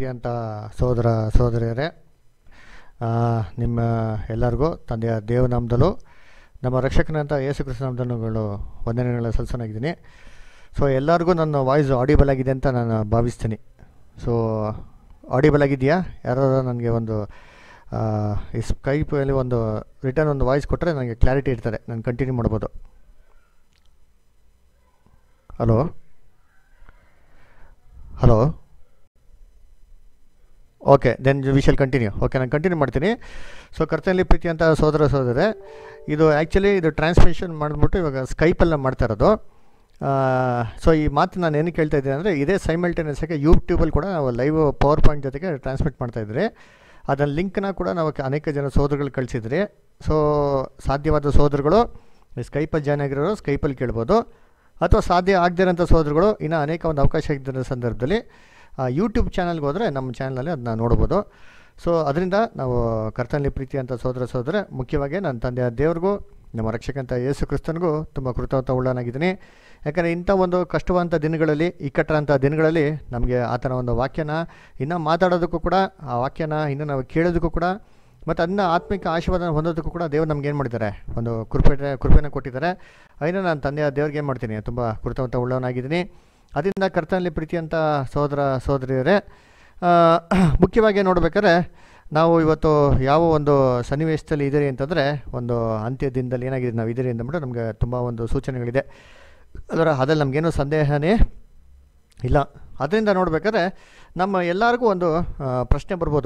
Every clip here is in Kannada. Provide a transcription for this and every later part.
ಪ್ರೀತಿಯಂಥ ಸಹೋದರ ಸಹೋದರಿಯರೇ ಆ, ನಿಮ್ಮ ಎಲ್ಲರಿಗೂ ತಂದೆಯ ದೇವನಾಮದಲ್ಲೂ ನಮ್ಮ ರಕ್ಷಕನಂತ ಯೇಸು ಕೃಷ್ಣನಾಮದಲ್ಲೂ ವಂದನೆಗಳ ಸಲ್ಲಿಸೋನಾಗಿದ್ದೀನಿ ಸೊ ಎಲ್ಲರಿಗೂ ನನ್ನ ವಾಯ್ಸ್ ಆಡಿಬಲ್ ಆಗಿದೆ ಅಂತ ನಾನು ಭಾವಿಸ್ತೀನಿ ಸೊ ಆಡಿಬಲ್ ಆಗಿದೆಯಾ ಯಾರು ನನಗೆ ಒಂದು ಆ, ಈ ಸ್ಕೈಪಲ್ಲಿ ಒಂದು ರಿಟರ್ನ್ ಒಂದು ವಾಯ್ಸ್ ಕೊಟ್ಟರೆ ನನಗೆ ಕ್ಲಾರಿಟಿ ಇರ್ತದೆ ನಾನು ಕಂಟಿನ್ಯೂ ಮಾಡ್ಬೋದು hello hello okay then we shall continue okay ನಾನು ಕಂಟಿನ್ಯೂ ಮಾಡ್ತೀನಿ ಸೊ ಕರ್ತನಲ್ಲಿ ಪ್ರೀತಿ ಅಂತ ಸೋದರ ಸೋದರೇ ಇದು ಆ್ಯಕ್ಚುಲಿ ಇದು ಟ್ರಾನ್ಸ್ಮಿಷನ್ ಮಾಡಿಬಿಟ್ಟು ಇವಾಗ ಸ್ಕೈಪಲ್ಲಿ ಮಾಡ್ತಾ ಇರೋದು ಸೊ ಈ ಮಾತು ನಾನು ಏನಕ್ಕೆ ಹೇಳ್ತಾ ಇದ್ದೀನಿ ಅಂದರೆ ಇದೇ ಸೈಮಲ್ಟೇನಿಯಸ್ ಆಗಿ ಯೂಟ್ಯೂಬಲ್ಲಿ ಕೂಡ ನಾವು ಲೈವ್ ಪವರ್ ಪಾಯಿಂಟ್ ಜೊತೆಗೆ ಟ್ರಾನ್ಸ್ಮಿಟ್ ಮಾಡ್ತಾಯಿದ್ರಿ ಅದರ ಲಿಂಕ್ನ ಕೂಡ ನಾವು ಅನೇಕ ಜನ ಸೋದರಗಳು ಕಳಿಸಿದ್ರಿ ಸೊ ಸಾಧ್ಯವಾದ ಸೋದರಗಳು ಸ್ಕೈಪಲ್ಲಿ ಜಾಯ್ನ್ ಆಗಿರೋರು ಸ್ಕೈಪಲ್ಲಿ ಕೇಳ್ಬೋದು ಅಥವಾ ಸಾಧ್ಯ ಆಗದಿರೋಂಥ ಸೋದರಗಳು ಇನ್ನೂ ಅನೇಕ ಒಂದು ಅವಕಾಶ ಇದ್ದಿರೋ ಸಂದರ್ಭದಲ್ಲಿ ಯೂಟ್ಯೂಬ್ ಚಾನಲ್ಗೆ ಹೋದರೆ ನಮ್ಮ ಚಾನಲಲ್ಲಿ ಅದನ್ನ ನೋಡ್ಬೋದು ಸೊ ಅದರಿಂದ ನಾವು ಕರ್ತನಲ್ಲಿ ಪ್ರೀತಿ ಅಂತ ಸೋದರ ಸೋದರ ಮುಖ್ಯವಾಗಿ ನನ್ನ ತಂದೆಯ ದೇವ್ರಿಗೂ ನಮ್ಮ ರಕ್ಷಕಂತ ಯೇಸು ಕ್ರಿಸ್ತನಿಗೂ ತುಂಬ ಕೃತಜ್ಞತ ಉಳ್ಳನಾಗಿದ್ದೀನಿ ಯಾಕಂದರೆ ಇಂಥ ಒಂದು ಕಷ್ಟವಾದಂಥ ದಿನಗಳಲ್ಲಿ ಇಕ್ಕಟ್ಟಂಥ ದಿನಗಳಲ್ಲಿ ನಮಗೆ ಆತನ ಒಂದು ವಾಕ್ಯನ ಇನ್ನೂ ಮಾತಾಡೋದಕ್ಕೂ ಕೂಡ ಆ ವಾಕ್ಯನ ಇನ್ನೂ ನಾವು ಕೇಳೋದಕ್ಕೂ ಕೂಡ ಮತ್ತು ಅದನ್ನ ಆತ್ಮಿಕ ಆಶೀರ್ವಾದ ಹೊಂದೋದಕ್ಕೂ ಕೂಡ ದೇವ್ರು ನಮ್ಗೆ ಏನು ಮಾಡಿದ್ದಾರೆ ಒಂದು ಕೃಪೆ ಕೃಪೆನ ಕೊಟ್ಟಿದ್ದಾರೆ ಅದನ್ನು ನಾನು ತಂದೆಯ ದೇವ್ರಿಗೆ ಏನು ಮಾಡ್ತೀನಿ ತುಂಬ ಕೃತಜ್ಞತ ಉಳ್ಳವನಾಗಿದ್ದೀನಿ ಅದರಿಂದ ಕರ್ತನಲ್ಲಿ ಪ್ರೀತಿ ಅಂತ ಸಹೋದರ ಸಹೋದರಿಯರೇ ಆ, ಮುಖ್ಯವಾಗಿ ನೋಡ್ಬೇಕಾದ್ರೆ ನಾವು ಇವತ್ತು ಯಾವ ಒಂದು ಸನ್ನಿವೇಶದಲ್ಲಿ ಇದ್ದೀರಿ ಅಂತಂದರೆ ಒಂದು ಅಂತ್ಯ ದಿನದಲ್ಲಿ ಏನಾಗಿದೆ ನಾವು ಇದ್ದೀರಿ ಅಂದ್ಬಿಟ್ಟು ನಮಗೆ ತುಂಬ ಒಂದು ಸೂಚನೆಗಳಿದೆ ಅದರ ಅದ್ರಲ್ಲಿ ನಮಗೇನು ಸಂದೇಹನೇ ಇಲ್ಲ ಅದರಿಂದ ನೋಡ್ಬೇಕಾದ್ರೆ ನಮ್ಮ ಎಲ್ಲರಿಗೂ ಒಂದು ಆ, ಪ್ರಶ್ನೆ ಬರ್ಬೋದು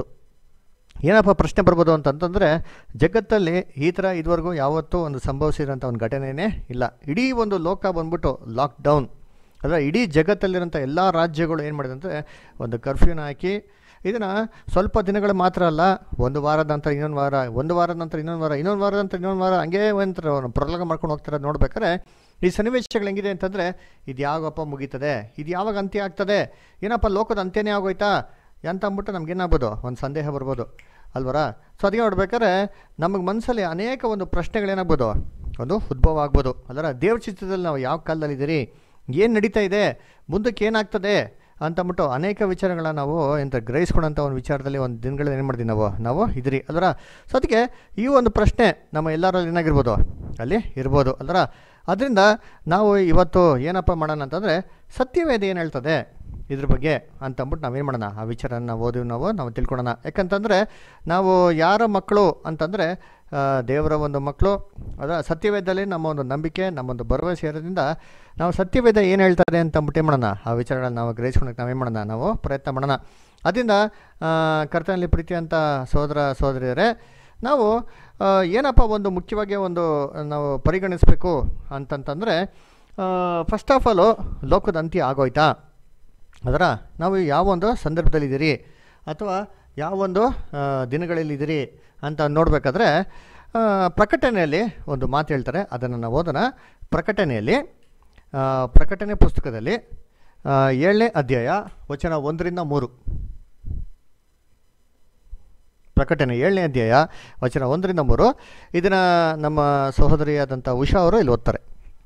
ಏನಪ್ಪ ಪ್ರಶ್ನೆ ಬರ್ಬೋದು ಅಂತಂತಂದರೆ ಜಗತ್ತಲ್ಲಿ ಈ ಥರ ಇದುವರೆಗೂ ಯಾವತ್ತೂ ಒಂದು ಸಂಭವಿಸಿರೋಂಥ ಒಂದು ಘಟನೆಯೇ ಇಲ್ಲ ಇಡೀ ಒಂದು ಲೋಕ ಬಂದ್ಬಿಟ್ಟು ಲಾಕ್ಡೌನ್ ಅಂದರೆ ಇಡೀ ಜಗತ್ತಲ್ಲಿರೋಂಥ ಎಲ್ಲ ರಾಜ್ಯಗಳು ಏನು ಮಾಡಿದೆ ಅಂದರೆ ಒಂದು ಕರ್ಫ್ಯೂನ ಹಾಕಿ ಇದನ್ನು ಸ್ವಲ್ಪ ದಿನಗಳು ಮಾತ್ರ ಅಲ್ಲ ಒಂದು ವಾರದ ನಂತರ ಇನ್ನೊಂದು ವಾರ ಒಂದು ವಾರದ ನಂತರ ಇನ್ನೊಂದು ವಾರ ಇನ್ನೊಂದು ವಾರದ ನಂತರ ಇನ್ನೊಂದು ವಾರ ಹಂಗೇ ಒಂಥರ ಪ್ರೊಲಗ ಮಾಡ್ಕೊಂಡು ಹೋಗ್ತಾರೆ ನೋಡ್ಬೇಕಾದ್ರೆ ಈ ಸನ್ನಿವೇಶಗಳು ಹೆಂಗಿದೆ ಅಂತಂದರೆ ಇದು ಯಾವಾಗಪ್ಪ ಮುಗೀತದೆ ಇದು ಯಾವಾಗ ಅಂತ್ಯ ಆಗ್ತದೆ ಏನಪ್ಪ ಲೋಕದ ಅಂತ್ಯನೇ ಆಗೋಯ್ತಾ ಅಂತ ಅಂದ್ಬಿಟ್ಟು ನಮ್ಗೇನಾಗ್ಬೋದು ಒಂದು ಸಂದೇಹ ಬರ್ಬೋದು ಅಲ್ವರ ಸೊ ಅದಕ್ಕೆ ನೋಡ್ಬೇಕಾದ್ರೆ ನಮಗೆ ಮನಸ್ಸಲ್ಲಿ ಅನೇಕ ಒಂದು ಪ್ರಶ್ನೆಗಳೇನಾಗ್ಬೋದು ಒಂದು ಉದ್ಭವ ಆಗ್ಬೋದು ಅದರ ದೇವ್ರ ಚಿತ್ರದಲ್ಲಿ ನಾವು ಯಾವ ಕಾಲದಲ್ಲಿದ್ದೀರಿ ಏನು ನಡೀತಾ ಇದೆ ಮುಂದಕ್ಕೆ ಏನಾಗ್ತದೆ ಅಂತಂದ್ಬಿಟ್ಟು ಅನೇಕ ವಿಚಾರಗಳನ್ನ ನಾವು ಎಂತ ಗ್ರಹಿಸ್ಕೊಳ್ಳೋಂಥ ಒಂದು ವಿಚಾರದಲ್ಲಿ ಒಂದು ದಿನಗಳಲ್ಲಿ ಏನು ಮಾಡ್ತೀವಿ ನಾವು ನಾವು ಇದ್ರಿ ಅಲ್ವರ ಸೊ ಅದಕ್ಕೆ ಈ ಒಂದು ಪ್ರಶ್ನೆ ನಮ್ಮ ಎಲ್ಲರಲ್ಲಿ ಏನಾಗಿರ್ಬೋದು ಅಲ್ಲಿ ಇರ್ಬೋದು ಅಲ್ವರ ಅದರಿಂದ ನಾವು ಇವತ್ತು ಏನಪ್ಪ ಮಾಡೋಣ ಅಂತಂದರೆ ಸತ್ಯವೇದ ಏನು ಹೇಳ್ತದೆ ಇದ್ರ ಬಗ್ಗೆ ಅಂತಂದ್ಬಿಟ್ಟು ನಾವೇನು ಮಾಡೋಣ ಆ ವಿಚಾರನ ನಾವು ಓದಿ ನಾವು ನಾವು ತಿಳ್ಕೊಳೋಣ ಯಾಕಂತಂದರೆ ನಾವು ಯಾರ ಮಕ್ಕಳು ಅಂತಂದರೆ ಆ, ದೇವರ ಒಂದು ಮಕ್ಕಳು ಅದರ ಸತ್ಯವೇದದಲ್ಲಿ ನಮ್ಮ ಒಂದು ನಂಬಿಕೆ ನಮ್ಮೊಂದು ಭರವಸೆ ಇರೋದ್ರಿಂದ ನಾವು ಸತ್ಯವೇದ ಏನು ಹೇಳ್ತಾರೆ ಅಂತಂದ್ಬಿಟ್ಟು ಏನು ಮಾಡೋಣ ಆ ವಿಚಾರಗಳನ್ನ ನಾವು ಗ್ರಹಿಸ್ಕೊಳಕ್ಕೆ ನಾವೇನು ಮಾಡೋಣ ನಾವು ಪ್ರಯತ್ನ ಮಾಡೋಣ ಅದರಿಂದ ಆ, ಕರ್ತನಲ್ಲಿ ಪ್ರೀತಿ ಅಂತ ಸಹೋದರ ಸಹೋದರಿಯರೇ ನಾವು ಆ, ಏನಪ್ಪ ಒಂದು ಮುಖ್ಯವಾಗಿ ಒಂದು ನಾವು ಪರಿಗಣಿಸಬೇಕು ಅಂತಂತಂದರೆ ಫಸ್ಟ್ ಆಫ್ ಆಲು ಲೋಕದ ಅಂತ್ಯ ಆಗೋಯ್ತಾ ಅದರ ನಾವು ಯಾವ ಒಂದು ಸಂದರ್ಭದಲ್ಲಿದ್ದೀರಿ ಅಥವಾ ಯಾವೊಂದು ಆ, ದಿನಗಳಲ್ಲಿದ್ದೀರಿ ಅಂತ ನೋಡಬೇಕಾದ್ರೆ ಪ್ರಕಟಣೆಯಲ್ಲಿ ಒಂದು ಮಾತು ಹೇಳ್ತಾರೆ ಅದನ್ನು ನಾವು ಓದೋಣ ಪ್ರಕಟಣೆಯಲ್ಲಿ ಆ, ಪ್ರಕಟಣೆ ಪುಸ್ತಕದಲ್ಲಿ ಆ, ಏಳನೇ ಅಧ್ಯಾಯ ವಚನ ಒಂದರಿಂದ ಮೂರು ಪ್ರಕಟಣೆ ಏಳನೇ ಅಧ್ಯಾಯ ವಚನ ಒಂದರಿಂದ ಮೂರು ಇದನ್ನು ನಮ್ಮ ಸಹೋದರಿಯಾದಂಥ ಉಷಾ ಅವರು ಇಲ್ಲಿ ಓದ್ತಾರೆ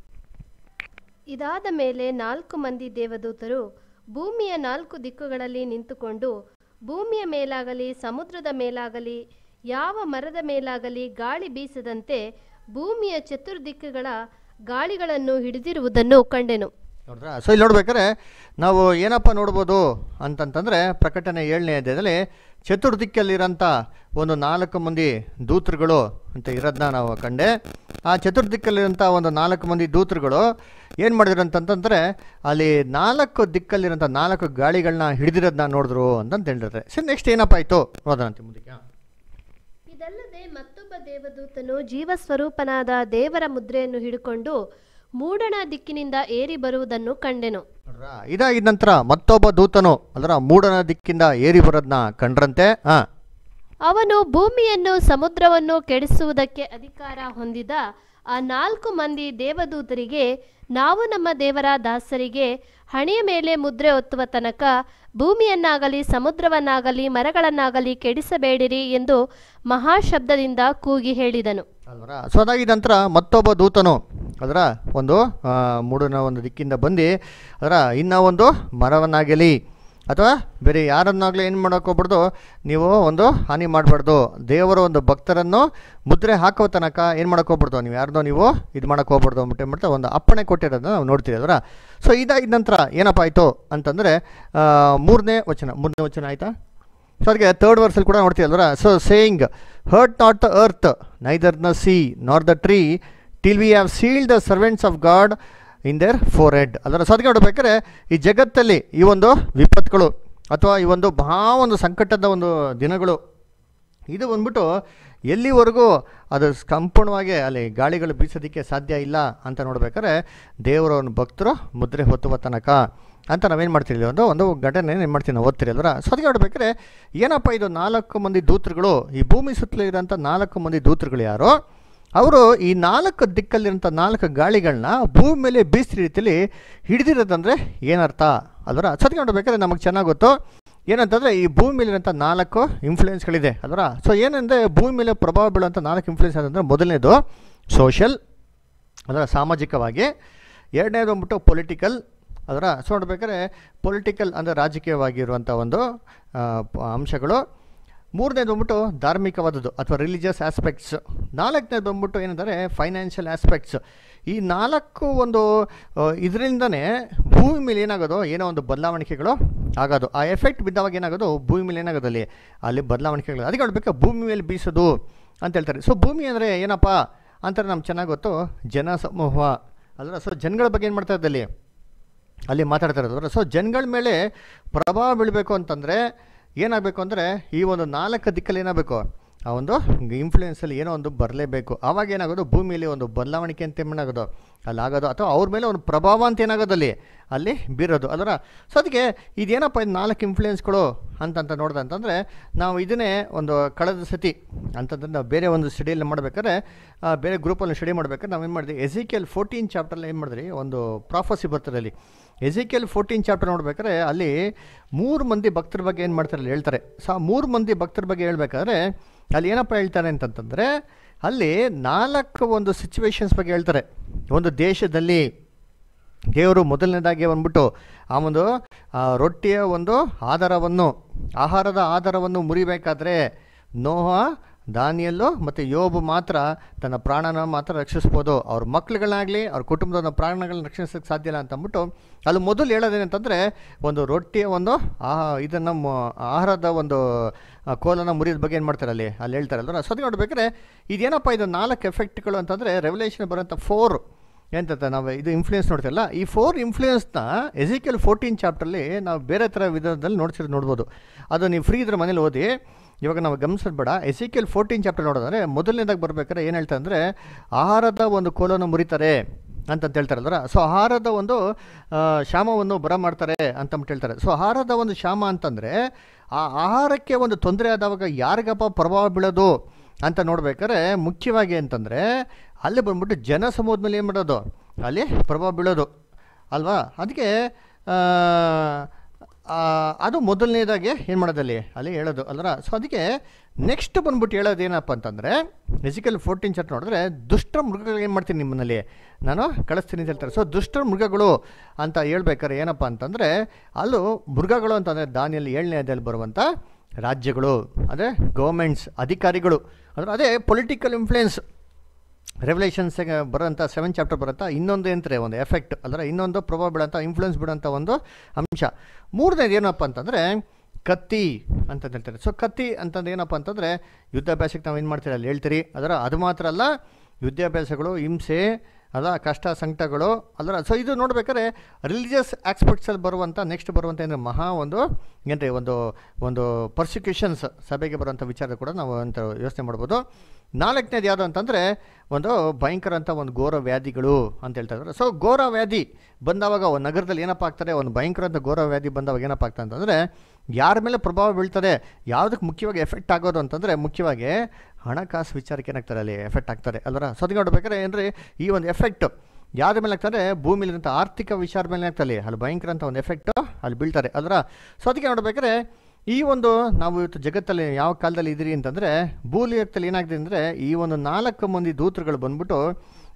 ಇದಾದ ಮೇಲೆ ನಾಲ್ಕು ಮಂದಿ ದೇವದೂತರು ಭೂಮಿಯ ನಾಲ್ಕು ದಿಕ್ಕುಗಳಲ್ಲಿ ನಿಂತುಕೊಂಡು ಭೂಮಿಯ ಮೇಲಾಗಲಿ ಸಮುದ್ರದ ಮೇಲಾಗಲಿ ಯಾವ ಮರದ ಮೇಲಾಗಲಿ ಗಾಳಿ ಬೀಸದಂತೆ ಭೂಮಿಯ ಚತುರ್ದಿಕ್ಕುಗಳ ಗಾಳಿಗಳನ್ನು ಹಿಡಿದಿರುವುದನ್ನು ಕಂಡೆನು ನೋಡಿದ್ರಾ ಸೊ ಇಲ್ಲಿ ನೋಡ್ಬೇಕಾದ್ರೆ ನಾವು ಏನಪ್ಪ ನೋಡ್ಬೋದು ಅಂತಂತಂದರೆ ಪ್ರಕಟಣೆ ಏಳನೇ ಅಧ್ಯಾಯದಲ್ಲಿ ಚತುರ್ದಿಕ್ಕಲ್ಲಿರೋಂಥ ಒಂದು ನಾಲ್ಕು ಮಂದಿ ದೂತರುಗಳು ಅಂತ ಇರೋದನ್ನ ನಾವು ಕಂಡೆ ಆ ಚತುರ್ದಿಕ್ಕಲ್ಲಿರೋಂಥ ಒಂದು ನಾಲ್ಕು ಮಂದಿ ದೂತರುಗಳು ಏನು ಮಾಡಿದ್ರು ಅಂತಂತಂದರೆ ಅಲ್ಲಿ ನಾಲ್ಕು ದಿಕ್ಕಲ್ಲಿರೋಂಥ ನಾಲ್ಕು ಗಾಳಿಗಳನ್ನ ಹಿಡಿದಿರೋದನ್ನ ನೋಡಿದ್ರು ಅಂತಂತ ಹೇಳಿರ್ತಾರೆ ಸರಿ ನೆಕ್ಸ್ಟ್ ಏನಪ್ಪ ಆಯಿತು ನೋಡೋಣಂತೆ ಮುಂದಕ್ಕೆ ಇದಲ್ಲದೆ ಮತ್ತೊಬ್ಬ ದೇವದೂತನು ಜೀವಸ್ವರೂಪನಾದ ದೇವರ ಮುದ್ರೆಯನ್ನು ಹಿಡಿಕೊಂಡು ಮೂಡಣ ದಿಕ್ಕಿನಿಂದ ಏರಿ ಬರುವುದನ್ನು ಕಂಡೆನು ನೋಡ್ರಾ ಇದಾಗಿದ ನಂತರ ಮತ್ತೊಬ್ಬ ದೂತನು ಅದರ ಮೂಡನ ದಿಕ್ಕಿಂದ ಏರಿ ಬರೋದನ್ನ ಕಂಡ್ರಂತೆ ಹಾಂ ಅವನು ಭೂಮಿಯನ್ನು ಸಮುದ್ರವನ್ನು ಕೆಡಿಸುವುದಕ್ಕೆ ಅಧಿಕಾರ ಹೊಂದಿದ ಆ ನಾಲ್ಕು ಮಂದಿ ದೇವದೂತರಿಗೆ ನಾವು ನಮ್ಮ ದೇವರ ದಾಸರಿಗೆ ಹಣೆಯ ಮೇಲೆ ಮುದ್ರೆ ಒತ್ತುವ ತನಕ ಭೂಮಿಯನ್ನಾಗಲಿ ಸಮುದ್ರವನ್ನಾಗಲಿ ಮರಗಳನ್ನಾಗಲಿ ಕೆಡಿಸಬೇಡಿರಿ ಎಂದು ಮಹಾಶಬ್ದದಿಂದ ಕೂಗಿ ಹೇಳಿದನು ಅಲ್ವರ ಸೊ ಅದಾಗಿದ ನಂತರ ಮತ್ತೊಬ್ಬ ದೂತನು ಅದರ ಒಂದು ಆ, ಮೂಡನ ಒಂದು ದಿಕ್ಕಿಂದ ಬಂದು ಅದರ ಇನ್ನೂ ಒಂದು ಮರವನ್ನಾಗಲಿ ಅಥವಾ ಬೇರೆ ಯಾರನ್ನಾಗಲೂ ಏನು ಮಾಡೋಕೆ ಹೋಗ್ಬಾರ್ದು ನೀವು ಒಂದು ಹಾನಿ ಮಾಡಬಾರ್ದು ದೇವರ ಒಂದು ಭಕ್ತರನ್ನು ಮುದ್ರೆ ಹಾಕೋ ತನಕ ಏನು ಮಾಡೋಕೆ ಹೋಗ್ಬಾರ್ದು ನೀವು ಯಾರ್ದೋ ನೀವು ಇದು ಮಾಡೋಕೆ ಹೋಗ್ಬಾರ್ದು ಅಂದ್ಬಿಟ್ಟು ಏನು ಮಾಡ್ತಾ ಒಂದು ಅಪ್ಪಣೆ ಕೊಟ್ಟಿರೋದನ್ನ ನಾವು ನೋಡ್ತೀವಿ ಅದರ ಸೊ ಇದಾದ ನಂತರ ಏನಪ್ಪ ಆಯಿತು ಅಂತಂದರೆ ಮೂರನೇ ವಚನ ಮೂರನೇ ವಚನ ಆಯಿತಾ ಸೊ ಅದಕ್ಕೆ ತರ್ಡ್ ವರ್ಸಲ್ಲಿ ಕೂಡ ನೋಡ್ತೀವಿ ಅಲ್ವರ so saying hurt not the earth neither the sea not the tree till we have sealed the servants of God in their forehead ಅದರ ಸೊ ಅದಕ್ಕೆ ನೋಡ್ಬೇಕಾದ್ರೆ ಈ ಜಗತ್ತಲ್ಲಿ ಈ ಒಂದು ವಿಪತ್ತುಗಳು ಅಥವಾ ಈ ಒಂದು ಮಹಾ ಒಂದು ಸಂಕಟದ ಒಂದು ದಿನಗಳು ಇದು ಬಂದ್ಬಿಟ್ಟು ಎಲ್ಲಿವರೆಗೂ ಅದು ಸಂಪೂರ್ಣವಾಗಿ ಅಲ್ಲಿ ಗಾಳಿಗಳು ಬೀಸೋದಕ್ಕೆ ಸಾಧ್ಯ ಇಲ್ಲ ಅಂತ ನೋಡ್ಬೇಕಾದ್ರೆ ದೇವರ ಒಂದು ಭಕ್ತರು ಮುದ್ರೆ ಹೊತ್ತುವ ತನಕ ಅಂತ ನಾವೇನು ಮಾಡ್ತೀವಿ ಒಂದು ಒಂದು ಘಟನೆ ಏನು ಮಾಡ್ತೀವಿ ನಾವು ಓದ್ತೀರಿ ಅಲ್ವರ ಸೊ ಅದಕ್ಕೆ ನೋಡ್ಬೇಕಾದ್ರೆ ಏನಪ್ಪ ಇದು ನಾಲ್ಕು ಮಂದಿ ದೂತರುಗಳು ಈ ಭೂಮಿ ಸುತ್ತಲೂ ಇರೋಂಥ ನಾಲ್ಕು ಮಂದಿ ದೂತರುಗಳು ಯಾರು ಅವರು ಈ ನಾಲ್ಕು ದಿಕ್ಕಲ್ಲಿರೋಂಥ ನಾಲ್ಕು ಗಾಳಿಗಳನ್ನ ಭೂಮಿ ಮೇಲೆ ಬೀಸಿದ ರೀತಿಯಲ್ಲಿ ಹಿಡಿದಿರೋದಂದರೆ ಏನರ್ಥ ಅಲ್ವರ ಸದ್ಯ ನೋಡ್ಬೇಕಾದ್ರೆ ನಮಗೆ ಚೆನ್ನಾಗಿ ಗೊತ್ತು ಏನಂತಂದರೆ ಈ ಭೂಮಿ ಮೇಲಿರೋಂಥ ನಾಲ್ಕು ಇನ್ಫ್ಲೂಯೆನ್ಸ್ಗಳಿದೆ ಅಲ್ವರ ಸೊ ಏನಂದರೆ ಭೂಮಿ ಮೇಲೆ ಪ್ರಭಾವ ಬೀಳುವಂಥ ನಾಲ್ಕು ಇನ್ಫ್ಲೂಯೆನ್ಸ್ ಅಂತಂದರೆ ಮೊದಲನೇದು ಸೋಷಲ್ ಅದರ ಸಾಮಾಜಿಕವಾಗಿ ಎರಡನೇದು ಬಂದ್ಬಿಟ್ಟು ಪೊಲಿಟಿಕಲ್ ಅದರ ಸೊ ನೋಡ್ಬೇಕಾದ್ರೆ ಪೊಲಿಟಿಕಲ್ ಅಂದರೆ ರಾಜಕೀಯವಾಗಿರುವಂಥ ಒಂದು ಆ, ಪ- ಅಂಶಗಳು ಮೂರನೇದು ಬಂದ್ಬಿಟ್ಟು ಧಾರ್ಮಿಕವಾದದ್ದು ಅಥವಾ ರಿಲಿಜಿಯಸ್ ಆಸ್ಪೆಕ್ಟ್ಸ್ ನಾಲ್ಕನೇದು ಬಂದ್ಬಿಟ್ಟು ಏನಂದರೆ ಫೈನಾನ್ಷಿಯಲ್ ಆಸ್ಪೆಕ್ಟ್ಸ್ ಈ ನಾಲ್ಕು ಒಂದು ಇದರಿಂದನೇ ಭೂಮಿ ಮೇಲೆ ಏನಾಗೋದು ಏನೋ ಒಂದು ಬದಲಾವಣೆಗಳು ಆಗೋದು ಆ ಎಫೆಕ್ಟ್ ಬಿದ್ದವಾಗ ಏನಾಗೋದು ಭೂಮಿ ಮೇಲೆ ಏನಾಗೋದು ಅಲ್ಲಿ ಅಲ್ಲಿ ಬದಲಾವಣೆಗಳು ಅದಕ್ಕೆ ನೋಡ್ಬೇಕು ಭೂಮಿ ಮೇಲೆ ಬೀಸೋದು ಅಂತ ಹೇಳ್ತಾರೆ ಸೊ ಭೂಮಿ ಅಂದರೆ ಏನಪ್ಪ ಅಂತಾರೆ ನಮ್ಗೆ ಚೆನ್ನಾಗಿ ಗೊತ್ತು ಜನ ಸಮೂಹ ಅದರ ಸೊ ಜನಗಳ ಬಗ್ಗೆ ಏನು ಮಾಡ್ತಾ ಇದ್ದಲ್ಲಿ ಅಲ್ಲಿ ಮಾತಾಡ್ತಾ ಇರೋದು ಸೊ ಜನಗಳ ಮೇಲೆ ಪ್ರಭಾವ ಬೀಳಬೇಕು ಅಂತಂದರೆ ಏನಾಗಬೇಕು ಅಂದರೆ ಈ ಒಂದು ನಾಲ್ಕು ದಿಕ್ಕಲ್ಲಿ ಏನಾಗಬೇಕು ಆ ಒಂದು ಇನ್ಫ್ಲೂಯೆನ್ಸಲ್ಲಿ ಏನೋ ಒಂದು ಬರಲೇಬೇಕು ಆವಾಗ ಏನಾಗೋದು ಭೂಮಿಯಲ್ಲಿ ಒಂದು ಬದಲಾವಣೆ ಅಂತ ಏನಾಗೋದು ಅಲ್ಲಿ ಆಗೋದು ಅಥವಾ ಅವ್ರ ಮೇಲೆ ಒಂದು ಪ್ರಭಾವ ಅಂತ ಏನಾಗೋದು ಅಲ್ಲಿ ಅಲ್ಲಿ ಬೀರೋದು ಅದರ ಸೊ ಅದಕ್ಕೆ ಇದೇನಪ್ಪ ಇದು ನಾಲ್ಕು ಇನ್ಫ್ಲೂಯೆನ್ಸ್ಗಳು ಅಂತಂತ ನೋಡ್ದೆ ಅಂತಂದರೆ ನಾವು ಇದನ್ನೇ ಒಂದು ಕಳೆದ ಸತಿ ಅಂತಂದ್ರೆ ನಾವು ಬೇರೆ ಒಂದು ಸ್ಟಡಿಯಲ್ಲಿ ಮಾಡ್ಬೇಕಾದ್ರೆ ಆ, ಬೇರೆ ಗ್ರೂಪಲ್ಲಿ ಸ್ಟಡಿ ಮಾಡ್ಬೇಕಾದ್ರೆ ನಾವು ಏನು ಮಾಡಿದ್ವಿ ಎಸಿಕೆಲ್ ಫೋರ್ಟೀನ್ ಚಾಪ್ಟರ್ಲಿ ಏನು ಮಾಡಿದ್ರಿ ಒಂದು ಪ್ರಾಫಸಿ ಬರ್ತದೆ ಅಲ್ಲಿ ಎಸಿಕೆಲ್ ಫೋರ್ಟೀನ್ ಚಾಪ್ಟರ್ ನೋಡ್ಬೇಕಾದ್ರೆ ಅಲ್ಲಿ ಮೂರು ಮಂದಿ ಭಕ್ತರ ಬಗ್ಗೆ ಏನು ಮಾಡ್ತಾರೆ ಅಲ್ಲಿ ಹೇಳ್ತಾರೆ ಸೊ ಆ ಮೂರು ಮಂದಿ ಭಕ್ತರ ಬಗ್ಗೆ ಹೇಳ್ಬೇಕಾದ್ರೆ ಅಲ್ಲಿ ಏನಪ್ಪ ಹೇಳ್ತಾರೆ ಅಂತಂತಂದರೆ ಅಲ್ಲಿ ನಾಲ್ಕು ಒಂದು ಸಿಚುವೇಶನ್ಸ್ ಬಗ್ಗೆ ಹೇಳ್ತಾರೆ ಒಂದು ದೇಶದಲ್ಲಿ ದೇವರು ಮೊದಲನೇದಾಗಿ ಬಂದ್ಬಿಟ್ಟು ಆ ಒಂದು ಆ ರೊಟ್ಟಿಯ ಒಂದು ಆಧಾರವನ್ನು ಆಹಾರದ ಆಧಾರವನ್ನು ಮುರಿಬೇಕಾದ್ರೆ ನೋಹ ದಾನಿಯಲ್ಲು ಮತ್ತು ಯೋಬು ಮಾತ್ರ ತನ್ನ ಪ್ರಾಣನ ಮಾತ್ರ ರಕ್ಷಿಸ್ಬೋದು ಅವ್ರ ಮಕ್ಳುಗಳಾಗಲಿ ಅವ್ರ ಕುಟುಂಬದ ಪ್ರಾಣಗಳನ್ನ ರಕ್ಷಿಸೋಕ್ಕೆ ಸಾಧ್ಯ ಇಲ್ಲ ಅಂತ ಅಂದ್ಬಿಟ್ಟು ಅಲ್ಲಿ ಮೊದಲು ಹೇಳೋದೇನಂತಂದರೆ ಒಂದು ರೊಟ್ಟಿಯ ಒಂದು ಆ ಇದನ್ನು ಆಹಾರದ ಒಂದು ಆ, ಕೋಲನ್ನು ಮುರಿಯೋದ ಬಗ್ಗೆ ಏನು ಮಾಡ್ತಾರೆ ಅಲ್ಲಿ ಅಲ್ಲಿ ಹೇಳ್ತಾರಲ್ವ ಸೊ ಅದು ನೋಡ್ಬೇಕಾದ್ರೆ ಇದೇನಪ್ಪ ಇದು ನಾಲ್ಕು ಎಫೆಕ್ಟ್ಗಳು ಅಂತಂದರೆ ರೆವಲ್ಯೂಷನ್ ಬರೋಂಥ ಫೋರ್ ಎಂತ ನಾವು ಇದು ಇನ್ಫ್ಲೂಯೆನ್ಸ್ ನೋಡ್ತಿರಲ್ಲ ಈ ಫೋರ್ ಇನ್ಫ್ಲೂಯೆನ್ಸ್ನ ಎಸಿಕಲ್ ಫೋರ್ಟೀನ್ ಚಾಪ್ಟರ್ಲಿ ನಾವು ಬೇರೆ ಥರ ವಿಧದಲ್ಲಿ ನೋಡ್ಸಿರೋದು ನೋಡ್ಬೋದು ಅದು ನೀವು ಫ್ರೀ ಇದ್ರೆ ಮನೇಲಿ ಓದಿ ಇವಾಗ ನಾವು ಗಮನಿಸೋದು ಬೇಡ ಎಸಿಕಲ್ ಫೋರ್ಟೀನ್ ಚಾಪ್ಟರ್ ನೋಡೋದಂದ್ರೆ ಮೊದಲನೇದಾಗಿ ಬರ್ಬೇಕಾದ್ರೆ ಏನು ಹೇಳ್ತಾರೆ ಅಂದರೆ ಆಹಾರದ ಒಂದು ಕೋಲನ್ನು ಮುರಿತಾರೆ ಅಂತಂತ ಹೇಳ್ತಾರಲ್ವ ಸೊ ಆಹಾರದ ಒಂದು ಆ, ಶಾಮವನ್ನು ಬರ ಮಾಡ್ತಾರೆ ಅಂತಂದ್ಬಿಟ್ಟು ಹೇಳ್ತಾರೆ ಸೊ ಆಹಾರದ ಒಂದು ಶಾಮ ಅಂತಂದರೆ ಆ ಆಹಾರಕ್ಕೆ ಒಂದು ತೊಂದರೆ ಆದವಾಗ ಯಾರಿಗಪ್ಪ ಪ್ರಭಾವ ಬೀಳೋದು ಅಂತ ನೋಡ್ಬೇಕಾದ್ರೆ ಮುಖ್ಯವಾಗಿ ಅಂತಂದರೆ ಅಲ್ಲಿ ಬಂದ್ಬಿಟ್ಟು ಜನ ಸಮೂಹದ ಮೇಲೆ ಏನು ಮಾಡೋದು ಅಲ್ಲಿ ಪ್ರಭಾವ ಬೀಳೋದು ಅಲ್ವಾ ಅದಕ್ಕೆ ಆ, ಆ, ಅದು ಮೊದಲನೇದಾಗಿ ಏನು ಮಾಡೋದಲ್ಲಿ ಅಲ್ಲಿ ಹೇಳೋದು ಅಲ್ವರ ಸೊ ಅದಕ್ಕೆ ನೆಕ್ಸ್ಟ್ ಬಂದ್ಬಿಟ್ಟು ಹೇಳೋದು ಏನಪ್ಪ ಅಂತಂದರೆ ಫಿಸಿಕಲ್ ಫೋರ್ಟೀನ್ ಚಾರ್ಟ್ ನೋಡಿದ್ರೆ ದುಷ್ಟ ಮೃಗಗಳು ಏನು ಮಾಡ್ತೀನಿ ನಿಮ್ಮಲ್ಲಿ ನಾನು ಕಳಿಸ್ತೀನಿ ಅಂತ ಹೇಳ್ತಾರೆ ಸೊ ದುಷ್ಟ ಮೃಗಗಳು ಅಂತ ಹೇಳ್ಬೇಕಾದ್ರೆ ಏನಪ್ಪ ಅಂತಂದರೆ ಅಲ್ಲೂ ಮೃಗಗಳು ಅಂತಂದರೆ ದಾನಿಯಲ್ಲಿ ಏಳನೇ ಅಧ್ಯಾಯಲ್ಲಿ ಬರುವಂಥ ರಾಜ್ಯಗಳು ಅಂದರೆ ಗೌರ್ಮೆಂಟ್ಸ್ ಅಧಿಕಾರಿಗಳು ಅಂದರೆ ಅದೇ ಪೊಲಿಟಿಕಲ್ ಇನ್ಫ್ಲೂಯೆನ್ಸ್ ರೆವಲೇಷನ್ಸ್ಗೆ ಬರೋಂಥ ಸೆವೆನ್ ಚಾಪ್ಟರ್ ಬರೋಂಥ ಇನ್ನೊಂದು ಎಂತಾರೆ ಒಂದು ಎಫೆಕ್ಟ್ ಅಂದರೆ ಇನ್ನೊಂದು ಪ್ರಭಾವ ಬೀಳೋಂಥ ಇನ್ಫ್ಲೂಯೆನ್ಸ್ ಬಿಡೋಂಥ ಒಂದು ಅಂಶ ಮೂರನೇದು ಏನಪ್ಪ ಅಂತಂದರೆ ಕತ್ತಿ ಅಂತ ಹೇಳ್ತಾರೆ ಸೊ ಕತ್ತಿ ಅಂತಂದು ಏನಪ್ಪ ಅಂತಂದರೆ ಯುದ್ಧಾಭ್ಯಾಸಕ್ಕೆ ನಾವು ಏನು ಮಾಡ್ತೀರಿ ಅಲ್ಲಿ ಹೇಳ್ತೀರಿ ಅದರ ಅದು ಮಾತ್ರ ಅಲ್ಲ ಯುದ್ಧಾಭ್ಯಾಸಗಳು ಹಿಂಸೆ ಅದ ಕಷ್ಟ ಸಂಕಟಗಳು ಅದರ ಸೊ ಇದು ನೋಡ್ಬೇಕಾದ್ರೆ ರಿಲಿಜಿಯಸ್ ಆಸ್ಪೆಕ್ಟ್ಸಲ್ಲಿ ಬರುವಂಥ ನೆಕ್ಸ್ಟ್ ಬರುವಂಥ ಏನು ಮಹಾ ಒಂದು ಏನ್ರಿ ಒಂದು ಒಂದು ಪರ್ಸಿಕ್ಯೂಷನ್ಸ್ ಸಭೆಗೆ ಬರುವಂಥ ವಿಚಾರ ಕೂಡ ನಾವು ಅಂತ ಯೋಚನೆ ಮಾಡ್ಬೋದು ನಾಲ್ಕನೇದು ಯಾವುದು ಅಂತಂದರೆ ಒಂದು ಭಯಂಕರ ಅಂತ ಒಂದು ಘೋರ ವ್ಯಾಧಿಗಳು ಅಂತ ಹೇಳ್ತಾ ಇದ್ದಾರೆ ಸೊ ಘೋರ ವ್ಯಾಧಿ ಬಂದವಾಗ ಒಂದು ನಗರದಲ್ಲಿ ಏನಪ್ಪ ಆಗ್ತಾರೆ ಒಂದು ಭಯಂಕರ ಅಂತ ಘೋರ ವ್ಯಾಧಿ ಬಂದವಾಗ ಏನಪ್ಪ ಆಗ್ತದೆ ಅಂತಂದರೆ ಯಾರ ಮೇಲೆ ಪ್ರಭಾವ ಬೀಳ್ತದೆ ಯಾವುದಕ್ಕೆ ಮುಖ್ಯವಾಗಿ ಎಫೆಕ್ಟ್ ಆಗೋದು ಅಂತಂದರೆ ಮುಖ್ಯವಾಗಿ ಹಣಕಾಸು ವಿಚಾರಕ್ಕೆ ಏನಾಗ್ತಾರೆ ಅಲ್ಲಿ ಎಫೆಕ್ಟ್ ಆಗ್ತಾರೆ ಅಲ್ವರ ಸೊ ಅದಕ್ಕೆ ನೋಡ್ಬೇಕಾದ್ರೆ ಏನ್ರಿ ಈ ಒಂದು ಎಫೆಕ್ಟ್ ಯಾರ ಮೇಲೆ ಆಗ್ತಾರೆ ಭೂಮಿಲಿರಂಥ ಆರ್ಥಿಕ ವಿಚಾರ ಮೇಲೆ ಆಗ್ತಲ್ಲಿ ಅಲ್ಲಿ ಭಯಂಕರ ಅಂತ ಒಂದು ಎಫೆಕ್ಟು ಅಲ್ಲಿ ಬೀಳ್ತಾರೆ ಅಲ್ವರ ಸೊ ಅದಕ್ಕೆ ನೋಡ್ಬೇಕಾದ್ರೆ ಈ ಒಂದು ನಾವು ಇವತ್ತು ಜಗತ್ತಲ್ಲಿ ಯಾವ ಕಾಲದಲ್ಲಿ ಇದ್ದೀರಿ ಅಂತಂದರೆ ಭೂಲಿಯತ್ತಲ್ಲಿ ಏನಾಗಿದೆ ಅಂದರೆ ಈ ಒಂದು ನಾಲ್ಕು ಮಂದಿ ದೂತರುಗಳು ಬಂದ್ಬಿಟ್ಟು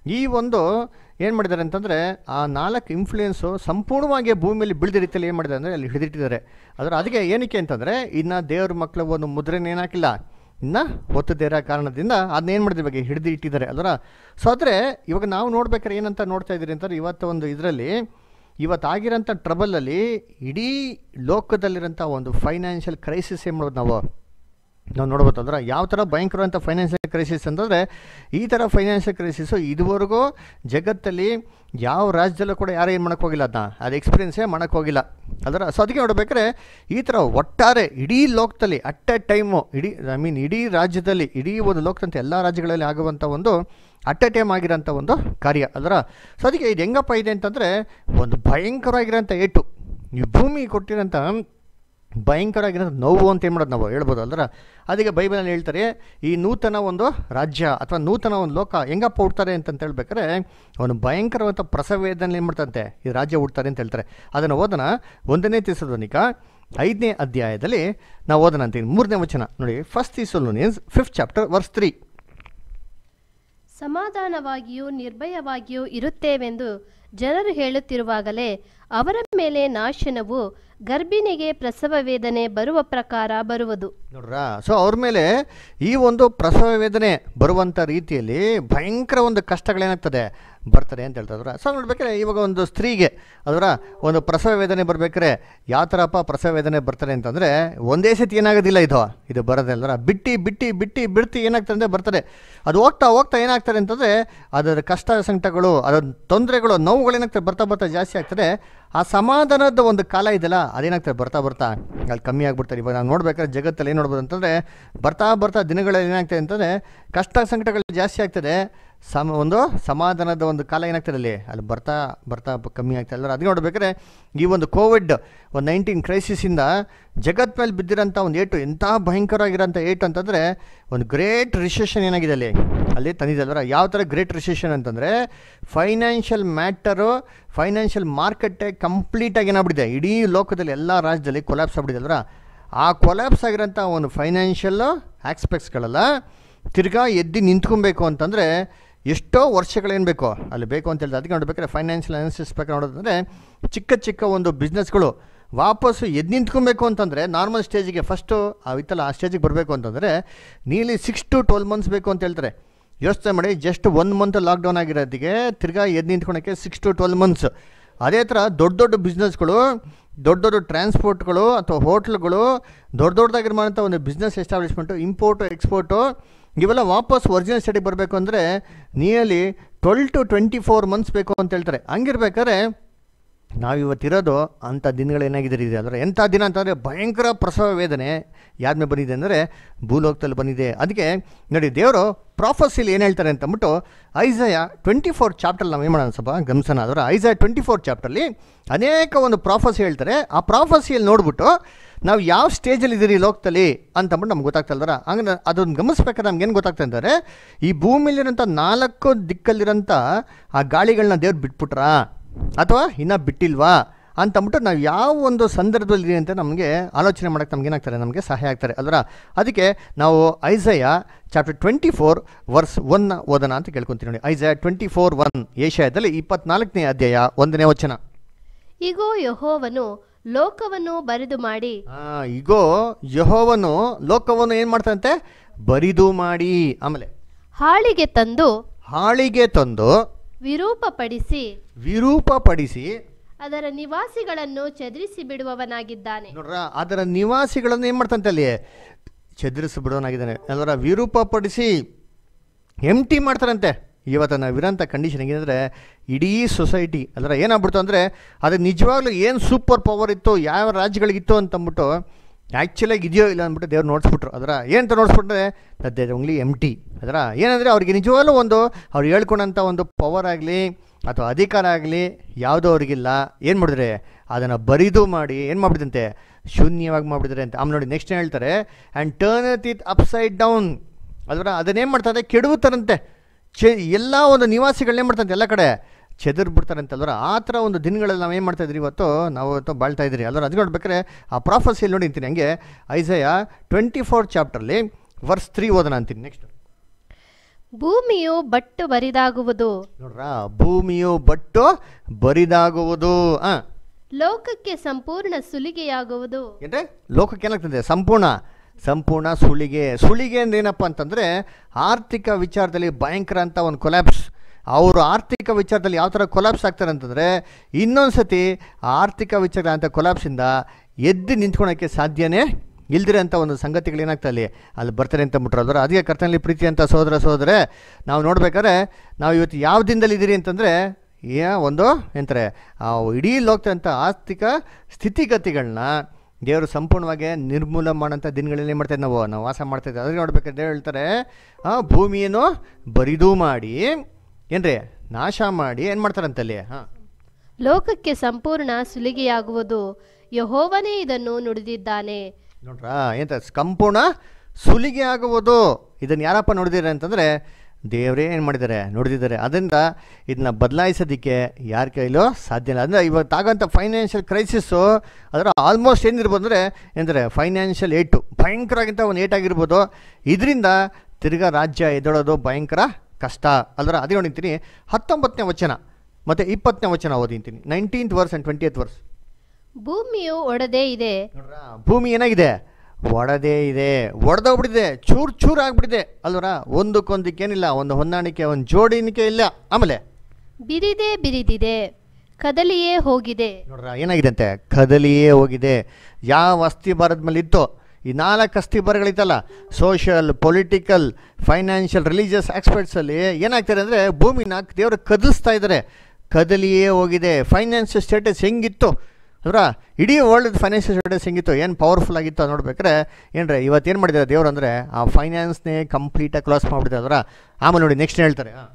ಈ ಒಂದು ಏನು ಮಾಡಿದ್ದಾರೆ ಅಂತಂದರೆ ಆ ನಾಲ್ಕು ಇನ್ಫ್ಲೂಯೆನ್ಸು ಸಂಪೂರ್ಣವಾಗಿ ಭೂಮಿಯಲ್ಲಿ ಬೀಳ್ದ ರೀತಿಯಲ್ಲಿ ಏನು ಮಾಡಿದ್ದಾರೆ ಅಂದರೆ ಅಲ್ಲಿ ಹಿಡಿದಿಟ್ಟಿದ್ದಾರೆ ಅದರ ಅದಕ್ಕೆ ಏನಕ್ಕೆ ಅಂತಂದರೆ ಇನ್ನು ದೇವ್ರ ಮಕ್ಕಳ ಒಂದು ಮುದ್ರೆನ ಏನಾಕಿಲ್ಲ ಇನ್ನು ಒತ್ತದೇ ಇರೋ ಕಾರಣದಿಂದ ಅದನ್ನ ಏನು ಮಾಡಿದ್ರೆ ಇವಾಗ ಹಿಡಿದು ಇಟ್ಟಿದ್ದಾರೆ ಅದರ ಸೊ ಆದರೆ ಇವಾಗ ನಾವು ನೋಡ್ಬೇಕಾದ್ರೆ ಏನಂತ ನೋಡ್ತಾ ಇದ್ದೀರಿ ಅಂತಂದ್ರೆ ಇವತ್ತು ಒಂದು ಇದರಲ್ಲಿ ಇವತ್ತಾಗಿರೋಂಥ ಟ್ರಬಲಲ್ಲಿ ಇಡೀ ಲೋಕದಲ್ಲಿರೋಂಥ ಒಂದು ಫೈನಾನ್ಷಿಯಲ್ ಕ್ರೈಸಿಸ್ ಏನು ಮಾಡೋದು ನಾವು ನಾವು ನೋಡ್ಬೋದು ಅಂದ್ರೆ ಯಾವ ಥರ ಭಯಂಕರವಂಥ ಫೈನಾನ್ಷಿಯಲ್ ಕ್ರೈಸಿಸ್ ಅಂತಂದರೆ ಈ ಥರ ಫೈನಾನ್ಷಿಯಲ್ ಕ್ರೈಸಿಸು ಇದುವರೆಗೂ ಜಗತ್ತಲ್ಲಿ ಯಾವ ರಾಜ್ಯದಲ್ಲೂ ಕೂಡ ಯಾರು ಏನು ಮಾಡೋಕ್ಕೆ ಹೋಗಿಲ್ಲ ಅದನ್ನ ಅದು ಎಕ್ಸ್ಪೀರಿಯನ್ಸೇ ಮಾಡೋಕ್ಕೆ ಹೋಗಿಲ್ಲ ಅದರ ಸೊ ಅದಕ್ಕೆ ನೋಡ್ಬೇಕಾದ್ರೆ ಈ ಥರ ಒಟ್ಟಾರೆ ಇಡೀ ಲೋಕದಲ್ಲಿ ಅಟ್ ಎ ಟೈಮು ಇಡೀ ಐ ಮೀನ್ ಇಡೀ ರಾಜ್ಯದಲ್ಲಿ ಇಡೀ ಒಂದು ಲೋಕದಂತೆ ಎಲ್ಲ ರಾಜ್ಯಗಳಲ್ಲಿ ಆಗುವಂಥ ಒಂದು ಅಟ್ ಎ ಟೈಮ್ ಆಗಿರೋಂಥ ಒಂದು ಕಾರ್ಯ ಅದರ ಸೊ ಅದಕ್ಕೆ ಇದು ಹೆಂಗಪ್ಪ ಇದೆ ಅಂತಂದರೆ ಒಂದು ಭಯಂಕರವಾಗಿರೋಂಥ ಏಟು ಈ ಭೂಮಿ ಕೊಟ್ಟಿರೋಂಥ ಭಯಂಕರವಾಗಿರೋ ನೋವು ಅಂತ ಏನು ಮಾಡೋದು ನಾವು ಹೇಳ್ಬೋದು ಅಲ್ದ್ರ ಅದಕ್ಕೆ ಬೈಬಲಲ್ಲಿ ಹೇಳ್ತಾರೆ ಈ ನೂತನ ಒಂದು ರಾಜ್ಯ ಅಥವಾ ನೂತನ ಒಂದು ಲೋಕ ಹೆಂಗಪ್ಪ ಹುಡ್ತಾರೆ ಅಂತಂತ ಹೇಳ್ಬೇಕಾದ್ರೆ ಅವನು ಭಯಂಕರವಾದ ಪ್ರಸವೇದನೆ ಏನು ಮಾಡ್ತಂತೆ ಈ ರಾಜ್ಯ ಹುಡ್ತಾರೆ ಅಂತ ಹೇಳ್ತಾರೆ ಅದನ್ನು ಓದನ ಒಂದನೇ ತಿಸೋದನಿಕ ಐದನೇ ಅಧ್ಯಾಯದಲ್ಲಿ ನಾವು ಓದನ ಅಂತೀನಿ ಮೂರನೇ ವಚನ ನೋಡಿ first Thessalonians fifth chapter verse three ಸಮಾಧಾನವಾಗಿಯೂ ನಿರ್ಭಯವಾಗಿಯೂ ಇರುತ್ತೇವೆಂದು ಜನರು ಹೇಳುತ್ತಿರುವಾಗಲೇ ಅವರ ಮೇಲೆ ನಾಶನವು ಗರ್ಭಿಣಿಗೆ ಪ್ರಸವ ವೇದನೆ ಬರುವ ಪ್ರಕಾರ ಬರುವುದು ನೋಡ್ರಾ ಸೊ ಅವ್ರ ಮೇಲೆ ಈ ಒಂದು ಪ್ರಸವ ವೇದನೆ ಬರುವಂಥ ರೀತಿಯಲ್ಲಿ ಭಯಂಕರ ಒಂದು ಕಷ್ಟಗಳೇನಾಗ್ತದೆ ಬರ್ತಾರೆ ಅಂತ ಹೇಳ್ತಾರ ಸೊ ನೋಡ್ಬೇಕಾದ್ರೆ ಇವಾಗ ಒಂದು ಸ್ತ್ರೀಗೆ ಅದರ ಒಂದು ಪ್ರಸವ ವೇದನೆ ಬರ್ಬೇಕಾದ್ರೆ ಯಾವ ಥರಪ್ಪ ಪ್ರಸವ ವೇದನೆ ಬರ್ತಾರೆ ಅಂತಂದರೆ ಒಂದೇ ಸತಿ ಏನಾಗೋದಿಲ್ಲ ಇದು ಇದು ಬರೋದೇ ಅಲ್ವರ ಬಿಟ್ಟು ಬಿಟ್ಟು ಬಿಟ್ಟು ಬಿಡ್ತಿ ಏನಾಗ್ತದೆ ಅಂದರೆ ಬರ್ತಾರೆ ಅದು ಹೋಗ್ತಾ ಹೋಗ್ತಾ ಏನಾಗ್ತಾರೆ ಅಂತಂದರೆ ಅದರ ಕಷ್ಟ ಸಂಕಟಗಳು ಅದರ ತೊಂದರೆಗಳು ನೋವುಗಳು ಏನಾಗ್ತದೆ ಬರ್ತಾ ಬರ್ತಾ ಜಾಸ್ತಿ ಆಗ್ತದೆ ಆ ಸಮಾಧಾನದ ಒಂದು ಕಾಲ ಇದೆಯಲ್ಲ ಅದೇನಾಗ್ತದೆ ಬರ್ತಾ ಬರ್ತಾ ಅಲ್ಲಿ ಕಮ್ಮಿ ಆಗ್ಬಿಡ್ತಾರೆ ಇವಾಗ ನಾವು ನೋಡ್ಬೇಕಾದ್ರೆ ಜಗತ್ತಲ್ಲಿ ಏನು ನೋಡ್ಬೋದು ಅಂತಂದರೆ ಬರ್ತಾ ಬರ್ತಾ ದಿನಗಳಲ್ಲಿ ಏನಾಗ್ತದೆ ಅಂತಂದರೆ ಕಷ್ಟ ಸಂಕಟಗಳು ಜಾಸ್ತಿ ಆಗ್ತದೆ ಸಮ ಒಂದು ಸಮಾಧಾನದ ಒಂದು ಕಾಲ ಏನಾಗ್ತದೆ ಅಲ್ಲಿ ಅಲ್ಲಿ ಬರ್ತಾ ಬರ್ತಾ ಬ- ಕಮ್ಮಿ ಆಗ್ತದೆ ಅಲ್ಲ ಅದಕ್ಕೆ ನೋಡ್ಬೇಕಾದ್ರೆ ಈ ಒಂದು ಕೋವಿಡ್ ಒಂದು ನೈನ್ಟೀನ್ ಕ್ರೈಸಿಸಿಂದ ಜಗತ್ ಮೇಲೆ ಬಿದ್ದಿರೋಂಥ ಒಂದು ಏಟು ಎಂಥ ಭಯಂಕರವಾಗಿರೋಂಥ ಏಟು ಅಂತಂದರೆ ಒಂದು ಗ್ರೇಟ್ ರಿಸೆಷನ್ ಏನಾಗಿದೆ ಅಲ್ಲಿ ಅಲ್ಲಿ ತಂದಿದೆ ಅಲ್ವರ ಯಾವ ಥರ ಗ್ರೇಟ್ ರಿಸೆಷನ್ ಅಂತಂದರೆ ಫೈನಾನ್ಷಿಯಲ್ ಮ್ಯಾಟರು ಫೈನಾನ್ಷಿಯಲ್ ಮಾರ್ಕೆಟೇ ಕಂಪ್ಲೀಟಾಗಿ ಏನಾಗ್ಬಿಟ್ಟಿದೆ ಇಡೀ ಲೋಕದಲ್ಲಿ ಎಲ್ಲ ರಾಜ್ಯದಲ್ಲಿ ಕೊಲ್ಯಾಪ್ಸ್ ಆಗ್ಬಿಟ್ಟಿದೆ ಅಲ್ವರ ಆ ಕೊಲ್ಯಾಪ್ಸ್ ಆಗಿರೋಂಥ ಒಂದು ಫೈನಾನ್ಷಿಯಲ್ ಆಸ್ಪೆಕ್ಟ್ಸ್ಗಳೆಲ್ಲ ತಿರ್ಗಾ ಎದ್ದು ನಿಂತ್ಕೊಬೇಕು ಅಂತಂದರೆ ಎಷ್ಟೋ ವರ್ಷಗಳೇನು ಬೇಕು ಅಲ್ಲಿ ಬೇಕು ಅಂತ ಹೇಳಿದ್ರೆ ಅದಕ್ಕೆ ನೋಡ್ಬೇಕಾದ್ರೆ ಫೈನಾನ್ಷಿಯಲ್ ಅನಾಲಿಸಿಸ್ ಬೇಕು ನೋಡೋದಂದರೆ ಚಿಕ್ಕ ಚಿಕ್ಕ ಒಂದು ಬಿಸ್ನೆಸ್ಗಳು ವಾಪಸ್ಸು ಎದ್ದು ನಿಂತ್ಕೊಬೇಕು ಅಂತಂದರೆ ನಾರ್ಮಲ್ ಸ್ಟೇಜಿಗೆ ಫಸ್ಟು ಆ ಇತ್ತಲ್ಲ ಆ ಸ್ಟೇಜಿಗೆ ಬರಬೇಕು ಅಂತಂದರೆ ನೀಲಿ ಸಿಕ್ಸ್ ಟು ಟ್ವೆಲ್ ಮಂತ್ಸ್ ಬೇಕು ಅಂತ ಹೇಳ್ತಾರೆ ಯೋಚನೆ ಮಾಡಿ ಜಸ್ಟ್ ಒಂದು ಮಂತ್ ಲಾಕ್ಡೌನ್ ಆಗಿರೋದಕ್ಕೆ ತಿರ್ಗಾ ಎದ್ದು ನಿಂತ್ಕೊಳಕ್ಕೆ ಸಿಕ್ಸ್ ಟು ಟ್ವೆಲ್ ಮಂತ್ಸ್ ಅದೇ ಥರ ದೊಡ್ಡ ದೊಡ್ಡ ಬಿಸ್ನೆಸ್ಗಳು ದೊಡ್ಡ ದೊಡ್ಡ ಟ್ರಾನ್ಸ್ಪೋರ್ಟ್ಗಳು ಅಥವಾ ಹೋಟ್ಲ್ಗಳು ದೊಡ್ಡ ದೊಡ್ಡದಾಗಿರುವಂಥ ಒಂದು ಬಿಸ್ನೆಸ್ ಎಸ್ಟಾಬ್ಲಿಷ್ಮೆಂಟು ಇಂಪೋರ್ಟು ಎಕ್ಸ್ಪೋರ್ಟು ಇವೆಲ್ಲ ವಾಪಸ್ ಒರಿಜಿನಲ್ ಸ್ಟೇಟಿಗೆ ಬರಬೇಕು ಅಂದರೆ nearly twelve to twenty four months ಬೇಕು ಅಂತ ಹೇಳ್ತಾರೆ ಹಂಗಿರ್ಬೇಕಾದ್ರೆ ನಾವಿವತ್ತಿರೋದು ಅಂಥ ದಿನಗಳೇನಾಗಿದೆ ಇದೆ ಅಂದರೆ ಎಂಥ ದಿನ ಅಂತಂದರೆ ಭಯಂಕರ ಪ್ರಸವ ವೇದನೆ ಯಾರ ಮೇಲೆ ಬಂದಿದೆ ಅಂದರೆ ಭೂಲೋಕದಲ್ಲಿ ಬಂದಿದೆ ಅದಕ್ಕೆ ನೋಡಿ ದೇವರು ಪ್ರಾಫಸಿಲಿ ಏನು ಹೇಳ್ತಾರೆ ಅಂತ ಅಂದ್ಬಿಟ್ಟು ಐಸಯ ಟ್ವೆಂಟಿ ಫೋರ್ ಚಾಪ್ಟರ್ ನಾವು ಏನು ಮಾಡೋಣ ಸ್ವಲ್ಪ ಗಮನಿಸೋಣ ಅದರ ಐಸಯ ಟ್ವೆಂಟಿ ಫೋರ್ ಚಾಪ್ಟರ್ಲಿ ಅನೇಕ ಒಂದು ಪ್ರಾಫಸಿ ಹೇಳ್ತಾರೆ ಆ ಪ್ರಾಫಸಿಯಲ್ಲಿ ನೋಡ್ಬಿಟ್ಟು ನಾವು ಯಾವ ಸ್ಟೇಜಲ್ಲಿ ಇದ್ದೀರಿ ಲೋಕದಲ್ಲಿ ಅಂತಂದ್ಬಿಟ್ಟು ನಮ್ಗೆ ಗೊತ್ತಾಗ್ತಲ್ದರ ಹಂಗೆ ಅದನ್ನು ಗಮನಿಸ್ಬೇಕಾದ್ರೆ ನಮ್ಗೆ ಏನು ಗೊತ್ತಾಗ್ತಾ ಅಂದರೆ ಈ ಭೂಮಿಲಿರೋಂಥ ನಾಲ್ಕು ದಿಕ್ಕಲ್ಲಿರೋಂಥ ಆ ಗಾಳಿಗಳನ್ನ ದೇವ್ರು ಬಿಟ್ಬಿಟ್ರಾ ಅಥವಾ ಇನ್ನೂ ಬಿಟ್ಟಿಲ್ವಾ ಅಂತಂದ್ಬಿಟ್ಟು ನಾವು ಯಾವ ಒಂದು ಸಂದರ್ಭದಲ್ಲಿ ಅಂತ ನಮಗೆ ಆಲೋಚನೆ ಮಾಡೋಕ್ಕೆ ನಮ್ಗೆ ಏನಾಗ್ತಾರೆ ನಮಗೆ ಸಹಾಯ ಆಗ್ತಾರೆ ಅಲ್ವರ ಅದಕ್ಕೆ ನಾವು Isaiah chapter twenty four verse one ಓದೋಣ ಅಂತ ಕೇಳ್ಕೊತೀನಿ ನೋಡಿ ಐಸಯ ಟ್ವೆಂಟಿ ಫೋರ್ ಒನ್ ಏಷ್ಯಾದಲ್ಲಿ ಇಪ್ಪತ್ನಾಲ್ಕನೇ ಅಧ್ಯಾಯ ಒಂದನೇ ವಚನ ಇಗೋ ಯಹೋವನು ಲೋಕವನ್ನು ಬರಿದು ಮಾಡಿ ಆ, ಇಗೋ ಯಹೋವನು ಲೋಕವನ್ನು ಏನು ಮಾಡ್ತಾನಂತೆ ಬರಿದು ಮಾಡಿ ಆಮೇಲೆ ಹಾಳಿಗೆ ತಂದು ಹಾಳಿಗೆ ತಂದು ವಿರೂಪಪಡಿಸಿ ವಿರೂಪಪಡಿಸಿ ಅದರ ನಿವಾಸಿಗಳನ್ನು ಚದುರಿಸಿ ಬಿಡುವವನಾಗಿದ್ದಾನೆ ನೋಡ್ರ ಅದರ ನಿವಾಸಿಗಳನ್ನು ಏನು ಮಾಡ್ತಂತೆ ಅಲ್ಲಿ ಚದುರಿಸಿ ಬಿಡೋನಾಗಿದ್ದಾನೆ ಅದರ ವಿರೂಪಪಡಿಸಿ ಎಂಟಿ ಮಾಡ್ತಾರಂತೆ ಇವತ್ತು ನಾವಿರೋಂಥ ಕಂಡೀಷನ್ ಹೆಂಗಂದರೆ ಇಡೀ ಸೊಸೈಟಿ ಅದರ ಏನಾಗ್ಬಿಡ್ತು ಅಂದರೆ ಅದು ನಿಜವಾಗ್ಲೂ ಏನು ಸೂಪರ್ ಪವರ್ ಇತ್ತು ಯಾವ ರಾಜ್ಯಗಳಿಗಿತ್ತು ಅಂತಂದ್ಬಿಟ್ಟು ಆ್ಯಕ್ಚುಲಾಗಿ ಇದೆಯೋ ಇಲ್ಲ ಅಂದ್ಬಿಟ್ಟು ದೇವ್ರು ನೋಡಿಸ್ಬಿಟ್ರು ಅದರ ಏನಂತ ನೋಡಿಸ್ಬಿಟ್ರೆ that there only M T ಅದರ ಏನಂದರೆ ಅವ್ರಿಗೆ ನಿಜವಾಗ್ಲೂ ಒಂದು ಅವ್ರು ಹೇಳ್ಕೊಂಡಂಥ ಒಂದು ಪವರ್ ಆಗಲಿ ಅಥವಾ ಅಧಿಕಾರ ಆಗಲಿ ಯಾವುದೋ ಅವ್ರಿಗಿಲ್ಲ ಏನು ಮಾಡಿದ್ರೆ ಅದನ್ನು ಬರಿದು ಮಾಡಿ ಏನು ಮಾಡಿಬಿಡ್ತಂತೆ ಶೂನ್ಯವಾಗಿ ಮಾಡಿಬಿಡ್ತಾರೆ ಅಂತ ಆಮೇಲೆ ನೋಡಿ ನೆಕ್ಸ್ಟ್ ಏನು ಹೇಳ್ತಾರೆ and turn it upside down ಅದರ ಅದನ್ನೇನು ಮಾಡ್ತಾರೆ ಕೆಡವುತ್ತಾರಂತೆ ಚೆ ಎಲ್ಲ ಒಂದು ನಿವಾಸಿಗಳನ್ನೇ ಮಾಡ್ತಂತೆ ಎಲ್ಲ ಕಡೆ ಚೆದರ್ ಬಿಡ್ತಾರಂತೆ ಅಲ್ವರ ಆ ಥರ ಒಂದು ದಿನಗಳಲ್ಲಿ ನಾವು ಏನು ಮಾಡ್ತಾ ಇದ್ರಿ ಇವತ್ತು ನಾವು ಇವತ್ತು ಬಾಳ್ತಾ ಇದ್ರಿ ಅಲ್ವರ ಅದು ನೋಡ್ಬೇಕಾದ್ರೆ ಆ ಪ್ರಾಫಸಿಯಲ್ಲಿ ನೋಡಿ ಅಂತೀನಿ ಹಂಗೆ ಐಸಯ ಟ್ವೆಂಟಿ ಫೋರ್ ಚಾಪ್ಟರ್ಲಿ ವರ್ಸ್ ತ್ರೀ ಓದೋಣ ಅಂತೀನಿ ನೆಕ್ಸ್ಟ್ ಭೂಮಿಯು ಬಟ್ಟು ಬರಿದಾಗುವುದು ನೋಡ್ರ ಭೂಮಿಯು ಬಟ್ಟು ಬರಿದಾಗುವುದು ಆ ಲೋಕಕ್ಕೆ ಸಂಪೂರ್ಣ ಸುಲಿಗೆಯಾಗುವುದು ಏನ್ರೆ ಲೋಕಕ್ಕೆ ಏನಾಗ್ತದೆ ಸಂಪೂರ್ಣ ಸಂಪೂರ್ಣ ಸುಳಿಗೆ ಸುಳಿಗೆ ಅಂದ್ರೆ ಏನಪ್ಪ ಅಂತಂದರೆ ಆರ್ಥಿಕ ವಿಚಾರದಲ್ಲಿ ಭಯಂಕರ ಅಂತ ಒಂದು ಕೊಲ್ಯಾಪ್ಸ್ ಅವರು ಆರ್ಥಿಕ ವಿಚಾರದಲ್ಲಿ ಯಾವ ಥರ ಕೊಲ್ಯಾಪ್ಸ್ ಆಗ್ತಾರೆ ಅಂತಂದರೆ ಇನ್ನೊಂದು ಸತಿ ಆ ಆರ್ಥಿಕ ವಿಚಾರ ಅಂತ ಕೊಲ್ಯಾಪ್ಸಿಂದ ಎದ್ದು ನಿಂತ್ಕೊಳಕ್ಕೆ ಸಾಧ್ಯನೇ ಇಲ್ದಿರ ಅಂತ ಒಂದು ಸಂಗತಿಗಳು ಏನಾಗ್ತಾ ಅಲ್ಲಿ ಅಲ್ಲಿ ಬರ್ತಾರೆ ಅಂತ ಮುಟ್ರೋದ್ರ ಅದಕ್ಕೆ ಕರ್ತನಲ್ಲಿ ಪ್ರೀತಿ ಅಂತ ಸೋದರ ಸೋದರೇ ನಾವು ನೋಡ್ಬೇಕಾದ್ರೆ ನಾವು ಇವತ್ತು ಯಾವ ದಿನದಲ್ಲಿ ಇದ್ದೀರಿ ಅಂತಂದರೆ ಏ ಒಂದು ಎಂತಾರೆ ಆ ಇಡೀ ಲೋಕದಂಥ ಆರ್ಥಿಕ ಸ್ಥಿತಿಗತಿಗಳನ್ನ ದೇವರು ಸಂಪೂರ್ಣವಾಗಿ ನಿರ್ಮೂಲ ಮಾಡೋಂಥ ದಿನಗಳಲ್ಲಿ ಏನು ಮಾಡ್ತಾ ಇದ್ದೀವಿ ನಾವು ನಾವು ವಾಸ ಮಾಡ್ತಾ ಇದ್ದೀವಿ ಅದಕ್ಕೆ ನೋಡ್ಬೇಕಾದ್ರೆ ದೇವ್ರು ಹೇಳ್ತಾರೆ ಆ ಭೂಮಿಯನ್ನು ಬರಿದು ಮಾಡಿ ಏನ್ರಿ ನಾಶ ಮಾಡಿ ಏನು ಮಾಡ್ತಾರಂತಲ್ಲಿ ಹಾಂ ಲೋಕಕ್ಕೆ ಸಂಪೂರ್ಣ ಸುಲಿಗೆಯಾಗುವುದು ಯಹೋವನೇ ಇದನ್ನು ನುಡಿದಿದ್ದಾನೆ ನೋಡ್ರಾ ಎಂತ ಸಂಪೂರ್ಣ ಸುಲಿಗೆ ಆಗುವುದು ಇದನ್ನು ಯಾರಪ್ಪ ನೋಡಿದಿದ್ದಾರೆ ಅಂತಂದರೆ ದೇವರೇ ಏನು ಮಾಡಿದ್ದಾರೆ ನೋಡಿದ್ದಾರೆ ಅದರಿಂದ ಇದನ್ನ ಬದಲಾಯಿಸೋದಕ್ಕೆ ಯಾರ ಕೈಲೂ ಸಾಧ್ಯ ಇಲ್ಲ ಅಂದರೆ ಇವತ್ತಾಗಂಥ ಫೈನಾನ್ಷಿಯಲ್ ಕ್ರೈಸಿಸ್ಸು ಅದರ ಆಲ್ಮೋಸ್ಟ್ ಏನಿರ್ಬೋದು ಅಂದರೆ ಏನಂದರೆ ಫೈನಾನ್ಷಿಯಲ್ ಏಟು ಭಯಂಕರವಾಗಿಂತ ಒಂದು ಏಟಾಗಿರ್ಬೋದು ಇದರಿಂದ ತಿರ್ಗಾ ರಾಜ್ಯ ಎದ್ದೊಳೋದು ಭಯಂಕರ ಕಷ್ಟ ಅಲ್ದ್ರ ಅದೇ ನೋಡಿರ್ತೀನಿ ಹತ್ತೊಂಬತ್ತನೇ ವಚನ ಮತ್ತು ಇಪ್ಪತ್ತನೇ ವಚನ ಓದಿಂತೀನಿ nineteenth verse and twentieth verse ಭೂಮಿಯು ಒಡೆದೇ ಇದೆ ನೋಡ್ರಾ ಭೂಮಿ ಏನಾಗಿದೆ ಒಡದೇ ಇದೆ ಒಡೆದೋಗ್ಬಿಟ್ಟಿದೆ ಚೂರು ಚೂರು ಆಗ್ಬಿಟ್ಟಿದೆ ಅಲ್ವರ ಒಂದಕ್ಕೊಂದಕ್ಕೇನಿಲ್ಲ ಒಂದು ಹೊಂದಾಣಿಕೆ ಒಂದು ಜೋಡಿನಿಕೆ ಇಲ್ಲ ಆಮೇಲೆ ಬಿರಿದೇ ಬಿರಿದಿದೆ ಕದಲಿಯೇ ಹೋಗಿದೆ ನೋಡ್ರ ಏನಾಗಿದೆ ಅಂತೆ ಕದಲಿಯೇ ಹೋಗಿದೆ ಯಾವ ಅಸ್ಥಿ ಬರದ ಮೇಲೆ ಇತ್ತು ಈ ನಾಲ್ಕು ಅಸ್ಥಿ ಬರಗಳಿತ್ತಲ್ಲ ಸೋಷಿಯಲ್ ಪೊಲಿಟಿಕಲ್ ಫೈನಾನ್ಷಿಯಲ್ ರಿಲಿಜಿಯಸ್ ಆಕ್ಸ್ಪರ್ಟ್ಸಲ್ಲಿ ಏನಾಗ್ತಾರೆ ಅಂದರೆ ಭೂಮಿನ ದೇವರು ಕದಲಿಸ್ತಾ ಇದ್ದಾರೆ ಕದಲಿಯೇ ಹೋಗಿದೆ ಫೈನಾನ್ಷಿಯಲ್ ಸ್ಟೇಟಸ್ ಹೆಂಗಿತ್ತು ಅವರ ಇಡೀ ವರ್ಲ್ಡ್ ಫೈನಾನ್ಷಿಯಲ್ ಸ್ಟೇಟಸ್ ಹೆಂಗಿತ್ತು ಏನು ಪವರ್ಫುಲ್ ಆಗಿತ್ತು ಅಂತ ನೋಡ್ಬೇಕಾದ್ರೆ ಏನ್ರೆ ಇವತ್ತೇನು ಮಾಡಿದ್ದಾರೆ ದೇವ್ರು ಅಂದರೆ ಆ ಫೈನಾನ್ಸ್ನೇ ಕಂಪ್ಲೀಟಾಗಿ ಕ್ಲಾಸ್ ಮಾಡಿಬಿಟ್ಟಿದ್ದಾರೆ ಅವರ ಆಮೇಲೆ ನೋಡಿ ನೆಕ್ಸ್ಟ್ ಹೇಳ್ತಾರೆ ಆ.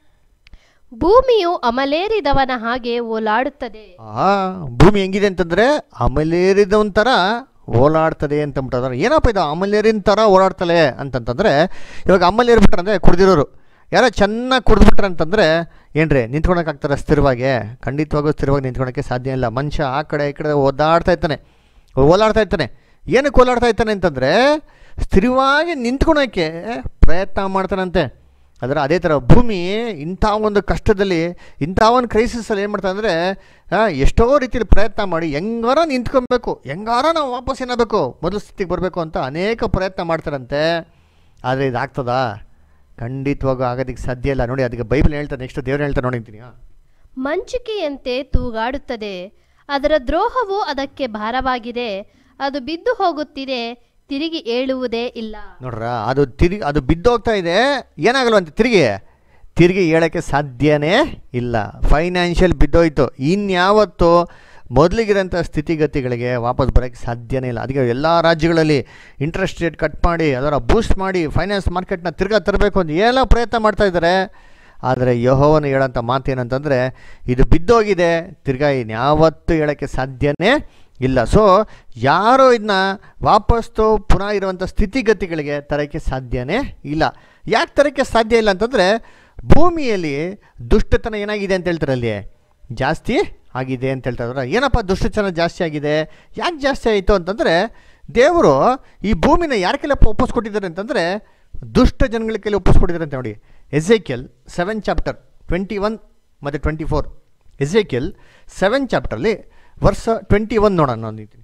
ಭೂಮಿಯು ಅಮಲೇರಿದವನ ಹಾಗೆ ಓಲಾಡುತ್ತದೆ ಆ ಭೂಮಿ ಹೆಂಗಿದೆ ಅಂತಂದರೆ ಅಮಲೇರಿದವನ ಥರ ಓಲಾಡ್ತದೆ ಅಂತ ಅಂದ್ಬಿಟ್ಟು ಏನಪ್ಪ ಇದು ಅಮಲೇರಿನ ಥರ ಓಡಾಡ್ತಲೆ ಅಂತಂತಂದರೆ ಇವಾಗ ಅಮಲೇರ್ಬಿಟ್ರೆ ಅಂದರೆ ಕುಡ್ದಿರೋರು ಯಾರೋ ಚೆನ್ನಾಗಿ ಕುಡಿದ್ಬಿಟ್ರೆ ಅಂತಂದರೆ ಏನ್ರಿ ನಿಂತ್ಕೊಳಕ್ಕಾಗ್ತಾರೆ ಸ್ಥಿರವಾಗಿ ಖಂಡಿತವಾಗೂ ಸ್ಥಿರವಾಗಿ ನಿಂತ್ಕೊಳಕ್ಕೆ ಸಾಧ್ಯ ಇಲ್ಲ ಮನುಷ್ಯ ಆ ಕಡೆ ಈ ಕಡೆ ಓದಾಡ್ತಾ ಇರ್ತಾನೆ ಓಲಾಡ್ತಾ ಇರ್ತಾನೆ ಏನಕ್ಕೆ ಓಲಾಡ್ತಾ ಇರ್ತಾನೆ ಅಂತಂದರೆ ಸ್ಥಿರವಾಗಿ ನಿಂತ್ಕೊಳಕ್ಕೆ ಪ್ರಯತ್ನ ಮಾಡ್ತಾನಂತೆ ಅದರ ಅದೇ ಥರ ಭೂಮಿ ಇಂಥ ಒಂದು ಕಷ್ಟದಲ್ಲಿ ಇಂಥ ಒಂದು ಕ್ರೈಸಿಸಲ್ಲಿ ಏನು ಮಾಡ್ತಾ ಅಂದರೆ ಎಷ್ಟೋ ರೀತಿಯಲ್ಲಿ ಪ್ರಯತ್ನ ಮಾಡಿ ಹೆಂಗಾರ ನಿಂತ್ಕೊಬೇಕು ಹೆಂಗಾರ ನಾವು ವಾಪಸ್ ಏನಾಗಬೇಕು ಮೊದಲು ಸ್ಥಿತಿಗೆ ಬರಬೇಕು ಅಂತ ಅನೇಕ ಪ್ರಯತ್ನ ಮಾಡ್ತಾರಂತೆ ಆದರೆ ಇದಾಗ್ತದಾ ಖಂಡಿತವಾಗೂ ಆಗೋದಕ್ಕೆ ಸಾಧ್ಯ ಇಲ್ಲ ನೋಡಿ ಅದಕ್ಕೆ ಬೈಬಲ್ ಹೇಳ್ತಾರೆ ನೆಕ್ಸ್ಟ್ ದೇವ್ರು ಹೇಳ್ತಾರೆ ನೋಡಿರ್ತೀನಿ ಮಂಚಿಕೆಯಂತೆ ತೂಗಾಡುತ್ತದೆ ಅದರ ದ್ರೋಹವು ಅದಕ್ಕೆ ಭಾರವಾಗಿದೆ ಅದು ಬಿದ್ದು ಹೋಗುತ್ತಿದೆ ತಿರುಗಿ ಏಳುವುದೇ ಇಲ್ಲ ನೋಡ್ರ ಅದು ತಿರುಗಿ ಅದು ಬಿದ್ದೋಗ್ತಾ ಇದೆ ಏನಾಗಲ್ವಂತೆ ತಿರುಗಿ ತಿರುಗಿ ಹೇಳೋಕ್ಕೆ ಸಾಧ್ಯನೇ ಇಲ್ಲ ಫೈನಾನ್ಷಿಯಲ್ ಬಿದ್ದೋಯ್ತು ಇನ್ಯಾವತ್ತು ಮೊದಲಿಗಿರೋಂಥ ಸ್ಥಿತಿಗತಿಗಳಿಗೆ ವಾಪಸ್ ಬರೋಕ್ಕೆ ಸಾಧ್ಯನೇ ಇಲ್ಲ ಅದಕ್ಕೆ ಎಲ್ಲ ರಾಜ್ಯಗಳಲ್ಲಿ ಇಂಟ್ರೆಸ್ಟ್ ರೇಟ್ ಕಟ್ ಮಾಡಿ ಅದರ ಬೂಸ್ಟ್ ಮಾಡಿ ಫೈನಾನ್ಸ್ ಮಾರ್ಕೆಟ್ನ ತಿರ್ಗಾ ತರಬೇಕು ಅಂತ ಎಲ್ಲ ಪ್ರಯತ್ನ ಮಾಡ್ತಾ ಇದ್ದಾರೆ ಆದರೆ ಯಹೋವನು ಹೇಳೋಂಥ ಮಾತು ಏನಂತಂದರೆ ಇದು ಬಿದ್ದೋಗಿದೆ ತಿರ್ಗಾ ಇನ್ಯಾವತ್ತೂ ಹೇಳೋಕ್ಕೆ ಸಾಧ್ಯನೇ ಇಲ್ಲ ಸೊ ಯಾರು ಇದನ್ನ ವಾಪಸ್ಸು ಪುನಃ ಇರುವಂಥ ಸ್ಥಿತಿಗತಿಗಳಿಗೆ ತರೋಕ್ಕೆ ಸಾಧ್ಯನೇ ಇಲ್ಲ ಯಾಕೆ ತರೋಕ್ಕೆ ಸಾಧ್ಯ ಇಲ್ಲ ಅಂತಂದರೆ ಭೂಮಿಯಲ್ಲಿ ದುಷ್ಟತನ ಏನಾಗಿದೆ ಅಂತ ಹೇಳ್ತಾರೆ ಅಲ್ಲಿ ಜಾಸ್ತಿ ಆಗಿದೆ ಅಂತ ಹೇಳ್ತಾ ಇದ್ದಾರೆ ಏನಪ್ಪ ದುಷ್ಟತನ ಜಾಸ್ತಿ ಆಗಿದೆ ಯಾಕೆ ಜಾಸ್ತಿ ಆಯಿತು ಅಂತಂದರೆ ದೇವರು ಈ ಭೂಮಿನ ಯಾರ ಕೈಲಪ್ಪ ಒಪ್ಪಿಸ್ಕೊಟ್ಟಿದ್ದಾರೆ ಅಂತಂದರೆ ದುಷ್ಟ ಜನಗಳ ಕೈಲಿ ಒಪ್ಪಿಸ್ಕೊಟ್ಟಿದ್ದಾರೆ ಅಂತ ನೋಡಿ Ezekiel seven chapter twenty one ಮತ್ತು ಟ್ವೆಂಟಿ ಫೋರ್ ಎಸೇಕಿಯಲ್ ಸೆವೆನ್ ಚಾಪ್ಟರ್ಲಿ ವರ್ಷ ಟ್ವೆಂಟಿ ಒನ್ ನೋಡೋಣ ಅಂದಿದ್ದೀನಿ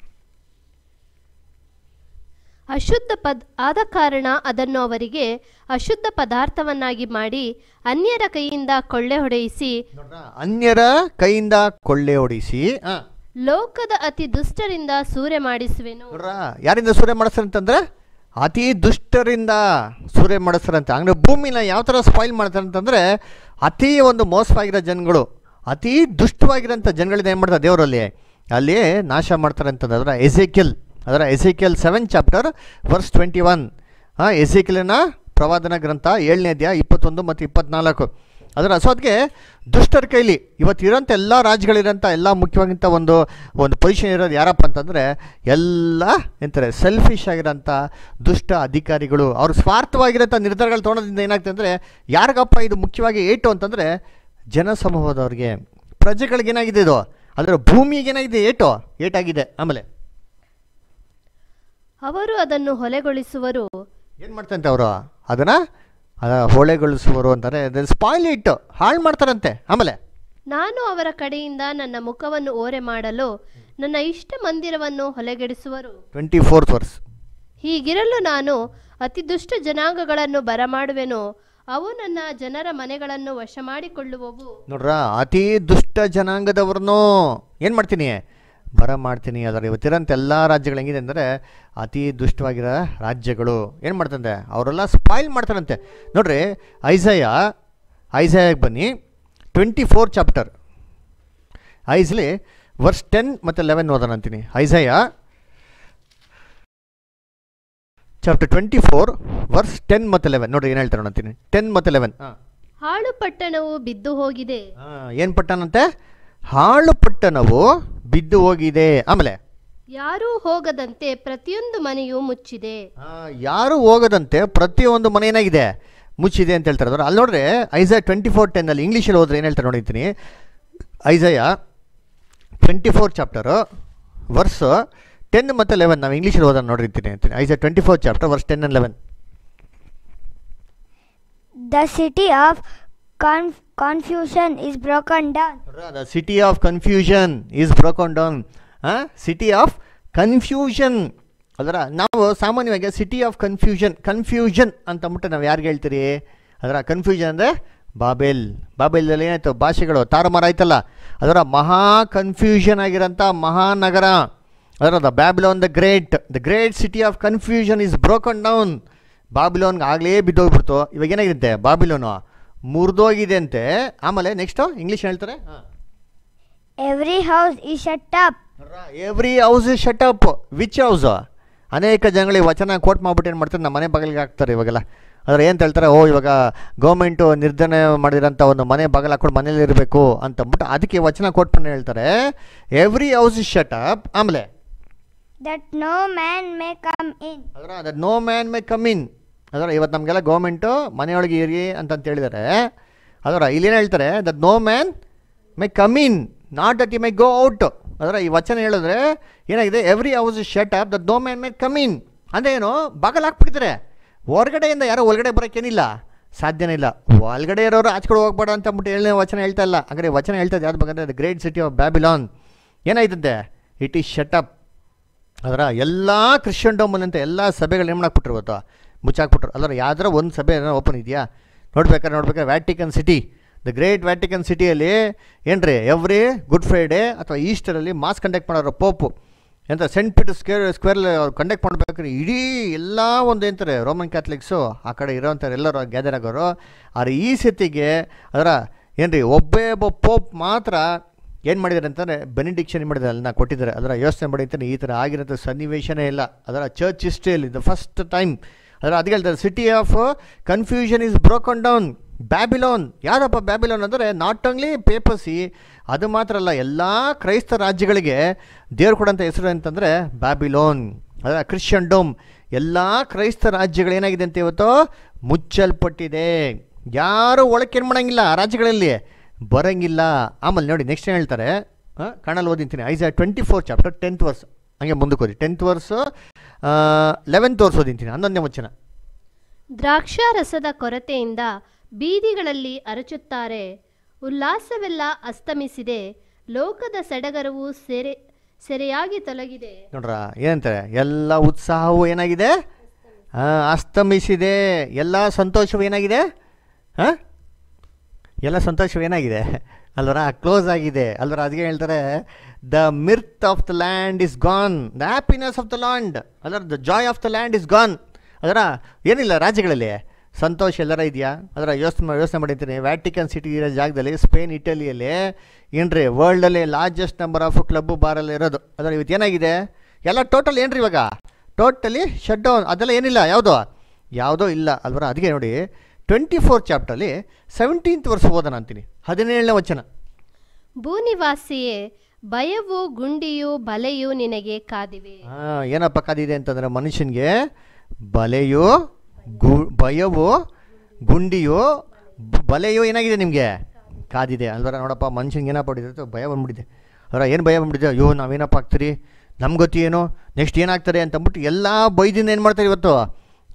ಅಶುದ್ಧ ಪದ್ ಆದ ಕಾರಣ ಅದನ್ನು ಅವರಿಗೆ ಅಶುದ್ಧ ಪದಾರ್ಥವನ್ನಾಗಿ ಮಾಡಿ ಅನ್ಯರ ಕೈಯಿಂದ ಕೊಳ್ಳೆ ಹೊಡೆಯಿಸಿ ನೋಡ್ರಾ ಅನ್ಯರ ಕೈಯಿಂದ ಕೊಳ್ಳೆ ಹೊಡಿಸಿ ಆ, ಲೋಕದ ಅತಿ ದುಷ್ಟರಿಂದ ಸೂರೆ ಮಾಡಿಸುವೆನು ನೋಡ್ರಾ ಯಾರಿಂದ ಸೂರ್ಯ ಮಾಡಿಸ್ತಾರಂತಂದ್ರೆ ಅತಿ ದುಷ್ಟರಿಂದ ಸೂರ್ಯ ಮಾಡಿಸ್ತಾರಂತೆ ಅಂದರೆ ಭೂಮಿನ ಯಾವ ಥರ ಸ್ಪಾಯ್ಲ್ ಮಾಡ್ತಾರೆ ಅಂತಂದರೆ ಅತಿ ಒಂದು ಮೋಸವಾಗಿರೋ ಜನಗಳು ಅತಿ ದುಷ್ಟವಾಗಿರೋಂಥ ಜನಗಳಿಂದ ಏನು ಮಾಡ್ತಾರೆ ದೇವರಲ್ಲಿ ಅಲ್ಲಿ ನಾಶ ಮಾಡ್ತಾರೆ ಅಂತಂದ್ರೆ ಎಸೇಕಿಯಲ್ ಅದರ Ezekiel seven chapter verse twenty one ಹಾಂ ಎಸೇಕಿಯಲಿನ ಪ್ರವಾದನ ಗ್ರಂಥ ಏಳನೇ ಅಧ್ಯಾಯ ಇಪ್ಪತ್ತೊಂದು ಮತ್ತು ಇಪ್ಪತ್ನಾಲ್ಕು ಅದರ ಅಸೋದ್ಗೆ ದುಷ್ಟರ ಕೈಲಿ ಇವತ್ತು ಇರೋಂಥ ಎಲ್ಲ ರಾಜ್ಯಗಳಿರೋಂಥ ಎಲ್ಲ ಮುಖ್ಯವಾಗಿಂಥ ಒಂದು ಒಂದು ಪೊಸಿಷನ್ ಇರೋದು ಯಾರಪ್ಪ ಅಂತಂದರೆ ಎಲ್ಲ ಎಂತಾರೆ ಸೆಲ್ಫಿಶ್ ಆಗಿರೋಂಥ ದುಷ್ಟ ಅಧಿಕಾರಿಗಳು ಅವ್ರು ಸ್ವಾರ್ಥವಾಗಿರೋಂಥ ನಿರ್ಧಾರಗಳು ತೊಗೊಳೋದ್ರಿಂದ ಏನಾಗ್ತದೆ ಅಂದರೆ ಯಾರಿಗಪ್ಪ ಇದು ಮುಖ್ಯವಾಗಿ ಏಟು ಅಂತಂದರೆ ಜನಸಮೂಹದವ್ರಿಗೆ ಪ್ರಜೆಗಳಿಗೆ ಏನಾಗಿದೆ ಇದು ಅದರ ಭೂಮಿಗೆ ಏನಾಗಿದೆ ಏಟು ಏಟಾಗಿದೆ ಆಮೇಲೆ ಅವರು ಅದನ್ನು ಹೊಲೆಗೊಳಿಸುವರು ಏನು ಮಾಡ್ತಂತೆ ಅವರು ಅದನ್ನು ಅದ ಹೊಳೆಗೊಳಿಸುವರು ಅಂತಾರೆ ಸ್ಪಾಯ್ಲ್ ಇಟ್ ಹಾಳು ಮಾಡ್ತಾರಂತೆ ಆಮೇಲೆ ನಾನು ಅವರ ಕಡೆಯಿಂದ ನನ್ನ ಮುಖವನ್ನು ಓರೆ ಮಾಡಲು ನನ್ನ ಇಷ್ಟ ಮಂದಿರವನ್ನು ಹೊಲೆಗೆಡಿಸುವರು ಟ್ವೆಂಟಿ ಫೋರ್ತ್ ವರ್ಸ್ ಹೀಗಿರಲು ನಾನು ಅತಿ ದುಷ್ಟ ಜನಾಂಗಗಳನ್ನು ಬರಮಾಡುವೆನು ಅವು ನನ್ನ ಜನರ ಮನೆಗಳನ್ನು ವಶ ಮಾಡಿಕೊಳ್ಳುವವು ನೋಡ್ರ ಅತಿ ದುಷ್ಟ ಜನಾಂಗದವ್ರನ್ನೂ ಏನು ಮಾಡ್ತೀನಿ ಬರ ಮಾಡ್ತೀನಿ ಅದರ ಇವತ್ತಿರೋಂಥ ಎಲ್ಲ ರಾಜ್ಯಗಳು ಹೆಂಗಿದೆ ಅಂದರೆ ಅತಿ ದುಷ್ಟವಾಗಿರೋ ರಾಜ್ಯಗಳು ಏನು ಮಾಡ್ತಂತೆ ಅವರೆಲ್ಲ ಸ್ಪಾಯ್ಲ್ ಮಾಡ್ತಾರಂತೆ ನೋಡ್ರಿ ಐಸಯ ಐಸಯಾಗೆ ಬನ್ನಿ ಟ್ವೆಂಟಿ ಫೋರ್ ಚಾಪ್ಟರ್ ಐಸ್ಲಿ ವರ್ಸ್ ಟೆನ್ ಮತ್ತು ಲೆವೆನ್ ಓದೋಣ ಅಂತೀನಿ Isaiah chapter twenty four verse ten ಮತ್ತು ಲೆವೆನ್ ನೋಡ್ರಿ ಏನು ಹೇಳ್ತಾರೆ ಅಂತೀನಿ ಟೆನ್ ಮತ್ತು ಲೆವೆನ್ ಹಾಂ ಹಾಳು ಪಟ್ಟಣವು ಬಿದ್ದು ಹೋಗಿದೆ ಏನು ಪಟ್ಟಣಂತೆ ಹಾಳು ಪಟ್ಟಣವು ಬಿದ್ದು ಹೋಗಿದೆ ಆಮೇಲೆ ಯಾರೂ ಹೋಗದಂತೆ ಪ್ರತಿಯೊಂದು ಮನೆಯೂ ಮುಚ್ಚಿದೆ ಆ, ಯಾರು ಹೋಗದಂತೆ ಪ್ರತಿಯೊಂದು ಮನೆ ಏನಾಗಿದೆ ಮುಚ್ಚಿದೆ ಅಂತ ಹೇಳ್ತಾರೆ ಅಂದ್ರೆ ಅಲ್ಲಿ ನೋಡ್ರಿ ಐಸಾ ಟ್ವೆಂಟಿ ಫೋರ್ ಟೆನ್ನಲ್ಲಿ ಇಂಗ್ಲೀಷಲ್ಲಿ ಹೋದ್ರೆ ಏನು ಹೇಳ್ತಾರೆ ನೋಡಿರ್ತೀನಿ Isaiah twenty four chapter verse ten ಮತ್ತು ಲೆವೆನ್ ನಾವು ಇಂಗ್ಲೀಷಲ್ಲಿ ಓದೋಣ ನೋಡಿರ್ತೀನಿ ಅಂತೀನಿ Isaiah twenty four chapter verse ten and eleven The city of conf- confusion is broken down. The city of confusion is broken down city of confusion ಅದರ ನಾವು ಸಾಮಾನ್ಯವಾಗಿ ಸಿಟಿ ಆಫ್ ಕನ್ಫ್ಯೂಷನ್ ಕನ್ಫ್ಯೂಷನ್ ಅಂತ ಅಂದ್ಬಿಟ್ಟು ನಾವು ಯಾರಿಗೆ ಹೇಳ್ತೀರಿ ಅದರ ಕನ್ಫ್ಯೂಷನ್ ಅಂದರೆ ಬಾಬೆಲ್ ಬಾಬೆಲ್ದಲ್ಲಿ ಏನಾಯ್ತು ಭಾಷೆಗಳು ತಾರಮಾರ ಆಯ್ತಲ್ಲ ಅದರ ಮಹಾ ಕನ್ಫ್ಯೂಷನ್ ಆಗಿರೋಂಥ ಮಹಾನಗರ ಅದರ the Babylon the great the great city of confusion is broken down ಬಾಬಿಲೋನ್ಗೆ ಆಗಲೇ ಬಿದ್ದೋಗ್ಬಿಡ್ತು ಇವಾಗ ಏನಾಗಿರುತ್ತೆ ಬಾಬಿಲೋನು ಮುರಿದೋಗಿದೆ ಅಂತೆ ಆಮೇಲೆ ನೆಕ್ಸ್ಟು ಇಂಗ್ಲೀಷ್ ಹೇಳ್ತಾರೆ Every house is shut up. Every house is shut up which house ಅನೇಕ ಜನಗಳಿಗೆ ವಚನ ಕೋಟ್ ಮಾಡ್ಬಿಟ್ಟು ಏನು ಮಾಡ್ತಾರೆ ನಮ್ಮ ಮನೆ ಬಾಗಿಲಿಗೆ ಹಾಕ್ತಾರೆ ಇವಾಗೆಲ್ಲ ಆದರೆ ಏನು ಹೇಳ್ತಾರೆ ಓ ಇವಾಗ ಗೌರ್ಮೆಂಟು ನಿರ್ಧರಣೆ ಮಾಡಿರೋಂಥ ಒಂದು ಮನೆ ಬಾಗಿಲು ಹಾಕೊಂಡು ಮನೇಲಿ ಇರಬೇಕು ಅಂತಂದ್ಬಿಟ್ಟು ಅದಕ್ಕೆ ವಚನ ಕೋಟ್ ಮಾಡಿ ಹೇಳ್ತಾರೆ every house is shut up ಆಮೇಲೆ that no man may come in. ಅದರ ಅದ no man may come in ಅದರ ಇವತ್ತು ನಮಗೆಲ್ಲ ಗೌರ್ಮೆಂಟು ಮನೆಯೊಳಗೆ ಇರಿ ಅಂತಂತ ಹೇಳಿದ್ದಾರೆ ಅದರ ಇಲ್ಲೇನು ಹೇಳ್ತಾರೆ that no man may come in not that you may go out ಅದರ ಈ ವಚನ ಹೇಳಿದ್ರೆ ಏನಾಗಿದೆ every house is shut up that no man may come in ಅಂದರೆ ಏನು ಬಾಗಲ್ ಹಾಕ್ಬಿಡ್ತಾರೆ ಹೊರಗಡೆಯಿಂದ ಯಾರೋ ಒಳಗಡೆ ಬರೋಕ್ಕೇನಿಲ್ಲ ಸಾಧ್ಯನೇ ಇಲ್ಲ ಒಳಗಡೆ ಇರೋರು ಆಚೆಕಡೆ ಹೋಗ್ಬೇಡ ಅಂತ ಅಂದ್ಬಿಟ್ಟು ಹೇಳಿ ವಚನ ಹೇಳ್ತಾ ಇಲ್ಲ ಹಾಗಾದ್ರೆ ವಚನ ಹೇಳ್ತಾ ಯಾವ್ದು ಬೇಕಂದ್ರೆ the great city of Babylon ಏನಾಯ್ತಂತೆ ಇಟ್ ಈಸ್ ಶಟ್ ಅಪ್ ಅದರ ಎಲ್ಲ ಕ್ರಿಶ್ಚಿಯನ್ ಡೋಮನ್ ಅಂತ ಎಲ್ಲ ಸಭೆಗಳು ಏನು ಮಾಡಾಕ್ಬಿಟ್ರು ಇವತ್ತು ಮುಚ್ಚಾಕ್ಬಿಟ್ರು ಅಲ್ಲರ ಯಾವ್ದಾರ ಒಂದು ಸಭೆ ಏನೋ ಓಪನ್ ಇದೆಯಾ ನೋಡ್ಬೇಕಾದ್ರೆ ನೋಡ್ಬೇಕಾದ್ರೆ Vatican city the great Vatican ಸಿಟಿಯಲ್ಲಿ ಏನ್ರಿ ಎವ್ರಿ ಗುಡ್ ಫ್ರೈಡೇ ಅಥವಾ ಈಸ್ಟರಲ್ಲಿ ಮಾಸ್ ಕಂಡಕ್ಟ್ ಮಾಡೋರು ಪೋಪು ಎಂತ ಸೆಂಟ್ ಪೀಟರ್ ಸ್ಕ್ವೇರ್ ಸ್ಕ್ವೇರಲ್ಲಿ ಅವ್ರು ಕಂಡಕ್ಟ್ ಮಾಡ್ಬೇಕಾದ್ರೆ ಇಡೀ ಎಲ್ಲ ಒಂದು ಏನಂತಾರೆ ರೋಮನ್ ಕ್ಯಾಥಲಿಕ್ಸು ಆ ಕಡೆ ಇರೋವಂಥವ್ರು ಎಲ್ಲರೂ ಗ್ಯಾದರ್ ಆಗೋರು ಆದರೆ ಈ ಸತಿಗೆ ಅದರ ಏನ್ರಿ ಒಬ್ಬೇ ಒಬ್ಬ ಪೋಪ್ ಮಾತ್ರ ಏನು ಮಾಡಿದ್ದಾರೆ ಅಂತಂದರೆ ಬೆನಿಡಿಕ್ಷನ್ ಮಾಡಿದ್ದಾರೆ ಅಲ್ಲಿ ನಾ ಕೊಟ್ಟಿದ್ದಾರೆ ಅದರ ಯೋಚನೆ ಮಾಡಿ ಅಂತಾನೆ ಈ ಥರ ಆಗಿರೋಂಥ ಸನ್ನಿವೇಶನೇ ಇಲ್ಲ ಅದರ ಚರ್ಚ್ ಹಿಸ್ಟ್ರಿಯಲ್ಲಿ ದ ಫಸ್ಟ್ ಟೈಮ್ ಅದರ ಅದಕ್ಕೆ ಹೇಳ್ತಾರೆ city of confusion is broken down Babylon ಯಾರಪ್ಪ ಬ್ಯಾಬಿಲೋನ್ ಅಂದರೆ ನಾಟ್ ಓನ್ಲಿ ಪೇಪಸಿ ಅದು ಮಾತ್ರ ಅಲ್ಲ ಎಲ್ಲ ಕ್ರೈಸ್ತ ರಾಜ್ಯಗಳಿಗೆ ದೇವ್ರು ಕೊಡೋಂಥ ಹೆಸರು ಅಂತಂದರೆ ಬ್ಯಾಬಿಲೋನ್ ಅದರ ಕ್ರಿಶ್ಚಿಯನ್ ಡೋಮ್ ಎಲ್ಲ ಕ್ರೈಸ್ತ ರಾಜ್ಯಗಳು ಏನಾಗಿದೆ ಅಂತ ಇವತ್ತು ಮುಚ್ಚಲ್ಪಟ್ಟಿದೆ ಯಾರು ಒಳಕ್ಕೆ ಏನು ಮಾಡಂಗಿಲ್ಲ ಆ ರಾಜ್ಯಗಳಲ್ಲಿ ಬರಂಗಿಲ್ಲ ಆಮೇಲೆ ನೋಡಿ ನೆಕ್ಸ್ಟ್ ಏನು ಹೇಳ್ತಾರೆ ಕಣ್ಣಲ್ಲಿ ಓದಿಂತೀನಿ Isaiah twenty four chapter tenth verse ಹಂಗೆ ಮುಂದಕ್ಕೆ ಓದಿ ಟೆಂತ್ ವರ್ಸು ಲೆವೆಂತ್ ವರ್ಸ್ ಓದಿಂತೀನಿ ಹನ್ನೊಂದನೇ ವಚನ ದ್ರಾಕ್ಷಾರಸದ ಕೊರತೆಯಿಂದ ಬೀದಿಗಳಲ್ಲಿ ಅರಚುತ್ತಾರೆ ಉಲ್ಲಾಸವೆಲ್ಲ ಅಸ್ತಮಿಸಿದೆ ಲೋಕದ ಸಡಗರವು ಸೆರೆ ಸೆರೆಯಾಗಿ ತೊಲಗಿದೆ ನೋಡ್ರ ಏನಂತಾರೆ ಎಲ್ಲ ಉತ್ಸಾಹವು ಏನಾಗಿದೆ ಆ, ಅಸ್ತಮಿಸಿದೆ ಎಲ್ಲ ಸಂತೋಷವು ಏನಾಗಿದೆ ಹಾಂ ಎಲ್ಲ ಸಂತೋಷವು ಏನಾಗಿದೆ ಅಲ್ವರ ಕ್ಲೋಸ್ ಆಗಿದೆ ಅಲ್ವರ ಅದಕ್ಕೆ ಹೇಳ್ತಾರೆ the mirth of the land is gone the happiness of the land ಅಲ್ವರ the joy of the land is gone ಅದರ ಏನಿಲ್ಲ ರಾಜ್ಯಗಳಲ್ಲಿ ಸಂತೋಷ ಎಲ್ಲರ ಇದೆಯಾ ಅದರ ಯೋಚನೆ ಯೋಚನೆ ಮಾಡಿರ್ತೀನಿ ವ್ಯಾಟಿಕನ್ ಸಿಟಿ ಇರೋ ಜಾಗದಲ್ಲಿ ಸ್ಪೇನ್ ಇಟಲಿಯಲ್ಲಿ ಏನ್ರಿ ವರ್ಲ್ಡಲ್ಲಿ ಲಾರ್ಜೆಸ್ಟ್ ನಂಬರ್ ಆಫ್ ಕ್ಲಬ್ಬು ಬಾರಲ್ಲಿ ಇರೋದು ಅದರ ಇವತ್ತು ಏನಾಗಿದೆ ಎಲ್ಲ ಟೋಟಲ್ ಏನ್ರಿ ಇವಾಗ ಟೋಟಲಿ ಶಟ್ ಡೌನ್ ಅದೆಲ್ಲ ಏನಿಲ್ಲ ಯಾವುದೋ ಯಾವುದೋ ಇಲ್ಲ ಅಲ್ವರ ಅದಕ್ಕೆ ನೋಡಿ ಟ್ವೆಂಟಿ ಫೋರ್ ಚಾಪ್ಟರ್ಲಿ ಸೆವೆಂಟೀನ್ತ್ ವರ್ಷ ಓದೋಣ ಅಂತೀನಿ ಹದಿನೇಳನೇ ವಚನ ಭೂನಿವಾಸಿಯೇ ಭಯವು ಗುಂಡಿಯು ಬಲೆಯು ನಿನಗೆ ಕಾದಿವೆ ಹಾಂ ಏನಪ್ಪ ಕಾದಿದೆ ಅಂತಂದರೆ ಮನುಷ್ಯನಿಗೆ ಬಲೆಯು ಗು ಭಯವು ಗುಂಡಿಯು ಬ- ಬಲೆಯು ಏನಾಗಿದೆ ನಿಮಗೆ ಕಾದಿದೆ ಅಲ್ವರ ನೋಡಪ್ಪ ಮನುಷ್ಯನಿಗೆ ಏನಪ್ಪ ಹೊಡಿದೆ ಭಯ ಬಂದ್ಬಿಟ್ಟಿದೆ ಅವರ ಏನು ಭಯ ಬಂದ್ಬಿಟ್ಟಿದೆ ಅಯ್ಯೋ ನಾವೇನಪ್ಪ ಆಗ್ತೀರಿ ನಮ್ಗೆ ಗೊತ್ತಿ ಏನು ನೆಕ್ಸ್ಟ್ ಏನಾಗ್ತಾರೆ ಅಂತಂದ್ಬಿಟ್ಟು ಎಲ್ಲ ಬೈದಿಂದ ಏನು ಮಾಡ್ತಾರೆ ಇವತ್ತು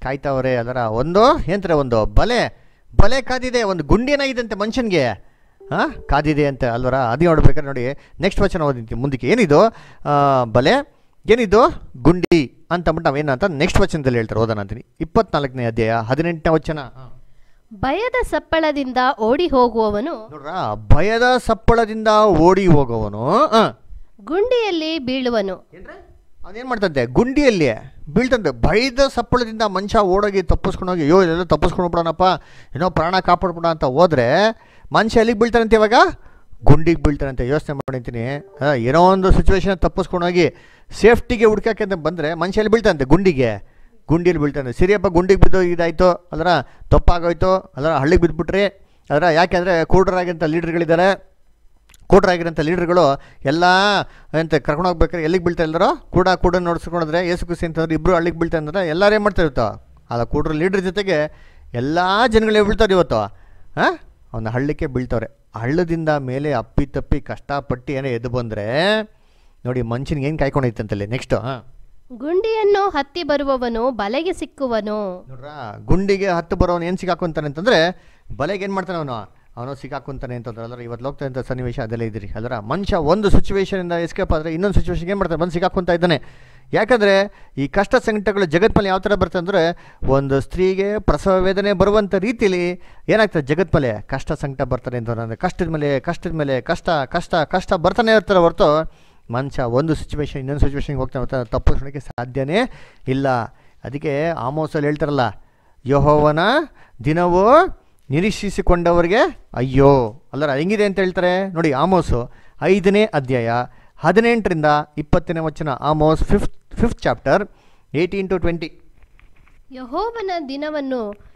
ಕಾಯ್ತಾವ್ರೆ ಅದರ ಒಂದು ಏನಂತಾರೆ ಒಂದು ಬಲೆ ಬಲೆ ಕಾದಿದೆ ಒಂದು ಗುಂಡಿ ಏನಾಗಿದಂತೆ ಮನುಷ್ಯನಿಗೆ ಹಾಂ ಕಾದಿದೆ ಅಂತ ಅಲ್ವರ ಅದು ನೋಡ್ಬೇಕಾದ್ರೆ ನೋಡಿ ನೆಕ್ಸ್ಟ್ ವಚನ ಓದಿದ್ವಿ ಮುಂದಕ್ಕೆ ಏನಿದು ಆ, ಬಲೆ ಏನಿದು ಗುಂಡಿ ಅಂತ ಅಂದ್ಬಿಟ್ಟು ನಾವೇನಂತ ನೆಕ್ಸ್ಟ್ ವಚನದಲ್ಲಿ ಹೇಳ್ತಾರೆ ಓದೋಣ ಅಂತೀನಿ ಇಪ್ಪತ್ನಾಲ್ಕನೇ ಅಧ್ಯಾಯ ಹದಿನೆಂಟನೇ ವಚನ ಹಾಂ ಭಯದ ಸಪ್ಪಳದಿಂದ ಓಡಿ ಹೋಗುವವನು ನೋಡ್ರ ಭಯದ ಸಪ್ಪಳದಿಂದ ಓಡಿ ಹೋಗೋವನು ಹಾಂ ಗುಂಡಿಯಲ್ಲಿ ಬೀಳುವನು ಅವನೇನು ಮಾಡ್ತಂತೆ ಗುಂಡಿಯಲ್ಲಿ ಬೀಳ್ತಂತೆ ಭಯದ ಸಪ್ಪಳದಿಂದ ಮನುಷ್ಯ ಓಡೋಗಿ ತಪ್ಪಿಸ್ಕೊಂಡೋಗಿ ಅಯ್ಯೋ ಇದೆಲ್ಲ ತಪ್ಪಿಸ್ಕೊಂಡು ಬಿಡೋಣಪ್ಪ ಏನೋ ಪ್ರಾಣ ಕಾಪಾಡ್ಬಿಡ ಅಂತ ಹೋದ್ರೆ ಮನುಷ್ಯ ಎಲ್ಲಿಗೆ ಬೀಳ್ತಾನಂತೆ ಇವಾಗ ಗುಂಡಿಗೆ ಬೀಳ್ತಾನಂತೆ ಯೋಚನೆ ಮಾಡಿರ್ತೀನಿ ಏನೋ ಒಂದು ಸಿಚುವೇಶನ್ ತಪ್ಪಿಸ್ಕೊಂಡೋಗಿ ಸೇಫ್ಟಿಗೆ ಹುಡ್ಕಕ್ಕೆ ಅಂತ ಬಂದರೆ ಮನುಷ್ಯ ಎಲ್ಲಿ ಬೀಳ್ತಾನಂತೆ ಗುಂಡಿಗೆ ಗುಂಡಿಯಲ್ಲಿ ಬೀಳ್ತಾನೆ ಸರಿಯಪ್ಪ ಗುಂಡಿಗೆ ಬಿದ್ದು ಇದಾಯಿತು ಅದರ ತಪ್ಪಾಗೋಯ್ತು ಅದರ ಹಳ್ಳಿಗೆ ಬಿದ್ದುಬಿಟ್ರಿ ಅದರ ಯಾಕೆಂದರೆ ಕೂಡ್ರಾಗಿಂತ ಲೀಡರ್ಗಳಿದ್ದಾರೆ ಕೂಡ್ರಾಗಿರೋಂಥ ಲೀಡರ್ಗಳು ಎಲ್ಲ ಎಂತ ಕರ್ಕೊಂಡು ಹೋಗ್ಬೇಕಾದ್ರೆ ಎಲ್ಲಿಗೆ ಬೀಳ್ತಾ ಇಲ್ದಾರೋ ಕೂಡ ಕೂಡ ನೋಡ್ಸ್ಕೊಂಡ್ರೆ ಏಸು ಕುಸಿ ಅಂತಂದ್ರೆ ಇಬ್ಬರು ಹಳ್ಳಿಗೆ ಬೀಳ್ತಾ ಅಂದ್ರೆ ಎಲ್ಲರೂ ಏನು ಮಾಡ್ತಾ ಇರುತ್ತೋ ಅಲ್ಲ ಕೂಡ್ರ ಲೀಡ್ರ್ ಜೊತೆಗೆ ಎಲ್ಲ ಜನಗಳೇ ಬೀಳ್ತಾರೆ ಇವತ್ತು ಹಾಂ ಅವನ ಹಳ್ಳಕ್ಕೆ ಬೀಳ್ತವ್ರೆ ಹಳ್ಳದಿಂದ ಮೇಲೆ ಅಪ್ಪಿ ತಪ್ಪಿ ಕಷ್ಟಪಟ್ಟು ಏನೋ ಎದ್ದು ಬಂದರೆ ನೋಡಿ ಮನುಷ್ಯನಿಗೆ ಏನು ಕಾಯ್ಕೊಂಡೈತಂತಲ್ಲಿ ನೆಕ್ಸ್ಟು ಹಾಂ ಗುಂಡಿಯನ್ನು ಹತ್ತಿ ಬರುವವನು ಬಲೆಗೆ ಸಿಕ್ಕುವನು ನೋಡ್ರ ಗುಂಡಿಗೆ ಹತ್ತು ಬರೋನು ಏನು ಸಿಕ್ಕಾಕೊಂತಾನೆ ಅಂತಂದರೆ ಬಲೆಗೆ ಏನು ಮಾಡ್ತಾನೆ ಅವನು ಅವನು ಸಿಕ್ಕಾಕೊಂತಾನೆ ಅಂತಂದ್ರೆ ಅದರ ಇವತ್ತು ಹೋಗ್ತಾ ಇದ್ದ ಸನ್ನಿವೇಶ ಅದೆಲ್ಲ ಇದ್ರಿ ಅದರ ಮನುಷ್ಯ ಒಂದು ಸಿಚುವೇಶನಿಂದ ಎಸ್ಕೇಪ್ ಆದರೆ ಇನ್ನೊಂದು ಸಿಚುವೇಶನ್ಗೆ ಏನು ಮಾಡ್ತಾನೆ ಬಂದು ಸಿಕ್ಕಾಕೊಂತ ಇದ್ದಾನೆ ಯಾಕಂದರೆ ಈ ಕಷ್ಟ ಸಂಕಟಗಳು ಜಗತ್ಮಲೆ ಯಾವ ಥರ ಬರ್ತದೆ ಅಂದರೆ ಒಂದು ಸ್ತ್ರೀಗೆ ಪ್ರಸವ ವೇದನೆ ಬರುವಂಥ ರೀತಿಲಿ ಏನಾಗ್ತದೆ ಜಗತ್ಮಲೆ ಕಷ್ಟ ಸಂಕಟ ಬರ್ತಾನೆ ಅಂತ ಅಂದರೆ ಕಷ್ಟದ ಮೇಲೆ ಕಷ್ಟದ ಮೇಲೆ ಕಷ್ಟ ಕಷ್ಟ ಕಷ್ಟ ಬರ್ತಾನೆ ಇರ್ತಾರೆ ಹೊರತು ಮನುಷ್ಯ ಒಂದು ಸಿಚುವೇಶನ್ ಇನ್ನೊಂದು ಸಿಚುವೇಶನ್ಗೆ ಹೋಗ್ತಾನೆ ಹೋಗ್ತಾನೆ ತಪ್ಪಿಸ್ಕೊಳಕ್ಕೆ ಸಾಧ್ಯನೇ ಇಲ್ಲ ಅದಕ್ಕೆ ಆಮೋಸಲ್ಲಿ ಹೇಳ್ತಾರಲ್ಲ ಯಹೋವನ ದಿನವೂ ನಿರೀಕ್ಷಿಸಿಕೊಂಡವರಿಗೆ ಅಯ್ಯೋ ಅಲ್ಲರ ಹೆಂಗಿದೆ ಅಂತ ಹೇಳ್ತಾರೆ ನೋಡಿ ಆಮೋಸು ಐದನೇ ಅಧ್ಯಾಯ ಹದಿನೆಂಟರಿಂದ ಇಪ್ಪತ್ತನೇ ವಚನ Amos fifth fifth chapter eighteen to twenty ಯಹೋವನ ದಿನವನ್ನು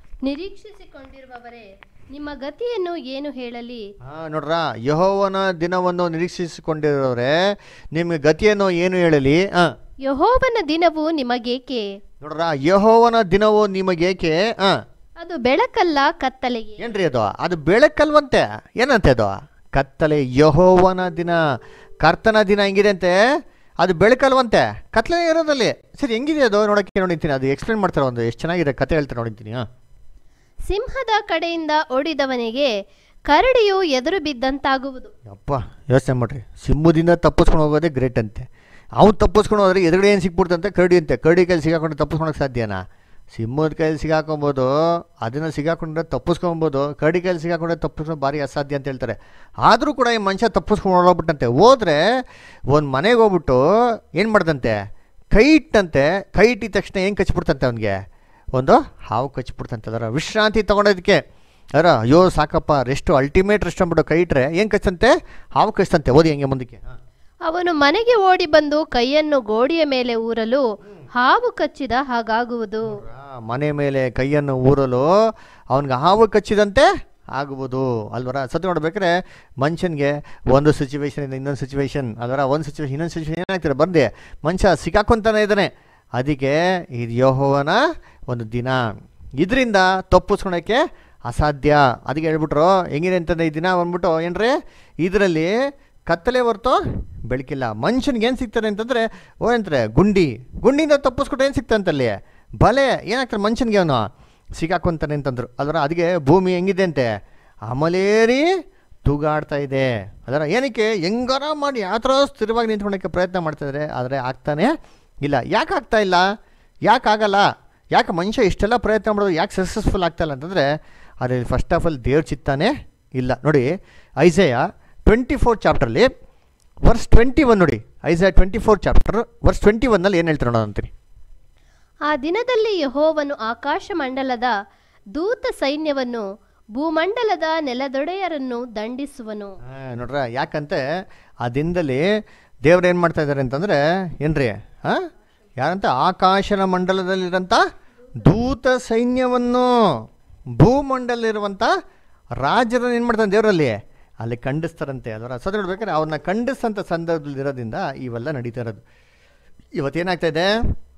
ನಿರೀಕ್ಷಿಸಿಕೊಂಡಿರುವವರೇ ನಿಮ್ಮ ಗತಿಯನ್ನು ಏನು ಹೇಳಲಿ ಹಾಂ ನೋಡ್ರ ಯಹೋವನ ದಿನವನ್ನು ನಿರೀಕ್ಷಿಸಿಕೊಂಡಿರೋರೆ ನಿಮಗೆ ಗತಿಯನ್ನು ಏನು ಹೇಳಲಿ ಹಾಂ ಯಹೋವನ ದಿನವು ನಿಮಗೇಕೆ ನೋಡ್ರ ಯಹೋವನ ದಿನವು ನಿಮಗೇಕೆ ಹಾಂ ಅದು ಬೆಳಕಲ್ಲ ಕತ್ತಲೆಗೆ ಏನ್ರಿ ಅದು ಅದು ಬೆಳಕಲ್ವಂತೆ ಏನಂತೆ ಅದು ಕತ್ತಲೆ ಯಹೋವನ ದಿನ ಕರ್ತನ ದಿನ ಹೆಂಗಿದೆ ಅಂತೆ ಅದು ಬೆಳಕಲ್ವಂತೆ ಕತ್ತಲೆ ಇರೋದಲ್ಲಿ ಸರಿ ಹೆಂಗಿದೆ ಅದು ನೋಡೋಕ್ಕೆ ನೋಡಿರ್ತೀನಿ ಅದು ಎಕ್ಸ್ಪ್ಲೇನ್ ಮಾಡ್ತಾರೆ ಒಂದು ಎಷ್ಟು ಚೆನ್ನಾಗಿದೆ ಕತೆ ಹೇಳ್ತಾರೆ ನೋಡಿರ್ತೀನಿ ಹಾಂ ಸಿಂಹದ ಕಡೆಯಿಂದ ಓಡಿದವನಿಗೆ ಕರಡಿಯು ಎದುರು ಬಿದ್ದಂತಾಗುವುದು ಅಪ್ಪ ಯೋಚನೆ ಮಾಡ್ರಿ ಸಿಂಹದಿಂದ ತಪ್ಪಿಸ್ಕೊಂಡು ಹೋಗೋದೇ ಗ್ರೇಟ್ ಅಂತೆ ಅವ್ನು ತಪ್ಪಿಸ್ಕೊಂಡು ಹೋದ್ರೆ ಎದುರುಗಡೆ ಏನು ಸಿಕ್ಬಿಡ್ತಂತೆ ಕರಡಿ ಅಂತೆ ಕರಡಿ ಕೈಲಿ ಸಿಗಾಕೊಂಡು ತಪ್ಪಿಸ್ಕೊಳಕ್ಕೆ ಸಾಧ್ಯನಾ ಸಿಂಹದ ಕೈಲಿ ಸಿಗಾಕೊಬೋದು ಅದನ್ನು ಸಿಗಾಕೊಂಡ್ರೆ ತಪ್ಪಿಸ್ಕೊಬೋದು ಕರಡಿ ಕೈಲಿ ಸಿಗಾಕೊಂಡ್ರೆ ತಪ್ಪಿಸ್ಕೊಂಡು ಭಾರಿ ಅಸಾಧ್ಯ ಅಂತ ಹೇಳ್ತಾರೆ ಆದರೂ ಕೂಡ ಈ ಮನುಷ್ಯ ತಪ್ಪಿಸ್ಕೊಂಡು ಹೋಗ್ಬಿಟ್ಟಂತೆ ಹೋದ್ರೆ ಒಂದು ಮನೆಗೆ ಹೋಗ್ಬಿಟ್ಟು ಏನು ಮಾಡ್ದಂತೆ ಕೈ ಇಟ್ಟಂತೆ ಕೈ ಇಟ್ಟಿದ ತಕ್ಷಣ ಏನು ಕಚ್ಬಿಡ್ತಂತೆ ಅವನಿಗೆ ಒಂದು ಹಾವು ಕಚ್ಬಿಡ್ತಂತೆ ಅದರ ವಿಶ್ರಾಂತಿ ತೊಗೊಂಡೋದಕ್ಕೆ ಅದರ ಅಯ್ಯೋ ಸಾಕಪ್ಪ ರೆಸ್ಟು ಅಲ್ಟಿಮೇಟ್ ರೆಸ್ಟ್ ಅಂದ್ಬಿಟ್ಟು ಕೈ ಇಟ್ಟರೆ ಏನು ಕಚ್ಚಂತೆ ಹಾವು ಕಚ್ತಂತೆ ಓದಿ ಹಂಗೆ ಮುಂದಕ್ಕೆ ಹಾಂ ಅವನು ಮನೆಗೆ ಓಡಿ ಬಂದು ಕೈಯನ್ನು ಗೋಡೆಯ ಮೇಲೆ ಊರಲು ಹಾವು ಕಚ್ಚಿದ ಹಾಗಾಗುವುದು ಆ, ಮನೆ ಮೇಲೆ ಕೈಯನ್ನು ಊರಲು ಅವನಿಗೆ ಹಾವು ಕಚ್ಚಿದಂತೆ ಆಗುವುದು ಅಲ್ವರ ಸತ್ತು ನೋಡ್ಬೇಕಾದ್ರೆ ಮನುಷ್ಯನಿಗೆ ಒಂದು ಸಿಚುವೇಶನಿಂದ ಇನ್ನೊಂದು ಸಿಚುವೇಶನ್ ಅಲ್ವರ ಒಂದು ಸಿಚುವೇಶನ್ ಇನ್ನೊಂದು ಸಿಚುವೇಶನ್ ಏನಾಗ್ತಾರೆ ಬಂದೆ ಮನುಷ್ಯ ಸಿಕ್ಕಾಕೊಂತಾನೆ ಇದ್ದಾನೆ ಅದಕ್ಕೆ ಇದು ಯಹೋವನ ಒಂದು ದಿನ ಇದರಿಂದ ತಪ್ಪಿಸ್ಕೊಳಕ್ಕೆ ಅಸಾಧ್ಯ ಅದಕ್ಕೆ ಹೇಳ್ಬಿಟ್ರು ಹೆಂಗಿದೆ ಅಂತಂದ್ರೆ ಈ ದಿನ ಬಂದ್ಬಿಟ್ಟು ಏನ್ರಿ ಇದರಲ್ಲಿ ಕತ್ತಲೆ ಹೊರ್ತು ಬೆಳಕಿಲ್ಲ ಮನುಷ್ಯನಿಗೆ ಏನು ಸಿಗ್ತಾರೆ ಅಂತಂದರೆ ಓ ಅಂತಾರೆ ಗುಂಡಿ ಗುಂಡಿಯಿಂದ ತಪ್ಪಿಸ್ಕೊಟ್ಟು ಏನು ಸಿಗ್ತಂತಲ್ಲಿ ಬಲೆ ಏನಾಗ್ತಾರೆ ಮನುಷ್ಯನಿಗೆ ಅವನು ಸಿಗಾಕೊಂತಾನೆ ಅಂತಂದ್ರು ಅದರ ಅದಕ್ಕೆ ಭೂಮಿ ಹೆಂಗಿದೆ ಅಂತೆ ಅಮಲೇರಿ ತೂಗಾಡ್ತಾ ಇದೆ ಅದರ ಏನಕ್ಕೆ ಹೆಂಗಾರ ಮಾಡಿ ಯಾವ ಥರ ಸ್ಥಿರವಾಗಿ ನಿಂತ್ಕೊಳ್ಳೋಕ್ಕೆ ಪ್ರಯತ್ನ ಮಾಡ್ತಾಯಿದ್ರೆ ಆದರೆ ಆಗ್ತಾನೆ ಇಲ್ಲ ಯಾಕೆ ಆಗ್ತಾ ಇಲ್ಲ ಯಾಕೆ ಆಗಲ್ಲ ಯಾಕೆ ಮನುಷ್ಯ ಇಷ್ಟೆಲ್ಲ ಪ್ರಯತ್ನ ಮಾಡೋದು ಯಾಕೆ ಸಕ್ಸಸ್ಫುಲ್ ಆಗ್ತಾ ಇಲ್ಲ ಅಂತಂದರೆ ಅದ್ರಲ್ಲಿ ಫಸ್ಟ್ ಆಫ್ ಆಲ್ ದೇವ್ರ ಚಿತ್ತಾನೇ ಇಲ್ಲ ನೋಡಿ ಐಸೆಯ ಟ್ವೆಂಟಿ ಫೋರ್ ಚಾಪ್ಟ್ರಲ್ಲಿ ವರ್ಸ್ ಟ್ವೆಂಟಿ ಒನ್ ನೋಡಿ Isaiah twenty four chapter verse twenty ಒನ್ನಲ್ಲಿ ಏನು ಹೇಳ್ತಾರೆ ನೋಡೋಣ ಅಂತೀರಿ ಆ ದಿನದಲ್ಲಿ ಯಹೋವನು ಆಕಾಶ ಮಂಡಲದ ದೂತ ಸೈನ್ಯವನ್ನು ಭೂಮಂಡಲದ ನೆಲದೊಡೆಯರನ್ನು ದಂಡಿಸುವನು ಆ, ನೋಡ್ರ ಯಾಕಂತೆ ಆ ದಿನದಲ್ಲಿ ದೇವ್ರು ಏನು ಮಾಡ್ತಾ ಇದ್ದಾರೆ ಅಂತಂದರೆ ಏನ್ರಿ ಹಾಂ ಯಾರಂತ ಆಕಾಶನ ಮಂಡಲದಲ್ಲಿರೋಂಥ ದೂತ ಸೈನ್ಯವನ್ನು ಭೂಮಂಡಲಿರುವಂಥ ರಾಜರನ್ನು ಏನು ಮಾಡ್ತಾನೆ ದೇವರಲ್ಲಿ ಅಲ್ಲಿ ಖಂಡಿಸ್ತಾರಂತೆ ಅದರ ಸದ ನೋಡ್ಬೇಕಾದ್ರೆ ಅವ್ರನ್ನ ಖಂಡಿಸಂಥ ಸಂದರ್ಭದಲ್ಲಿ ಇರೋದ್ರಿಂದ ಇವೆಲ್ಲ ನಡೀತಾ ಇರೋದು ಇವತ್ತೇನಾಗ್ತಾ ಇದೆ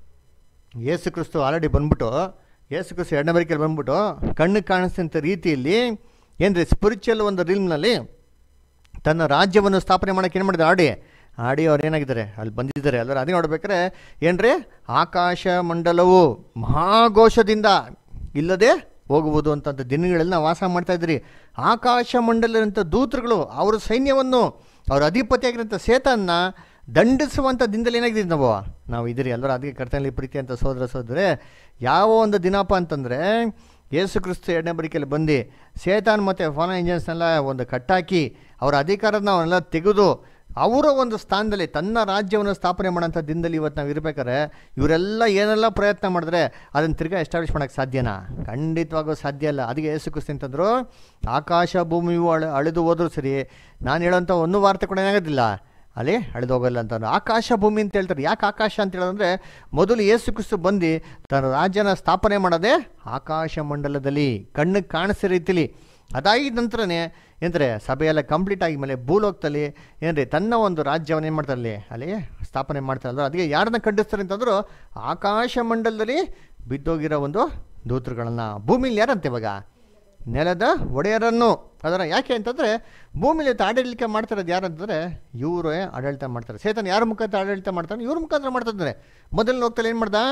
ಯೇಸು ಕ್ರಿಸ್ತು ಆಲ್ರೆಡಿ ಬಂದ್ಬಿಟ್ಟು ಯೇಸು ಕ್ರಿಸ್ತು ಎರಡನೇ ಬರಿಕೆಯಲ್ಲಿ ಬಂದ್ಬಿಟ್ಟು ಕಣ್ಣು ಕಾಣಿಸ್ತಂಥ ರೀತಿಯಲ್ಲಿ ಏನ್ರಿ ಸ್ಪಿರಿಚುವಲ್ ಒಂದು ರೀಲ್ಮ್ನಲ್ಲಿ ತನ್ನ ರಾಜ್ಯವನ್ನು ಸ್ಥಾಪನೆ ಮಾಡೋಕ್ಕೆ ಏನು ಮಾಡಿದ ಆಡಿ ಆಡಿ ಅವ್ರು ಏನಾಗಿದ್ದಾರೆ ಅಲ್ಲಿ ಬಂದಿದ್ದಾರೆ ಅಲ್ಲರ ಅದೇ ನೋಡ್ಬೇಕಾರೆ ಏನ್ರಿ ಆಕಾಶ ಮಂಡಲವು ಮಹಾಘೋಷದಿಂದ ಇಲ್ಲದೆ ಹೋಗುವುದು ಅಂತಂಥ ದಿನಗಳಲ್ಲಿ ನಾವು ವಾಸ ಮಾಡ್ತಾ ಇದ್ರಿ ಆಕಾಶ ಮಂಡಲದಂಥ ದೂತರುಗಳು ಅವರ ಸೈನ್ಯವನ್ನು ಅವ್ರ ಅಧಿಪತಿಯಾಗಿರೋಂಥ ಸೇತನ್ನ ದಂಡಿಸುವಂಥ ದಿನದಲ್ಲಿ ಏನಾಗಿದೆ ನಾವು ನಾವು ಇದ್ದೀರಿ ಎಲ್ಲರೂ ಅದಕ್ಕೆ ಕರ್ತನಲ್ಲಿ ಪ್ರೀತಿ ಅಂತ ಸೋದರ ಸೋದರೆ ಯಾವ ಒಂದು ದಿನಪ್ಪ ಅಂತಂದರೆ ಯೇಸು ಕ್ರಿಸ್ತು ಎರಡನೇ ಬರಿಕೆಯಲ್ಲಿ ಬಂದು ಸೇತಾನ್ ಮತ್ತು ಫಾನ ಇಂಜನ್ಸ್ನೆಲ್ಲ ಒಂದು ಕಟ್ಟಾಕಿ ಅವರ ಅಧಿಕಾರನ ಅವನ್ನೆಲ್ಲ ತೆಗೆದು ಅವರ ಒಂದು ಸ್ಥಾನದಲ್ಲಿ ತನ್ನ ರಾಜ್ಯವನ್ನು ಸ್ಥಾಪನೆ ಮಾಡೋಂಥ ದಿನದಲ್ಲಿ ಇವತ್ತು ನಾವು ಇರ್ಬೇಕಾದ್ರೆ ಇವರೆಲ್ಲ ಏನೆಲ್ಲ ಪ್ರಯತ್ನ ಮಾಡಿದ್ರೆ ಅದನ್ನು ತಿರ್ಗಾ ಎಸ್ಟಾಬ್ಲಿಷ್ ಮಾಡೋಕ್ಕೆ ಸಾಧ್ಯನಾ ಖಂಡಿತವಾಗೂ ಸಾಧ್ಯ ಇಲ್ಲ ಅದಕ್ಕೆ ಯೇಸು ಕ್ರಿಸ್ತು ಅಂತಂದ್ರು ಆಕಾಶ ಭೂಮಿಯು ಅಳ ಅಳೆದು ಹೋದ್ರೂ ಸರಿ ನಾನು ಹೇಳೋಂಥ ಒಂದು ವಾರ್ತೆ ಕೂಡ ಏನಾಗೋದಿಲ್ಲ ಅಲ್ಲಿ ಅಳೆದು ಹೋಗಲ್ಲ ಅಂತ ಆಕಾಶ ಭೂಮಿ ಅಂತ ಹೇಳ್ತಾರೆ ಯಾಕೆ ಆಕಾಶ ಅಂತ ಹೇಳೋದಂದ್ರೆ ಮೊದಲು ಯೇಸು ಕ್ರಿಸ್ತು ಬಂದು ತನ್ನ ರಾಜ್ಯನ ಸ್ಥಾಪನೆ ಮಾಡೋದೇ ಆಕಾಶ ಮಂಡಲದಲ್ಲಿ ಕಣ್ಣಿಗೆ ಕಾಣಿಸೋ ರೀತಿಲಿ ಅದಾಗಿದ ನಂತರನೇ ಏನಂದರೆ ಸಭೆಯೆಲ್ಲ ಕಂಪ್ಲೀಟ್ ಆಗಿದ್ಮೇಲೆ ಭೂಲೋಕದಲ್ಲಿ ಏನ್ರಿ ತನ್ನ ಒಂದು ರಾಜ್ಯವನ್ನು ಏನು ಮಾಡ್ತಾರೆ ಅಲ್ಲಿ ಅಲ್ಲಿ ಸ್ಥಾಪನೆ ಮಾಡ್ತಾರಲ್ಲ ಅದಕ್ಕೆ ಯಾರನ್ನ ಖಂಡಿಸ್ತಾರೆ ಅಂತಂದ್ರು ಆಕಾಶ ಮಂಡಲದಲ್ಲಿ ಬಿದ್ದೋಗಿರೋ ಒಂದು ದೂತರುಗಳನ್ನು ಭೂಮಿಲಿ ಯಾರಂತೆ ಇವಾಗ ನೆಲದ ಒಡೆಯರನ್ನು ಅದರ ಯಾಕೆ ಅಂತಂದರೆ ಭೂಮಿಲಿ ಇವತ್ತು ಆಡಳಿತ ಮಾಡ್ತಿರೋದು ಯಾರು ಅಂತಂದರೆ ಇವರೇ ಆಡಳಿತ ಮಾಡ್ತಾರೆ ಸೇತನ್ ಯಾರ ಮುಖಾಂತರ ಆಡಳಿತ ಮಾಡ್ತಾನೆ ಇವ್ರ ಮುಖಾಂತರ ಮಾಡ್ತಿದ್ದಾರೆ ಮೊದಲನೇ ಹೋಗ್ತಲ್ಲಿ ಏನು ಮಾಡ್ದ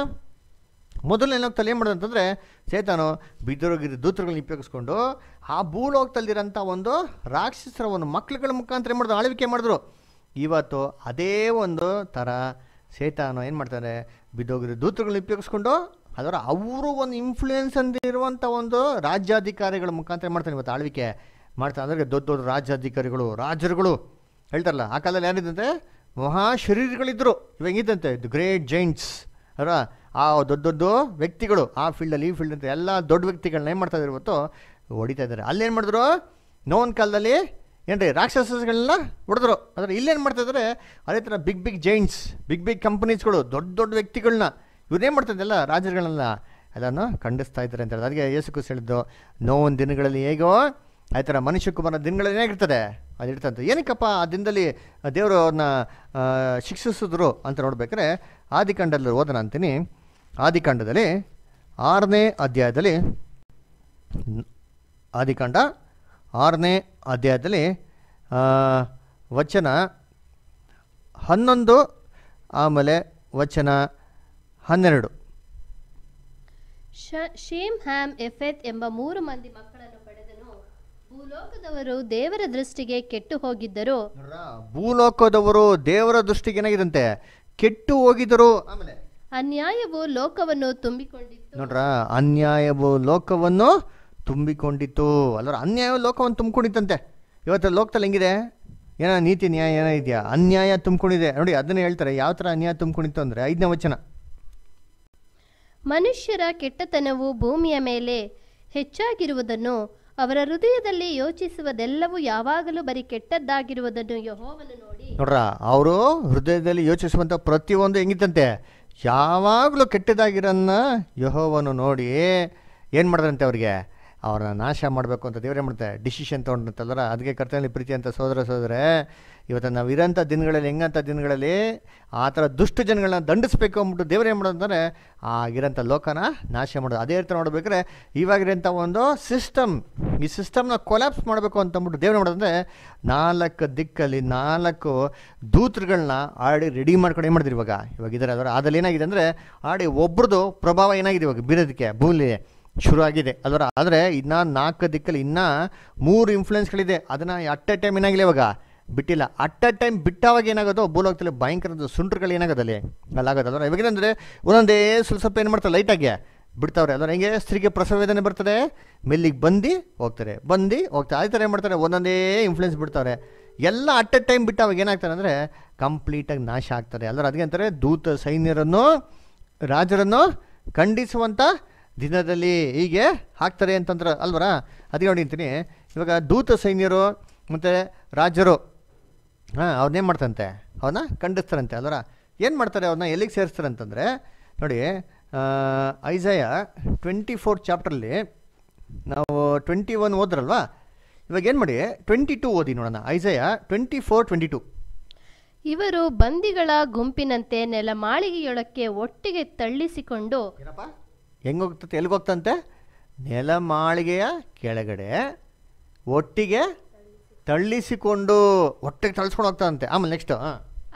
ಮೊದಲನೇ ಹೋಗ್ತಲ್ಲಿ ಏನು ಮಾಡ್ದ ಅಂತಂದರೆ ಸೇತಾನು ಬಿದ್ದೋಗಿರೋ ದೂತರುಗಳನ್ನ ಉಪಯೋಗಿಸ್ಕೊಂಡು ಆ ಭೂಲೋಕದಲ್ಲಿರೋಂಥ ಒಂದು ರಾಕ್ಷಸರ ಒಂದು ಮಕ್ಳುಗಳ ಮುಖಾಂತರ ಏನು ಮಾಡಿದ್ರು ಆಳ್ವಿಕೆ ಮಾಡಿದ್ರು ಇವತ್ತು ಅದೇ ಒಂದು ಥರ ಸೇತಾನು ಏನು ಮಾಡ್ತಾರೆ ಬಿದ್ದೋಗಿರೋ ದೂತರುಗಳನ್ನ ಉಪಯೋಗಿಸ್ಕೊಂಡು ಅದರ ಅವರು ಒಂದು ಇನ್ಫ್ಲೂಯೆನ್ಸ್ ಅಂದಿರುವಂಥ ಒಂದು ರಾಜ್ಯಾಧಿಕಾರಿಗಳ ಮುಖಾಂತರ ಮಾಡ್ತಾರೆ ಇವತ್ತು ಆಳ್ವಿಕೆ ಮಾಡ್ತಾರೆ ಅಂದರೆ ದೊಡ್ಡ ದೊಡ್ಡ ರಾಜ್ಯಾಧಿಕಾರಿಗಳು ರಾಜರುಗಳು ಹೇಳ್ತಾರಲ್ಲ ಆ ಕಾಲದಲ್ಲಿ ಯಾರಿದ್ದಂತೆ ಮಹಾ ಶರೀರಗಳಿದ್ದರು ಇವಾಗ ಹೆಂಗಿದ್ದಂತೆ ದ ಗ್ರೇಟ್ ಜೈಂಟ್ಸ್ ಅಲ್ವ ಆ ದೊಡ್ಡ ದೊಡ್ಡ ವ್ಯಕ್ತಿಗಳು ಆ ಫೀಲ್ಡಲ್ಲಿ ಈ ಫೀಲ್ಡ್ ಅಂತ ಎಲ್ಲ ದೊಡ್ಡ ವ್ಯಕ್ತಿಗಳನ್ನ ಏನು ಮಾಡ್ತಾ ಇದ್ದಾರೆ ಇವತ್ತು ಹೊಡಿತಾ ಇದ್ದಾರೆ ಅಲ್ಲೇನು ಮಾಡಿದ್ರು ನೋವನ್ ಕಾಲದಲ್ಲಿ ಏನ್ರಿ ರಾಕ್ಷಸಗಳನ್ನ ಹೊಡೆದ್ರು ಆದರೆ ಇಲ್ಲೇನು ಮಾಡ್ತಾ ಇದ್ದಾರೆ ಅದೇ ಥರ big big giants big big ಕಂಪನೀಸ್ಗಳು ದೊಡ್ಡ ದೊಡ್ಡ ವ್ಯಕ್ತಿಗಳನ್ನ ಇವ್ರೇನು ಮಾಡ್ತಿದ್ದಲ್ಲ ರಾಜರುಗಳನ್ನ ಎಲ್ಲನೂ ಖಂಡಿಸ್ತಾ ಇದ್ದಾರೆ ಅಂತ ಹೇಳಿದ್ರು ಅದಕ್ಕೆ ಯೇಸು ಕ್ರಿಸ್ತ ಹೇಳಿದ್ದು ನೋವಿನ ದಿನಗಳಲ್ಲಿ ಹೇಗೋ ಆ ಥರ ಮನುಷ್ಯ ಕುಮಾರನ ದಿನಗಳಲ್ಲಿ ಏನಾಗಿರ್ತದೆ ಅದು ಇರ್ತಂತೆ ಏನಕ್ಕಪ್ಪ ಆ ದಿನದಲ್ಲಿ ದೇವರು ಅವ್ರನ್ನ ಆ, ಶಿಕ್ಷಿಸಿದ್ರು ಅಂತ ನೋಡ್ಬೇಕಾದ್ರೆ ಆದಿಕಾಂಡದಲ್ಲಿ ಓದೋಣ ಅಂತೀನಿ ಆದಿಕಾಂಡದಲ್ಲಿ ಆರನೇ ಅಧ್ಯಾಯದಲ್ಲಿ ನ್- ಆದಿಕಾಂಡ ಆರನೇ ಅಧ್ಯಾಯದಲ್ಲಿ ಆ, ವಚನ ಹನ್ನೊಂದು ಆಮೇಲೆ ವಚನ ಹನ್ನೆರಡು ಶ- ಶೇಮ್ ಹ್ಯಾಮ್ ಎಫೆತ್ ಎಂಬ ಮೂರು ಮಂದಿ ಮಕ್ಕಳನ್ನು ಪಡೆದನು ಭೂಲೋಕದವರು ದೇವರ ದೃಷ್ಟಿಗೆ ಕೆಟ್ಟು ಹೋಗಿದ್ದರು ನೋಡ್ರಾ, ಭೂಲೋಕದವರು ದೇವರ ದೃಷ್ಟಿಗೆ ಏನಾಗಿದಂತೆ ಕೆಟ್ಟು ಹೋಗಿದರು ಆಮೇಲೆ ಅನ್ಯಾಯವು ಲೋಕವನ್ನು ತುಂಬಿಕೊಂಡಿತ್ತು ನೋಡ್ರ ಅನ್ಯಾಯವು ಲೋಕವನ್ನು ತುಂಬಿಕೊಂಡಿತ್ತು ಅಲ್ಲರ ಅನ್ಯಾಯ ಲೋಕವನ್ನು ತುಂಬಿಕೊಂಡಿತ್ತಂತೆ ಇವತ್ತು ಲೋಕದಲ್ಲಿ ಹೆಂಗಿದೆ ಏನೋ ನೀತಿ ನ್ಯಾಯ ಏನೋ ಇದೆಯಾ ಅನ್ಯಾಯ ತುಂಬಿಕೊಂಡಿದೆ ನೋಡಿ ಅದನ್ನೇ ಹೇಳ್ತಾರೆ ಯಾವ ಥರ ಅನ್ಯಾಯ ತುಂಬಿಕೊಂಡಿತ್ತು ಅಂದರೆ ಐದನೇ ವಚನ ಮನುಷ್ಯರ ಕೆಟ್ಟತನವು ಭೂಮಿಯ ಮೇಲೆ ಹೆಚ್ಚಾಗಿರುವುದನ್ನು ಅವರ ಹೃದಯದಲ್ಲಿ ಯೋಚಿಸುವುದೆಲ್ಲವೂ ಯಾವಾಗಲೂ ಬರೀ ಕೆಟ್ಟದ್ದಾಗಿರುವುದನ್ನು ಯಹೋವನು ನೋಡಿ ನೋಡ್ರ ಅವರು ಹೃದಯದಲ್ಲಿ ಯೋಚಿಸುವಂಥ ಪ್ರತಿಯೊಂದು ಹೆಂಗಿತ್ತಂತೆ ಯಾವಾಗಲೂ ಕೆಟ್ಟದಾಗಿರೋನ್ನ ಯಹೋವನು ನೋಡಿ ಏನು ಮಾಡಿದ್ರಂತೆ ಅವ್ರಿಗೆ ಅವ್ರನ್ನ ನಾಶ ಮಾಡಬೇಕು ಅಂತ ದೇವರೇ ಮಾಡ್ತಾರೆ ಡಿಸಿಷನ್ ತೊಗೊಂಡಂತಲ್ಲರ ಅದಕ್ಕೆ ಕರ್ತನಲ್ಲಿ ಪ್ರೀತಿ ಅಂತ ಸೋದರ ಸೋದರೇ ಇವತ್ತು ನಾವು ಇರೋಂಥ ದಿನಗಳಲ್ಲಿ ಹೆಂಗಂಥ ದಿನಗಳಲ್ಲಿ ಆ ಥರ ದುಷ್ಟ ಜನಗಳನ್ನ ದಂಡಿಸ್ಬೇಕು ಅಂದ್ಬಿಟ್ಟು ದೇವ್ರು ಏನು ಮಾಡೋದು ಅಂತಂದರೆ ಆಗಿರೋಂಥ ಲೋಕನ ನಾಶ ಮಾಡೋದು ಅದೇ ರೀತಿ ನೋಡ್ಬೇಕಾದ್ರೆ ಇವಾಗಿರೋಂಥ ಒಂದು ಸಿಸ್ಟಮ್ ಈ ಸಿಸ್ಟಮ್ನ ಕೊಲ್ಯಾಪ್ಸ್ ಮಾಡಬೇಕು ಅಂತಂದ್ಬಿಟ್ಟು ದೇವ್ರು ಮಾಡೋದಂದರೆ ನಾಲ್ಕು ದಿಕ್ಕಲ್ಲಿ ನಾಲ್ಕು ದೂತರುಗಳನ್ನ ಆಡಿ ರೆಡಿ ಮಾಡ್ಕೊಂಡು ಏನು ಮಾಡಿದ್ರು ಇವಾಗ ಇವಾಗ ಇದ್ದಾರೆ ಅದರ ಅದ್ರಲ್ಲಿ ಏನಾಗಿದೆ ಅಂದರೆ ಆಡಿ ಒಬ್ರದ್ದು ಪ್ರಭಾವ ಏನಾಗಿದೆ ಇವಾಗ ಬೀರೋದಕ್ಕೆ ಭೂಮಿ ಶುರು ಆಗಿದೆ ಅಲ್ವರ ಆದರೆ ಇನ್ನೂ ನಾಲ್ಕು ದಿಕ್ಕಲ್ಲಿ ಇನ್ನೂ ಮೂರು ಇನ್ಫ್ಲುಯೆನ್ಸ್ಗಳಿದೆ ಅದನ್ನು ಅಟ್ ಎ ಟೈಮ್ ಏನಾಗಿಲ್ಲ ಇವಾಗ ಬಿಟ್ಟಿಲ್ಲ ಅಟ್ ಎ ಟೈಮ್ ಬಿಟ್ಟಾವಾಗ ಏನಾಗೋದು ಭೂಲೋಕದಲ್ಲಿ ಭಯಂಕರದ ಸುಂಟ್ರುಗಳು ಏನಾಗೋದಲ್ಲಿ ಅಲ್ಲಾಗೋದು ಅಲ್ವರ ಇವಾಗ ಏನಂದರೆ ಒಂದೊಂದೇ ಸ್ವಲ್ಪ ಸ್ವಲ್ಪ ಏನು ಮಾಡ್ತಾರೆ ಲೈಟಾಗಿ ಬಿಡ್ತಾವ್ರೆ ಅಲ್ವರ ಹೆಂಗೆ ಸ್ತ್ರೀಗೆ ಪ್ರಸವ ವೇದನೆ ಬರ್ತದೆ ಮೆಲ್ಲಿಗೆ ಬಂದು ಹೋಗ್ತಾರೆ ಬಂದು ಹೋಗ್ತಾರೆ ಅದೇ ಥರ ಏನು ಮಾಡ್ತಾರೆ ಒಂದೊಂದೇ ಇನ್ಫ್ಲುಯೆನ್ಸ್ ಬಿಡ್ತಾವ್ರೆ ಎಲ್ಲ ಅಟ್ ಎ ಟೈಮ್ ಬಿಟ್ಟಾವಾಗ ಏನಾಗ್ತಾರೆ ಅಂದರೆ ಕಂಪ್ಲೀಟಾಗಿ ನಾಶ ಆಗ್ತಾರೆ ಅಲ್ಲರ ಅದಕ್ಕೆ ಅಂತಾರೆ ದೂತ ಸೈನ್ಯರನ್ನು ರಾಜರನ್ನು ಖಂಡಿಸುವಂಥ ದಿನದಲ್ಲಿ ಹೀಗೆ ಹಾಕ್ತಾರೆ ಅಂತಂದ್ರೆ ಅಲ್ವರ ಅದಕ್ಕೆ ನೋಡಿ ಅಂತೀನಿ ಇವಾಗ ದೂತ ಸೈನ್ಯರು ಮತ್ತು ರಾಜರು ಹಾಂ ಅವ್ರನ್ನೇನು ಮಾಡ್ತಂತೆ ಅವನ್ನ ಖಂಡಿಸ್ತಾರಂತೆ ಅಲ್ವರ ಏನು ಮಾಡ್ತಾರೆ ಅವ್ರನ್ನ ಎಲ್ಲಿಗೆ ಸೇರಿಸ್ತಾರೆ ಅಂತಂದರೆ ನೋಡಿ ಐಸಯ ಟ್ವೆಂಟಿ ಫೋರ್ ಚಾಪ್ಟ್ರಲ್ಲಿ ನಾವು ಟ್ವೆಂಟಿ ಒನ್ ಓದ್ರಲ್ವಾ ಇವಾಗ ಏನು ಮಾಡಿ ಟ್ವೆಂಟಿ ಟೂ ಓದಿ ನೋಡೋಣ Isaiah twenty four twenty two ಇವರು ಬಂದಿಗಳ ಗುಂಪಿನಂತೆ ನೆಲಮಾಳಿಗೆಯೊಳಕ್ಕೆ ಒಟ್ಟಿಗೆ ತಳ್ಳಿಸಿಕೊಂಡು ಏನಪ್ಪ ಹೆಂಗೆ ಹೋಗ್ತದೆ ಎಲ್ಲಿಗೆ ಹೋಗ್ತಂತೆ ನೆಲಮಾಳಿಗೆಯ ಕೆಳಗಡೆ ಒಟ್ಟಿಗೆ ತಳ್ಳಿಸಿಕೊಂಡು ಒಟ್ಟಿಗೆ ತಳ್ಸ್ಕೊಂಡು ಹೋಗ್ತಾರಂತೆ ಆಮೇಲೆ ನೆಕ್ಸ್ಟ್ ಹಾಂ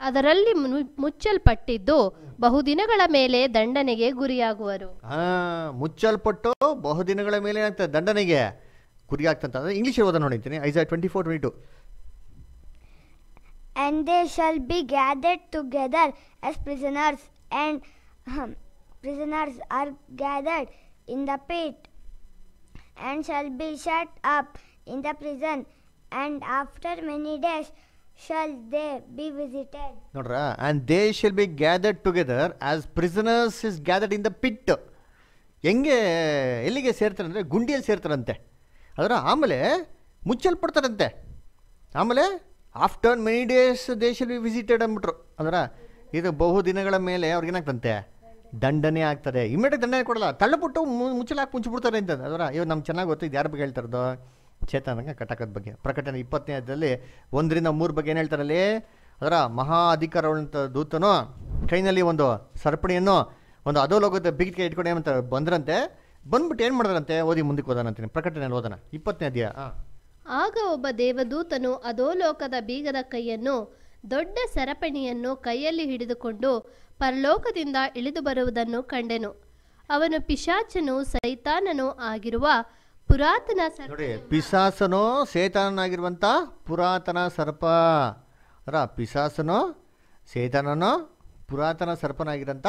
ಅದರಲ್ಲಿ ಮು- ಮುಚ್ಚಲ್ಪಟ್ಟಿದ್ದು ಬಹುದಿನಗಳ ಮೇಲೆ ದಂಡನೆಗೆ ಗುರಿಯಾಗುವರು ಆ, ಮುಚ್ಚಲ್ಪಟ್ಟು ಬಹುದಿನಗಳ ಮೇಲೆ ಏನಾಗ್ತದೆ ದಂಡನೆಗೆ ಗುರಿ ಆಗ್ತಂತ ಅಂದರೆ ಇಂಗ್ಲೀಷ್ ಓದ ನೋಡಿದ್ದೀನಿ Isaiah twenty four twenty two And they shall be gathered together as prisoners, and ahem, prisoners are gathered in the pit, and shall be shut up in the prison, and after many days shall they be visited. ನೋಡ್ರ and they shall be gathered together as prisoners is gathered in the pit ಹೆಂಗೆ ಎಲ್ಲಿಗೆ ಸೇರ್ತಾರೆ ಅಂದರೆ ಗುಂಡಿಯಲ್ಲಿ ಸೇರ್ತಾರಂತೆ ಅದರ ಆಮೇಲೆ ಮುಚ್ಚಲ್ಪಡ್ತಾರಂತೆ ಆಮೇಲೆ after many days they shall be visited ಅಂದ್ಬಿಟ್ರು ಅದರ ಇದು ಬಹು ದಿನಗಳ ಮೇಲೆ ಅವ್ರಿಗೇನಾಗ್ತಂತೆ ದಂಡನೆ ಆಗ್ತದೆ ಇಮಿಡಿಯೇಟ್ ದಂಡನೆ ಕೊಡಲ್ಲ ತಳ್ಳಬಿಟ್ಟು ಮು- ಮುಚ್ಚಲಾಕಿ ಮುಚ್ಚಿಬಿಡ್ತಾರೆ ಅಂತ ಅದರ ಇವಾಗ ನಮ್ಗೆ ಚೆನ್ನಾಗಿ ಗೊತ್ತು ಇದು ಯಾರ ಬಗ್ಗೆ ಹೇಳ್ತಾರದು ಚೇತನಂಗ ಕಟಕದ ಬಗ್ಗೆ ಪ್ರಕಟಣೆ ಇಪ್ಪತ್ತನೇ ಅಧ್ಯಾಯದಲ್ಲಿ ಒಂದರಿಂದ ಮೂರು ಬಗ್ಗೆ ಏನು ಹೇಳ್ತಾರಲ್ಲಿ ಅದರ ಮಹಾ ಅಧಿಕಾರವುಳ್ಳಂಥ ದೂತನು ಕೈನಲ್ಲಿ ಒಂದು ಸರಪಣಿಯನ್ನು ಒಂದು ಅಧೋಲೋಕದ ಬಿಗಿಗೆ ಇಟ್ಕೊಂಡು ಏನಂತ ಬಂದ್ರಂತೆ ಬಂದ್ಬಿಟ್ಟು ಏನು ಮಾಡಿದ್ರಂತೆ ಓದಿ ಮುಂದಕ್ಕೆ ಓದಾನಂತೀನಿ ಪ್ರಕಟಣೆಯಲ್ಲಿ ಓದೋಣ ಇಪ್ಪತ್ತನೇ ಅಧ್ಯಾಯ ಹಾಂ ಆಗ ಒಬ್ಬ ದೇವದೂತನು ಅಧೋಲೋಕದ ಬೀಗದ ಕೈಯನ್ನು ದೊಡ್ಡ ಸರಪಣಿಯನ್ನು ಕೈಯಲ್ಲಿ ಹಿಡಿದುಕೊಂಡು ಪರಲೋಕದಿಂದ ಇಳಿದು ಬರುವುದನ್ನು ಕಂಡೆನು ಅವನು ಪಿಶಾಚನು ಸೈತಾನನು ಆಗಿರುವ ಪುರಾತನ ಸರ್ ನೋಡಿ ಪಿಸಾಸನೋ ಸೇತಾನನಾಗಿರುವಂಥ ಪುರಾತನ ಸರ್ಪ ಅರ ಪಿಸಾಸನೋ ಸೇತಾನನೋ ಪುರಾತನ ಸರ್ಪನಾಗಿರೋಂಥ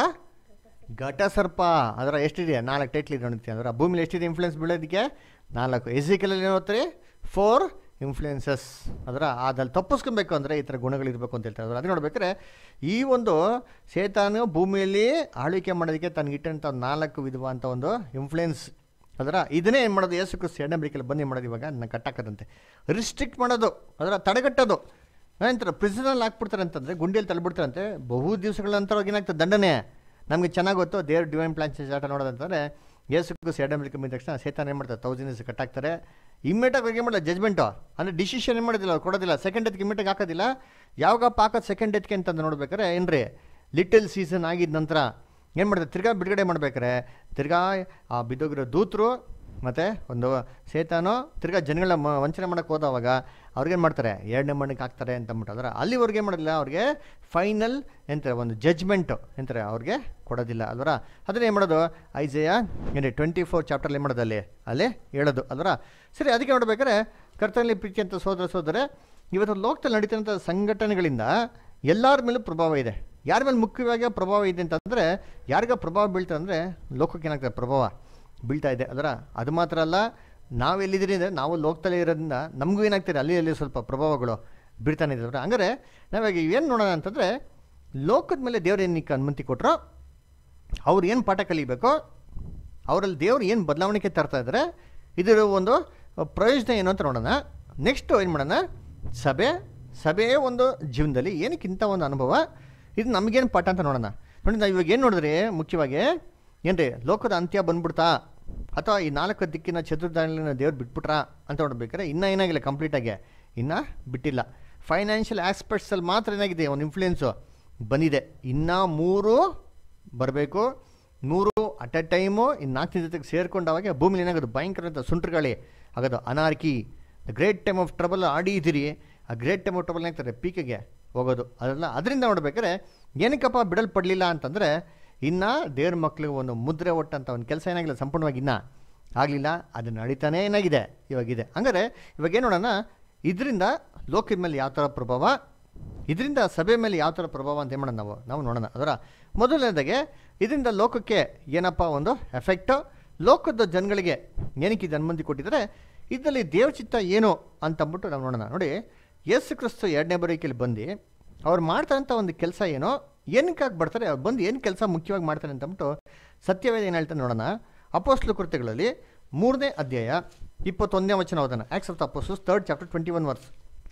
ಘಟ ಸರ್ಪ ಅದರ ಎಷ್ಟಿದೆ ನಾಲ್ಕು ಟೈಟ್ಲ್ ಇದೆ ನೋಡ್ತೀನಿ ಅದರ ಭೂಮಿಲಿ ಎಷ್ಟಿದೆ ಇನ್ಫ್ಲುಯೆನ್ಸ್ ಬೀಳೋದಕ್ಕೆ ನಾಲ್ಕು ಎಸಿಕಲಲ್ಲಿ ಏನು ಓದ್ತಾರೆ ಫೋರ್ ಇನ್ಫ್ಲುಯೆನ್ಸಸ್ ಅದರ ಅದಲ್ಲಿ ತಪ್ಪಿಸ್ಕೊಬೇಕು ಅಂದರೆ ಈ ಥರ ಗುಣಗಳಿರಬೇಕು ಅಂತ ಹೇಳ್ತಾರೆ ಅದು ನೋಡ್ಬೇಕಾದ್ರೆ ಈ ಒಂದು ಸೇತಾನು ಭೂಮಿಯಲ್ಲಿ ಆಳ್ವಿಕೆ ಮಾಡೋದಕ್ಕೆ ತನಗಿಟ್ಟಂಥ ನಾಲ್ಕು ವಿಧವಾದಂಥ ಒಂದು ಇನ್ಫ್ಲುಯೆನ್ಸ್ ಅದರ ಇದನ್ನೇ ಏನು ಮಾಡೋದು ಯೇಸು ಕ್ರಿಸ್ತು ಎರಡನೇ ಬಳಿಕಲ್ಲಿ ಬಂದು ಏನು ಮಾಡೋದು ಇವಾಗ ನನ್ನ ಕಟ್ಟಾಕದಂತೆ ರಿಸ್ಟ್ರಿಕ್ಟ್ ಮಾಡೋದು ಅದರ ತಡೆಗಟ್ಟೋದು ಏನಂತಾರೆ ಪ್ರಿಸನಲ್ಲಿ ಹಾಕ್ಬಿಡ್ತಾರೆ ಅಂತಂದರೆ ಗುಂಡಿಯಲ್ಲಿ ತಳ್ಳಿಬಿಡ್ತಾರಂತೆ ಬಹು ದಿವಸಗಳ ನಂತರ ಅವ್ರಿಗೆ ಏನಾಗ್ತದೆ ದಂಡನೆ ನಮಗೆ ಚೆನ್ನಾಗಿ ಗೊತ್ತು ದೇವ್ರ ಡಿವೈನ್ ಪ್ಲಾನ್ ಆಟ ನೋಡೋದಂತಂದರೆ ಯೇಸು ಕ್ರಿಸ್ತು ಎರಡನೇ ಬಳಿಕ ಬಂದ ತಕ್ಷಣ ಸೇತಾನ ಏನು ಮಾಡ್ತಾರೆ ತೌಸಂಡ್ ಇಯರ್ಸ್ ಕಟ್ಟಾಕ್ತಾರೆ ಇಮ್ಮಿಡಿಯೇಟಾಗಿ ಅವ್ರಿಗೆ ಏನು ಮಾಡಲ್ಲ ಜಜ್ಮೆಂಟು ಅಂದರೆ ಡಿಸಿಷನ್ ಏನು ಮಾಡೋದಿಲ್ಲ ಅವ್ರು ಕೊಡೋದಿಲ್ಲ ಸೆಕೆಂಡ್ ಎತ್ಗೆ ಇಮ್ಮಿಡಿಯೇಟ್ ಹಾಕೋದಿಲ್ಲ ಯಾವಾಗಪ್ಪ ಹಾಕೋದು ಸೆಕೆಂಡ್ ಎತ್ಗೆ ಅಂತಂದು ನೋಡ್ಬೇಕಾರೆ ಏನ್ರಿ ಲಿಟಲ್ ಸೀಸನ್ ಆಗಿದ ನಂತರ ಏನು ಮಾಡ್ತಾರೆ ತಿರ್ಗಾ ಬಿಡುಗಡೆ ಮಾಡ್ಬೇಕಾರೆ ತಿರ್ಗಾ ಆ ಬಿದ್ದೋಗಿರೋ ದೂತರು ಮತ್ತು ಒಂದು ಸೇತಾನೋ ತಿರ್ಗಾ ಜನಗಳ ಮ ವಂಚನೆ ಮಾಡೋಕ್ಕೆ ಹೋದವಾಗ ಅವ್ರಿಗೇನು ಮಾಡ್ತಾರೆ ಎರಡನೇ ಮಣ್ಣಕ್ಕೆ ಹಾಕ್ತಾರೆ ಅಂತ ಅಂದ್ಬಿಟ್ಟು ಅದರ ಅಲ್ಲಿವರೆಗೆ ಏನು ಮಾಡೋದಿಲ್ಲ ಅವ್ರಿಗೆ ಫೈನಲ್ ಎಂತಾರೆ ಒಂದು ಜಜ್ಮೆಂಟು ಎಂತಾರೆ ಅವ್ರಿಗೆ ಕೊಡೋದಿಲ್ಲ ಅಲ್ವರ ಅದನ್ನ ಏನು ಮಾಡೋದು ಐಜೆಯ ಏನು ಟ್ವೆಂಟಿ ಫೋರ್ ಚಾಪ್ಟರ್ಲಿ ಏನು ಮಾಡೋದು ಅಲ್ಲಿ ಅಲ್ಲಿ ಹೇಳೋದು ಅಲ್ವರ ಸರಿ ಅದಕ್ಕೆ ನೋಡ್ಬೇಕಾದ್ರೆ ಕರ್ತನಲ್ಲಿ ಪ್ರೀತಿ ಅಂತ ಸೋದರ ಸೋದರ ಇವತ್ತು ಲೋಕದಲ್ಲಿ ನಡೀತಿರೋಂಥ ಸಂಘಟನೆಗಳಿಂದ ಎಲ್ಲರ ಮೇಲೂ ಪ್ರಭಾವ ಇದೆ ಯಾರ ಮೇಲೆ ಮುಖ್ಯವಾಗಿ ಪ್ರಭಾವ ಇದೆ ಅಂತಂದರೆ ಯಾರಿಗ ಪ್ರಭಾವ ಬೀಳ್ತಾ ಅಂದರೆ ಲೋಕಕ್ಕೆ ಏನಾಗ್ತದೆ ಪ್ರಭಾವ ಬೀಳ್ತಾ ಇದೆ ಅದರ ಅದು ಮಾತ್ರ ಅಲ್ಲ ನಾವು ಎಲ್ಲಿದ್ದೀರಿ ಅಂದರೆ ನಾವು ಲೋಕದಲ್ಲೇ ಇರೋದ್ರಿಂದ ನಮಗೂ ಏನಾಗ್ತದೆ ಅಲ್ಲಿ ಅಲ್ಲಿ ಸ್ವಲ್ಪ ಪ್ರಭಾವಗಳು ಬೀಳ್ತಾನೆ ಇದೆ ಹಂಗಾರೆ ನಾವಾಗ ಏನು ನೋಡೋಣ ಅಂತಂದರೆ ಲೋಕದ ಮೇಲೆ ದೇವ್ರು ಏನಕ್ಕೆ ಅನುಮತಿ ಕೊಟ್ಟರೋ ಅವ್ರು ಏನು ಪಾಠ ಕಲಿಬೇಕು ಅವರಲ್ಲಿ ದೇವ್ರು ಏನು ಬದಲಾವಣೆ ತರ್ತಾ ಇದ್ದಾರೆ ಇದರ ಒಂದು ಪ್ರಯೋಜನ ಏನು ಅಂತ ನೋಡೋಣ ನೆಕ್ಸ್ಟು ಏನು ಮಾಡೋಣ ಸಭೆ ಸಭೆಯೇ ಒಂದು ಜೀವನದಲ್ಲಿ ಏನಕ್ಕಿಂತ ಒಂದು ಅನುಭವ ಇದು ನಮಗೇನು ಪಾಠ ಅಂತ ನೋಡೋಣ ನೋಡಿ ನಾವು ಇವಾಗ ಏನು ನೋಡಿದ್ರಿ ಮುಖ್ಯವಾಗಿ ಏನ್ರಿ ಲೋಕದ ಅಂತ್ಯ ಬಂದ್ಬಿಡ್ತಾ ಅಥವಾ ಈ ನಾಲ್ಕು ದಿಕ್ಕಿನ ಚತುರ್ದಾಳಿನ ದೇವ್ರು ಬಿಟ್ಬಿಟ್ರಾ ಅಂತ ನೋಡ್ಬೇಕಾದ್ರೆ ಇನ್ನೂ ಏನಾಗಿಲ್ಲ ಕಂಪ್ಲೀಟಾಗಿ ಇನ್ನೂ ಬಿಟ್ಟಿಲ್ಲ ಫೈನಾನ್ಷಿಯಲ್ ಆಸ್ಪೆಕ್ಟ್ಸಲ್ಲಿ ಮಾತ್ರ ಏನಾಗಿದೆ ಒಂದು ಇನ್ಫ್ಲುಯೆನ್ಸು ಬಂದಿದೆ ಇನ್ನೂ ಮೂರು ಬರಬೇಕು ಮೂರು ಅಟ್ ಎ ಟೈಮು ಇನ್ನು ನಾಲ್ಕು ಜೊತೆಗೆ ಸೇರ್ಕೊಂಡಾಗ ಭೂಮಿಲಿ ಏನಾಗೋದು ಭಯಂಕರ ಅಂತ ಸುಂಟ್ರಗಾಳಿ ಆಗೋದು anarchy the great time of trouble ಆಡಿ ಇದ್ದೀರಿ ಆ ಗ್ರೇಟ್ ಟೈಮ್ ಆಫ್ ಟ್ರಬಲ್ ಏನಾಗ್ತದೆ ಪೀಕಿಗೆ ಹೋಗೋದು ಅದೆಲ್ಲ ಅದರಿಂದ ನೋಡ್ಬೇಕಾದ್ರೆ ಏನಕ್ಕಪ್ಪ ಬಿಡಲ್ಪಡಲಿಲ್ಲ ಅಂತಂದರೆ ಇನ್ನು ದೇವ್ರ ಮಕ್ಳಿಗೆ ಒಂದು ಮುದ್ರೆ ಒಟ್ಟಂಥ ಒಂದು ಕೆಲಸ ಏನಾಗಿಲ್ಲ ಸಂಪೂರ್ಣವಾಗಿ ಇನ್ನೂ ಆಗಲಿಲ್ಲ ಅದು ನಡೀತಾನೇ ಏನಾಗಿದೆ ಇವಾಗಿದೆ ಹಂಗಾರೆ ಇವಾಗ ಏನು ನೋಡೋಣ ಇದರಿಂದ ಲೋಕದ ಮೇಲೆ ಯಾವ ಥರ ಪ್ರಭಾವ ಇದರಿಂದ ಸಭೆ ಮೇಲೆ ಯಾವ ಥರ ಪ್ರಭಾವ ಅಂತ ಏನು ಮಾಡೋಣ ನಾವು ನಾವು ನೋಡೋಣ ಅದರ ಮೊದಲನೇದಾಗೆ ಇದರಿಂದ ಲೋಕಕ್ಕೆ ಏನಪ್ಪ ಒಂದು ಎಫೆಕ್ಟು ಲೋಕದ ಜನಗಳಿಗೆ ಏನಕ್ಕೆ ಇದು ಅನುಮತಿ ಕೊಟ್ಟಿದ್ದಾರೆ ಇದರಲ್ಲಿ ದೇವಚಿತ್ತ ಏನು ಅಂತಂದ್ಬಿಟ್ಟು ನಾವು ನೋಡೋಣ ನೋಡಿ ಯೇಸು ಕ್ರಿಸ್ತು ಎರಡನೇ ಬರೀಕೆಯಲ್ಲಿ ಬಂದು ಅವ್ರು ಮಾಡ್ತಾರಂಥ ಒಂದು ಕೆಲಸ ಏನೋ ಏನಕ್ಕಾಗಿ ಬರ್ತಾರೆ ಅವ್ರು ಬಂದು ಏನು ಕೆಲಸ ಮುಖ್ಯವಾಗಿ ಮಾಡ್ತಾರೆ ಅಂತಂದ್ಬಿಟ್ಟು ಸತ್ಯವೇದ ಏನು ಹೇಳ್ತಾರೆ ನೋಡೋಣ ಅಪೋಸ್ಲು ಕೃತ್ಯಗಳಲ್ಲಿ ಮೂರನೇ ಅಧ್ಯಾಯ ಇಪ್ಪತ್ತೊಂದನೇ ವಚನ ಓದೋಣ acts of the apostles third chapter twenty one verse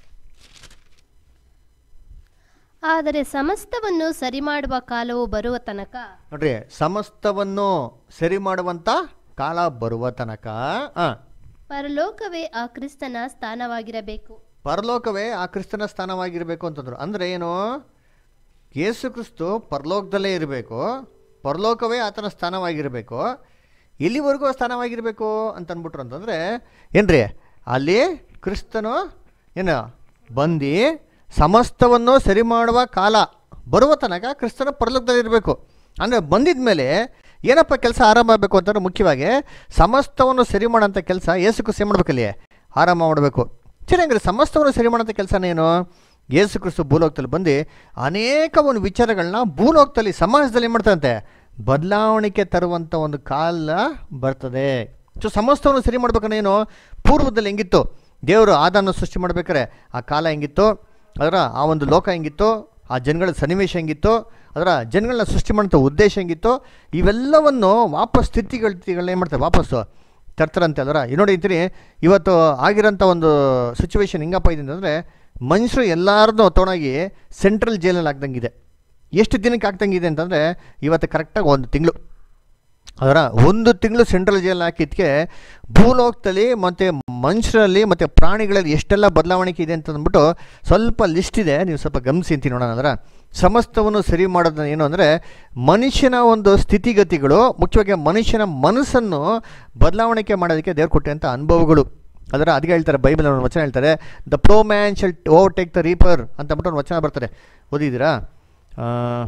ಆದರೆ ಸಮಸ್ತವನ್ನು ಸರಿ ಮಾಡುವ ಕಾಲವು ಬರುವ ತನಕ ನೋಡ್ರಿ ಸಮಸ್ತವನ್ನು ಸರಿ ಮಾಡುವಂಥ ಕಾಲ ಬರುವ ತನಕ ಆ, ಪರಲೋಕವೇ ಆ ಕ್ರಿಸ್ತನ ಸ್ಥಾನವಾಗಿರಬೇಕು ಪರಲೋಕವೇ ಆ ಕ್ರಿಸ್ತನ ಸ್ಥಾನವಾಗಿರಬೇಕು ಅಂತಂದ್ರು ಅಂದರೆ ಏನು ಯೇಸು ಕ್ರಿಸ್ತು ಪರಲೋಕದಲ್ಲೇ ಇರಬೇಕು ಪರಲೋಕವೇ ಆತನ ಸ್ಥಾನವಾಗಿರಬೇಕು ಎಲ್ಲಿವರೆಗೂ ಆ ಸ್ಥಾನವಾಗಿರಬೇಕು ಅಂತ ಅಂದ್ಬಿಟ್ರು ಅಂತಂದರೆ ಏನ್ರಿ ಅಲ್ಲಿ ಕ್ರಿಸ್ತನು ಏನು ಬಂದು ಸಮಸ್ತವನ್ನು ಸರಿ ಮಾಡುವ ಕಾಲ ಬರುವ ತನಕ ಕ್ರಿಸ್ತನ ಪರಲೋಕದಲ್ಲಿ ಇರಬೇಕು ಅಂದರೆ ಬಂದಿದ ಮೇಲೆ ಏನಪ್ಪ ಕೆಲಸ ಆರಂಭ ಆಗಬೇಕು ಅಂತಂದ್ರೆ ಮುಖ್ಯವಾಗಿ ಸಮಸ್ತವನ್ನು ಸರಿ ಮಾಡೋಂಥ ಕೆಲಸ ಏಸು ಕ್ರಿಸ್ತು ಏನು ಮಾಡ್ಬೇಕಲ್ಲಿ ಆರಂಭ ಮಾಡಬೇಕು ಸರಿ ಹಂಗಾರೆ ಸಮಸ್ತವನ್ನು ಸರಿ ಮಾಡೋಂಥ ಕೆಲಸನೇನು ಯೇಸು ಕ್ರಿಸ್ತು ಭೂಲೋಕದಲ್ಲಿ ಬಂದು ಅನೇಕ ಒಂದು ವಿಚಾರಗಳನ್ನ ಭೂಲೋಕದಲ್ಲಿ ಸಮಾಜದಲ್ಲಿ ಏನು ಮಾಡ್ತಾರಂತೆ ಬದಲಾವಣೆಗೆ ತರುವಂಥ ಒಂದು ಕಾಲ ಬರ್ತದೆ ಸೊ ಸಮಸ್ತವನ್ನು ಸರಿ ಮಾಡ್ಬೇಕನ್ನೇನು ಪೂರ್ವದಲ್ಲಿ ಹೆಂಗಿತ್ತು ದೇವರು ಆದಾನ ಸೃಷ್ಟಿ ಮಾಡ್ಬೇಕಾರೆ ಆ ಕಾಲ ಹೆಂಗಿತ್ತು ಅದರ ಆ ಒಂದು ಲೋಕ ಹೆಂಗಿತ್ತು ಆ ಜನಗಳ ಸನ್ನಿವೇಶ ಹೆಂಗಿತ್ತು ಅದರ ಜನಗಳನ್ನ ಸೃಷ್ಟಿ ಮಾಡೋಂಥ ಉದ್ದೇಶ ಹೆಂಗಿತ್ತು ಇವೆಲ್ಲವನ್ನು ವಾಪಸ್ ಸ್ಥಿತಿಗತಿಗಳನ್ನ ಏನು ಮಾಡ್ತಾರೆ ವಾಪಸ್ಸು ತರ್ತಾರಂತೆ ಅಲ್ವರ ಈ ನೋಡಿ ಅಂತೀನಿ ಇವತ್ತು ಆಗಿರೋಂಥ ಒಂದು ಸಿಚುವೇಶನ್ ಹೆಂಗಪ್ಪ ಇದೆ ಅಂತಂದರೆ ಮನುಷ್ಯರು ಎಲ್ಲರನ್ನೂ ತೊಗೊಂಡೋಗಿ ಸೆಂಟ್ರಲ್ ಜೈಲಲ್ಲಿ ಹಾಕ್ದಂಗಿದೆ ಎಷ್ಟು ದಿನಕ್ಕೆ ಆಗ್ದಂಗಿದೆ ಅಂತಂದರೆ ಇವತ್ತು ಕರೆಕ್ಟಾಗಿ ಒಂದು ತಿಂಗಳು ಅದರ ಒಂದು ತಿಂಗಳು ಸೆಂಟ್ರಲ್ ಜೈಲ್ ಹಾಕಿದ್ದಕ್ಕೆ ಭೂಲೋಕದಲ್ಲಿ ಮತ್ತು ಮನುಷ್ಯರಲ್ಲಿ ಮತ್ತು ಪ್ರಾಣಿಗಳಲ್ಲಿ ಎಷ್ಟೆಲ್ಲ ಬದಲಾವಣೆ ಇದೆ ಅಂತ ಅಂದ್ಬಿಟ್ಟು ಸ್ವಲ್ಪ ಲಿಸ್ಟ್ ಇದೆ ನೀವು ಸ್ವಲ್ಪ ಗಮನಿಸಿ ಅಂತೀನಿ ನೋಡೋಣ ಅದರ ಸಮಸ್ತವನ್ನು ಸರಿ ಮಾಡೋದು ಏನು ಅಂದರೆ ಮನುಷ್ಯನ ಒಂದು ಸ್ಥಿತಿಗತಿಗಳು ಮುಖ್ಯವಾಗಿ ಮನುಷ್ಯನ ಮನಸ್ಸನ್ನು ಬದಲಾವಣೆ ಮಾಡೋದಕ್ಕೆ ದೇವ್ರು ಕೊಟ್ಟಂಥ ಅನುಭವಗಳು ಅದರ ಅದಕ್ಕೆ ಹೇಳ್ತಾರೆ ಬೈಬಲ್ ಒಂದು ವಚನ ಹೇಳ್ತಾರೆ the ploughman shall overtake the reaper ಅಂತ ಅಂದ್ಬಿಟ್ಟು ಒಂದು ವಚನ ಬರ್ತಾರೆ ಓದಿದ್ದೀರಾ ಆ,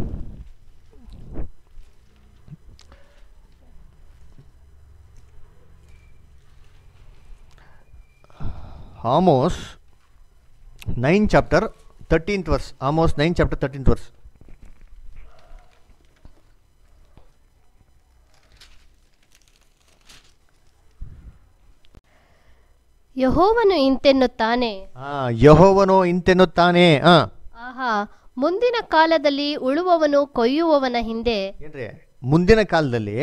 Amos nine chapter thirteenth verse Amos nine chapter thirteenth verse ಯಹೋವನು ಇಂತೆನ್ನುತ್ತಾನೆ ಹಾಂ ಯಹೋವನು ಇಂತೆನ್ನುತ್ತಾನೆ ಹಾಂ ಆಹಾ ಮುಂದಿನ ಕಾಲದಲ್ಲಿ ಉಳುವವನು ಕೊಯ್ಯುವವನ ಹಿಂದೆ ಏನ್ರಿ ಮುಂದಿನ ಕಾಲದಲ್ಲಿ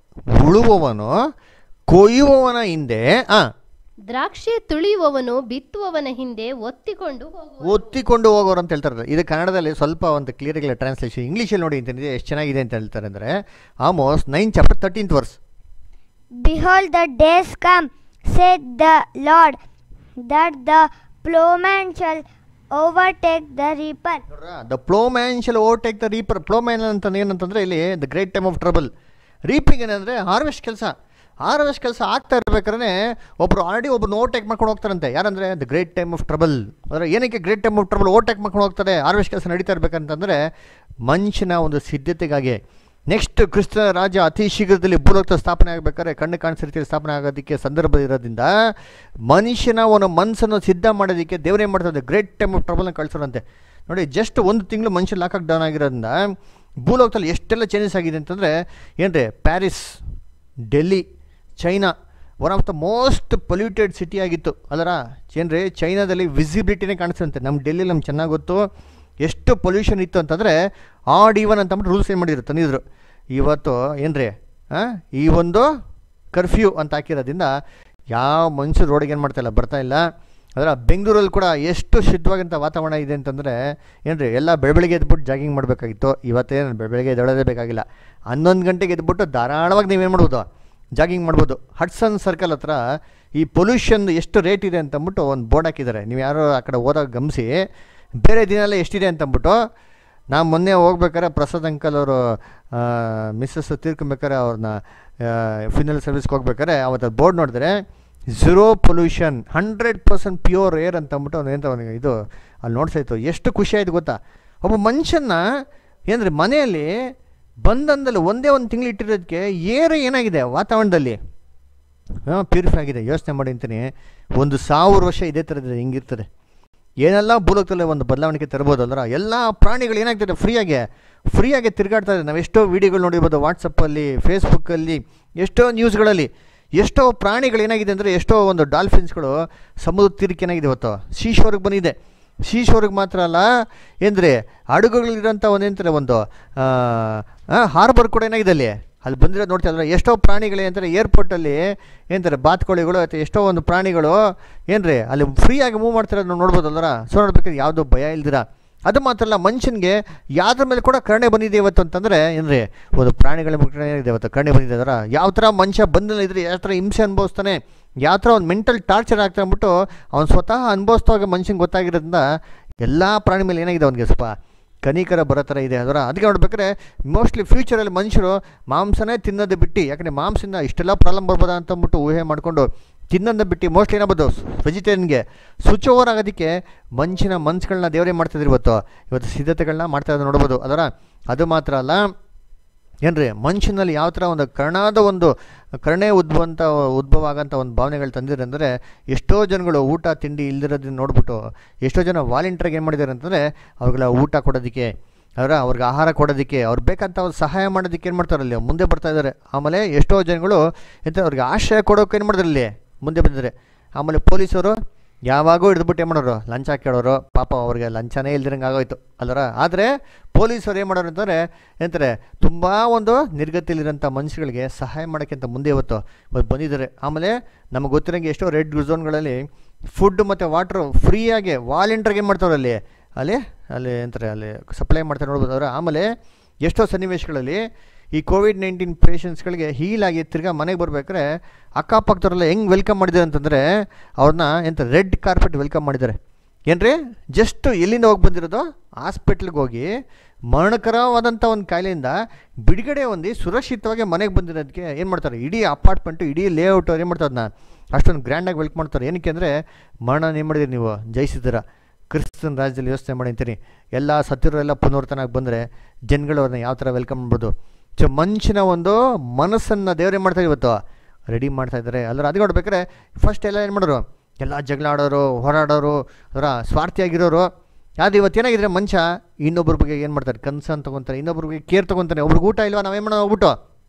ಉಳುವವನು ಕೊಯ್ಯುವವನ ಹಿಂದೆ ಹಾಂ ದ್ರಾಕ್ಷಿ ತುಳಿಯುವವನು ಬಿತ್ತುವವನ ಹಿಂದೆ ಒತ್ತಿಕೊಂಡು ಹೋಗುವ ಒತ್ತಿಕೊಂಡು ಹೋಗೋರು ಅಂತ ಹೇಳ್ತಾರೆ ಇದು ಕನ್ನಡದಲ್ಲಿ ಸ್ವಲ್ಪ ಒಂದು ಕ್ಲಿಯರ್ ಆಗಿಲ್ಲ ಟ್ರಾನ್ಸ್ಲೇಷನ್ ಇಂಗ್ಲೀಷಲ್ಲಿ ನೋಡಿ ಅಂತಂದ್ರೆ ಎಷ್ಟು ಚೆನ್ನಾಗಿದೆ ಅಂತ ಹೇಳ್ತಾರೆ ಅಂದರೆ Amos nine chapter thirteenth verse Behold, the days come, saith the Lord, that the plowman shall overtake the reaper. The ploughman shall overtake the reaper ploughman ಅಂತ ಏನಂತಂದರೆ ಇಲ್ಲಿ the great time of trouble reaping ಏನಂದರೆ ಹಾರ್ವೆಸ್ಟ್ ಕೆಲಸ ಹಾರ್ವೆಸ್ಟ್ ಕೆಲಸ ಆಗ್ತಾ ಇರ್ಬೇಕಾದ್ರೆ ಒಬ್ರು ಆಲ್ರೆಡಿ ಒಬ್ರು ಓವರ್ಟೇಕ್ ಮಾಡ್ಕೊಂಡು ಹೋಗ್ತಾರಂತೆ ಯಾರಂದರೆ the great time of trouble ಅಂದರೆ ಏನಕ್ಕೆ great time of trouble overtake ಮಾಡ್ಕೊಂಡು ಹೋಗ್ತಾರೆ ಹಾರ್ವೆಸ್ಟ್ ಕೆಲಸ ನಡೀತಾ ಇರ್ಬೇಕಂತಂದರೆ ಮನುಷ್ಯನ ಒಂದು ಸಿದ್ಧತೆಗಾಗಿ ನೆಕ್ಸ್ಟ್ ಕ್ರಿಸ್ತ ರಾಜ್ಯ ಅತಿ ಶೀಘ್ರದಲ್ಲಿ ಭೂಲೋಕ ಸ್ಥಾಪನೆ ಆಗಬೇಕಾದ್ರೆ ಕಣ್ಣು ಕಾಣಿಸೋ ರೀತಿಯಲ್ಲಿ ಸ್ಥಾಪನೆ ಆಗೋದಕ್ಕೆ ಸಂದರ್ಭ ಇರೋದ್ರಿಂದ ಮನುಷ್ಯನ ಒಂದು ಮನಸ್ಸನ್ನು ಸಿದ್ಧ ಮಾಡೋದಕ್ಕೆ ದೇವರೇ ಮಾಡ್ತಾರೆ ಗ್ರೇಟ್ ಟೈಮ್ ಆಫ್ ಟ್ರಬಲ್ನ ಕಳಿಸೋರಂತೆ ನೋಡಿ ಜಸ್ಟ್ ಒಂದು ತಿಂಗಳು ಮನುಷ್ಯ ಲಾಕಕ್ ಡೌನ್ ಆಗಿರೋದ್ರಿಂದ ಭೂಲೋಕದಲ್ಲಿ ಎಷ್ಟೆಲ್ಲ ಚೇಂಜಸ್ ಆಗಿದೆ ಅಂತಂದರೆ ಏನ್ರಿ Paris Delhi China one of the most polluted city ಆಗಿತ್ತು ಅಲ್ಲರ ಏನ್ರಿ ಚೈನಾದಲ್ಲಿ ವಿಸಿಬಿಲಿಟಿನೇ ಕಾಣಿಸ್ತಂತೆ ನಮ್ಮ ಡೆಲ್ಲಿ ನಮ್ಗೆ ಚೆನ್ನಾಗಿ ಗೊತ್ತು ಎಷ್ಟು ಪೊಲ್ಯೂಷನ್ ಇತ್ತು ಅಂತಂದರೆ ಆಡ್ ಈವನ್ ಅಂತ ಅಂದ್ಬಿಟ್ಟು ರೂಲ್ಸ್ ಏನು ಮಾಡಿದ್ರು ತಂದಿದ್ರು ಇವತ್ತು ಏನ್ರಿ ಹಾಂ ಈ ಒಂದು ಕರ್ಫ್ಯೂ ಅಂತ ಹಾಕಿರೋದ್ರಿಂದ ಯಾವ ಮನುಷ್ಯರು ರೋಡಿಗೆ ಏನು ಮಾಡ್ತಾ ಇಲ್ಲ ಬರ್ತಾ ಇಲ್ಲ ಅದರ ಬೆಂಗಳೂರಲ್ಲಿ ಕೂಡ ಎಷ್ಟು ಶುದ್ಧವಾದಂಥ ವಾತಾವರಣ ಇದೆ ಅಂತಂದರೆ ಏನ್ರಿ ಎಲ್ಲ ಬೆಳಬೆಳಿಗ್ಗೆ ಎದ್ಬಿಟ್ಟು ಜಾಗಿಂಗ್ ಮಾಡಬೇಕಾಗಿತ್ತು ಇವತ್ತೇನು ಬೆಳಬೆಳಿಗ್ಗೆ ಎದ್ದೇಳೋದೇ ಬೇಕಾಗಿಲ್ಲ ಹನ್ನೊಂದು ಗಂಟೆಗೆ ಎದ್ಬಿಟ್ಟು ಧಾರಾಳವಾಗಿ ನೀವೇನು ಮಾಡ್ಬೋದು ಜಾಗಿಂಗ್ ಮಾಡ್ಬೋದು ಹಡ್ಸನ್ ಸರ್ಕಲ್ ಹತ್ರ ಈ ಪೊಲ್ಯೂಷನ್ ಎಷ್ಟು ರೇಟ್ ಇದೆ ಅಂತಂದ್ಬಿಟ್ಟು ಒಂದು ಬೋರ್ಡ್ ಹಾಕಿದ್ದಾರೆ ನೀವು ಯಾರೋ ಆ ಕಡೆ ಹೋದಾಗ ಗಮನಿಸಿ ಬೇರೆ ದಿನ ಎಲ್ಲ ಎಷ್ಟಿದೆ ಅಂತಂದ್ಬಿಟ್ಟು ನಾವು ಮೊನ್ನೆ ಹೋಗ್ಬೇಕಾದ್ರೆ ಪ್ರಸಾದ್ ಅಂಕಲ್ ಅವರು ಮಿಸ್ಸಸ್ ತೀರ್ಕೊಬೇಕಾರೆ ಅವ್ರನ್ನ ಫಿನಲ್ ಸರ್ವಿಸ್ಗೆ ಹೋಗ್ಬೇಕಾದ್ರೆ ಅವತ್ತು ಬೋರ್ಡ್ ನೋಡಿದ್ರೆ zero pollution hundred percent pure air ಅಂತ ಅಂದ್ಬಿಟ್ಟು ಅವ್ನು ಎಂತ ಅವನಿಗೆ ಇದು ಅಲ್ಲಿ ನೋಡ್ಸಾಯ್ತು ಎಷ್ಟು ಖುಷಿ ಆಯ್ತು ಗೊತ್ತಾ ಒಬ್ಬ ಮನುಷ್ಯನ ಏನಂದ್ರೆ ಮನೆಯಲ್ಲಿ ಬಂದಂದಲ್ಲಿ ಒಂದೇ ಒಂದು ತಿಂಗಳು ಇಟ್ಟಿರೋದಕ್ಕೆ ಏರು ಏನಾಗಿದೆ ವಾತಾವರಣದಲ್ಲಿ ಹಾಂ ಪ್ಯೂರಿಫೈ ಆಗಿದೆ ಯೋಚನೆ ಮಾಡಿ ಅಂತೀನಿ ಒಂದು ಸಾವಿರ ವರ್ಷ ಇದೇ ಥರದ್ದು ಹಿಂಗಿರ್ತದೆ ಏನೆಲ್ಲ ಭೂಲೋಕದಲ್ಲಿ ಒಂದು ಬದಲಾವಣೆ ತರ್ಬೋದಲ್ರ ಎಲ್ಲ ಪ್ರಾಣಿಗಳು ಏನಾಗ್ತದೆ ಫ್ರೀಯಾಗೆ ಫ್ರೀಯಾಗಿ ತಿರುಗಾಡ್ತಾ ಇದೆ ನಾವು ಎಷ್ಟೋ ವೀಡಿಯೋಗಳು ನೋಡಿರ್ಬೋದು ವಾಟ್ಸಪ್ಪಲ್ಲಿ ಫೇಸ್ಬುಕ್ಕಲ್ಲಿ ಎಷ್ಟೋ ನ್ಯೂಸ್ಗಳಲ್ಲಿ ಎಷ್ಟೋ ಪ್ರಾಣಿಗಳು ಏನಾಗಿದೆ ಅಂದರೆ ಎಷ್ಟೋ ಒಂದು ಡಾಲ್ಫಿನ್ಸ್ಗಳು ಸಮುದ್ರ ತೀರಕ್ಕೆ ಏನಾಗಿದೆ ಇವತ್ತು ಸೀಶೋರ್ಗೆ ಬಂದಿದೆ ಸೀಶೋರ್ಗೆ ಮಾತ್ರ ಅಲ್ಲ ಏನ್ರಿ ಹಡಗುಗಳಿರೋಂಥ ಒಂದು ಏನಂತಾರೆ ಒಂದು ಹಾರ್ಬರ್ ಕೂಡ ಏನಾಗಿದೆ ಅಲ್ಲಿ ಅಲ್ಲಿ ಬಂದಿರೋದು ನೋಡ್ತಾ ಇದ್ರೆ ಎಷ್ಟೋ ಪ್ರಾಣಿಗಳು ಏನಂತಾರೆ ಏರ್ಪೋರ್ಟಲ್ಲಿ ಏನಂತಾರೆ ಬಾತ್ಕೋಳಿಗಳು ಅಥವಾ ಎಷ್ಟೋ ಒಂದು ಪ್ರಾಣಿಗಳು ಏನ್ರಿ ಅಲ್ಲಿ ಫ್ರೀಯಾಗಿ ಮೂವ್ ಮಾಡ್ತಿರೋದು ನಾವು ನೋಡ್ಬೋದಲ್ರ ಸೊ ನೋಡ್ಬೇಕಾದ್ರೆ ಯಾವುದೋ ಭಯ ಇಲ್ದಿರ ಅದು ಮಾತ್ರ ಅಲ್ಲ ಮನುಷ್ಯನಿಗೆ ಯಾವ್ದ್ರ ಮೇಲೆ ಕೂಡ ಕರುಣೆ ಬಂದಿದೆ ಇವತ್ತು ಅಂತಂದರೆ ಏನ್ರಿ ಒಂದು ಪ್ರಾಣಿಗಳ ಮುಖ ಏನಿದೆ ಇವತ್ತು ಕರುಣೆ ಬಂದಿದೆ ಅದರ ಯಾವ ಥರ ಮನುಷ್ಯ ಬಂದಿಲ್ಲ ಇದ್ರೆ ಯಾವ ಥರ ಹಿಂಸೆ ಅನುಭವಿಸ್ತಾನೆ ಯಾವ ಥರ ಒಂದು ಮೆಂಟಲ್ ಟಾರ್ಚರ್ ಆಗ್ತಾ ಅಂದ್ಬಿಟ್ಟು ಅವ್ನು ಸ್ವತಃ ಅನುಭವಿಸ್ತವಾಗ ಮನುಷ್ಯಂಗೆ ಗೊತ್ತಾಗಿರೋದ್ರಿಂದ ಎಲ್ಲ ಪ್ರಾಣಿ ಮೇಲೆ ಏನಾಗಿದೆ ಅವನಿಗೆ ಸ್ವಲ್ಪ ಕನಿಕರ ಬರೋ ಥರ ಇದೆ ಅದರ ಅದಕ್ಕೆ ನೋಡ್ಬೇಕಾದ್ರೆ ಮೋಸ್ಟ್ಲಿ ಫ್ಯೂಚರಲ್ಲಿ ಮನುಷ್ಯರು ಮಾಂಸನೇ ತಿನ್ನೋದು ಬಿಟ್ಟು ಯಾಕಂದರೆ ಮಾಂಸದಿಂದ ಇಷ್ಟೆಲ್ಲ ಪ್ರಾಬ್ಲಮ್ ಬರ್ಬೋದಾ ಅಂತ ಅಂದ್ಬಿಟ್ಟು ಊಹೆ ಮಾಡಿಕೊಂಡು ತಿನ್ನೋದ ಬಿಟ್ಟು ಮೋಸ್ಟ್ಲಿ ಏನಾಗ್ಬೋದು ವೆಜಿಟೇರಿಯನ್ಗೆ ಸ್ವಿಚ್ ಓವರ್ ಆಗೋದಕ್ಕೆ ಮನುಷ್ಯನ ಮನ್ಸುಗಳನ್ನ ದೇವರೇ ಮಾಡ್ತಿದ್ರು ಇವತ್ತು ಇವತ್ತು ಸಿದ್ಧತೆಗಳನ್ನ ಮಾಡ್ತಾ ಇರೋದು ನೋಡ್ಬೋದು ಅದರ ಅದು ಮಾತ್ರ ಅಲ್ಲ ಏನ್ರಿ ಮನುಷ್ಯನಲ್ಲಿ ಯಾವ ಥರ ಒಂದು ಕರ್ಣಾದ ಒಂದು ಕರುಣೆ ಉದ್ಭವಂತ ಉದ್ಭವ ಆಗಂಥ ಒಂದು ಭಾವನೆಗಳು ತಂದಿದ್ದಾರೆ ಅಂದರೆ ಎಷ್ಟೋ ಜನಗಳು ಊಟ ತಿಂಡಿ ಇಲ್ದಿರೋದನ್ನ ನೋಡ್ಬಿಟ್ಟು ಎಷ್ಟೋ ಜನ ವಾಲಂಟಿಯರ್ಗೆ ಏನು ಮಾಡಿದ್ದಾರೆ ಅಂತಂದರೆ ಅವ್ರಿಗೆಲ್ಲ ಊಟ ಕೊಡೋದಕ್ಕೆ ಅವರ ಅವ್ರಿಗೆ ಆಹಾರ ಕೊಡೋದಕ್ಕೆ ಅವ್ರು ಬೇಕಂತ ಅವ್ರು ಸಹಾಯ ಮಾಡೋದಕ್ಕೆ ಏನು ಮಾಡ್ತಾರೆ ಅಲ್ಲಿ ಮುಂದೆ ಬರ್ತಾ ಇದ್ದಾರೆ ಆಮೇಲೆ ಎಷ್ಟೋ ಜನಗಳು ಎಂತ ಅವ್ರಿಗೆ ಆಶ್ರಯ ಕೊಡೋಕೆ ಏನು ಮಾಡಿದ್ರು ಇಲ್ಲಿ ಮುಂದೆ ಬಂದಿದ್ದಾರೆ ಆಮೇಲೆ ಪೊಲೀಸರು ಯಾವಾಗೂ ಹಿಡಿದ್ಬಿಟ್ಟು ಏನು ಮಾಡೋರು ಲಂಚ ಕೇಳೋರು ಪಾಪ ಅವ್ರಿಗೆ ಲಂಚನೇ ಇಲ್ದಿರಂಗೆ ಆಗೋಯ್ತು ಅಲ್ಲರ ಆದರೆ ಪೊಲೀಸರು ಏನು ಮಾಡೋರು ಅಂತಂದರೆ ಎಂತಾರೆ ತುಂಬ ಒಂದು ನಿರ್ಗತಿಯಲ್ಲಿರೋಂಥ ಮನುಷ್ಯಗಳಿಗೆ ಸಹಾಯ ಮಾಡೋಕ್ಕಿಂತ ಮುಂದೆ ಇವತ್ತು ಇವತ್ತು ಬಂದಿದ್ದಾರೆ ಆಮೇಲೆ ನಮಗೆ ಗೊತ್ತಿರೋಂಗೆ ಎಷ್ಟೋ ರೆಡ್ ಝೋನ್ಗಳಲ್ಲಿ ಫುಡ್ ಮತ್ತು ವಾಟ್ರು ಫ್ರೀಯಾಗಿ ವಾಲಂಟಿಯರ್ಗೆ ಏನು ಮಾಡ್ತಾವ್ರೆ ಅಲ್ಲಿ ಅಲ್ಲಿ ಅಲ್ಲಿ ಎಂತಾರೆ ಅಲ್ಲಿ ಸಪ್ಲೈ ಮಾಡ್ತಾರೆ ನೋಡ್ಬೋದು ಅವ್ರು ಆಮೇಲೆ ಎಷ್ಟೋ ಸನ್ನಿವೇಶಗಳಲ್ಲಿ ಈ ಕೋವಿಡ್ ನೈನ್ಟೀನ್ ಪೇಷಂಟ್ಸ್ಗಳಿಗೆ ಹೀಲ್ ಆಗಿ ತಿರ್ಗಾ ಮನೆಗೆ ಬರ್ಬೇಕಾದ್ರೆ ಅಕ್ಕಪಕ್ಕದವರೆಲ್ಲ ಹೆಂಗೆ ವೆಲ್ಕಮ್ ಮಾಡಿದ್ದಾರೆ ಅಂತಂದರೆ ಅವ್ರನ್ನ ಎಂತ ರೆಡ್ ಕಾರ್ಪೆಟ್ ವೆಲ್ಕಮ್ ಮಾಡಿದ್ದಾರೆ ಏನ್ರಿ ಜಸ್ಟ್ ಎಲ್ಲಿಂದ ಹೋಗಿ ಬಂದಿರೋದು ಹಾಸ್ಪಿಟ್ಲಿಗೆ ಹೋಗಿ ಮರಣಕರವಾದಂಥ ಒಂದು ಕಾಯಿಲೆಯಿಂದ ಬಿಡುಗಡೆ ಹೊಂದಿ ಸುರಕ್ಷಿತವಾಗಿ ಮನೆಗೆ ಬಂದಿರೋದಕ್ಕೆ ಏನು ಮಾಡ್ತಾರೆ ಇಡೀ ಅಪಾರ್ಟ್ಮೆಂಟು ಇಡೀ ಲೇಔಟ್ ಅವ್ರು ಏನು ಮಾಡ್ತಾರೆ ಅದನ್ನ ಅಷ್ಟೊಂದು ಗ್ರ್ಯಾಂಡಾಗಿ ವೆಲ್ಕಮ್ ಮಾಡ್ತಾರೆ ಏನಕ್ಕೆ ಅಂದರೆ ಮರಣ ಏನು ಮಾಡಿದಿರಿ ನೀವು ಜಯಿಸಿದ್ದೀರ ಕ್ರಿಸ್ತನ ರಾಜ್ಯದಲ್ಲಿ ಯೋಚನೆ ಮಾಡಿ ಅಂತೀನಿ ಎಲ್ಲ ಸತ್ತಿರೋರೆಲ್ಲ ಪುನರ್ತನಾಗಿ ಬಂದರೆ ಜನಗಳು ಅವ್ರನ್ನ ಯಾವ ಥರ ವೆಲ್ಕಮ್ ಮಾಡ್ಬೋದು ಸೊ ಮನುಷ್ಯನ ಒಂದು ಮನಸ್ಸನ್ನು ದೇವರೇ ಮಾಡ್ತಾರೆ ಇವತ್ತು ರೆಡಿ ಮಾಡ್ತಾ ಇದ್ದಾರೆ ಅಲ್ಲರ ಅದು ನೋಡ್ಬೇಕಾದ್ರೆ ಫಸ್ಟ್ ಎಲ್ಲ ಏನು ಮಾಡೋರು ಎಲ್ಲ ಜಗಳ ಆಡೋರು ಹೋರಾಡೋರು ಅದರ ಸ್ವಾರ್ಥಿಯಾಗಿರೋರು ಅದು ಇವತ್ತು ಏನಾಗಿದ್ರೆ ಮನುಷ್ಯ ಇನ್ನೊಬ್ಬರ ಬಗ್ಗೆ ಏನು ಮಾಡ್ತಾರೆ ಕನ್ಸರ್ನ್ ತೊಗೊತಾರೆ ಇನ್ನೊಬ್ಬರ ಬಗ್ಗೆ ಕೇರ್ ತೊಗೊತಾನೆ ಒಬ್ರಿಗೆ ಊಟ ಇಲ್ವಾ ನಾವೇನು ಮಾಡೋಣ ಹೋಗ್ಬಿಟ್ಟು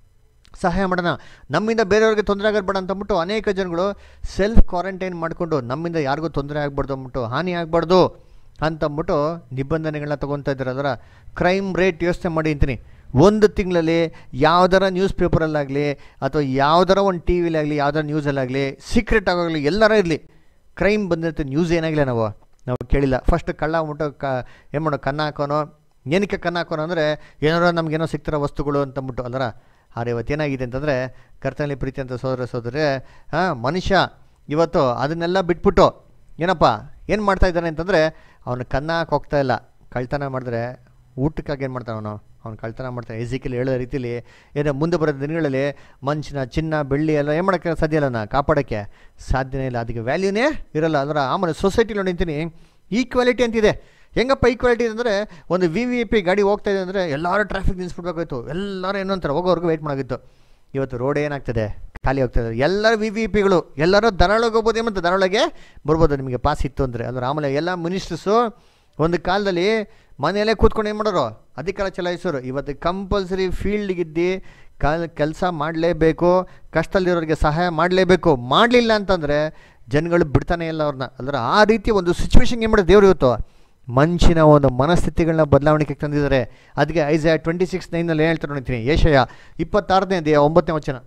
ಸಹಾಯ ಮಾಡೋಣ ನಮ್ಮಿಂದ ಬೇರೆಯವ್ರಿಗೆ ತೊಂದರೆ ಆಗಬೇಡ ಅಂತ ಅಂದ್ಬಿಟ್ಟು ಅನೇಕ ಜನಗಳು ಸೆಲ್ಫ್ ಕ್ವಾರಂಟೈನ್ ಮಾಡಿಕೊಂಡು ನಮ್ಮಿಂದ ಯಾರಿಗೂ ತೊಂದರೆ ಆಗಬಾರ್ದು ಅಂದ್ಬಿಟ್ಟು ಹಾನಿ ಆಗಬಾರ್ದು ಅಂತಂದ್ಬಿಟ್ಟು ನಿಬಂಧನೆಗಳನ್ನ ತೊಗೊತಾ ಇದ್ದಾರೆ ಅದರ ಕ್ರೈಮ್ ರೇಟ್ ಯೋಚನೆ ಮಾಡಿ ಅಂತೀನಿ ಒಂದು ತಿಂಗಳಲ್ಲಿ ಯಾವ್ದಾರ ನ್ಯೂಸ್ ಪೇಪರಲ್ಲಾಗಲಿ ಅಥವಾ ಯಾವ್ದಾರ ಒಂದು ಟಿ ವಿಲಾಗಲಿ ಯಾವ್ದಾರ ನ್ಯೂಸಲ್ಲಾಗಲಿ ಸೀಕ್ರೆಟ್ ಆಗೋಗಲಿ ಎಲ್ಲರ ಇರಲಿ ಕ್ರೈಮ್ ಬಂದಿರುತ್ತೆ ನ್ಯೂಸ್ ಏನಾಗಿಲ್ಲ ನಾವು ನಾವು ಕೇಳಿಲ್ಲ ಫಸ್ಟ್ ಕಳ್ಳ ಅಂದ್ಬಿಟ್ಟು ಕ ಏನು ಮಾಡೋ ಕನ್ನ ಹಾಕೋನೋ ಏನಕ್ಕೆ ಕನ್ನ ಹಾಕೋನೋ ಅಂದರೆ ಏನಾರೋ ನಮಗೇನೋ ಸಿಗ್ತಾರೋ ವಸ್ತುಗಳು ಅಂತಂದ್ಬಿಟ್ಟು ಅಲ್ಲರ ಆದರೆ ಇವತ್ತೇನಾಗಿದೆ ಅಂತಂದರೆ ಕರ್ತನಲ್ಲಿ ಪ್ರೀತಿ ಅಂತ ಸೋದರ ಸೋದರೇ ಹಾಂ ಮನುಷ್ಯ ಇವತ್ತು ಅದನ್ನೆಲ್ಲ ಬಿಟ್ಬಿಟ್ಟು ಏನಪ್ಪ ಏನು ಮಾಡ್ತಾ ಇದ್ದಾನೆ ಅಂತಂದರೆ ಅವನು ಕನ್ನ ಹಾಕಿ ಹೋಗ್ತಾ ಇಲ್ಲ ಕಳ್ತನ ಮಾಡಿದ್ರೆ ಊಟಕ್ಕಾಗಿ ಏನು ಮಾಡ್ತಾನೆ ಅವನು ಅವ್ನು ಕಳ್ತನ ಮಾಡ್ತಾನೆ ಎಸಿಕಲ್ಲಿ ಹೇಳೋ ರೀತಿಲಿ ಏನೋ ಮುಂದೆ ಬರೋ ದಿನಗಳಲ್ಲಿ ಮನುಷ್ಯನ ಚಿನ್ನ ಬೆಳ್ಳಿ ಎಲ್ಲ ಏನು ಮಾಡೋಕ್ಕೆ ಸಾಧ್ಯ ಇಲ್ಲ ನಾ ಕಾಪಾಡೋಕ್ಕೆ ಸಾಧ್ಯನೇ ಇಲ್ಲ ಅದಕ್ಕೆ ವ್ಯಾಲ್ಯೂನೇ ಇರಲ್ಲ ಅಂದ್ರೆ ಆಮೇಲೆ ಸೊಸೈಟಿಲಿ ನೋಡಿಂತೀನಿ ಈಕ್ವಾಲಿಟಿ ಅಂತಿದೆ ಹೆಂಗಪ್ಪ ಈಕ್ವಾಲಿಟಿ ಅಂದರೆ ಒಂದು ವಿ ವಿ ಪಿ ಗಾಡಿ ಹೋಗ್ತಾ ಇದೆ ಅಂದರೆ ಎಲ್ಲರೂ ಟ್ರಾಫಿಕ್ ನಿಲ್ಲಿಸ್ಬಿಡ್ಬೇಕಾಯ್ತು ಎಲ್ಲರೂ ಏನೋ ಅಂತಾರೆ ಹೋಗೋರ್ಗು ವೆಯ್ಟ್ ಮಾಡೋಗಿತ್ತು ಇವತ್ತು ರೋಡ್ ಏನಾಗ್ತದೆ ಖಾಲಿ ಹೋಗ್ತದೆ ಎಲ್ಲರೂ ವಿ ವಿ ಪಿಗಳು ಎಲ್ಲರೂ ದರಳೊಳಗೆ ಹೋಗ್ಬೋದು ಮತ್ತು ದರಳೊಳಗೆ ಬರ್ಬೋದು ನಿಮಗೆ ಪಾಸ್ ಇತ್ತು ಅಂದರೆ ಅಂದ್ರೆ ಆಮೇಲೆ ಎಲ್ಲ ಮಿನಿಸ್ಟರ್ಸು ಒಂದು ಕಾಲದಲ್ಲಿ ಮನೆಯಲ್ಲೇ ಕೂತ್ಕೊಂಡು ಏನು ಮಾಡೋರು ಅಧಿಕಾರ ಚಲಾಯಿಸೋರು ಇವತ್ತು ಕಂಪಲ್ಸರಿ ಫೀಲ್ಡ್ಗಿದ್ದು ಕಾಲ್ ಕೆಲಸ ಮಾಡಲೇಬೇಕು ಕಷ್ಟದಲ್ಲಿರೋರಿಗೆ ಸಹಾಯ ಮಾಡಲೇಬೇಕು ಮಾಡಲಿಲ್ಲ ಅಂತಂದರೆ ಜನಗಳು ಬಿಡ್ತಾನೆ ಇಲ್ಲ ಅವ್ರನ್ನ ಅಂದ್ರೆ ಆ ರೀತಿ ಒಂದು ಸಿಚುವೇಶನ್ ಏನು ಮಾಡೋದು ದೇವ್ರು ಇವತ್ತು ಮನುಷ್ಯನ ಒಂದು ಮನಸ್ಥಿತಿಗಳನ್ನ ಬದಲಾವಣೆಗೆ ತಂದಿದ್ದಾರೆ ಅದಕ್ಕೆ ಐಸ್ ಟ್ವೆಂಟಿ ಸಿಕ್ಸ್ ನೈನಲ್ಲಿ ಏನು ಹೇಳ್ತಾರೆ ನೋಡ್ತೀನಿ ಏಷಯ ಇಪ್ಪತ್ತಾರನೇ ಅಧ್ಯಾಯ ಒಂಬತ್ತನೇ ವಚನ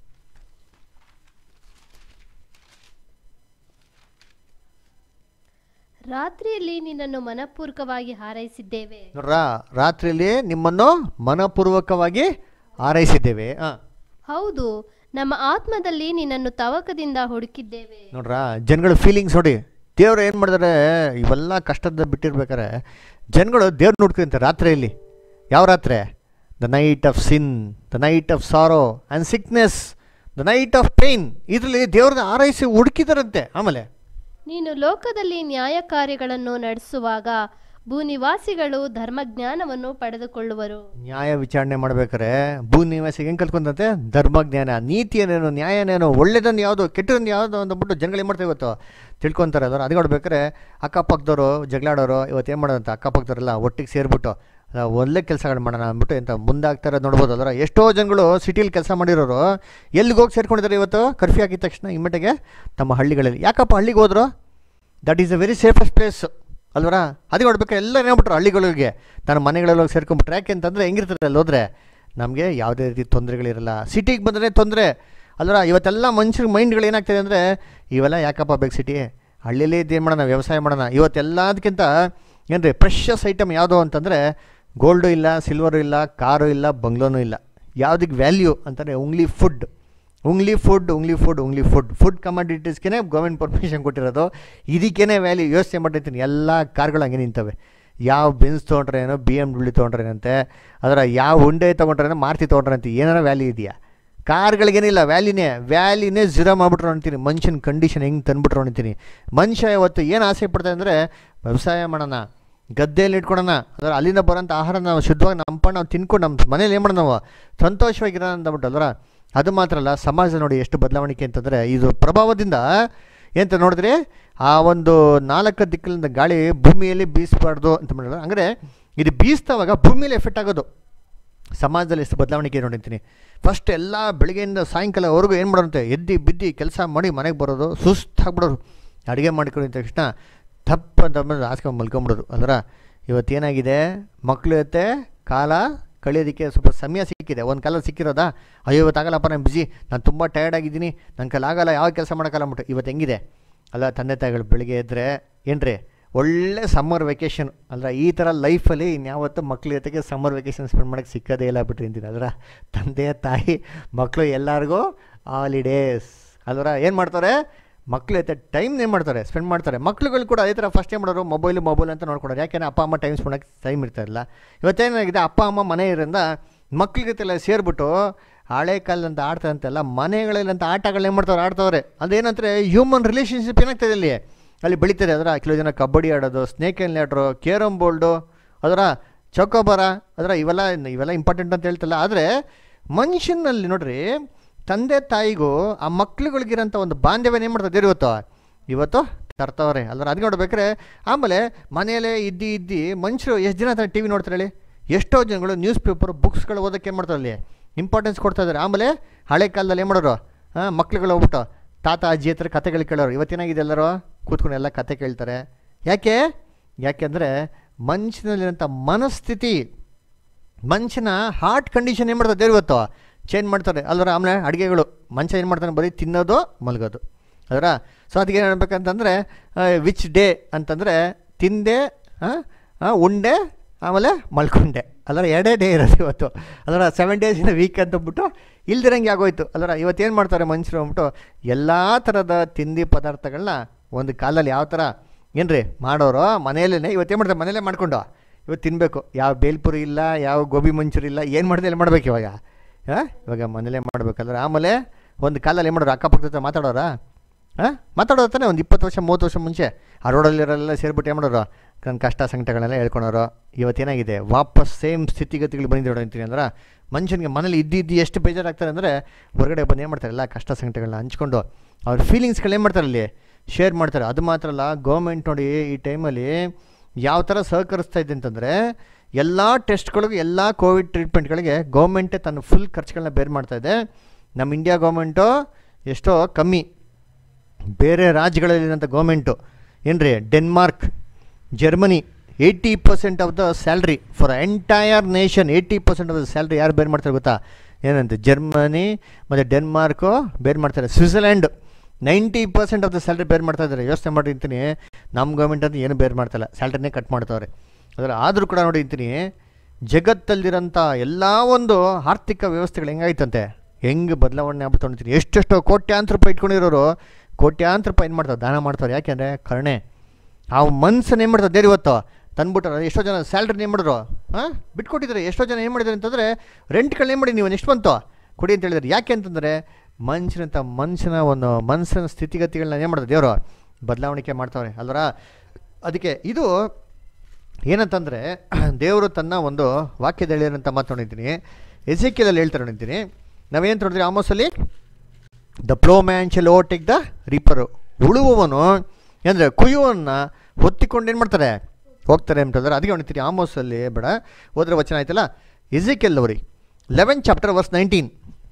ರಾತ್ರಿಯಲ್ಲಿ ನಿನ್ನನ್ನು ಮನಪೂರ್ವಕವಾಗಿ ಹಾರೈಸಿದ್ದೇವೆ ನೋಡ್ರ ರಾತ್ರಿಯಲ್ಲಿ ನಿಮ್ಮನ್ನು ಮನಪೂರ್ವಕವಾಗಿ ಹಾರೈಸಿದ್ದೇವೆ ಹಾಂ ಹೌದು ನಮ್ಮ ಆತ್ಮದಲ್ಲಿ ನಿನ್ನನ್ನು ತವಕದಿಂದ ಹುಡುಕಿದ್ದೇವೆ ನೋಡ್ರ ಜನಗಳ ಫೀಲಿಂಗ್ಸ್ ನೋಡಿ ದೇವ್ರು ಏನು ಮಾಡಿದಾರೆ ಇವೆಲ್ಲ ಕಷ್ಟದ ಬಿಟ್ಟಿರ್ಬೇಕಾರೆ ಜನಗಳು ದೇವ್ರು ನೋಡ್ಕೊಂತಾರೆ ರಾತ್ರಿಯಲ್ಲಿ ಯಾವ ರಾತ್ರಿ the night of sin the night of sorrow and sickness the night of pain ಇದರಲ್ಲಿ ದೇವ್ರನ್ನ ಆರೈಸಿ ಹುಡುಕಿದಾರಂತೆ ಆಮೇಲೆ ನೀನು ಲೋಕದಲ್ಲಿ ನ್ಯಾಯ ಕಾರ್ಯಗಳನ್ನು ನಡೆಸುವಾಗ ಭೂನಿವಾಸಿಗಳು ಧರ್ಮಜ್ಞಾನವನ್ನು ಪಡೆದುಕೊಳ್ಳುವರು ನ್ಯಾಯ ವಿಚಾರಣೆ ಮಾಡ್ಬೇಕಾರೆ ಭೂ ನಿವಾಸಿಗೆ ಹೆಂಗೆ ಕಲ್ತ್ಕೊಂಡಂತೆ ಧರ್ಮಜ್ಞಾನ ನೀತಿಯನೇನು ನ್ಯಾಯನೇನು ಒಳ್ಳೇದನ್ನು ಯಾವುದು ಕೆಟ್ಟದನ್ನು ಯಾವುದು ಅಂದ್ಬಿಟ್ಟು ಜನಗಳು ಏನು ಮಾಡ್ತಾರೆ ಇವತ್ತು ತಿಳ್ಕೊತಾರೆ ಅದರ ಅದು ನೋಡ್ಬೇಕಾರೆ ಅಕ್ಕಪಕ್ಕದವರು ಜಗಳಾಡೋರು ಇವತ್ತು ಏನು ಮಾಡೋದಂತ ಅಕ್ಕಪಕ್ಕದವರೆಲ್ಲ ಒಟ್ಟಿಗೆ ಸೇರಿಬಿಟ್ಟು ಒಳ್ಳೆ ಕೆಲಸಗಳು ಮಾಡೋಣ ಅಂದ್ಬಿಟ್ಟು ಎಂತ ಮುಂದಾಗ್ತಾರೆ ನೋಡ್ಬೋದು ಅದರ ಎಷ್ಟೋ ಜನಗಳು ಸಿಟಿಲಿ ಕೆಲಸ ಮಾಡಿರೋರು ಎಲ್ಲಿಗೆ ಹೋಗಿ ಸೇರ್ಕೊಂಡಿದ್ದಾರೆ ಇವತ್ತು ಕರ್ಫ್ಯೂ ಆಗಿದ ತಕ್ಷಣ ಇಮ್ಮಿಡಿಗೆ ತಮ್ಮ ಹಳ್ಳಿಗಳಲ್ಲಿ ಯಾಕಪ್ಪ ಹಳ್ಳಿಗೆ ಹೋದ್ರು that is a very safest place ಅಲ್ವರ ಅದಕ್ಕೆ ನೋಡ್ಬೇಕು ಎಲ್ಲ ಏನಾಗ್ಬಿಟ್ರು ಹಳ್ಳಿಗಳಿಗೆ ತನ್ನ ಮನೆಗಳಲ್ಲಿ ಹೋಗಿ ಸೇರ್ಕೊಂಡ್ಬಿಟ್ರೆ ಯಾಕೆ ಅಂತಂದರೆ ಹೆಂಗಿರ್ತದೆ ಅಲ್ಲಿ ಹೋದ್ರೆ ನಮಗೆ ಯಾವುದೇ ರೀತಿ ತೊಂದರೆಗಳಿರಲ್ಲ ಸಿಟಿಗೆ ಬಂದರೆ ತೊಂದರೆ ಅಲ್ವರ ಇವತ್ತೆಲ್ಲ ಮನುಷ್ಯರ ಮೈಂಡ್ಗಳು ಏನಾಗ್ತದೆ ಅಂದರೆ ಇವೆಲ್ಲ ಯಾಕಪ್ಪ ಬೇಕು ಸಿಟಿ ಹಳ್ಳಿಯಲ್ಲಿ ಇದೇನು ಮಾಡೋಣ ವ್ಯವಸಾಯ ಮಾಡೋಣ ಇವತ್ತೆಲ್ಲದಕ್ಕಿಂತ ಏನು ರೀ ಪ್ರೆಷಸ್ ಐಟಮ್ ಯಾವುದು ಅಂತಂದರೆ ಗೋಲ್ಡು ಇಲ್ಲ ಸಿಲ್ವರು ಇಲ್ಲ ಕಾರು ಇಲ್ಲ ಬಂಗ್ಲೋನು ಇಲ್ಲ ಯಾವುದಕ್ಕೆ ವ್ಯಾಲ್ಯೂ ಅಂತಂದರೆ only food only food only food only food food ಕಮಾಡಿಟೀಸ್ಗೆ ಗೌರ್ಮೆಂಟ್ ಪರ್ಮಿಷನ್ ಕೊಟ್ಟಿರೋದು ಇದಕ್ಕೇನೆ ವ್ಯಾಲ್ಯೂ ಯೋಚನೆ ಮಾಡಿರ್ತೀನಿ ಎಲ್ಲ ಕಾರ್ಗಳು ಹಂಗೆ ನಿಂತವೆ ಯಾವ ಬೆನ್ಸ್ ತೊಗೊಂಡ್ರೆ ಏನೋ ಬಿ ಎಮ್ ಡಬ್ಲ್ಯೂ ತೊಗೊಂಡ್ರೇನಂತೆ ಅದರ ಯಾವ ಹುಂಡೆ ತೊಗೊಂಡ್ರೇನೋ ಮಾರುತಿ ತೊಗೊಂಡ್ರೆ ಅಂತ ಏನಾರ ವ್ಯಾಲ್ಯೂ ಇದೆಯಾ ಕಾರ್ಗಳಿಗೇನಿಲ್ಲ ವ್ಯಾಲಿನೇ ವ್ಯಾಲಿನೇ ಝೀರೋ ಮಾಡ್ಬಿಟ್ರು ಅಂತೀನಿ ಮನುಷ್ಯನ ಕಂಡೀಷನ್ ಹೆಂಗೆ ತಂದ್ಬಿಟ್ರು ಅಂತೀನಿ ಮನುಷ್ಯ ಇವತ್ತು ಏನು ಆಸೆ ಪಡ್ತಾನೆ ಅಂದರೆ ವ್ಯವಸಾಯ ಮಾಡೋಣ ಗದ್ದೆಯಲ್ಲಿ ಇಟ್ಕೊಳೋಣ ಅದರ ಅಲ್ಲಿಂದ ಬರೋಂಥ ಆಹಾರ ನಾವು ಶುದ್ಧವಾಗಿ ನಮ್ಮ ನಾವು ತಿನ್ಕೊಂಡು ನಮ್ಮ ಮನೇಲಿ ಏನು ಮಾಡೋಣ ನಾವು ಸಂತೋಷವಾಗಿರೋಣ ಅಂದ್ಬಿಟ್ಟು ಅಲ್ವರ ಅದು ಮಾತ್ರ ಅಲ್ಲ ಸಮಾಜ ನೋಡಿ ಎಷ್ಟು ಬದಲಾವಣೆ ಅಂತಂದರೆ ಇದು ಪ್ರಭಾವದಿಂದ ಏನಂತ ನೋಡಿದ್ರೆ ಆ ಒಂದು ನಾಲ್ಕು ದಿಕ್ಕಲಿಂದ ಗಾಳಿ ಭೂಮಿಯಲ್ಲಿ ಬೀಸಬಾರ್ದು ಅಂತ ಮಾಡಿದ್ರೆ ಅಂದರೆ ಇದು ಬೀಸ್ತಾವಾಗ ಭೂಮಿಯಲ್ಲಿ ಎಫೆಕ್ಟ್ ಆಗೋದು ಸಮಾಜದಲ್ಲಿ ಎಷ್ಟು ಬದಲಾವಣೆ ನೋಡಿರ್ತೀನಿ ಫಸ್ಟ್ ಎಲ್ಲ ಬೆಳಗ್ಗೆಯಿಂದ ಸಾಯಂಕಾಲವರೆಗೂ ಏನು ಮಾಡೋರಂತೆ ಎದ್ದು ಬಿದ್ದು ಕೆಲಸ ಮಾಡಿ ಮನೆಗೆ ಬರೋದು ಸುಸ್ತಾಗ್ಬಿಡೋರು ಅಡುಗೆ ಮಾಡ್ಕೊಂಡಿದ್ದ ತಕ್ಷಣ ತಪ್ಪ ಅಂತ ಅಂದ್ಬಿಟ್ಟು ಹಾಸ್ಕೊಂಡು ಮಲ್ಕೊಂಬಿಡೋದು ಅಲ್ರ ಇವತ್ತೇನಾಗಿದೆ ಮಕ್ಕಳು ಜೊತೆ ಕಾಲ ಕಳಿಯೋದಕ್ಕೆ ಸ್ವಲ್ಪ ಸಮಯ ಸಿಕ್ಕಿದೆ ಒಂದು ಕಾಲ ಸಿಕ್ಕಿರೋದಾ ಅಯ್ಯೋ ಇವತ್ತಾಗಲ್ಲಪ್ಪ ನಾನು ಬಿಜಿ ನಾನು ತುಂಬ ಟಯರ್ಡ್ ಆಗಿದ್ದೀನಿ ನನ್ನ ಕೈಲಿ ಆಗಲ್ಲ ಯಾವ ಕೆಲಸ ಮಾಡೋಕ್ಕಲ್ಲ ಅಂದ್ಬಿಟ್ಟು ಇವತ್ತು ಹೆಂಗಿದೆ ಅಲ್ಲ ತಂದೆ ತಾಯಿಗಳು ಬೆಳಿಗ್ಗೆ ಎದ್ದರೆ ಏನ್ರಿ ಒಳ್ಳೆ ಸಮ್ಮರ್ ವೆಕೇಷನ್ ಅಲ್ರ ಈ ಥರ ಲೈಫಲ್ಲಿ ಇನ್ಯಾವತ್ತೂ ಮಕ್ಳ ಜೊತೆಗೆ ಸಮ್ಮರ್ ವೆಕೇಷನ್ ಸ್ಪೆಂಡ್ ಮಾಡೋಕ್ಕೆ ಸಿಕ್ಕದೇ ಇಲ್ಲ ಬಿಟ್ರಿ ಅಂತೀನಿ ಅದರ ತಂದೆ ತಾಯಿ ಮಕ್ಕಳು ಎಲ್ಲರಿಗೂ ಹಾಲಿಡೇಸ್ ಅಲ್ವರ ಏನು ಮಾಡ್ತಾರೆ ಮಕ್ಳ ಜೊತೆ ಟೈಮ್ ಏನು ಮಾಡ್ತಾರೆ ಸ್ಪೆಂಡ್ ಮಾಡ್ತಾರೆ ಮಕ್ಳುಗಳು ಕೂಡ ಅದೇ ಥರ ಫಸ್ಟ್ ಏನು ಮಾಡೋರು ಮೊಬೈಲು ಮೊಬೈಲ್ ಅಂತ ನೋಡ್ಕೊಡೋರು ಯಾಕೆಂದರೆ ಅಪ್ಪ ಅಮ್ಮ ಟೈಮ್ ಸ್ಪೆಂಡ್ ಟೈಮ್ ಇರ್ತಾ ಇಲ್ಲ ಇವತ್ತೇನಾಗಿದೆ ಅಪ್ಪ ಅಮ್ಮ ಮನೆ ಇರೋದ್ರಿಂದ ಮಕ್ಳ ಜೊತೆಲ್ಲ ಸೇರಿಬಿಟ್ಟು ಹಳೆ ಕಾಲದಂತ ಆಡ್ತಾರಂತೆಲ್ಲ ಮನೆಗಳಲ್ಲಂತ ಆಟಗಳು ಏನು ಮಾಡ್ತಾರೆ ಆಡ್ತವ್ರೆ ಅದೇನಂದರೆ ಹ್ಯೂಮನ್ ರಿಲೇಷನ್ಶಿಪ್ ಏನಾಗ್ತದೆ ಅಲ್ಲಿ ಅಲ್ಲಿ ಬೆಳೀತದೆ ಅದರ ಕೆಲವು ಜನ ಕಬಡ್ಡಿ ಆಡೋದು snake and ladder carrom board ಅದರ ಚೌಕೋಬಾರ ಅದರ ಇವೆಲ್ಲ ಇವೆಲ್ಲ ಇಂಪಾರ್ಟೆಂಟ್ ಅಂತ ಹೇಳ್ತಲ್ಲ ಆದರೆ ಮನುಷ್ಯನಲ್ಲಿ ನೋಡ್ರಿ ತಂದೆ ತಾಯಿಗೂ ಆ ಮಕ್ಳುಗಳಿಗಿರೋಂಥ ಒಂದು ಬಾಂಧವ್ಯನ ಏನು ಮಾಡ್ತಾರೆ ಇವತ್ತು ಇವತ್ತು ತರ್ತವ್ರೆ ಅಲ್ಲರ ಅದು ನೋಡ್ಬೇಕಾರೆ ಆಮೇಲೆ ಮನೆಯಲ್ಲೇ ಇದ್ದು ಇದ್ದು ಮನುಷ್ಯರು ಎಷ್ಟು ಜನ ಟಿ ವಿ ನೋಡ್ತಾರೆ ಹೇಳಿ ಎಷ್ಟೋ ಜನಗಳು ನ್ಯೂಸ್ ಪೇಪರ್ ಬುಕ್ಸ್ಗಳು ಓದೋಕ್ಕೆ ಏನು ಮಾಡ್ತಾರೆ ಅಲ್ಲಿ ಇಂಪಾರ್ಟೆನ್ಸ್ ಕೊಡ್ತಾ ಇದ್ದಾರೆ ಆಮೇಲೆ ಹಳೆ ಕಾಲದಲ್ಲಿ ಏನು ಮಾಡೋರು ಹಾಂ ಮಕ್ಳುಗಳು ಹೋಗ್ಬಿಟ್ಟು ತಾತ ಅಜ್ಜಿ ಹತ್ರ ಕತೆಗಳು ಕೇಳೋರು ಇವತ್ತೇನಾಗಿದೆ ಎಲ್ಲರೂ ಕೂತ್ಕೊಂಡು ಎಲ್ಲ ಕತೆ ಕೇಳ್ತಾರೆ ಯಾಕೆ ಯಾಕೆಂದರೆ ಮನುಷ್ಯನಲ್ಲಿರೋಂಥ ಮನಸ್ಥಿತಿ ಮನುಷ್ಯನ ಹಾರ್ಟ್ ಕಂಡೀಷನ್ ಏನು ಮಾಡ್ತಾರೆ ದೇವ್ರು ಇವತ್ತು ಚೇಂಜ್ ಮಾಡ್ತಾರೆ ಅಲ್ವರ ಆಮೇಲೆ ಅಡುಗೆಗಳು ಮನುಷ್ಯ ಏನು ಮಾಡ್ತಾನೆ ಬರೀ ತಿನ್ನೋದು ಮಲಗೋದು ಅದರ ಸೊ ಅದಕ್ಕೆ ಏನು ಹೇಳ್ಬೇಕಂತಂದರೆ ವಿಚ್ ಡೇ ಅಂತಂದರೆ ತಿಂದೆ ಆ, ಆ, ಉಂಡೆ ಆಮೇಲೆ ಮಲ್ಕೊಂಡೆ ಅಲ್ಲರ ಎರಡೇ ಡೇ ಇರೋದು ಇವತ್ತು ಅದರ ಸೆವೆನ್ ಡೇಸ್ ಇನ್ ವೀಕ್ ಅಂತಂದ್ಬಿಟ್ಟು ಇಲ್ದಿರಂಗೆ ಆಗೋಯ್ತು ಅಲ್ಲರ ಇವತ್ತೇನು ಮಾಡ್ತಾರೆ ಮನುಷ್ಯರು ಅಂದ್ಬಿಟ್ಟು ಎಲ್ಲ ಥರದ ತಿಂಡಿ ಪದಾರ್ಥಗಳನ್ನ ಒಂದು ಕಾಲದಲ್ಲಿ ಯಾವ ಥರ ಏನ್ರಿ ಮಾಡೋರು ಮನೆಯಲ್ಲೇ ಇವತ್ತೇನು ಮಾಡ್ತಾರೆ ಮನೇಲೇ ಮಾಡ್ಕೊಂಡು ಇವತ್ತು ತಿನ್ನಬೇಕು ಯಾವ ಬೇಲ್ಪುರಿ ಇಲ್ಲ ಯಾವ ಗೋಬಿ ಮಂಚೂರಿ ಇಲ್ಲ ಏನು ಮಾಡಿದೆ ಎಲ್ಲ ಮಾಡ್ಬೇಕು ಇವಾಗ ಹಾಂ ಇವಾಗ ಮನೇಲೇ ಮಾಡ್ಬೇಕಲ್ರ ಆಮೇಲೆ ಒಂದು ಕಾಲಲ್ಲಿ ಏನು ಮಾಡೋರು ಅಕ್ಕಪಕ್ಕದ ಹತ್ರ ಮಾತಾಡೋರಾ ಹಾಂ ಮಾತಾಡೋದು ತಾನೆ ಒಂದು ಇಪ್ಪತ್ತು ವರ್ಷ ಮೂವತ್ತು ವರ್ಷ ಮುಂಚೆ ಆ ರೋಡಲ್ಲಿರೋಲ್ಲ ಸೇರಿಬಿಟ್ಟು ಏನು ಮಾಡೋರು ನನ್ನ ಕಷ್ಟ ಸಂಕಟಗಳೆಲ್ಲ ಹೇಳ್ಕೊಳೋರು ಇವತ್ತೇನಾಗಿದೆ ವಾಪಸ್ ಸೇಮ್ ಸ್ಥಿತಿಗತಿಗಳು ಬಂದಿದ್ದು ಅಂತೀನಿ ಅಂದ್ರೆ ಮನುಷ್ಯನಿಗೆ ಮನೇಲಿ ಇದ್ದು ಇದ್ದು ಎಷ್ಟು ಬೇಜಾರಾಗ್ತಾರೆ ಅಂದರೆ ಹೊರಗಡೆ ಬಂದು ಏನು ಮಾಡ್ತಾರೆ ಎಲ್ಲ ಕಷ್ಟ ಸಂಕಟಗಳನ್ನ ಹಂಚ್ಕೊಂಡು ಅವ್ರ ಫೀಲಿಂಗ್ಸ್ಗಳು ಏನು ಮಾಡ್ತಾರೆ ಅಲ್ಲಿ ಶೇರ್ ಮಾಡ್ತಾರೆ ಅದು ಮಾತ್ರ ಅಲ್ಲ ಗೌರ್ಮೆಂಟ್ ನೋಡಿ ಈ ಟೈಮಲ್ಲಿ ಯಾವ ಥರ ಸಹಕರಿಸ್ತಾ ಇದೆ ಅಂತಂದರೆ ಎಲ್ಲ ಟೆಸ್ಟ್ಗಳಿಗೂ ಎಲ್ಲ ಕೋವಿಡ್ ಟ್ರೀಟ್ಮೆಂಟ್ಗಳಿಗೆ ಗೌರ್ಮೆಂಟೇ ತನ್ನ ಫುಲ್ ಖರ್ಚುಗಳನ್ನ ಬೇರೆ ಮಾಡ್ತಾ ಇದೆ ನಮ್ಮ ಇಂಡಿಯಾ ಗೌರ್ಮೆಂಟು ಎಷ್ಟೋ ಕಮ್ಮಿ ಬೇರೆ ರಾಜ್ಯಗಳಲ್ಲಿರೋಂಥ ಗೌರ್ಮೆಂಟು ಏನ್ರಿ Denmark Germany eighty percent of the salary for entire nation eighty percent of the salary ಯಾರು ಬೇರೆ ಮಾಡ್ತಾರೆ ಗೊತ್ತಾ ಏನಂತೆ ಜರ್ಮನಿ ಮತ್ತು ಡೆನ್ಮಾರ್ಕು ಬೇರೆ ಮಾಡ್ತಾರೆ Switzerland ninety percent of the salary ಬೇರೆ ಮಾಡ್ತಾ ಇದ್ದಾರೆ ಯೋಚನೆ ಮಾಡಿರ್ತೀನಿ ನಮ್ಮ ಗೌರ್ಮೆಂಟ್ ಅಂತ ಏನು ಬೇರೆ ಮಾಡ್ತಾಯಿಲ್ಲ ಸ್ಯಾಲ್ರಿನೇ ಕಟ್ ಮಾಡ್ತಾವ್ರೆ ಅದರ ಆದರೂ ಕೂಡ ನೋಡಿರ್ತೀನಿ ಜಗತ್ತಲ್ಲಿರೋಂಥ ಎಲ್ಲ ಒಂದು ಆರ್ಥಿಕ ವ್ಯವಸ್ಥೆಗಳು ಹೆಂಗಾಯ್ತಂತೆ ಹೆಂಗೆ ಬದಲಾವಣೆ ಆಗ್ಬಿಟ್ಟು ಅಂತೀನಿ ಎಷ್ಟೆಷ್ಟೋ ಕೋಟ್ಯಾಂತರ ರೂಪಾಯಿ ಇಟ್ಕೊಂಡಿರೋರು ಕೋಟ್ಯಾಂತರ ರೂಪಾಯಿ ಏನು ಮಾಡ್ತಾರೆ ದಾನ ಮಾಡ್ತಾರೆ ಯಾಕೆಂದರೆ ಕರುಣೆ ಆ ಮನ್ಸನ್ನು ಏನು ಮಾಡ್ತಾರೆ ದೇವ್ರು ಇವತ್ತು ತಂದ್ಬಿಟ್ಟಾರೆ ಎಷ್ಟೋ ಜನ ಸ್ಯಾಲ್ರಿ ಏನು ಮಾಡಿದ್ರು ಹಾಂ ಬಿಟ್ಕೊಟ್ಟಿದ್ದಾರೆ ಎಷ್ಟೋ ಜನ ಏನು ಮಾಡಿದ್ದಾರೆ ಅಂತಂದರೆ ರೆಂಟ್ಗಳು ಏನು ಮಾಡಿ ನೀವು ಎಷ್ಟು ಬಂತು ಕೊಡಿ ಅಂತ ಹೇಳಿದ್ದಾರೆ ಯಾಕೆ ಅಂತಂದರೆ ಮನುಷ್ಯನಂತ ಮನುಷ್ಯನ ಒಂದು ಮನಸ್ಸಿನ ಸ್ಥಿತಿಗತಿಗಳನ್ನ ಏನು ಮಾಡ್ತಾರೆ ದೇವರು ಬದಲಾವಣೆ ಮಾಡ್ತಾವ್ರೆ ಅಲ್ವರ ಅದಕ್ಕೆ ಇದು ಏನಂತಂದರೆ ದೇವರು ತನ್ನ ಒಂದು ವಾಕ್ಯದಲ್ಲಿ ಏನಂತ ಮಾತಾಡಿದ್ದೀನಿ ಎಸೆಕಿಲಲ್ಲಿ ಹೇಳ್ತಾರೆ ನೋಡಿದ್ದೀನಿ ನಾವೇನು ನೋಡಿದ್ರಿ ಆಮೋಸಲ್ಲಿ the ploughman shall overtake the reaper ಉಳುವವನು ಅಂದರೆ ಕುಯ್ಯುವನ್ನ ಹೊತ್ತಿಕೊಂಡು ಏನು ಮಾಡ್ತಾರೆ ಹೋಗ್ತಾರೆ ಅಂತಂದ್ರೆ ಅದಕ್ಕೆ ಹೊಣಿತೀರಿ ಆಮೋಸಲ್ಲಿ ಬೇಡ ಹೋದ್ರೆ ವಚನ ಆಯ್ತಲ್ಲ ಇಸಿಕೆಲ್ ಅವ್ರಿ ಲೆವೆನ್ ಚಾಪ್ಟರ್ ವರ್ಸ್ ನೈನ್ಟೀನ್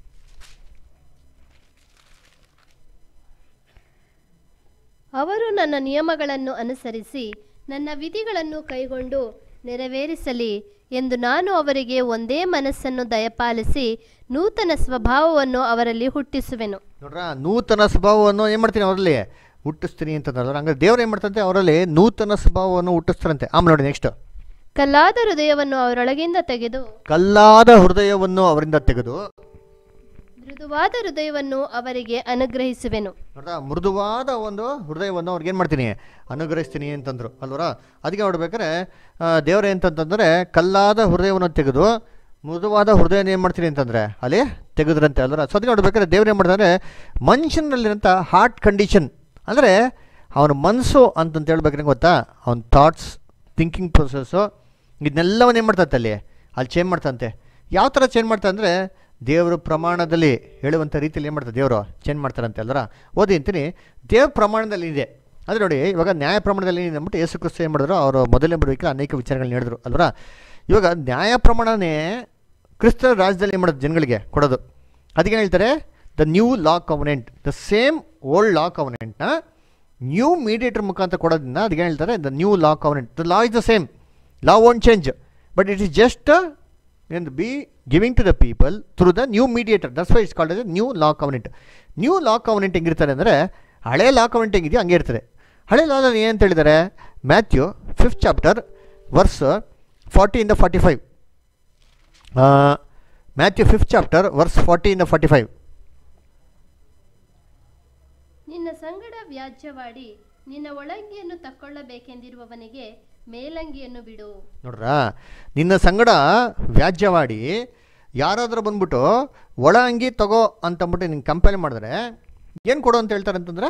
ಅವರು ನನ್ನ ನಿಯಮಗಳನ್ನು ಅನುಸರಿಸಿ ನನ್ನ ವಿಧಿಗಳನ್ನು ಕೈಗೊಂಡು ನೆರವೇರಿಸಲಿ ಎಂದು ನಾನು ಅವರಿಗೆ ಒಂದೇ ಮನಸ್ಸನ್ನು ದಯಪಾಲಿಸಿ ನೂತನ ಸ್ವಭಾವವನ್ನು ಅವರಲ್ಲಿ ಹುಟ್ಟಿಸುವೆನು ನೋಡ್ರ ನೂತನ ಸ್ವಭಾವವನ್ನು ಏನು ಮಾಡ್ತೀನಿ ಅವರಲ್ಲಿ ಹುಟ್ಟಿಸ್ತೀನಿ ಅಂತಂದ್ರೆ ಹಂಗಾರೆ ದೇವ್ರು ಏನು ಮಾಡ್ತಂತೆ ಅವರಲ್ಲಿ ನೂತನ ಸ್ವಭಾವವನ್ನು ಹುಟ್ಟಿಸ್ತಾರಂತೆ ಆಮೇಲೆ ನೋಡಿ ನೆಕ್ಸ್ಟ್ ಕಲ್ಲಾದ ಹೃದಯವನ್ನು ಅವರೊಳಗಿಂದ ತೆಗೆದು ಕಲ್ಲಾದ ಹೃದಯವನ್ನು ಅವರಿಂದ ತೆಗೆದು ಮೃದುವಾದ ಹೃದಯವನ್ನು ಅವರಿಗೆ ಅನುಗ್ರಹಿಸುವೆನು ನೋಡ್ರಾ ಮೃದುವಾದ ಒಂದು ಹೃದಯವನ್ನು ಅವ್ರಿಗೆ ಏನು ಮಾಡ್ತೀನಿ ಅನುಗ್ರಹಿಸ್ತೀನಿ ಅಂತಂದರು ಅಲ್ವರ ಅದಕ್ಕೆ ನೋಡ್ಬೇಕಾದ್ರೆ ದೇವ್ರು ಏನಂತಂತಂದರೆ ಕಲ್ಲಾದ ಹೃದಯವನ್ನು ತೆಗೆದು ಮೃದುವಾದ ಹೃದಯನ ಏನು ಮಾಡ್ತೀನಿ ಅಂತಂದರೆ ಅಲ್ಲಿ ತೆಗೆದ್ರಂತೆ ಅಲ್ವರ ಸೊ ಅದಕ್ಕೆ ನೋಡ್ಬೇಕಾದ್ರೆ ದೇವ್ರು ಏನು ಮಾಡ್ತಾರೆ ಮನುಷ್ಯನಲ್ಲಿರೋಂಥ ಹಾರ್ಟ್ ಕಂಡೀಷನ್ ಅಂದರೆ ಅವನ ಮನಸ್ಸು ಅಂತಂತ ಹೇಳ್ಬೇಕ್ರೆ ಗೊತ್ತಾ ಅವನ ಥಾಟ್ಸ್ ಥಿಂಕಿಂಗ್ ಪ್ರೊಸೆಸ್ಸು ಇದನ್ನೆಲ್ಲವನ್ನ ಏನು ಮಾಡ್ತಂತೆ ಅಲ್ಲಿ ಅಲ್ಲಿ ಚೇಂಜ್ ಮಾಡ್ತಂತೆ ಯಾವ ಥರ ಚೇಂಜ್ ಮಾಡ್ತಾ ಅಂದರೆ ದೇವರು ಪ್ರಮಾಣದಲ್ಲಿ ಹೇಳುವಂಥ ರೀತಿಯಲ್ಲಿ ಏನು ಮಾಡ್ತಾರೆ ದೇವರು ಚೇಂಜ್ ಮಾಡ್ತಾರಂತೆ ಅಲ್ವರ ಓದಿ ಅಂತೀನಿ ದೇವ್ರ ಪ್ರಮಾಣದಲ್ಲಿ ಇದೆ ಅಂದರೆ ನೋಡಿ ಇವಾಗ ನ್ಯಾಯ ಪ್ರಮಾಣದಲ್ಲಿ ಏನಿದೆ ಅಂದ್ಬಿಟ್ಟು ಯೇಸು ಕ್ರಿಸ್ತ ಏನು ಮಾಡಿದ್ರು ಅವರು ಮೊದಲನೇ ಬರುವಿಕೆ ಅನೇಕ ವಿಚಾರಗಳನ್ನ ಹೇಳಿದ್ರು ಅಲ್ವರ ಇವಾಗ ನ್ಯಾಯ ಪ್ರಮಾಣನೇ ಕ್ರಿಸ್ತ ರಾಜ್ಯದಲ್ಲಿ ಏನು ಮಾಡೋದು ಜನಗಳಿಗೆ ಕೊಡೋದು ಅದಕ್ಕೆ ಹೇಳ್ತಾರೆ the new law covenant the same old law ಕವನೆಂಟ್ನ ನ್ಯೂ ಮೀಡಿಯೇಟರ್ ಮುಖಾಂತರ ಕೊಡೋದ್ರಿಂದ ಅದಕ್ಕೆ ಹೇಳ್ತಾರೆ the new law covenant the law is the same law won't change but it is just ಎಂದು be giving to the people through the new mediator that's why it's called as new law covenant new law covenant ಹೆಂಗಿರ್ತಾರೆ ಅಂದರೆ ಹಳೆ ಲಾ ಕವನೆಂಟ್ ಹೆಂಗಿದೆಯೋ ಹಂಗೆ ಇರ್ತದೆ ಹಳೆ ಲಾದಲ್ಲಿ ಏನಂತ ಹೇಳಿದ್ದಾರೆ ಮ್ಯಾಥ್ಯೂ ಫಿಫ್ತ್ ಚಾಪ್ಟರ್ ವರ್ಸ್ ಫಾರ್ಟಿಯಿಂದ forty five Matthew fifth chapter verse ಫಾರ್ಟಿಯಿಂದ ಫಾರ್ಟಿ ಫೈವ್ ನಿನ್ನ ಸಂಗಡ ವ್ಯಾಜ್ಯವಾಡಿ ನಿನ್ನ ಒಳಂಗಿಯನ್ನು ತಕ್ಕೊಳ್ಳಬೇಕೆಂದಿರುವವನಿಗೆ ಮೇಲಂಗಿಯನ್ನು ಬಿಡು ನೋಡ್ರಾ ನಿನ್ನ ಸಂಗಡ ವ್ಯಾಜ್ಯವಾಡಿ ಯಾರಾದರೂ ಬಂದ್ಬಿಟ್ಟು ಒಳ ಅಂಗಿ ತಗೋ ಅಂತಂದ್ಬಿಟ್ಟು ನಿಂಗೆ ಕಂಪೇರ್ ಮಾಡಿದ್ರೆ ಏನು ಕೊಡು ಅಂತ ಹೇಳ್ತಾರೆ ಅಂತಂದ್ರೆ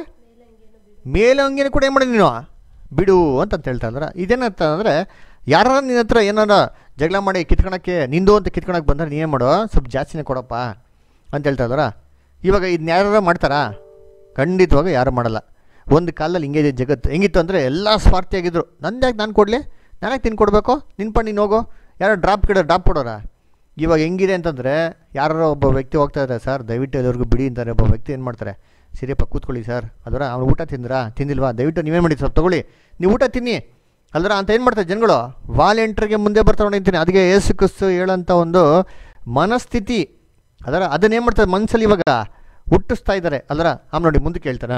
ಮೇಲಂಗಿನ ಕೂಡ ಏನು ಮಾಡಿ ನೀನು ಬಿಡು ಅಂತಂತ ಹೇಳ್ತಾ ಇದ್ದಾರೆ ಇದೇನಂತ ಅಂದರೆ ಯಾರ ನಿನ್ನ ಹತ್ರ ಏನಾರ ಜಗಳ ಮಾಡಿ ಕಿತ್ಕೊಳಕ್ಕೆ ನಿಂದು ಅಂತ ಕಿತ್ಕೊಳಕ್ಕೆ ಬಂದರೆ ನೀನು ಮಾಡೋ ಸ್ವಲ್ಪ ಜಾಸ್ತಿನೇ ಕೊಡಪ್ಪ ಅಂತ ಹೇಳ್ತಾ ಇದ್ದಾರ ಇವಾಗ ಇದನ್ನ ಯಾರು ಮಾಡ್ತಾರಾ ಖಂಡಿತವಾಗಿ ಯಾರು ಮಾಡಲ್ಲ ಒಂದು ಕಾಲದಲ್ಲಿ ಹಿಂಗೆ ಇದೆ ಜಗತ್ತು ಹೆಂಗಿತ್ತು ಅಂದರೆ ಎಲ್ಲ ಸ್ವಾರ್ಥಿಯಾಗಿದ್ರು ನಂದು ಯಾಕೆ ನಾನು ಕೊಡಲಿ ನನಗೆ ತಿನ್ ಕೊಡಬೇಕು ನಿನ್ನ ಪಾ ನೀನು ಹೋಗೋ ಯಾರೋ ಡ್ರಾಪ್ ಕಿಡೋ ಡ್ರಾಪ್ ಕೊಡೋರ ಇವಾಗ ಹೆಂಗಿದೆ ಅಂತಂದರೆ ಯಾರೋ ಒಬ್ಬ ವ್ಯಕ್ತಿ ಹೋಗ್ತಾ ಇದ್ದಾರೆ ಸರ್ ದಯವಿಟ್ಟು ಎಲ್ಲರಿಗೂ ಬಿಡಿ ಅಂತಾರೆ ಒಬ್ಬ ವ್ಯಕ್ತಿ ಏನು ಮಾಡ್ತಾರೆ ಸರಿಯಪ್ಪ ಕೂತ್ಕೊಳ್ಳಿ ಸರ್ ಅದರ ಅವ್ನು ಊಟ ತಿಂದ್ರಾ ತಿಂದಿಲ್ವಾ ದಯವಿಟ್ಟು ನೀವೇ ಮಾಡಿ ಸ್ವಲ್ಪ ತೊಗೊಳ್ಳಿ ನೀವು ಊಟ ತಿನ್ನಿ ಅಲ್ದ್ರ ಅಂತ ಏನು ಮಾಡ್ತಾರೆ ಜನಗಳು ವಾಲೆಂಟ್ರಿಗೆ ಮುಂದೆ ಬರ್ತಾರೆ ನಿಂತೀನಿ ಅದಕ್ಕೆ ಏಸು ಕ್ರಿಸ್ತು ಹೇಳೋಂಥ ಒಂದು ಮನಸ್ಥಿತಿ ಅದರ ಅದನ್ನೇನು ಮಾಡ್ತಾರೆ ಮನಸ್ಸಲ್ಲಿ ಇವಾಗ ಹುಟ್ಟಿಸ್ತಾ ಇದ್ದಾರೆ ಅಲ್ದ್ರ ಆಮೇಲೆ ನೋಡಿ ಮುಂದಕ್ಕೆ ಹೇಳ್ತಾರ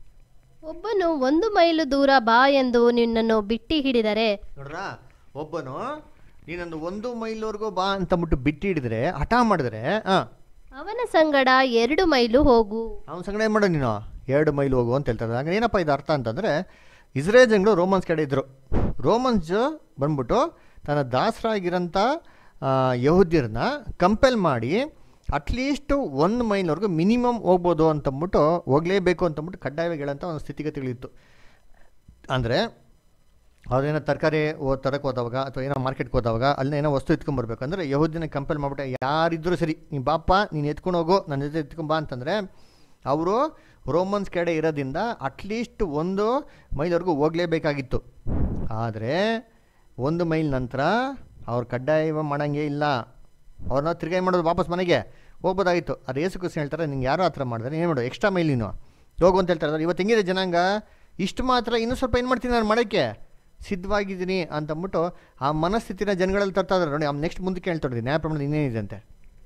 ಒಬ್ಬನು ಒಂದು ಮೈಲು ದೂರ ಬಾ ಎಂದು ನಿನ್ನನ್ನು ಬಿಟ್ಟಿ ಹಿಡಿದರೆ ನೋಡ್ರ ಒಬ್ಬನು ನೀನೊಂದು ಒಂದು ಮೈಲ್ವರೆಗೂ ಬಾ ಅಂತಂದ್ಬಿಟ್ಟು ಬಿಟ್ಟು ಹಿಡಿದ್ರೆ ಹಠ ಮಾಡಿದ್ರೆ ಹಾಂ ಅವನ ಸಂಗಡ ಎರಡು ಮೈಲು ಹೋಗು ಅವನ ಸಂಗಡ ಏನು ಮಾಡೋ ನೀನು ಎರಡು ಮೈಲ್ ಹೋಗು ಅಂತ ಹೇಳ್ತಾರೆ ಹಾಗೆ ಏನಪ್ಪ ಇದು ಅರ್ಥ ಅಂತಂದರೆ ಇಸ್ರೇಲ್ ಜನಗಳು ರೋಮನ್ಸ್ ಕಡೆ ಇದ್ದರು ರೋಮನ್ಸ್ ಬಂದ್ಬಿಟ್ಟು ತನ್ನ ದಾಸರಾಗಿರೋಂಥ ಯಹೂದ್ಯರನ್ನ ಕಂಪೆಲ್ ಮಾಡಿ ಅಟ್ಲೀಸ್ಟ್ ಒಂದು ಮೈಲ್ವರೆಗೂ ಮಿನಿಮಮ್ ಹೋಗ್ಬೋದು ಅಂತಂದ್ಬಿಟ್ಟು ಹೋಗಲೇಬೇಕು ಅಂತಂದ್ಬಿಟ್ಟು ಕಡ್ಡಾಯವಾಗಿ ಹೇಳೋಂಥ ಒಂದು ಸ್ಥಿತಿಗತಿಗಳಿತ್ತು ಅಂದರೆ ಅವ್ರೇನೋ ತರಕಾರಿ ಓ ತರಕ್ಕೆ ಹೋದವಾಗ ಅಥವಾ ಏನೋ ಮಾರ್ಕೆಟ್ಗೆ ಹೋದವಾಗ ಅಲ್ಲಿ ಏನೋ ವಸ್ತು ಎತ್ಕೊಂಬರ್ಬೇಕು ಅಂದರೆ ಯಹೂದಿನ ಕಂಪೇರ್ ಮಾಡಿಬಿಟ್ಟೆ ಯಾರಿದ್ದರೂ ಸರಿ ನೀನು ಬಾಪ ನೀನು ಎತ್ಕೊಂಡು ಹೋಗು ನನ್ನ ಜೊತೆ ಎತ್ಕೊಂಬಾ ಅಂತಂದರೆ ಅವರು ರೋಮನ್ಸ್ ಕಡೆ ಇರೋದ್ರಿಂದ ಅಟ್ಲೀಸ್ಟ್ ಒಂದು ಮೈಲ್ವರೆಗೂ ಹೋಗಲೇಬೇಕಾಗಿತ್ತು ಆದರೆ ಒಂದು ಮೈಲ್ ನಂತರ ಅವ್ರು ಕಡ್ಡಾಯ ಮಾಡಂಗೆ ಇಲ್ಲ ಅವ್ರನ್ನ ತಿರ್ಗಾಯಿ ಮಾಡೋದು ವಾಪಸ್ ಮನೆಗೆ ಹೋಗ್ಬೋದಾಗಿತ್ತು ಅದು ಏಸು ಕುಸಿ ಹೇಳ್ತಾರೆ ನಿಂಗೆ ಯಾರೋ ಆ ಥರ ಮಾಡಿದ್ರೆ ಏನು ಮಾಡು ಎಕ್ಸ್ಟ್ರಾ ಮೈಲ್ ನೀನು ಹೋಗು ಅಂತ ಹೇಳ್ತಾರೆ ಇವತ್ತು ಹೆಂಗಿದೆ ಜನಾಂಗ ಇಷ್ಟು ಮಾತ್ರ ಇನ್ನೂ ಸ್ವಲ್ಪ ಏನು ಮಾಡ್ತೀನಿ ನಾನು ಮಾಡೋಕ್ಕೆ ಸಿದ್ಧವಾಗಿದ್ದೀನಿ ಅಂತಂದ್ಬಿಟ್ಟು ಆ ಮನಸ್ಥಿತಿನ ಜನಗಳಲ್ಲಿ ತರ್ತಾ ಇದ್ದಾರೆ ನೋಡಿ ಅವ್ನು ನೆಕ್ಸ್ಟ್ ಮುಂದಕ್ಕೆ ಹೇಳ್ತಾರೆ ನ್ಯಾಯ ಪ್ರಮಾಣ ಇನ್ನೇನಿದೆ ಅಂತೆ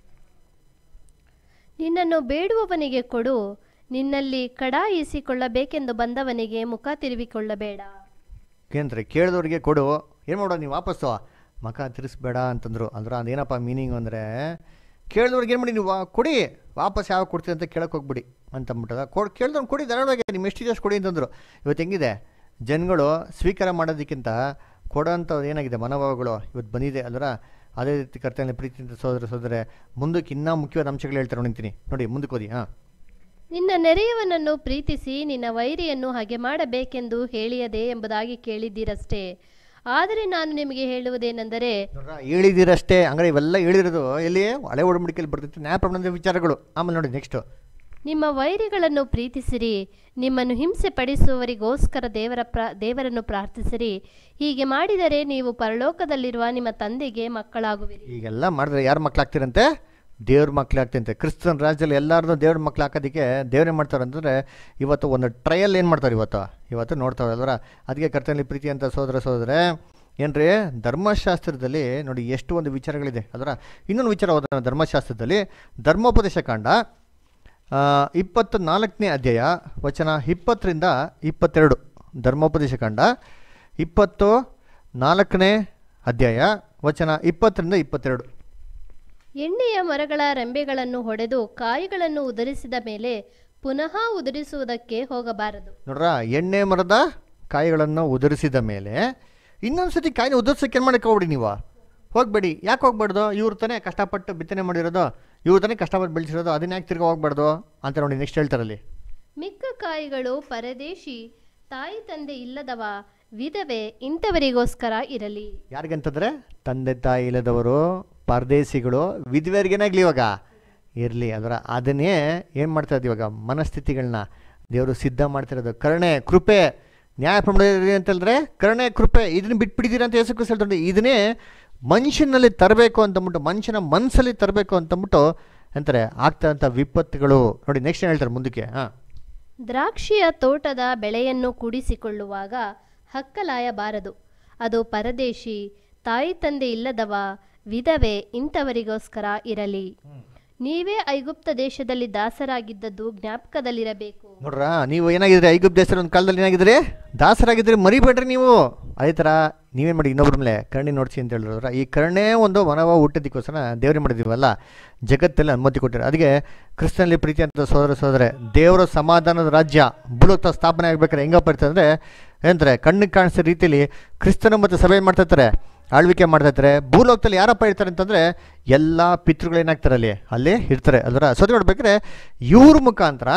ನಿನ್ನನ್ನು ಬೇಡುವವನಿಗೆ ಕೊಡು ನಿನ್ನಲ್ಲಿ ಕಡಾಯಿಸಿಕೊಳ್ಳಬೇಕೆಂದು ಬಂದವನಿಗೆ ಮುಖ ತಿರುವಿಕೊಳ್ಳಬೇಡ ಏನಂತಾರೆ ಕೇಳಿದವ್ರಿಗೆ ಕೊಡು ಏನು ಮಾಡೋ ನೀವು ವಾಪಸ್ಸು ಮಕ ತಿರ್ಸ್ಬೇಡ ಅಂತಂದರು ಅಂದ್ರೆ ಅದೇನಪ್ಪ ಮೀನಿಂಗ್ ಅಂದರೆ ಕೇಳಿದವ್ರಿಗೆ ಏನು ಮಾಡಿ ನೀವು ವಾ- ಕೊಡಿ ವಾಪಸ್ ಯಾವಾಗ ಕೊಡ್ತೀವಿ ಅಂತ ಕೇಳಕ್ಕೆ ಹೋಗ್ಬಿಡಿ ಅಂತಂದ್ಬಿಟ್ಟದ ಕೊಡ್ ಕೇಳಿದವ್ನು ಕೊಡಿ ಧಾರಾಳವಾಗಿ ನಿಮ್ಮ ಎಷ್ಟು ಜಸ್ಟ್ ಕೊಡಿ ಅಂತಂದರು ಇವತ್ತು ಹೆಂಗಿದೆ ಜನಗಳು ಸ್ವೀಕಾರ ಮಾಡೋದಕ್ಕಿಂತ ಕೊಡೋಂಥದ್ದು ಏನಾಗಿದೆ ಮನೋಭಾವಗಳು ಇವತ್ತು ಬಂದಿದೆ ಅಲ್ವರ ಅದೇ ರೀತಿ ಕರ್ತನೆ ಪ್ರೀತಿಯಿಂದ ಸೋದರ ಸೋದರ ಮುಂದಕ್ಕೆ ಇನ್ನೂ ಮುಖ್ಯವಾದ ಅಂಶಗಳು ಹೇಳ್ತಾರೆ ನೋಡಿಂತೀನಿ ನೋಡಿ ಮುಂದಕ್ಕೆ ಓದಿ ಹಾಂ ನಿನ್ನ ನೆರೆಯವನನ್ನು ಪ್ರೀತಿಸಿ ನಿನ್ನ ವೈರಿಯನ್ನು ಹಾಗೆ ಮಾಡಬೇಕೆಂದು ಹೇಳಿಯದೆ ಎಂಬುದಾಗಿ ಕೇಳಿದ್ದೀರಷ್ಟೇ ಆದರೆ ನಾನು ನಿಮಗೆ ಹೇಳುವುದೇನೆಂದರೆ ನೋಡ್ರ ಹೇಳಿದಿರಷ್ಟೇ ಹಂಗಾರೆ ಇವೆಲ್ಲ ಹೇಳಿರೋದು ಎಲ್ಲಿ ಹಳೆ ಒಡಂಬಡಿಕೆಯಲ್ಲಿ ಬರ್ತಿತ್ತು ನ್ಯಾಯ ಪ್ರಮಾಣದ ವಿಚಾರಗಳು ಆಮೇಲೆ ನೋಡಿ ನೆಕ್ಸ್ಟು ನಿಮ್ಮ ವೈರಿಗಳನ್ನು ಪ್ರೀತಿಸಿರಿ ನಿಮ್ಮನ್ನು ಹಿಂಸೆ ಪಡಿಸುವವರಿಗೋಸ್ಕರ ದೇವರ ಪ್ರ ದೇವರನ್ನು ಪ್ರಾರ್ಥಿಸಿರಿ ಹೀಗೆ ಮಾಡಿದರೆ ನೀವು ಪರಲೋಕದಲ್ಲಿರುವ ನಿಮ್ಮ ತಂದೆಗೆ ಮಕ್ಕಳಾಗುವಿರಿ ಈಗೆಲ್ಲ ಮಾಡಿದ್ರೆ ಯಾರು ಮಕ್ಳಾಗ್ತಿರಂತೆ ದೇವ್ರ ಮಕ್ಳಾಗ್ತಂತೆ ಕ್ರಿಸ್ತನ ರಾಜ್ಯದಲ್ಲಿ ಎಲ್ಲರನ್ನೂ ದೇವ್ರ ಮಕ್ಳು ಹಾಕೋದಕ್ಕೆ ದೇವ್ರೇನು ಮಾಡ್ತಾರೆ ಅಂತಂದರೆ ಇವತ್ತು ಒಂದು ಟ್ರಯಲ್ ಏನು ಮಾಡ್ತಾರೆ ಇವತ್ತು ಇವತ್ತು ನೋಡ್ತಾವೆ ಅಲ್ವರ ಅದಕ್ಕೆ ಕರ್ತನಲ್ಲಿ ಪ್ರೀತಿ ಅಂತ ಸೋದರ ಸೋದರ ಏನ್ರಿ ಧರ್ಮಶಾಸ್ತ್ರದಲ್ಲಿ ನೋಡಿ ಎಷ್ಟು ಒಂದು ವಿಚಾರಗಳಿದೆ ಅದರ ಇನ್ನೊಂದು ವಿಚಾರ ಹೋದ ಧರ್ಮಶಾಸ್ತ್ರದಲ್ಲಿ ಧರ್ಮೋಪದೇಶ ಕಾಂಡ ಆ, ಇಪ್ಪತ್ತು ನಾಲ್ಕನೇ ಅಧ್ಯಾಯ ವಚನ ಇಪ್ಪತ್ತರಿಂದ ಇಪ್ಪತ್ತೆರಡು ಧರ್ಮೋಪದೇಶ ಕಾಂಡ ಇಪ್ಪತ್ತು ನಾಲ್ಕನೇ ಅಧ್ಯಾಯ ವಚನ ಇಪ್ಪತ್ತರಿಂದ ಇಪ್ಪತ್ತೆರಡು ಎಣ್ಣೆಯ ಮರಗಳ ರೆಂಬೆಗಳನ್ನು ಹೊಡೆದು ಕಾಯಿಗಳನ್ನು ಉದುರಿಸಿದ ಮೇಲೆ ಪುನಃ ಉದುರಿಸುವುದಕ್ಕೆ ಹೋಗಬಾರದು ನೋಡ್ರ ಎಣ್ಣೆ ಮರದ ಕಾಯಿಗಳನ್ನು ಉದುರಿಸಿದ ಮೇಲೆ ಇನ್ನೊಂದು ಸತಿ ಕಾಯಿನ ಉದುರ್ಸಕ್ಕೆ ಏನು ಮಾಡಕ್ಕೆ ಹೋಗ್ಬಿಡಿ ನೀವು ಹೋಗಬೇಡಿ ಯಾಕೆ ಹೋಗ್ಬಾರ್ದು ಇವ್ರು ತಾನೇ ಕಷ್ಟಪಟ್ಟು ಬಿತ್ತನೆ ಮಾಡಿರೋದು ಇವ್ರು ತಾನೇ ಕಷ್ಟಪಟ್ಟು ಬೆಳೆಸಿರೋದು ಅದನ್ನ ಯಾಕೆ ತಿರ್ಗಿ ಹೋಗ್ಬಾರ್ದು ಅಂತ ನೋಡಿ ನೆಕ್ಸ್ಟ್ ಹೇಳ್ತಾರಲ್ಲಿ ಮಿಕ್ಕ ಕಾಯಿಗಳು ಪರದೇಶಿ ತಾಯಿ ತಂದೆ ಇಲ್ಲದವ ವಿಧವೆ ಇಂಥವರಿಗೋಸ್ಕರ ಇರಲಿ ಯಾರಿಗಂತಂದ್ರೆ ತಂದೆ ತಾಯಿ ಇಲ್ಲದವರು ಪರದೇಸಿಗಳು ವಿಧವೆಯರಿಗೇನಾಗ್ಲಿ ಇವಾಗ ಇರಲಿ ಅದರ ಅದನ್ನೇ ಏನು ಮಾಡ್ತಾ ಇದ್ದೀವಿ ಇವಾಗ ಮನಸ್ಥಿತಿಗಳನ್ನ ದೇವರು ಸಿದ್ಧ ಮಾಡ್ತಿರೋದು ಕರುಣೆ ಕೃಪೆ ನ್ಯಾಯ ಪ್ರಮಾಣ ಅಂತಂದ್ರೆ ಕರುಣೆ ಕೃಪೆ ಇದನ್ನ ಬಿಟ್ಬಿಟ್ಟಿದ್ದೀರಾ ಅಂತ ಹೆಸರು ಹೇಳ್ತಾರೆ ಇದನ್ನೇ ಮನುಷ್ಯನಲ್ಲಿ ತರಬೇಕು ಅಂತಂದ್ಬಿಟ್ಟು ಮನುಷ್ಯನ ಮನಸ್ಸಲ್ಲಿ ತರಬೇಕು ಅಂತಂದ್ಬಿಟ್ಟು ಅಂತಾರೆ ಆಗ್ತಾ ವಿಪತ್ತುಗಳು ನೋಡಿ ನೆಕ್ಸ್ಟ್ ಏನು ಹೇಳ್ತಾರೆ ಮುಂದಕ್ಕೆ ಹಾಂ ದ್ರಾಕ್ಷಿಯ ತೋಟದ ಬೆಳೆಯನ್ನು ಕೂಡಿಸಿಕೊಳ್ಳುವಾಗ ಹಕ್ಕಲಾಯಬಾರದು ಅದು ಪರದೇಶಿ ತಾಯಿ ತಂದೆ ಇಲ್ಲದವ ವಿಧವೆ ಇಂಥವರಿಗೋಸ್ಕರ ಇರಲಿ ನೀವೇ ಐಗುಪ್ತ ದೇಶದಲ್ಲಿ ದಾಸರಾಗಿದ್ದದ್ದು ಜ್ಞಾಪಕದಲ್ಲಿರಬೇಕು ನೋಡ್ರ ನೀವು ಏನಾಗಿದ್ರಿ ಐಗುಪ್ತ ದೇಶದ ಒಂದು ಕಾಲದಲ್ಲಿ ಏನಾಗಿದ್ರಿ ದಾಸರಾಗಿದ್ರಿ ಮರಿಬೇಡ್ರಿ ನೀವು ಅದೇ ಥರ ನೀವೇನು ಮಾಡಿ ಇನ್ನೊಬ್ರ ಮೇಲೆ ಕರುಣೆ ನೋಡ್ಸಿ ಅಂತ ಹೇಳಿದ್ರ ಈ ಕರುಣೆ ಒಂದು ಮನವ ಹುಟ್ಟೋದಕ್ಕೋಸ್ಕರ ದೇವ್ರಿಗೆ ಮಾಡಿದೀವಲ್ಲ ಜಗತ್ತಲ್ಲಿ ಅನುಮತಿ ಕೊಟ್ಟಿರ ಅದಕ್ಕೆ ಕ್ರಿಸ್ತನಲ್ಲಿ ಪ್ರೀತಿ ಅಂತ ಸೋದರ ಸೋದರ ದೇವರ ಸಮಾಧಾನದ ರಾಜ್ಯ ಭೂಲೋಕ ಸ್ಥಾಪನೆ ಆಗ್ಬೇಕಾದ್ರೆ ಹೆಂಗಪ್ಪ ಇರ್ತದೆ ಅಂದರೆ ಏನಂತಾರೆ ಕಣ್ಣಿಗೆ ಕಾಣಿಸೋ ರೀತಿಯಲ್ಲಿ ಕ್ರಿಸ್ತನ ಮತ್ತು ಸಭೆ ಏನ್ ಮಾಡ್ತಾ ಇರ್ತಾರೆ ಆಳ್ವಿಕೆ ಮಾಡ್ತಾ ಇರ್ತಾರೆ ಭೂಲೋಕದಲ್ಲಿ ಯಾರಪ್ಪ ಇರ್ತಾರೆ ಅಂತಂದರೆ ಎಲ್ಲ ಪಿತೃಗಳು ಏನಾಗ್ತಾರೆ ಅಲ್ಲಿ ಅಲ್ಲಿ ಇರ್ತಾರೆ ಅದರ ಸೋದರ ನೋಡ್ಬೇಕಾದ್ರೆ ಇವ್ರ ಮುಖಾಂತರ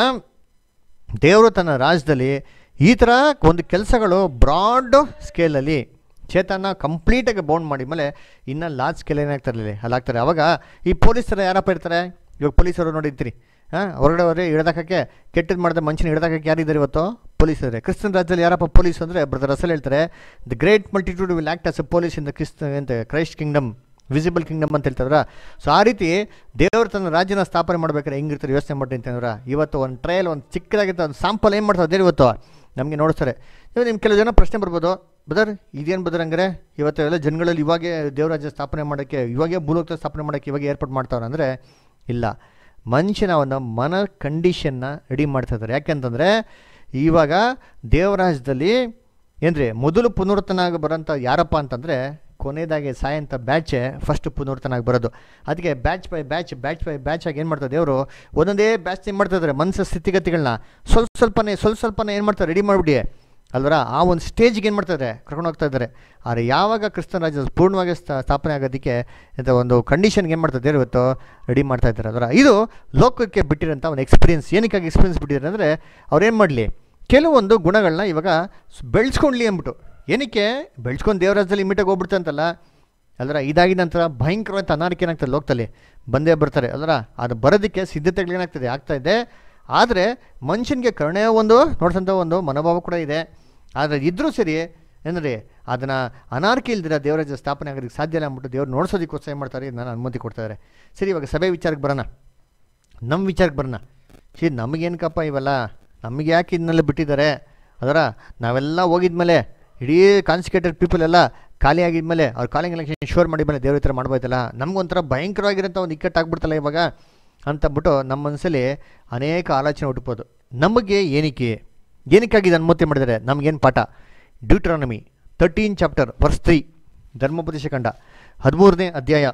ದೇವರು ತನ್ನ ರಾಜ್ಯದಲ್ಲಿ ಈ ಥರ ಒಂದು ಕೆಲಸಗಳು ಬ್ರಾಡ್ ಸ್ಕೇಲಲ್ಲಿ ಚೇತನ ಕಂಪ್ಲೀಟಾಗಿ ಬೌಂಡ್ ಮಾಡಿ ಮೇಲೆ ಇನ್ನು ಲಾರ್ಜ್ ಸ್ಕೇಲ್ ಏನಾಗ್ತಾರಲ್ಲಿ ಅಲ್ಲಾಗ್ತಾರೆ ಅವಾಗ ಈ ಪೊಲೀಸರು ಯಾರಪ್ಪ ಇರ್ತಾರೆ ಇವಾಗ ಪೊಲೀಸರು ನೋಡಿರ್ತೀರಿ ಹಾಂ ಹೊರಗಡೆ ಹೋದ್ರೆ ಹಿಡ್ದಾಕಕ್ಕೆ ಕೆಟ್ಟದ್ದು ಮಾಡಿದ ಮನುಷ್ಯನ ಹಿಡ್ದಾಕಕ್ಕೆ ಯಾರಿದ್ದಾರೆ ಇವತ್ತು ಪೊಲೀಸರೇ ಕ್ರಿಸ್ತನ್ ರಾಜ್ಯದಲ್ಲಿ ಯಾರಪ್ಪ ಪೊಲೀಸ್ ಅಂದರೆ ಬ್ರದರ್ ಅಸಲ್ ಹೇಳ್ತಾರೆ the great multitude will act as a police in the ಕ್ರಿಸ್ತ ಅಂತ ಕ್ರೈಸ್ಟ್ ಕಿಂಗ್ಡಮ್ ವಿಸಿಬಲ್ ಕಿಂಗ್ಡಮ್ ಅಂತ ಹೇಳ್ತಾರ ಸೊ ಆ ರೀತಿ ದೇವರು ತನ್ನ ರಾಜ್ಯನ ಸ್ಥಾಪನೆ ಮಾಡ್ಬೇಕಾದ್ರೆ ಹೆಂಗಿರ್ತಾರೆ ಯೋಚನೆ ಮಾಡಿ ಅಂತಂದ್ರೆ ಇವತ್ತು ಒಂದು ಟ್ರಯಲ್ ಒಂದು ಚಿಕ್ಕದಾಗಿತ್ತು ಒಂದು ಸಾಂಪಲ್ ಏನು ಮಾಡ್ತಾರೆ ದೇವ್ರು ಇವತ್ತು ನಮಗೆ ನೋಡಿಸ್ತಾರೆ ಇವಾಗ ನಿಮ್ಮ ಕೆಲವು ಜನ ಪ್ರಶ್ನೆ ಬರ್ಬೋದು ಬದರ್ ಇದೇನು ಬದರ್ ಹಂಗಾರೆ ಇವತ್ತು ಎಲ್ಲ ಜನಗಳಲ್ಲಿ ಇವಾಗೇ ದೇವರಾಜ್ಯ ಸ್ಥಾಪನೆ ಮಾಡೋಕ್ಕೆ ಇವಾಗೇ ಭೂಲೋಕ ಸ್ಥಾಪನೆ ಮಾಡೋಕ್ಕೆ ಇವಾಗ ಏರ್ಪಾಡು ಮಾಡ್ತಾವ್ರೆ ಅಂದರೆ ಇಲ್ಲ ಮನುಷ್ಯನ ಒಂದು ಮನ ಕಂಡೀಷನ್ನ ರೆಡಿ ಮಾಡ್ತಾ ಇದ್ದಾರೆ ಯಾಕೆಂತಂದರೆ ಇವಾಗ ದೇವರಾಜ್ಯದಲ್ಲಿ ಏನ್ರಿ ಮೊದಲು ಪುನರ್ತನಾಗಿ ಬರೋಂಥ ಯಾರಪ್ಪ ಅಂತಂದರೆ ಕೊನೆಯದಾಗಿ ಸಾಯಂತ ಬ್ಯಾಚೆ ಫಸ್ಟ್ ಪುನರ್ತನಾಗಿ ಬರೋದು ಅದಕ್ಕೆ batch by batch batch by batch ಆಗಿ ಏನು ಮಾಡ್ತಾರೆ ದೇವರು ಒಂದೊಂದೇ ಬ್ಯಾಚ್ ಏನು ಮಾಡ್ತಾ ಇದ್ದಾರೆ ಮನಸ್ಸು ಸ್ಥಿತಿಗತಿಗಳನ್ನ ಸ್ವಲ್ಪ ಸ್ವಲ್ಪನೇ ಸ್ವಲ್ಪ ಸ್ವಲ್ಪನೇ ಏನು ಮಾಡ್ತಾರೆ ರೆಡಿ ಮಾಡಿಬಿಡಿ ಅಲ್ವರ ಆ ಒಂದು ಸ್ಟೇಜ್ಗೆ ಏನು ಮಾಡ್ತಾ ಇದ್ದಾರೆ ಕರ್ಕೊಂಡು ಹೋಗ್ತಾ ಇದ್ದಾರೆ ಆದರೆ ಯಾವಾಗ ಕ್ರಿಸ್ತನ ರಾಜ್ಯ ಪೂರ್ಣವಾಗಿ ಸ್ಥಾ- ಸ್ಥಾಪನೆ ಆಗೋದಕ್ಕೆ ಅಂತ ಒಂದು ಕಂಡೀಷನ್ಗೆ ಏನು ಮಾಡ್ತಾ ಇದ್ದಾರೆ ಇವತ್ತು ರೆಡಿ ಮಾಡ್ತಾ ಇದ್ದಾರೆ ಅದರ ಇದು ಲೋಕಕ್ಕೆ ಬಿಟ್ಟಿರೋಂಥ ಒಂದು ಎಕ್ಸ್ಪೀರಿಯನ್ಸ್ ಏನಕ್ಕಾಗಿ ಎಕ್ಸ್ಪೀರಿಯನ್ಸ್ ಬಿಟ್ಟಿದ್ದಾರೆ ಅಂದರೆ ಅವ್ರೇನು ಮಾಡಲಿ ಕೆಲವೊಂದು ಗುಣಗಳನ್ನ ಇವಾಗ ಸ್- ಬೆಳೆಸ್ಕೊಂಡ್ಲಿ ಅಂದ್ಬಿಟ್ಟು ಏನಕ್ಕೆ ಬೆಳೆಸ್ಕೊಂಡು ದೇವರಾಜ್ಯದಲ್ಲಿ ಇಮಿಟಾಗಿ ಹೋಗ್ಬಿಡ್ತಾ ಅಂತಲ್ಲ ಅಲ್ರ ಇದಾಗಿದ ನಂತರ ಭಯಂಕರವಾದ ಅನಾರೋಗ್ಯ ಏನಾಗ್ತದೆ ಲೋಕದಲ್ಲಿ ಬಂದೇ ಬರ್ತಾರೆ ಅಲ್ರ ಅದು ಬರೋದಕ್ಕೆ ಸಿದ್ಧತೆಗಳೇನಾಗ್ತದೆ ಆಗ್ತಾ ಇದೆ ಆದರೆ ಮನುಷ್ಯನಿಗೆ ಕರುಣೆ ಒಂದು ನೋಡ್ಸಂಥ ಒಂದು ಮನೋಭಾವ ಕೂಡ ಇದೆ ಆದರೆ ಇದ್ರೂ ಸರಿ ಏನಂದರೆ ಅದನ್ನು ಅನಾರ್ಕಿ ಇಲ್ದಿರ ದೇವರಾಜ್ಯ ಸ್ಥಾಪನೆ ಆಗೋದಕ್ಕೆ ಸಾಧ್ಯ ಇಲ್ಲ ಅಂದ್ಬಿಟ್ಟು ದೇವ್ರು ನೋಡ್ಸೋದಕ್ಕೋಸ್ಕರ ಏನು ಮಾಡ್ತಾರೆ ನಾನು ಅನುಮತಿ ಕೊಡ್ತಾರೆ ಸರಿ ಇವಾಗ ಸಭೆ ವಿಚಾರಕ್ಕೆ ಬರೋಣ ನಮ್ಮ ವಿಚಾರಕ್ಕೆ ಬರೋಣ ಸಿ ನಮಗೇನಕ್ಕಪ್ಪ ಇವೆಲ್ಲ ನಮಗೆ ಯಾಕೆ ಇದನ್ನೆಲ್ಲ ಬಿಟ್ಟಿದ್ದಾರೆ ಅದರ ನಾವೆಲ್ಲ ಹೋಗಿದ್ಮೇಲೆ ಇಡೀ ಕಾನ್ಸಿಕ್ರೇಟೆಡ್ ಪೀಪಲ್ ಎಲ್ಲ ಖಾಲಿ ಆಗಿದ್ಮೇಲೆ ಅವ್ರು ಕಾಲಿಂಗ್ ಎಲೆಕ್ಷನ್ ಶೋರ್ ಮಾಡಿದ್ಮೇಲೆ ದೇವ್ರ ಹತ್ರ ಮಾಡ್ಬೋಯ್ತಲ್ಲ ನಮಗೊಂಥರ ಭಯಂಕರವಾಗಿರೋಂಥ ಒಂದು ಇಕ್ಕಟ್ಟಾಗ್ಬಿಡ್ತಲ್ಲ ಇವಾಗ ಅಂತಂದ್ಬಿಟ್ಟು ನಮ್ಮ ಮನಸ್ಸಲ್ಲಿ ಅನೇಕ ಆಲೋಚನೆ ಹುಟ್ಟುಬೋದು ನಮಗೆ ಏನಕ್ಕೆ ಏನಕ್ಕಾಗಿ ಅನುಮತಿ ಮಾಡಿದ್ದಾರೆ ನಮಗೇನು ಪಾಠ Deuteronomy thirteen chapter verse three ಧರ್ಮೋಪದೇಶ ಕಂಡ ಹದಿಮೂರನೇ ಅಧ್ಯಾಯ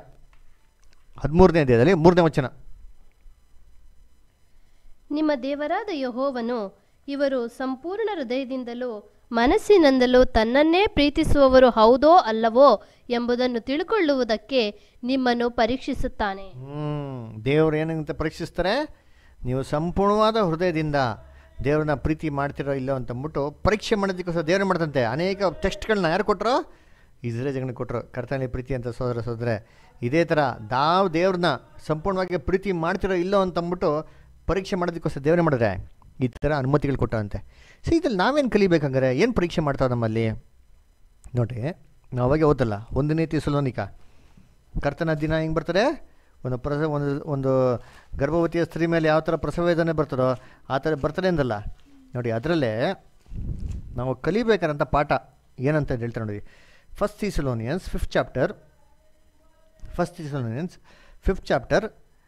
ಹದಿಮೂರನೇ ಅಧ್ಯಾಯದಲ್ಲಿ ಮೂರನೇ ವಚನ ನಿಮ್ಮ ದೇವರಾದ ಯಹೋವನು ಇವರು ಸಂಪೂರ್ಣ ಹೃದಯದಿಂದಲೂ ಮನಸ್ಸಿನಿಂದಲೂ ತನ್ನನ್ನೇ ಪ್ರೀತಿಸುವವರು ಹೌದೋ ಅಲ್ಲವೋ ಎಂಬುದನ್ನು ತಿಳ್ಕೊಳ್ಳುವುದಕ್ಕೆ ನಿಮ್ಮನ್ನು ಪರೀಕ್ಷಿಸುತ್ತಾನೆ ಹ್ಮ್ ದೇವ್ರು ಏನಂತ ಪರೀಕ್ಷಿಸ್ತಾರೆ ನೀವು ಸಂಪೂರ್ಣವಾದ ಹೃದಯದಿಂದ ದೇವ್ರನ್ನ ಪ್ರೀತಿ ಮಾಡ್ತಿರೋ ಇಲ್ಲೋ ಅಂತಂದ್ಬಿಟ್ಟು ಪರೀಕ್ಷೆ ಮಾಡೋದಕ್ಕೋಸ್ಕರ ದೇವ್ರು ಮಾಡ್ತಂತೆ ಅನೇಕ ಟೆಸ್ಟ್ಗಳನ್ನ ಯಾರು ಕೊಟ್ಟರು ಇಸ್ರೇಲ್ ಜಗನಿಗೆ ಕೊಟ್ಟರು ಕರ್ತನಲ್ಲಿ ಪ್ರೀತಿ ಅಂತ ಸೋದರ ಸೋದರೆ ಇದೇ ಥರ ನಾವು ದೇವ್ರನ್ನ ಸಂಪೂರ್ಣವಾಗಿ ಪ್ರೀತಿ ಮಾಡ್ತಿರೋ ಇಲ್ಲೋ ಅಂತಂದ್ಬಿಟ್ಟು ಪರೀಕ್ಷೆ ಮಾಡೋದಕ್ಕೋಸ್ಕರ ದೇವ್ರೇ ಮಾಡಿದ್ರೆ ಈ ಥರ ಅನುಮತಿಗಳು ಕೊಟ್ಟಂತೆ ಸೊ ಇದ್ರಲ್ಲಿ ನಾವೇನು ಕಲಿಬೇಕಂಗಾರೆ ಏನು ಪರೀಕ್ಷೆ ಮಾಡ್ತಾವೆ ನಮ್ಮಲ್ಲಿ ನೋಡ್ರಿ ನಾವು ಅವಾಗೆ ಓದಲ್ಲ ಒಂದು ನೀತಿ ಸುಲೋನಿಕ ಕರ್ತನ ದಿನ ಹೆಂಗೆ ಬರ್ತಾರೆ ಒಂದು ಪ್ರಸ ಒಂದು ಒಂದು ಗರ್ಭವತಿಯ ಸ್ತ್ರೀ ಮೇಲೆ ಯಾವ ಥರ ಪ್ರಸವ ವೇದನೆ ಬರ್ತದೋ ಆ ಥರ ಬರ್ತಾರೆ ಅಂದಲ್ಲ ನೋಡಿ ಅದರಲ್ಲೇ ನಾವು ಕಲಿಬೇಕಾದಂಥ ಪಾಠ ಏನಂತ ಹೇಳ್ತಾರೆ ನೋಡಿ first Thessalonians fifth chapter first Thessalonians fifth chapter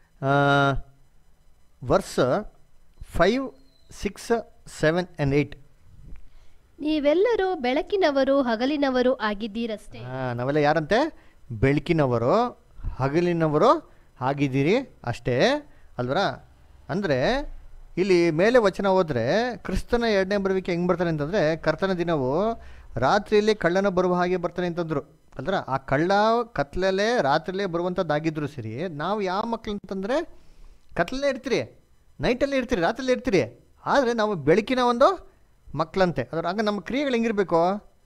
verse five six seven and eight ನೀವೆಲ್ಲರೂ ಬೆಳಕಿನವರು ಹಗಲಿನವರು ಆಗಿದ್ದೀರಷ್ಟೇ ನಾವೆಲ್ಲ ಯಾರಂತೆ ಬೆಳಕಿನವರು ಹಗಲಿನವರು ಆಗಿದ್ದೀರಿ ಅಷ್ಟೇ ಅಲ್ವರ ಅಂದರೆ ಇಲ್ಲಿ ಮೇಲೆ ವಚನ ಹೋದರೆ ಕ್ರಿಸ್ತನ ಎರಡನೇ ಬರುವಿಕೆ ಹೆಂಗೆ ಬರ್ತಾನೆ ಅಂತಂದರೆ ಕರ್ತನ ದಿನವು ರಾತ್ರಿಯಲ್ಲಿ ಕಳ್ಳನ ಬರುವ ಹಾಗೆ ಬರ್ತಾನೆ ಅಂತಂದರು ಅಲ್ದ್ರ ಆ ಕಳ್ಳ ಕತ್ಲಲ್ಲೇ ರಾತ್ರಿಲೇ ಬರುವಂಥದ್ದಾಗಿದ್ರು ಸರಿ ನಾವು ಯಾವ ಮಕ್ಳು ಅಂತಂದರೆ ಕತ್ಲಲ್ಲೇ ಇರ್ತೀರಿ ನೈಟಲ್ಲೇ ಇರ್ತೀರಿ ರಾತ್ರಿಲೇ ಇರ್ತೀರಿ ಆದರೆ ನಾವು ಬೆಳಕಿನ ಒಂದು ಮಕ್ಕಳಂತೆ ಅದ್ರ ಹಂಗೆ ನಮ್ಮ ಕ್ರಿಯೆಗಳು ಹೆಂಗಿರಬೇಕು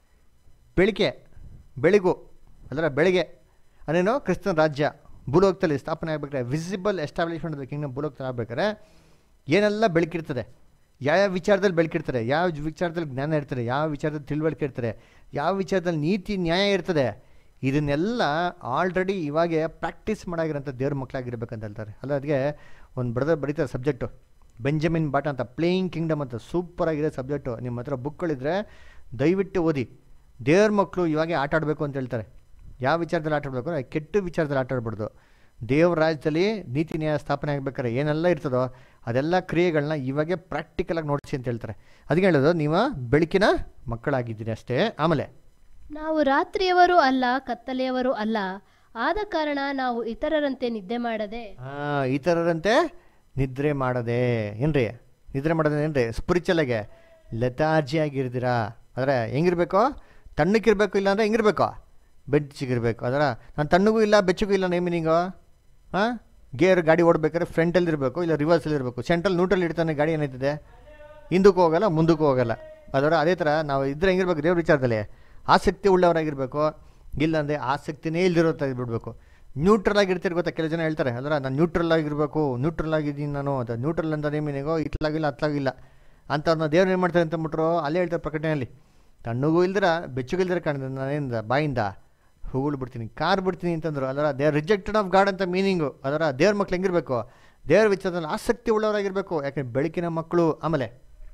ಬೆಳಿಗ್ಗೆ ಬೆಳಿಗು ಅದರ ಬೆಳಿಗ್ಗೆ ಅದೇನು ಕ್ರಿಸ್ತನ ರಾಜ್ಯ ಭೂಲೋಕದಲ್ಲಿ ಸ್ಥಾಪನೆ ಆಗ್ಬೇಕಾದ್ರೆ ವಿಸಿಬಲ್ ಎಸ್ಟಾಬ್ಲಿಷ್ಮೆಂಟ್ ಆಫ್ ಕಿಂಗ್ಡಮ್ ಭೂಲೋಕದಲ್ಲಿ ಆಗ್ಬೇಕಾದ್ರೆ ಏನೆಲ್ಲ ಬೆಳಕಿರ್ತದೆ ಯಾವ್ಯಾವ ವಿಚಾರದಲ್ಲಿ ಬೆಳಕಿರ್ತಾರೆ ಯಾವ ವಿಚಾರದಲ್ಲಿ ಜ್ಞಾನ ಇರ್ತದೆ ಯಾವ ವಿಚಾರದಲ್ಲಿ ತಿಳುವಳಿಕೆ ಇರ್ತಾರೆ ಯಾವ ವಿಚಾರದಲ್ಲಿ ನೀತಿ ನ್ಯಾಯ ಇರ್ತದೆ ಇದನ್ನೆಲ್ಲ ಆಲ್ರೆಡಿ ಇವಾಗೆ ಪ್ರಾಕ್ಟೀಸ್ ಮಾಡಾಗಿರೋಂಥ ದೇವ್ರ ಮಕ್ಕಳಾಗಿರ್ಬೇಕಂತ ಹೇಳ್ತಾರೆ ಅಲ್ಲ ಅದಕ್ಕೆ ಒಂದು ಬ್ರದರ್ ಬರೀತಾರೆ ಸಬ್ಜೆಕ್ಟು ಬೆಂಜಮಿನ್ ಬಾಟ ಅಂತ ಪ್ಲೇಯಿಂಗ್ ಕಿಂಗ್ಡಮ್ ಅಂತ ಸೂಪರ್ ಆಗಿರೋ ಸಬ್ಜೆಕ್ಟು ನಿಮ್ಮ ಹತ್ರ ಬುಕ್ಗಳಿದ್ರೆ ದಯವಿಟ್ಟು ಓದಿ ದೇವ್ರ ಮಕ್ಕಳು ಇವಾಗೆ ಆಟ ಆಡಬೇಕು ಅಂತ ಹೇಳ್ತಾರೆ ಯಾವ ವಿಚಾರದಲ್ಲಿ ಆಟ ಆಡಬೇಕು ಕೆಟ್ಟ ವಿಚಾರದಲ್ಲಿ ಆಟ ಆಡ್ಬಾರ್ದು ದೇವ್ರ ರಾಜ್ಯದಲ್ಲಿ ನೀತಿ ನ್ಯಾಯ ಸ್ಥಾಪನೆ ಆಗ್ಬೇಕಾದ್ರೆ ಏನೆಲ್ಲ ಇರ್ತದೋ ಅದೆಲ್ಲ ಕ್ರಿಯೆಗಳನ್ನ ಇವಾಗೆ ಪ್ರಾಕ್ಟಿಕಲಾಗಿ ನೋಡಿಸಿ ಅಂತ ಹೇಳ್ತಾರೆ ಅದಕ್ಕೆ ಹೇಳೋದು ನೀವು ಬೆಳಕಿನ ಮಕ್ಕಳಾಗಿದ್ದೀರಿ ಅಷ್ಟೇ ಆಮೇಲೆ ನಾವು ರಾತ್ರಿಯವರೂ ಅಲ್ಲ ಕತ್ತಲೆಯವರೂ ಅಲ್ಲ ಆದ ಕಾರಣ ನಾವು ಇತರರಂತೆ ನಿದ್ದೆ ಮಾಡದೆ ಆ, ಇತರರಂತೆ ನಿದ್ರೆ ಮಾಡದೆ ಏನ್ರಿ ನಿದ್ರೆ ಮಾಡೋದು ಏನ್ರಿ ಸ್ಪಿರಿಚುವಲಾಗೆ ಲತಾರ್ಜಿ ಆಗಿರ್ತೀರಾ ಆದರೆ ಹೆಂಗಿರ್ಬೇಕು ತಣ್ಣಕ್ಕಿರ್ಬೇಕು ಇಲ್ಲ ಅಂದರೆ ಹೆಂಗಿರ್ಬೇಕು ಬೆಚ್ಚಗಿರ್ಬೇಕು ಅದರ ನಾನು ತಣ್ಣಗೂ ಇಲ್ಲ ಬೆಚ್ಚಗೂ ಇಲ್ಲ ನೇಮಿನಿಂಗು ಹಾಂ ಗೇರ್ ಗಾಡಿ ಓಡಬೇಕಾದ್ರೆ ಫ್ರಂಟಲ್ಲಿ ಇರಬೇಕು ಇಲ್ಲ ರಿವರ್ಸಲ್ಲಿ ಇರಬೇಕು ಸೆಂಟ್ರಲ್ ನ್ಯೂಟ್ರಲ್ ಇಡ್ತಾನೆ ಗಾಡಿ ಏನಾಯ್ತದೆ ಹಿಂದಕ್ಕೂ ಹೋಗಲ್ಲ ಮುಂದಕ್ಕೂ ಹೋಗಲ್ಲ ಅದರ ಅದೇ ಥರ ನಾವು ಇದ್ರೆ ಹೆಂಗಿರ್ಬೇಕು ದೇವ್ರ ವಿಚಾರದಲ್ಲಿ ಆಸಕ್ತಿ ಉಳ್ಳವರಾಗಿರ್ಬೇಕು ಇಲ್ಲಾಂದರೆ ಆಸಕ್ತಿನೇ ಇಲ್ದಿರೋ ಥರ ಬಿಡಬೇಕು ನ್ಯೂಟ್ರಲ್ ಆಗಿರ್ತೀರಿ ಗೊತ್ತಾ ಕೆಲವು ಜನ ಹೇಳ್ತಾರೆ ಅದರ ನಾನು ನ್ಯೂಟ್ರಲ್ ಆಗಿರಬೇಕು ನ್ಯೂಟ್ರಲ್ ಆಗಿದ್ದೀನಿ ನಾನು ಅದು ನ್ಯೂಟ್ರಲ್ ಅಂತ ನೇಮಿನಿಗೋ ಇತ್ಲಾಗಿಲ್ಲ ಅತ್ಲಾಗಿಲ್ಲ ಅಂಥವ್ರನ್ನ ದೇವ್ರು ಏನು ಮಾಡ್ತಾರೆ ಅಂತ ಬಿಟ್ರು ಅಲ್ಲೇ ಹೇಳ್ತಾರೆ ಪ್ರಕಟಣೆಯಲ್ಲಿ ತಣ್ಣಗೂ ಇಲ್ದಿರ ಬೆಚ್ಚಗೂ ಇಲ್ದಿರ ಕಾಣಿದ ನಾನೇನಿಂದ ಬಾಯಿಂದ ಹೂಗಳು ಬಿಡ್ತೀನಿ ಕಾರ್ ಬಿಡ್ತೀನಿ ಅಂತಂದ್ರು ಅದರ ದೇವ್ರ ರಿಜೆಕ್ಟೆಡ್ ಆಫ್ ಗಾಡ್ ಅಂತ ಮೀನಿಂಗು ಅದರ ದೇವ್ರ ಮಕ್ಳು ಹೆಂಗಿರ್ಬೇಕು ದೇವ್ರ ವಿಚಾರದಲ್ಲಿ ಆಸಕ್ತಿ ಉಳ್ಳವರಾಗಿರ್ಬೇಕು ಯಾಕಂದ್ರೆ ಬೆಳಕಿನ ಮಕ್ಕಳು ಆಮೇಲೆ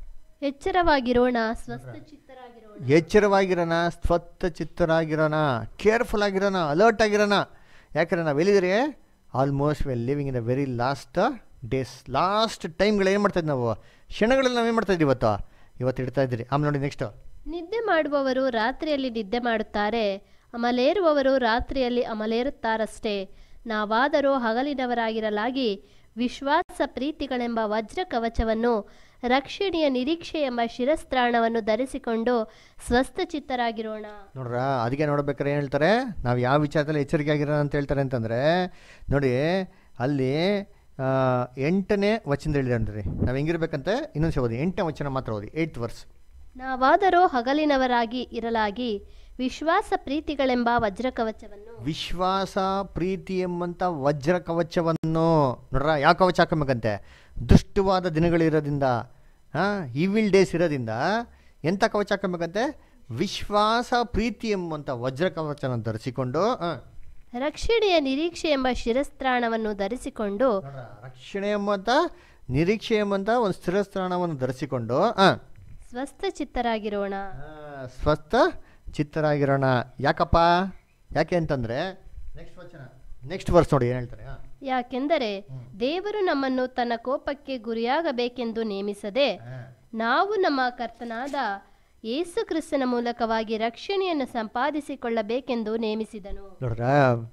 ಎಚ್ಚರವಾಗಿರೋಣ ಸ್ವಸ್ಥ ಚಿತ್ತರಾಗಿರೋಣ ಎಚ್ಚರವಾಗಿರೋಣ ಸ್ವತ್ತ ಚಿತ್ತರಾಗಿರೋಣ ಕೇರ್ಫುಲ್ ಆಗಿರೋಣ ಅಲರ್ಟ್ ಆಗಿರೋಣ ಯಾಕಂದ್ರೆ ನಾವು ಎಲ್ಲಿದ್ರೆ almost well living in the very last days last ಟೈಮ್ಗಳು ಏನು ಮಾಡ್ತಾ ಇದ್ವಿ ನಾವು ಕ್ಷಣಗಳಲ್ಲಿ ನಾವು ಏನು ಮಾಡ್ತಾ ಇದ್ದೀವಿ ಇವತ್ತು ಇವತ್ತು ಇಡ್ತಾ ಇದ್ದೀರಿ ಆಮೇಲೆ ನೋಡಿ ನೆಕ್ಸ್ಟ್ ನಿದ್ದೆ ಮಾಡುವವರು ರಾತ್ರಿಯಲ್ಲಿ ನಿದ್ದೆ ಮಾಡುತ್ತಾರೆ ಅಮಲೇರುವವರು ರಾತ್ರಿಯಲ್ಲಿ ಅಮಲೇರುತ್ತಾರಷ್ಟೇ ನಾವಾದರೂ ಹಗಲಿನವರಾಗಿರಲಾಗಿ ವಿಶ್ವಾಸ ಪ್ರೀತಿಗಳೆಂಬ ವಜ್ರ ಕವಚವನ್ನು ರಕ್ಷಣೆಯ ನಿರೀಕ್ಷೆ ಎಂಬ ಶಿರಸ್ತ್ರಾಣವನ್ನು ಧರಿಸಿಕೊಂಡು ಸ್ವಸ್ಥ ಚಿತ್ತರಾಗಿರೋಣ ನೋಡ್ರ ಅದಕ್ಕೆ ನೋಡ್ಬೇಕಾರೆ ಏನು ಹೇಳ್ತಾರೆ ನಾವು ಯಾವ ವಿಚಾರದಲ್ಲಿ ಎಚ್ಚರಿಕೆ ಆಗಿರೋಣ ಅಂತ ಹೇಳ್ತಾರೆ ಅಂತಂದರೆ ನೋಡಿ ಅಲ್ಲಿ ಆ, ಎಂಟನೇ ವಚನ ಹೇಳಿದ್ರೆ ನಾವು ಹೆಂಗಿರ್ಬೇಕಂತೆ ಇನ್ನೊಂದು ಸಲ ಓದಿ ಎಂಟನೇ ವಚನ ಮಾತ್ರ ಓದಿ ಏಯ್ತ್ ವರ್ಸ್ ನಾವಾದರೂ ಹಗಲಿನವರಾಗಿ ಇರಲಾಗಿ ವಿಶ್ವಾಸ ಪ್ರೀತಿಗಳೆಂಬ ವಜ್ರ ಕವಚವನ್ನು ವಿಶ್ವಾಸ ಪ್ರೀತಿ ಎಂಬಂಥ ವಜ್ರ ಕವಚವನ್ನು ನೋಡ್ರ ಯಾವ ಕವಚ ಹಾಕಬೇಕಂತೆ ದುಷ್ಟವಾದ ದಿನಗಳಿರೋದ್ರಿಂದ ಹಾಂ ಈವಿಲ್ ಡೇಸ್ ಇರೋದ್ರಿಂದ ಎಂಥ ಕವಚ ಹಾಕಬೇಕಂತೆ ವಿಶ್ವಾಸ ಪ್ರೀತಿ ಎಂಬಂಥ ವಜ್ರ ಕವಚನ ಧರಿಸಿಕೊಂಡು ಹಾಂ ರಕ್ಷಣೆಯ ನಿರೀಕ್ಷೆ ಎಂಬ ಶಿರಸ್ತ್ರಾಣವನ್ನು ಧರಿಸಿಕೊಂಡು ರಕ್ಷಣೆ ಎಂಬಂಥ ನಿರೀಕ್ಷೆ ಎಂಬಂಥ ಒಂದು ಸ್ಥಿರಸ್ಥಾನವನ್ನು ಧರಿಸಿಕೊಂಡು ಹಾಂ ಸ್ವಸ್ಥ ಚಿತ್ತರಾಗಿರೋಣ ಸ್ವಸ್ಥ ಚಿತ್ತರಾಗಿರೋಣ ಯಾಕಪ್ಪ ಯಾಕೆ ಅಂತಂದರೆ ನೆಕ್ಸ್ಟ್ ವಚನ ನೆಕ್ಸ್ಟ್ ವರ್ಸ್ ನೋಡಿ ಏನು ಹೇಳ್ತಾರೆ ಹಾಂ ಯಾಕೆಂದರೆ ದೇವರು ನಮ್ಮನ್ನು ತನ್ನ ಕೋಪಕ್ಕೆ ಗುರಿಯಾಗಬೇಕೆಂದು ನೇಮಿಸದೆ ನಾವು ನಮ್ಮ ಕರ್ತನಾದ ಯೇಸು ಕ್ರಿಸ್ತನ ಮೂಲಕವಾಗಿ ರಕ್ಷಣೆಯನ್ನು ಸಂಪಾದಿಸಿಕೊಳ್ಳಬೇಕೆಂದು ನೇಮಿಸಿದನು ನೋಡ್ರ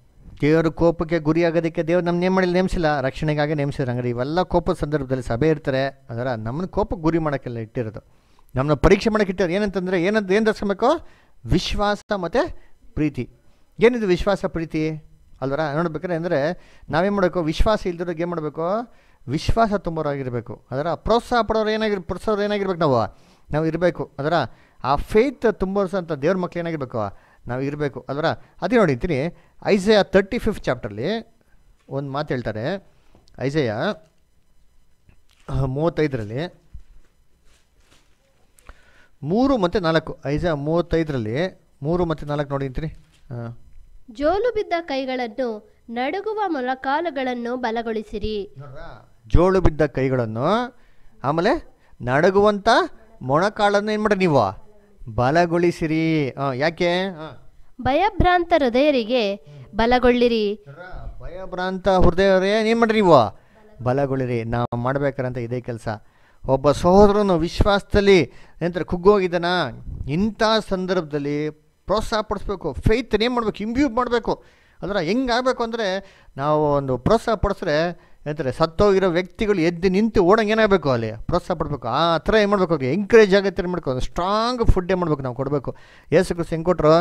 ದೇವರ ಕೋಪಕ್ಕೆ ಗುರಿಯಾಗೋದಕ್ಕೆ ದೇವ್ರು ನಮ್ಮ ನೇಮ್ ಮಾಡಿ ನೇಮಿಸಿಲ್ಲ ರಕ್ಷಣೆಗಾಗಿ ನೇಮಿಸಿದ್ರು ಹಂಗಾರೆ ಇವೆಲ್ಲ ಕೋಪದ ಸಂದರ್ಭದಲ್ಲಿ ಸಭೆ ಇರ್ತಾರೆ ಅದರ ನಮ್ಮನ್ನ ಕೋಪಕ್ಕೆ ಗುರಿ ಮಾಡೋಕ್ಕೆಲ್ಲ ಇಟ್ಟಿರೋದು ನಮ್ಮನ್ನ ಪರೀಕ್ಷೆ ಮಾಡೋಕೆ ಇಟ್ಟಿರೋದು ಏನಂತಂದರೆ ಏನಂತ ಏನು ಧರಿಸ್ಬೇಕು ವಿಶ್ವಾಸ ಮತ್ತು ಪ್ರೀತಿ ಏನಿದು ವಿಶ್ವಾಸ ಪ್ರೀತಿ ಅಲ್ವರ ನೋಡ್ಬೇಕಾದ್ರೆ ಅಂದರೆ ನಾವೇನು ಮಾಡಬೇಕು ವಿಶ್ವಾಸ ಇಲ್ದಿರೋಕೆ ಏನು ಮಾಡಬೇಕು ವಿಶ್ವಾಸ ತುಂಬೋರಾಗಿರಬೇಕು ಅದರ ಪ್ರೋತ್ಸಾಹ ಪಡೋರು ಏನಾಗಿರ್ ಪ್ರೋತ್ಸಾಹ ಏನಾಗಿರ್ಬೇಕು ನಾವು ನಾವು ಇರಬೇಕು ಅದರ ಆ ಫೇತ್ ತುಂಬೋರ್ಸಂಥ ದೇವ್ರ ಮಕ್ಳು ಏನಾಗಿರ್ಬೇಕು ನಾವು ಇರಬೇಕು ಅದರ ಅದೇ ನೋಡಿರ್ತೀನಿ ಐಸೆಯ ತರ್ಟಿ ಫಿಫ್ತ್ ಚಾಪ್ಟರ್ಲಿ ಒಂದು ಮಾತು ಹೇಳ್ತಾರೆ ಐಸೆಯ ಮೂವತ್ತೈದರಲ್ಲಿ ಮೂರು ಮತ್ತು ನಾಲ್ಕು ಐಸೆಯ ಮೂವತ್ತೈದರಲ್ಲಿ ಮೂರು ಮತ್ತು ನಾಲ್ಕು ನೋಡಿರ್ತೀನಿ ಹಾಂ ಜೋಲು ಬಿದ್ದ ಕೈಗಳನ್ನು ನಡುಗುವ ಮೊಳಕಾಲುಗಳನ್ನು ಬಲಗೊಳಿಸಿರಿ ನೋಡ್ರಾ? ಜೋಳು ಬಿದ್ದ ಕೈಗಳನ್ನು ಆಮೇಲೆ ನಡಗುವಂಥ ಮೊಣಕಾಳನ್ನು ಏನು ಮಾಡಿ ನೀವು ಬಲಗೊಳಿಸಿರಿ ಹಾಂ ಯಾಕೆ ಹಾಂ ಭಯಭ್ರಾಂತ ಹೃದಯರಿಗೆ ಬಲಗೊಳ್ಳಿರಿ ಭಯಭ್ರಾಂತ ಹೃದಯವರೇ ಏನು ಮಾಡ್ರಿ ನೀವು ಬಲಗೊಳ್ಳಿರಿ ನಾವು ಮಾಡ್ಬೇಕಾರಂತ ಇದೇ ಕೆಲಸ ಒಬ್ಬ ಸಹೋದರನು ವಿಶ್ವಾಸದಲ್ಲಿ ಏನಂತಾರೆ ಕುಗ್ಗೋಗಿದ್ದಾನ ಇಂಥ ಸಂದರ್ಭದಲ್ಲಿ ಪ್ರೋತ್ಸಾಹ ಪಡಿಸ್ಬೇಕು ಫೇತ್ ಏನು ಮಾಡಬೇಕು ಇಂಬ್ಯೂವ್ ಮಾಡಬೇಕು ಅಂದ್ರೆ ಹೆಂಗೆ ಆಗಬೇಕು ಅಂದರೆ ನಾವು ಒಂದು ಪ್ರೋತ್ಸಾಹ ಪಡಿಸಿದ್ರೆ ಏನಂತಾರೆ ಸತ್ತೋಗಿರೋ ವ್ಯಕ್ತಿಗಳು ಎದ್ದು ನಿಂತು ಓಡಂಗೆ ಏನಾಗಬೇಕು ಅಲ್ಲಿ ಪ್ರೋತ್ಸಾಹ ಪಡಬೇಕು ಆ ಥರ ಏನು ಮಾಡಬೇಕು ಎಂಕರೇಜ್ ಆಗತ್ತೆ ಏನು ಮಾಡ್ಬೇಕು ಸ್ಟ್ರಾಂಗ್ ಫುಡ್ ಏನು ಮಾಡಬೇಕು ನಾವು ಕೊಡಬೇಕು ಏಸು ಕ್ರಿಸ್ತ ಹೆಂಗೆ ಕೊಟ್ಟರು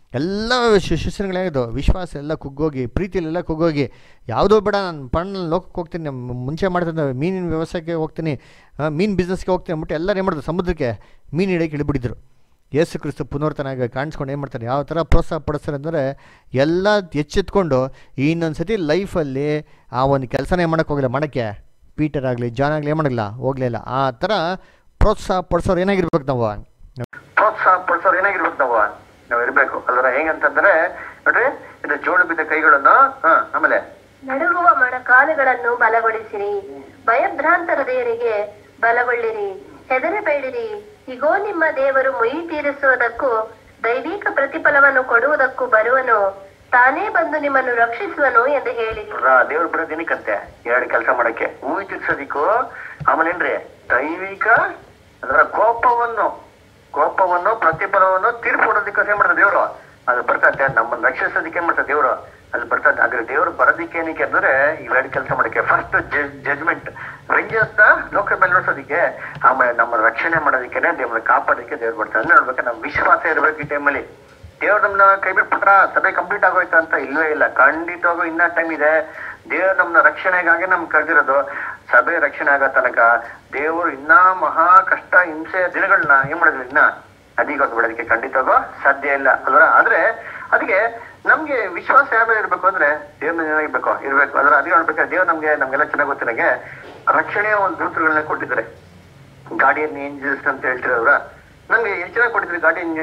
ಎಲ್ಲ ಶಿ- ಶಿಷ್ಯರುಗಳೇನಿದು ವಿಶ್ವಾಸ ಎಲ್ಲ ಕುಗ್ಗೋಗಿ ಪ್ರೀತಿಯಲ್ಲೆಲ್ಲ ಕುಗ್ಗೋಗಿ ಯಾವುದೋ ಬೇಡ ನಾನು ಪಣ್ಣ ಲೋಕಕ್ಕೆ ಹೋಗ್ತೀನಿ ಮ್- ಮುಂಚೆ ಮಾಡ್ತಿದ್ದೆ ಮೀನಿನ ವ್ಯವಸಾಯಕ್ಕೆ ಹೋಗ್ತೀನಿ ಆ, ಮೀನು ಬಿಸ್ನೆಸ್ಗೆ ಹೋಗ್ತೀನಿ ಅಂದ್ಬಿಟ್ಟು ಎಲ್ಲರೂ ಏನು ಮಾಡಿದ್ರು ಸಮುದ್ರಕ್ಕೆ ಮೀನು ಹಿಡಿಯೋಕೆ ಇಳಿಬಿಟ್ಟಿದ್ರು ಯೇಸು ಕ್ರಿಸ್ತು ಪುನರ್ತನಾಗಿ ಕಾಣಿಸ್ಕೊಂಡು ಏನು ಮಾಡ್ತಾರೆ ಯಾವ ಥರ ಪ್ರೋತ್ಸಾಹ ಪಡಿಸ್ತಾರೆ ಅಂದರೆ ಎಲ್ಲ ಎಚ್ಚೆತ್ಕೊಂಡು ಇನ್ನೊಂದು ಸತಿ ಲೈಫಲ್ಲಿ ಆ ಒಂದು ಕೆಲಸನೇ ಮಾಡೋಕ್ಕೆ ಹೋಗಿಲ್ಲ ಮಾಡೋಕ್ಕೆ ಪೀಟರ್ ಆಗಲಿ ಜಾನ್ ಆಗಲಿ ಏನು ಮಾಡೋಂಗಿಲ್ಲ ಹೋಗಲಿಲ್ಲ ಆ ಥರ ಪ್ರೋತ್ಸಾಹ ಪಡಿಸೋರು ಏನಾಗಿರ್ಬೇಕು ನಾವು ಪ್ರೋತ್ಸಾಹ ಪಡಿಸೋರು ಏನಾಗಿರ್ಬೇಕು ನಾವು ನಾವು ಇರ್ಬೇಕು ಅಲ್ವರ ಹೆಂಗಂತಂದ್ರೆ ನೋಡ್ರಿ ಇದು ಜೋಳು ಬಿದ್ದ ಕೈಗಳನ್ನು ಹ ಆಮೇಲೆ ನಡುಗುವ ಮೊಣಕಾಲುಗಳನ್ನು ಬಲಗೊಳಿಸಿರಿ ಭಯಭ್ರಾಂತ ಹೃದಯರಿಗೆ ಬಲಗೊಳ್ಳಿರಿ ಹೆದರಬೇಡಿರಿ ಇಗೋ ನಿಮ್ಮ ದೇವರು ಮುಯಿ ತೀರಿಸುವುದಕ್ಕೂ ದೈವಿಕ ಪ್ರತಿಫಲವನ್ನು ಕೊಡುವುದಕ್ಕೂ ಬರುವನು ತಾನೇ ಬಂದು ನಿಮ್ಮನ್ನು ರಕ್ಷಿಸುವನು ಎಂದು ಹೇಳಿರಿ ದೇವ್ರ ಬರೋ ದಿನಕ್ಕಂತೆ ಎರಡು ಕೆಲಸ ಮಾಡಕ್ಕೆ ಹೂವಿ ತಿರ್ಸೋದಿಕ್ಕೂ ಆಮೇಲೆ ಏನ್ರಿ ದೈವಿಕ ಅದರ ಕೋಪವನ್ನು ಕೋಪವನ್ನು ಪ್ರತಿಫಲವನ್ನು ತೀರ್ಪು ಕೊಡೋದಕ್ಕೆ ಏನ್ ಮಾಡ್ತಾರೆ ದೇವ್ರು ಅದು ಬರ್ತದೆ ನಮ್ಮನ್ನ ರಕ್ಷಿಸೋದಕ್ಕೆ ಏನ್ ಮಾಡ್ತಾರೆ ದೇವ್ರು ಅದು ಬರ್ತದೆ ಆದ್ರೆ ದೇವ್ರು ಬರೋದಕ್ಕೆ ಏನಕ್ಕೆ ಅಂದ್ರೆ ಇವೆರಡು ಕೆಲಸ ಮಾಡಕ್ಕೆ ಫಸ್ಟ್ ಜಜ್ಮೆಂಟ್ ವೆಂಜಸ್ ನ ಲೋಕ ಮೇಲೆ ನೋಡ್ಸೋದಕ್ಕೆ ಆಮೇಲೆ ನಮ್ಮ ರಕ್ಷಣೆ ಮಾಡೋದಕ್ಕೆ ದೇವ್ರನ್ನ ಕಾಪಾಡೋದಕ್ಕೆ ದೇವ್ರು ಬರ್ತಾರೆ ಅಂದ್ರೆ ನೋಡ್ಬೇಕು ನಮ್ಮ ವಿಶ್ವಾಸ ಇರ್ಬೇಕು ಈ ಟೈಮಲ್ಲಿ ದೇವ್ರು ನಮ್ನ ಕೈ ಬಿಟ್ಬಿಟ್ರ ಸಭೆ ಕಂಪ್ಲೀಟ್ ಆಗೋಯ್ತು ಅಂತ ಇಲ್ವೇ ಇಲ್ಲ ಖಂಡಿತವಾಗೂ ಇನ್ನ ಟೈಮ್ ಇದೆ ದೇವ್ರು ನಮ್ನ ರಕ್ಷಣೆಗಾಗಿ ನಮ್ ಕರೆದಿರೋದು ಸಭೆ ರಕ್ಷಣೆ ಆಗೋ ತನಕ ದೇವರು ಇನ್ನ ಮಹಾ ಕಷ್ಟ ಹಿಂಸೆ ದಿನಗಳನ್ನ ಏನ್ ಮಾಡಿದ್ರು ಇನ್ನ ಅಧಿಕ ಬಿಡೋದಕ್ಕೆ ಖಂಡಿತವಾಗೂ ಸಾಧ್ಯ ಇಲ್ಲ ಅಲ್ವಾ ಆದ್ರೆ ಅದಕ್ಕೆ ನಮ್ಗೆ ವಿಶ್ವಾಸ ಯಾವ ಇರ್ಬೇಕು ಅಂದ್ರೆ ದೇವ್ರ ಮೇಲೆ ಏನಾಗಿರ್ಬೇಕು ಇರ್ಬೇಕು ಅದ್ರ ಅದೇ ಹೇಳ್ಬೇಕಾದ್ರೆ ದೇವ್ರು ನಮ್ಗೆ ನಮ್ಗೆಲ್ಲ ಚೆನ್ನಾಗ್ ಗೊತ್ತಿರಂಗೆ ರಕ್ಷಣೆಯ ಒಂದು ದೂತರುಗಳನ್ನ ಕೊಟ್ಟಿದ್ದಾರೆ ಗಾಡಿಯನ್ ಏಂಜಲ್ಸ್ ಅಂತ ಹೇಳ್ತಿರೋದ್ರ ನಮ್ಗೆ ಎಷ್ಟು ಚೆನ್ನಾಗಿ ಕೊಟ್ಟಿದ್ರಿ ಗಾಡಿಯನ್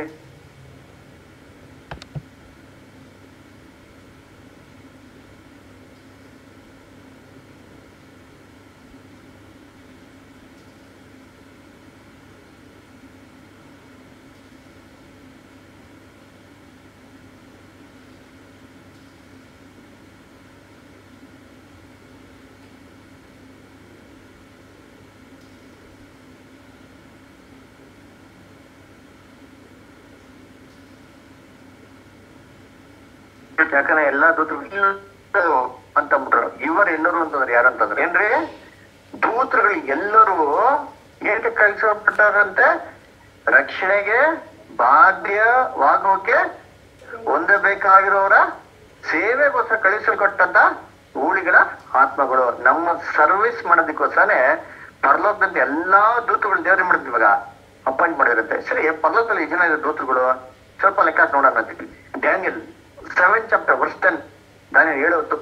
ಯಾಕಂದ್ರೆ ಎಲ್ಲಾ ದೂತರು ಅಂತಂದ್ಬಿಟ್ರು ಇವರು ಎಲ್ಲರೂ ಅಂತಂದ್ರೆ ಯಾರಂತಂದ್ರೆ ಏನ್ರಿ ದೂತರುಗಳು ಎಲ್ಲರೂ ಏನಕ್ಕೆ ಕಳಿಸಲ್ಪಟ್ಟಾರಂತೆ ರಕ್ಷಣೆಗೆ ಬಾಧ್ಯವಾಗೋಕೆ ಹೊಂದಬೇಕಾಗಿರೋರ ಸೇವೆಗೋಸ್ಕರ ಕಳಿಸಲ್ಪಟ್ಟಂತ ಊಳಿಗಳ ಆತ್ಮಗಳು ನಮ್ಮ ಸರ್ವಿಸ್ ಮಾಡೋದಕ್ಕೋಸ್ಕರನೇ ಪರಲೋಕದಂತೆ ಎಲ್ಲಾ ದೂತಗಳು ದೇವ್ರ ಮಾಡಿದ್ವಿ ಇವಾಗ ಅಪಾಯಿಂಟ್ ಮಾಡಿರುತ್ತೆ ಸರಿ ಪರಲೋಕದಲ್ಲಿ ಎಷ್ಟು ಜನ ಇದೆ ದೂತರುಗಳು ಸ್ವಲ್ಪ ಲೆಕ್ಕ ನೋಡೋಣ ಅಂತೀವಿ Daniel seven chapter verse ten Daniel ಏಳು ಹೊತ್ತು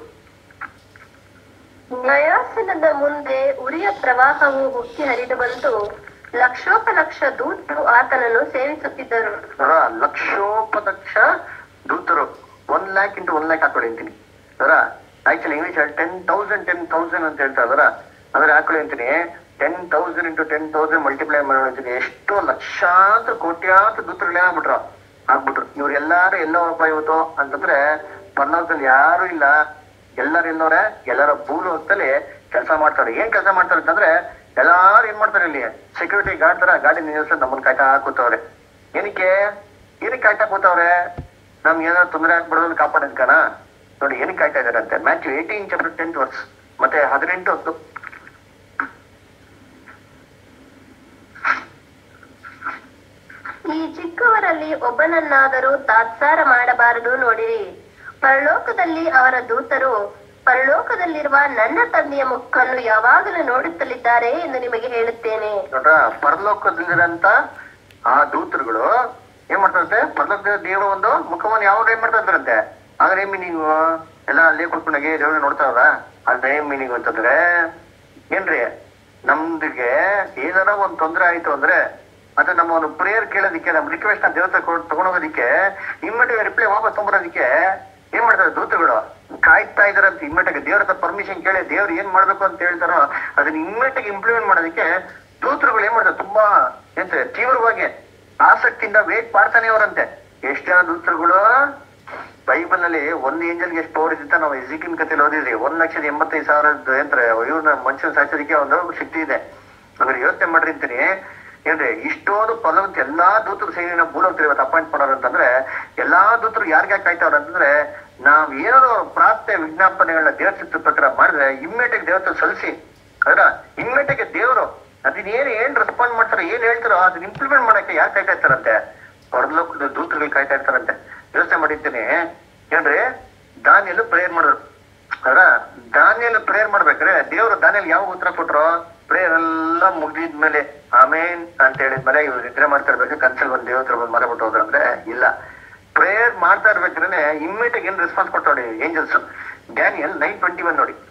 ನ್ಯಾಯಾಸನದ ಮುಂದೆ ಉರಿಯ ಪ್ರವಾಹವು ಉಕ್ಕಿ ಹರಿದು ಬಂತು ಲಕ್ಷೋಪಲಕ್ಷ ದೂತರು ಆತನನ್ನು ಸೇವಿಸುತ್ತಿದ್ದರು ಅವರ ಲಕ್ಷೋಪಲಕ್ಷ ದೂತರು one lakh into one lakh ಹಾಕೊಳ್ಳಿ ಅಂತೀನಿ ಅವರ actually English ten thousand ten thousand ಅಂತ ಹೇಳ್ತಾರೆ ಅದರ ಅಂದ್ರೆ ಹಾಕೊಳ್ಳಿ ಅಂತೀನಿ ten thousand into ten thousand multiply ಮಾಡೋಂತೀನಿ ಎಷ್ಟೋ ಲಕ್ಷಾಂತರ ಕೋಟ್ಯಾಂತರ ದೂತರುಗಳು ಏನಾಗ್ಬಿಟ್ರು ಆಗ್ಬಿಟ್ರು ಇವ್ರು ಎಲ್ಲಾರು ಎಲ್ಲೋರಪ್ಪ ಇವತ್ತು ಅಂತಂದ್ರೆ ಪರ್ಲೋಕದಲ್ಲಿ ಯಾರು ಇಲ್ಲ ಎಲ್ಲರೂ ಎಲ್ಲೋರೆ ಎಲ್ಲರ ಭೂಲೋಕದಲ್ಲಿ ಕೆಲಸ ಮಾಡ್ತಾರೆ ಏನ್ ಕೆಲಸ ಮಾಡ್ತಾರೆ ಅಂತಂದ್ರೆ ಎಲ್ಲಾರು ಏನ್ ಮಾಡ್ತಾರೆ ಇಲ್ಲಿ ಸೆಕ್ಯೂರಿಟಿ ಗಾರ್ಡ್ ತರ ಗಾಡಿ ನಿಲ್ಲಿಸ ನಮ್ಮನ್ನ ಕಾಯ್ತಾ ಕೂತವ್ರೆ ಏನಕ್ಕೆ ಏನಕ್ಕೆ ಕಾಯ್ತಾ ಕೂತವ್ರೆ ನಮ್ಗೆ ಏನಾದ್ರು ತೊಂದರೆ ಆಗ್ಬಿಡೋದು ಕಾಪಾಡೋದಕ್ಕನ ನೋಡಿ ಏನಕ್ಕೆ ಕಾಯ್ತಾ ಇದಾರೆ ಅಂತೆ Matthew eighteen chapter tenth verse ಮತ್ತೆ ಹದಿನೆಂಟು ಹೊತ್ತು ಈ ಚಿಕ್ಕವರಲ್ಲಿ ಒಬ್ಬನನ್ನಾದರೂ ತಾತ್ಸಾರ ಮಾಡಬಾರದು ನೋಡಿರಿ ಪರಲೋಕದಲ್ಲಿ ಅವರ ದೂತರು ಪರಲೋಕದಲ್ಲಿರುವ ನನ್ನ ತಂದೆಯ ಮುಖವನ್ನು ಯಾವಾಗಲೂ ನೋಡುತ್ತಲಿದ್ದಾರೆ ಎಂದು ನಿಮಗೆ ಹೇಳುತ್ತೇನೆ ನೋಡ್ರ ಪರಲೋಕದಲ್ಲಿರಂತ ಆ ದೂತರುಗಳು ಏನ್ ಮಾಡ್ತಾರಂತೆ ಪರಲೋಕದ ದೇವರ ಒಂದು ಮುಖವನ್ನು ಯಾವಾಗ ಏನ್ ಮಾಡ್ತಾ ಇದ್ದಾರಂತೆ ಆದ್ರೆ ಏನ್ ಮೀನಿಂಗ್ ಎಲ್ಲ ಅಲ್ಲೇ ಕುತ್ಕೊಂಡಾಗೆ ದೇವ್ರನ್ನ ನೋಡ್ತಾರ ಅದ್ರ ಏನ್ ಮೀನಿಂಗ್ ಅಂತಂದ್ರೆ ಏನ್ರಿ ನಮ್ದಿಗೆ ಏನಾರ ಒಂದ್ ತೊಂದ್ರೆ ಆಯ್ತು ಅಂದ್ರೆ ಮತ್ತೆ ನಮ್ಮ ಒಂದು ಪ್ರೇಯರ್ ಕೇಳೋದಿಕ್ಕೆ ನಮ್ಮ ರಿಕ್ವೆಸ್ಟ್ ನ ದೇವತೆ ತಗೊಂಡೋಗೋದಿಕ್ಕೆ ಇಮ್ಮಿಡಿಯೇಟ್ ರಿಪ್ಲೈ ವಾಪಸ್ ತಗೊಂಬರೋದಿಕ್ಕೆ ಏನ್ ಮಾಡ್ತಾರೆ ದೂತರುಗಳು ಕಾಯ್ತಾ ಇದಾರಂತ ಇಮ್ಮಿಡಿಯೇಟ್ ದೇವ್ರ ಹತ್ರ ಪರ್ಮಿಷನ್ ಕೇಳಿ ದೇವ್ರು ಏನ್ ಮಾಡ್ಬೇಕು ಅಂತ ಹೇಳ್ತಾರೋ ಅದನ್ನ ಇಮ್ಮಿಡಿಯೇಟ್ ಇಂಪ್ಲಿಮೆಂಟ್ ಮಾಡೋದಕ್ಕೆ ದೂತರುಗಳು ಏನ್ ಮಾಡ್ತಾರೆ ತುಂಬಾ ಎಂತ ತೀವ್ರವಾಗಿ ಆಸಕ್ತಿಯಿಂದ ವೇಟ್ ಮಾಡ್ತಾನೆ ಅವರಂತೆ ಎಷ್ಟು ಜನ ದೂತರುಗಳು ಬೈಬಲ್ ನಲ್ಲಿ ಒಂದ್ ಏಂಜಲ್ಗೆ ಎಷ್ಟು ಪವರ್ ಇದ್ದ ನಾವು ಎಜಿಕಿನ್ ಕಥೆಯಲ್ಲಿ ಓದಿದ್ರಿ ಒಂದ್ ಲಕ್ಷದ ಎಂಬತ್ತೈದು ಸಾವಿರದ ಏನ್ರೆ ಇವ್ರನ್ನ ಮನುಷ್ಯನ ಸಾಯಿಸೋದಕ್ಕೆ ಒಂದು ಶಕ್ತಿ ಇದೆ ಅಂದ್ರೆ ಯೋಚನೆ ಮಾಡ್ರಿ ಅಂತೀನಿ ಏನ್ರಿ ಇಷ್ಟೊಂದು ಪದವಂತ ಎಲ್ಲಾ ದೂತರು ಸೇರಿ ಭೂಲೋಕದಲ್ಲಿ ಇವತ್ತು ಅಪಾಯಿಂಟ್ ಮಾಡೋರು ಅಂತಂದ್ರೆ ಎಲ್ಲಾ ದೂತರು ಯಾರಿಗೆ ಕಾಯ್ತಾವ್ರ ಅಂತಂದ್ರೆ ನಾವ್ ಏನಾದ್ರು ಪ್ರಾರ್ಥನೆ ವಿಜ್ಞಾಪನೆಗಳನ್ನ ದೇವ್ರ ಚಿತ್ರ ಪ್ರಕಾರ ಮಾಡಿದ್ರೆ ಇಮ್ಮಿಡಿಯೇಟ್ ದೇವತೆ ಸಲ್ಲಿಸಿ ಅದ್ರ ಇಮ್ಮಿಡಿಯೇಟ್ ದೇವರು ಅದನ್ನ ಏನ್ ಏನ್ ರೆಸ್ಪಾಂಡ್ ಮಾಡ್ತಾರೋ ಏನ್ ಹೇಳ್ತಾರೋ ಅದನ್ನ ಇಂಪ್ಲಿಮೆಂಟ್ ಮಾಡಕ್ಕೆ ಯಾರು ಕಾಯ್ತಾ ಇರ್ತಾರಂತೆ ಪರಲೋಕದ ದೂತರುಗಳು ಕಾಯ್ತಾ ಇರ್ತಾರಂತೆ ಯೋಚನೆ ಮಾಡಿರ್ತೀನಿ ಏನ್ರಿ ದಾನಿಯಲ್ಲೂ ಪ್ರೇಯರ್ ಮಾಡಿದ್ರು ಅದ್ರ ದಾನಿಯಲ್ ಪ್ರೇಯರ್ ಮಾಡ್ಬೇಕ್ರೆ ದೇವ್ರು ದಾನಿಯಲ್ ಯಾವ ಉತ್ತರ ಕೊಟ್ರು ಪ್ರೇಯರ್ ಎಲ್ಲ ಮುಗ್ದಿದ್ಮೇಲೆ ಆಮೇನ್ ಅಂತ ಹೇಳಿದ್ಮೇಲೆ ಇವ್ರು ನಿದ್ರೆ ಮಾಡ್ತಾ ಇರ್ಬೇಕು ಕನ್ಸಲ್ ಬಂದ್ ದೇವ್ರ ಹತ್ರ ಬಂದ್ ಮರಬಿಟ್ಟು ಹೋದ್ರು ಅಂದ್ರೆ ಇಲ್ಲ ಪ್ರೇಯರ್ ಮಾಡ್ತಾ ಇರ್ಬೇಕ್ರೆ ಇಮ್ಮಿಡಿಯೇಟ್ ಏನ್ ರೆಸ್ಪಾನ್ಸ್ ಕೊಟ್ಟು ನೋಡಿ angels Daniel nine twenty one ನೋಡಿ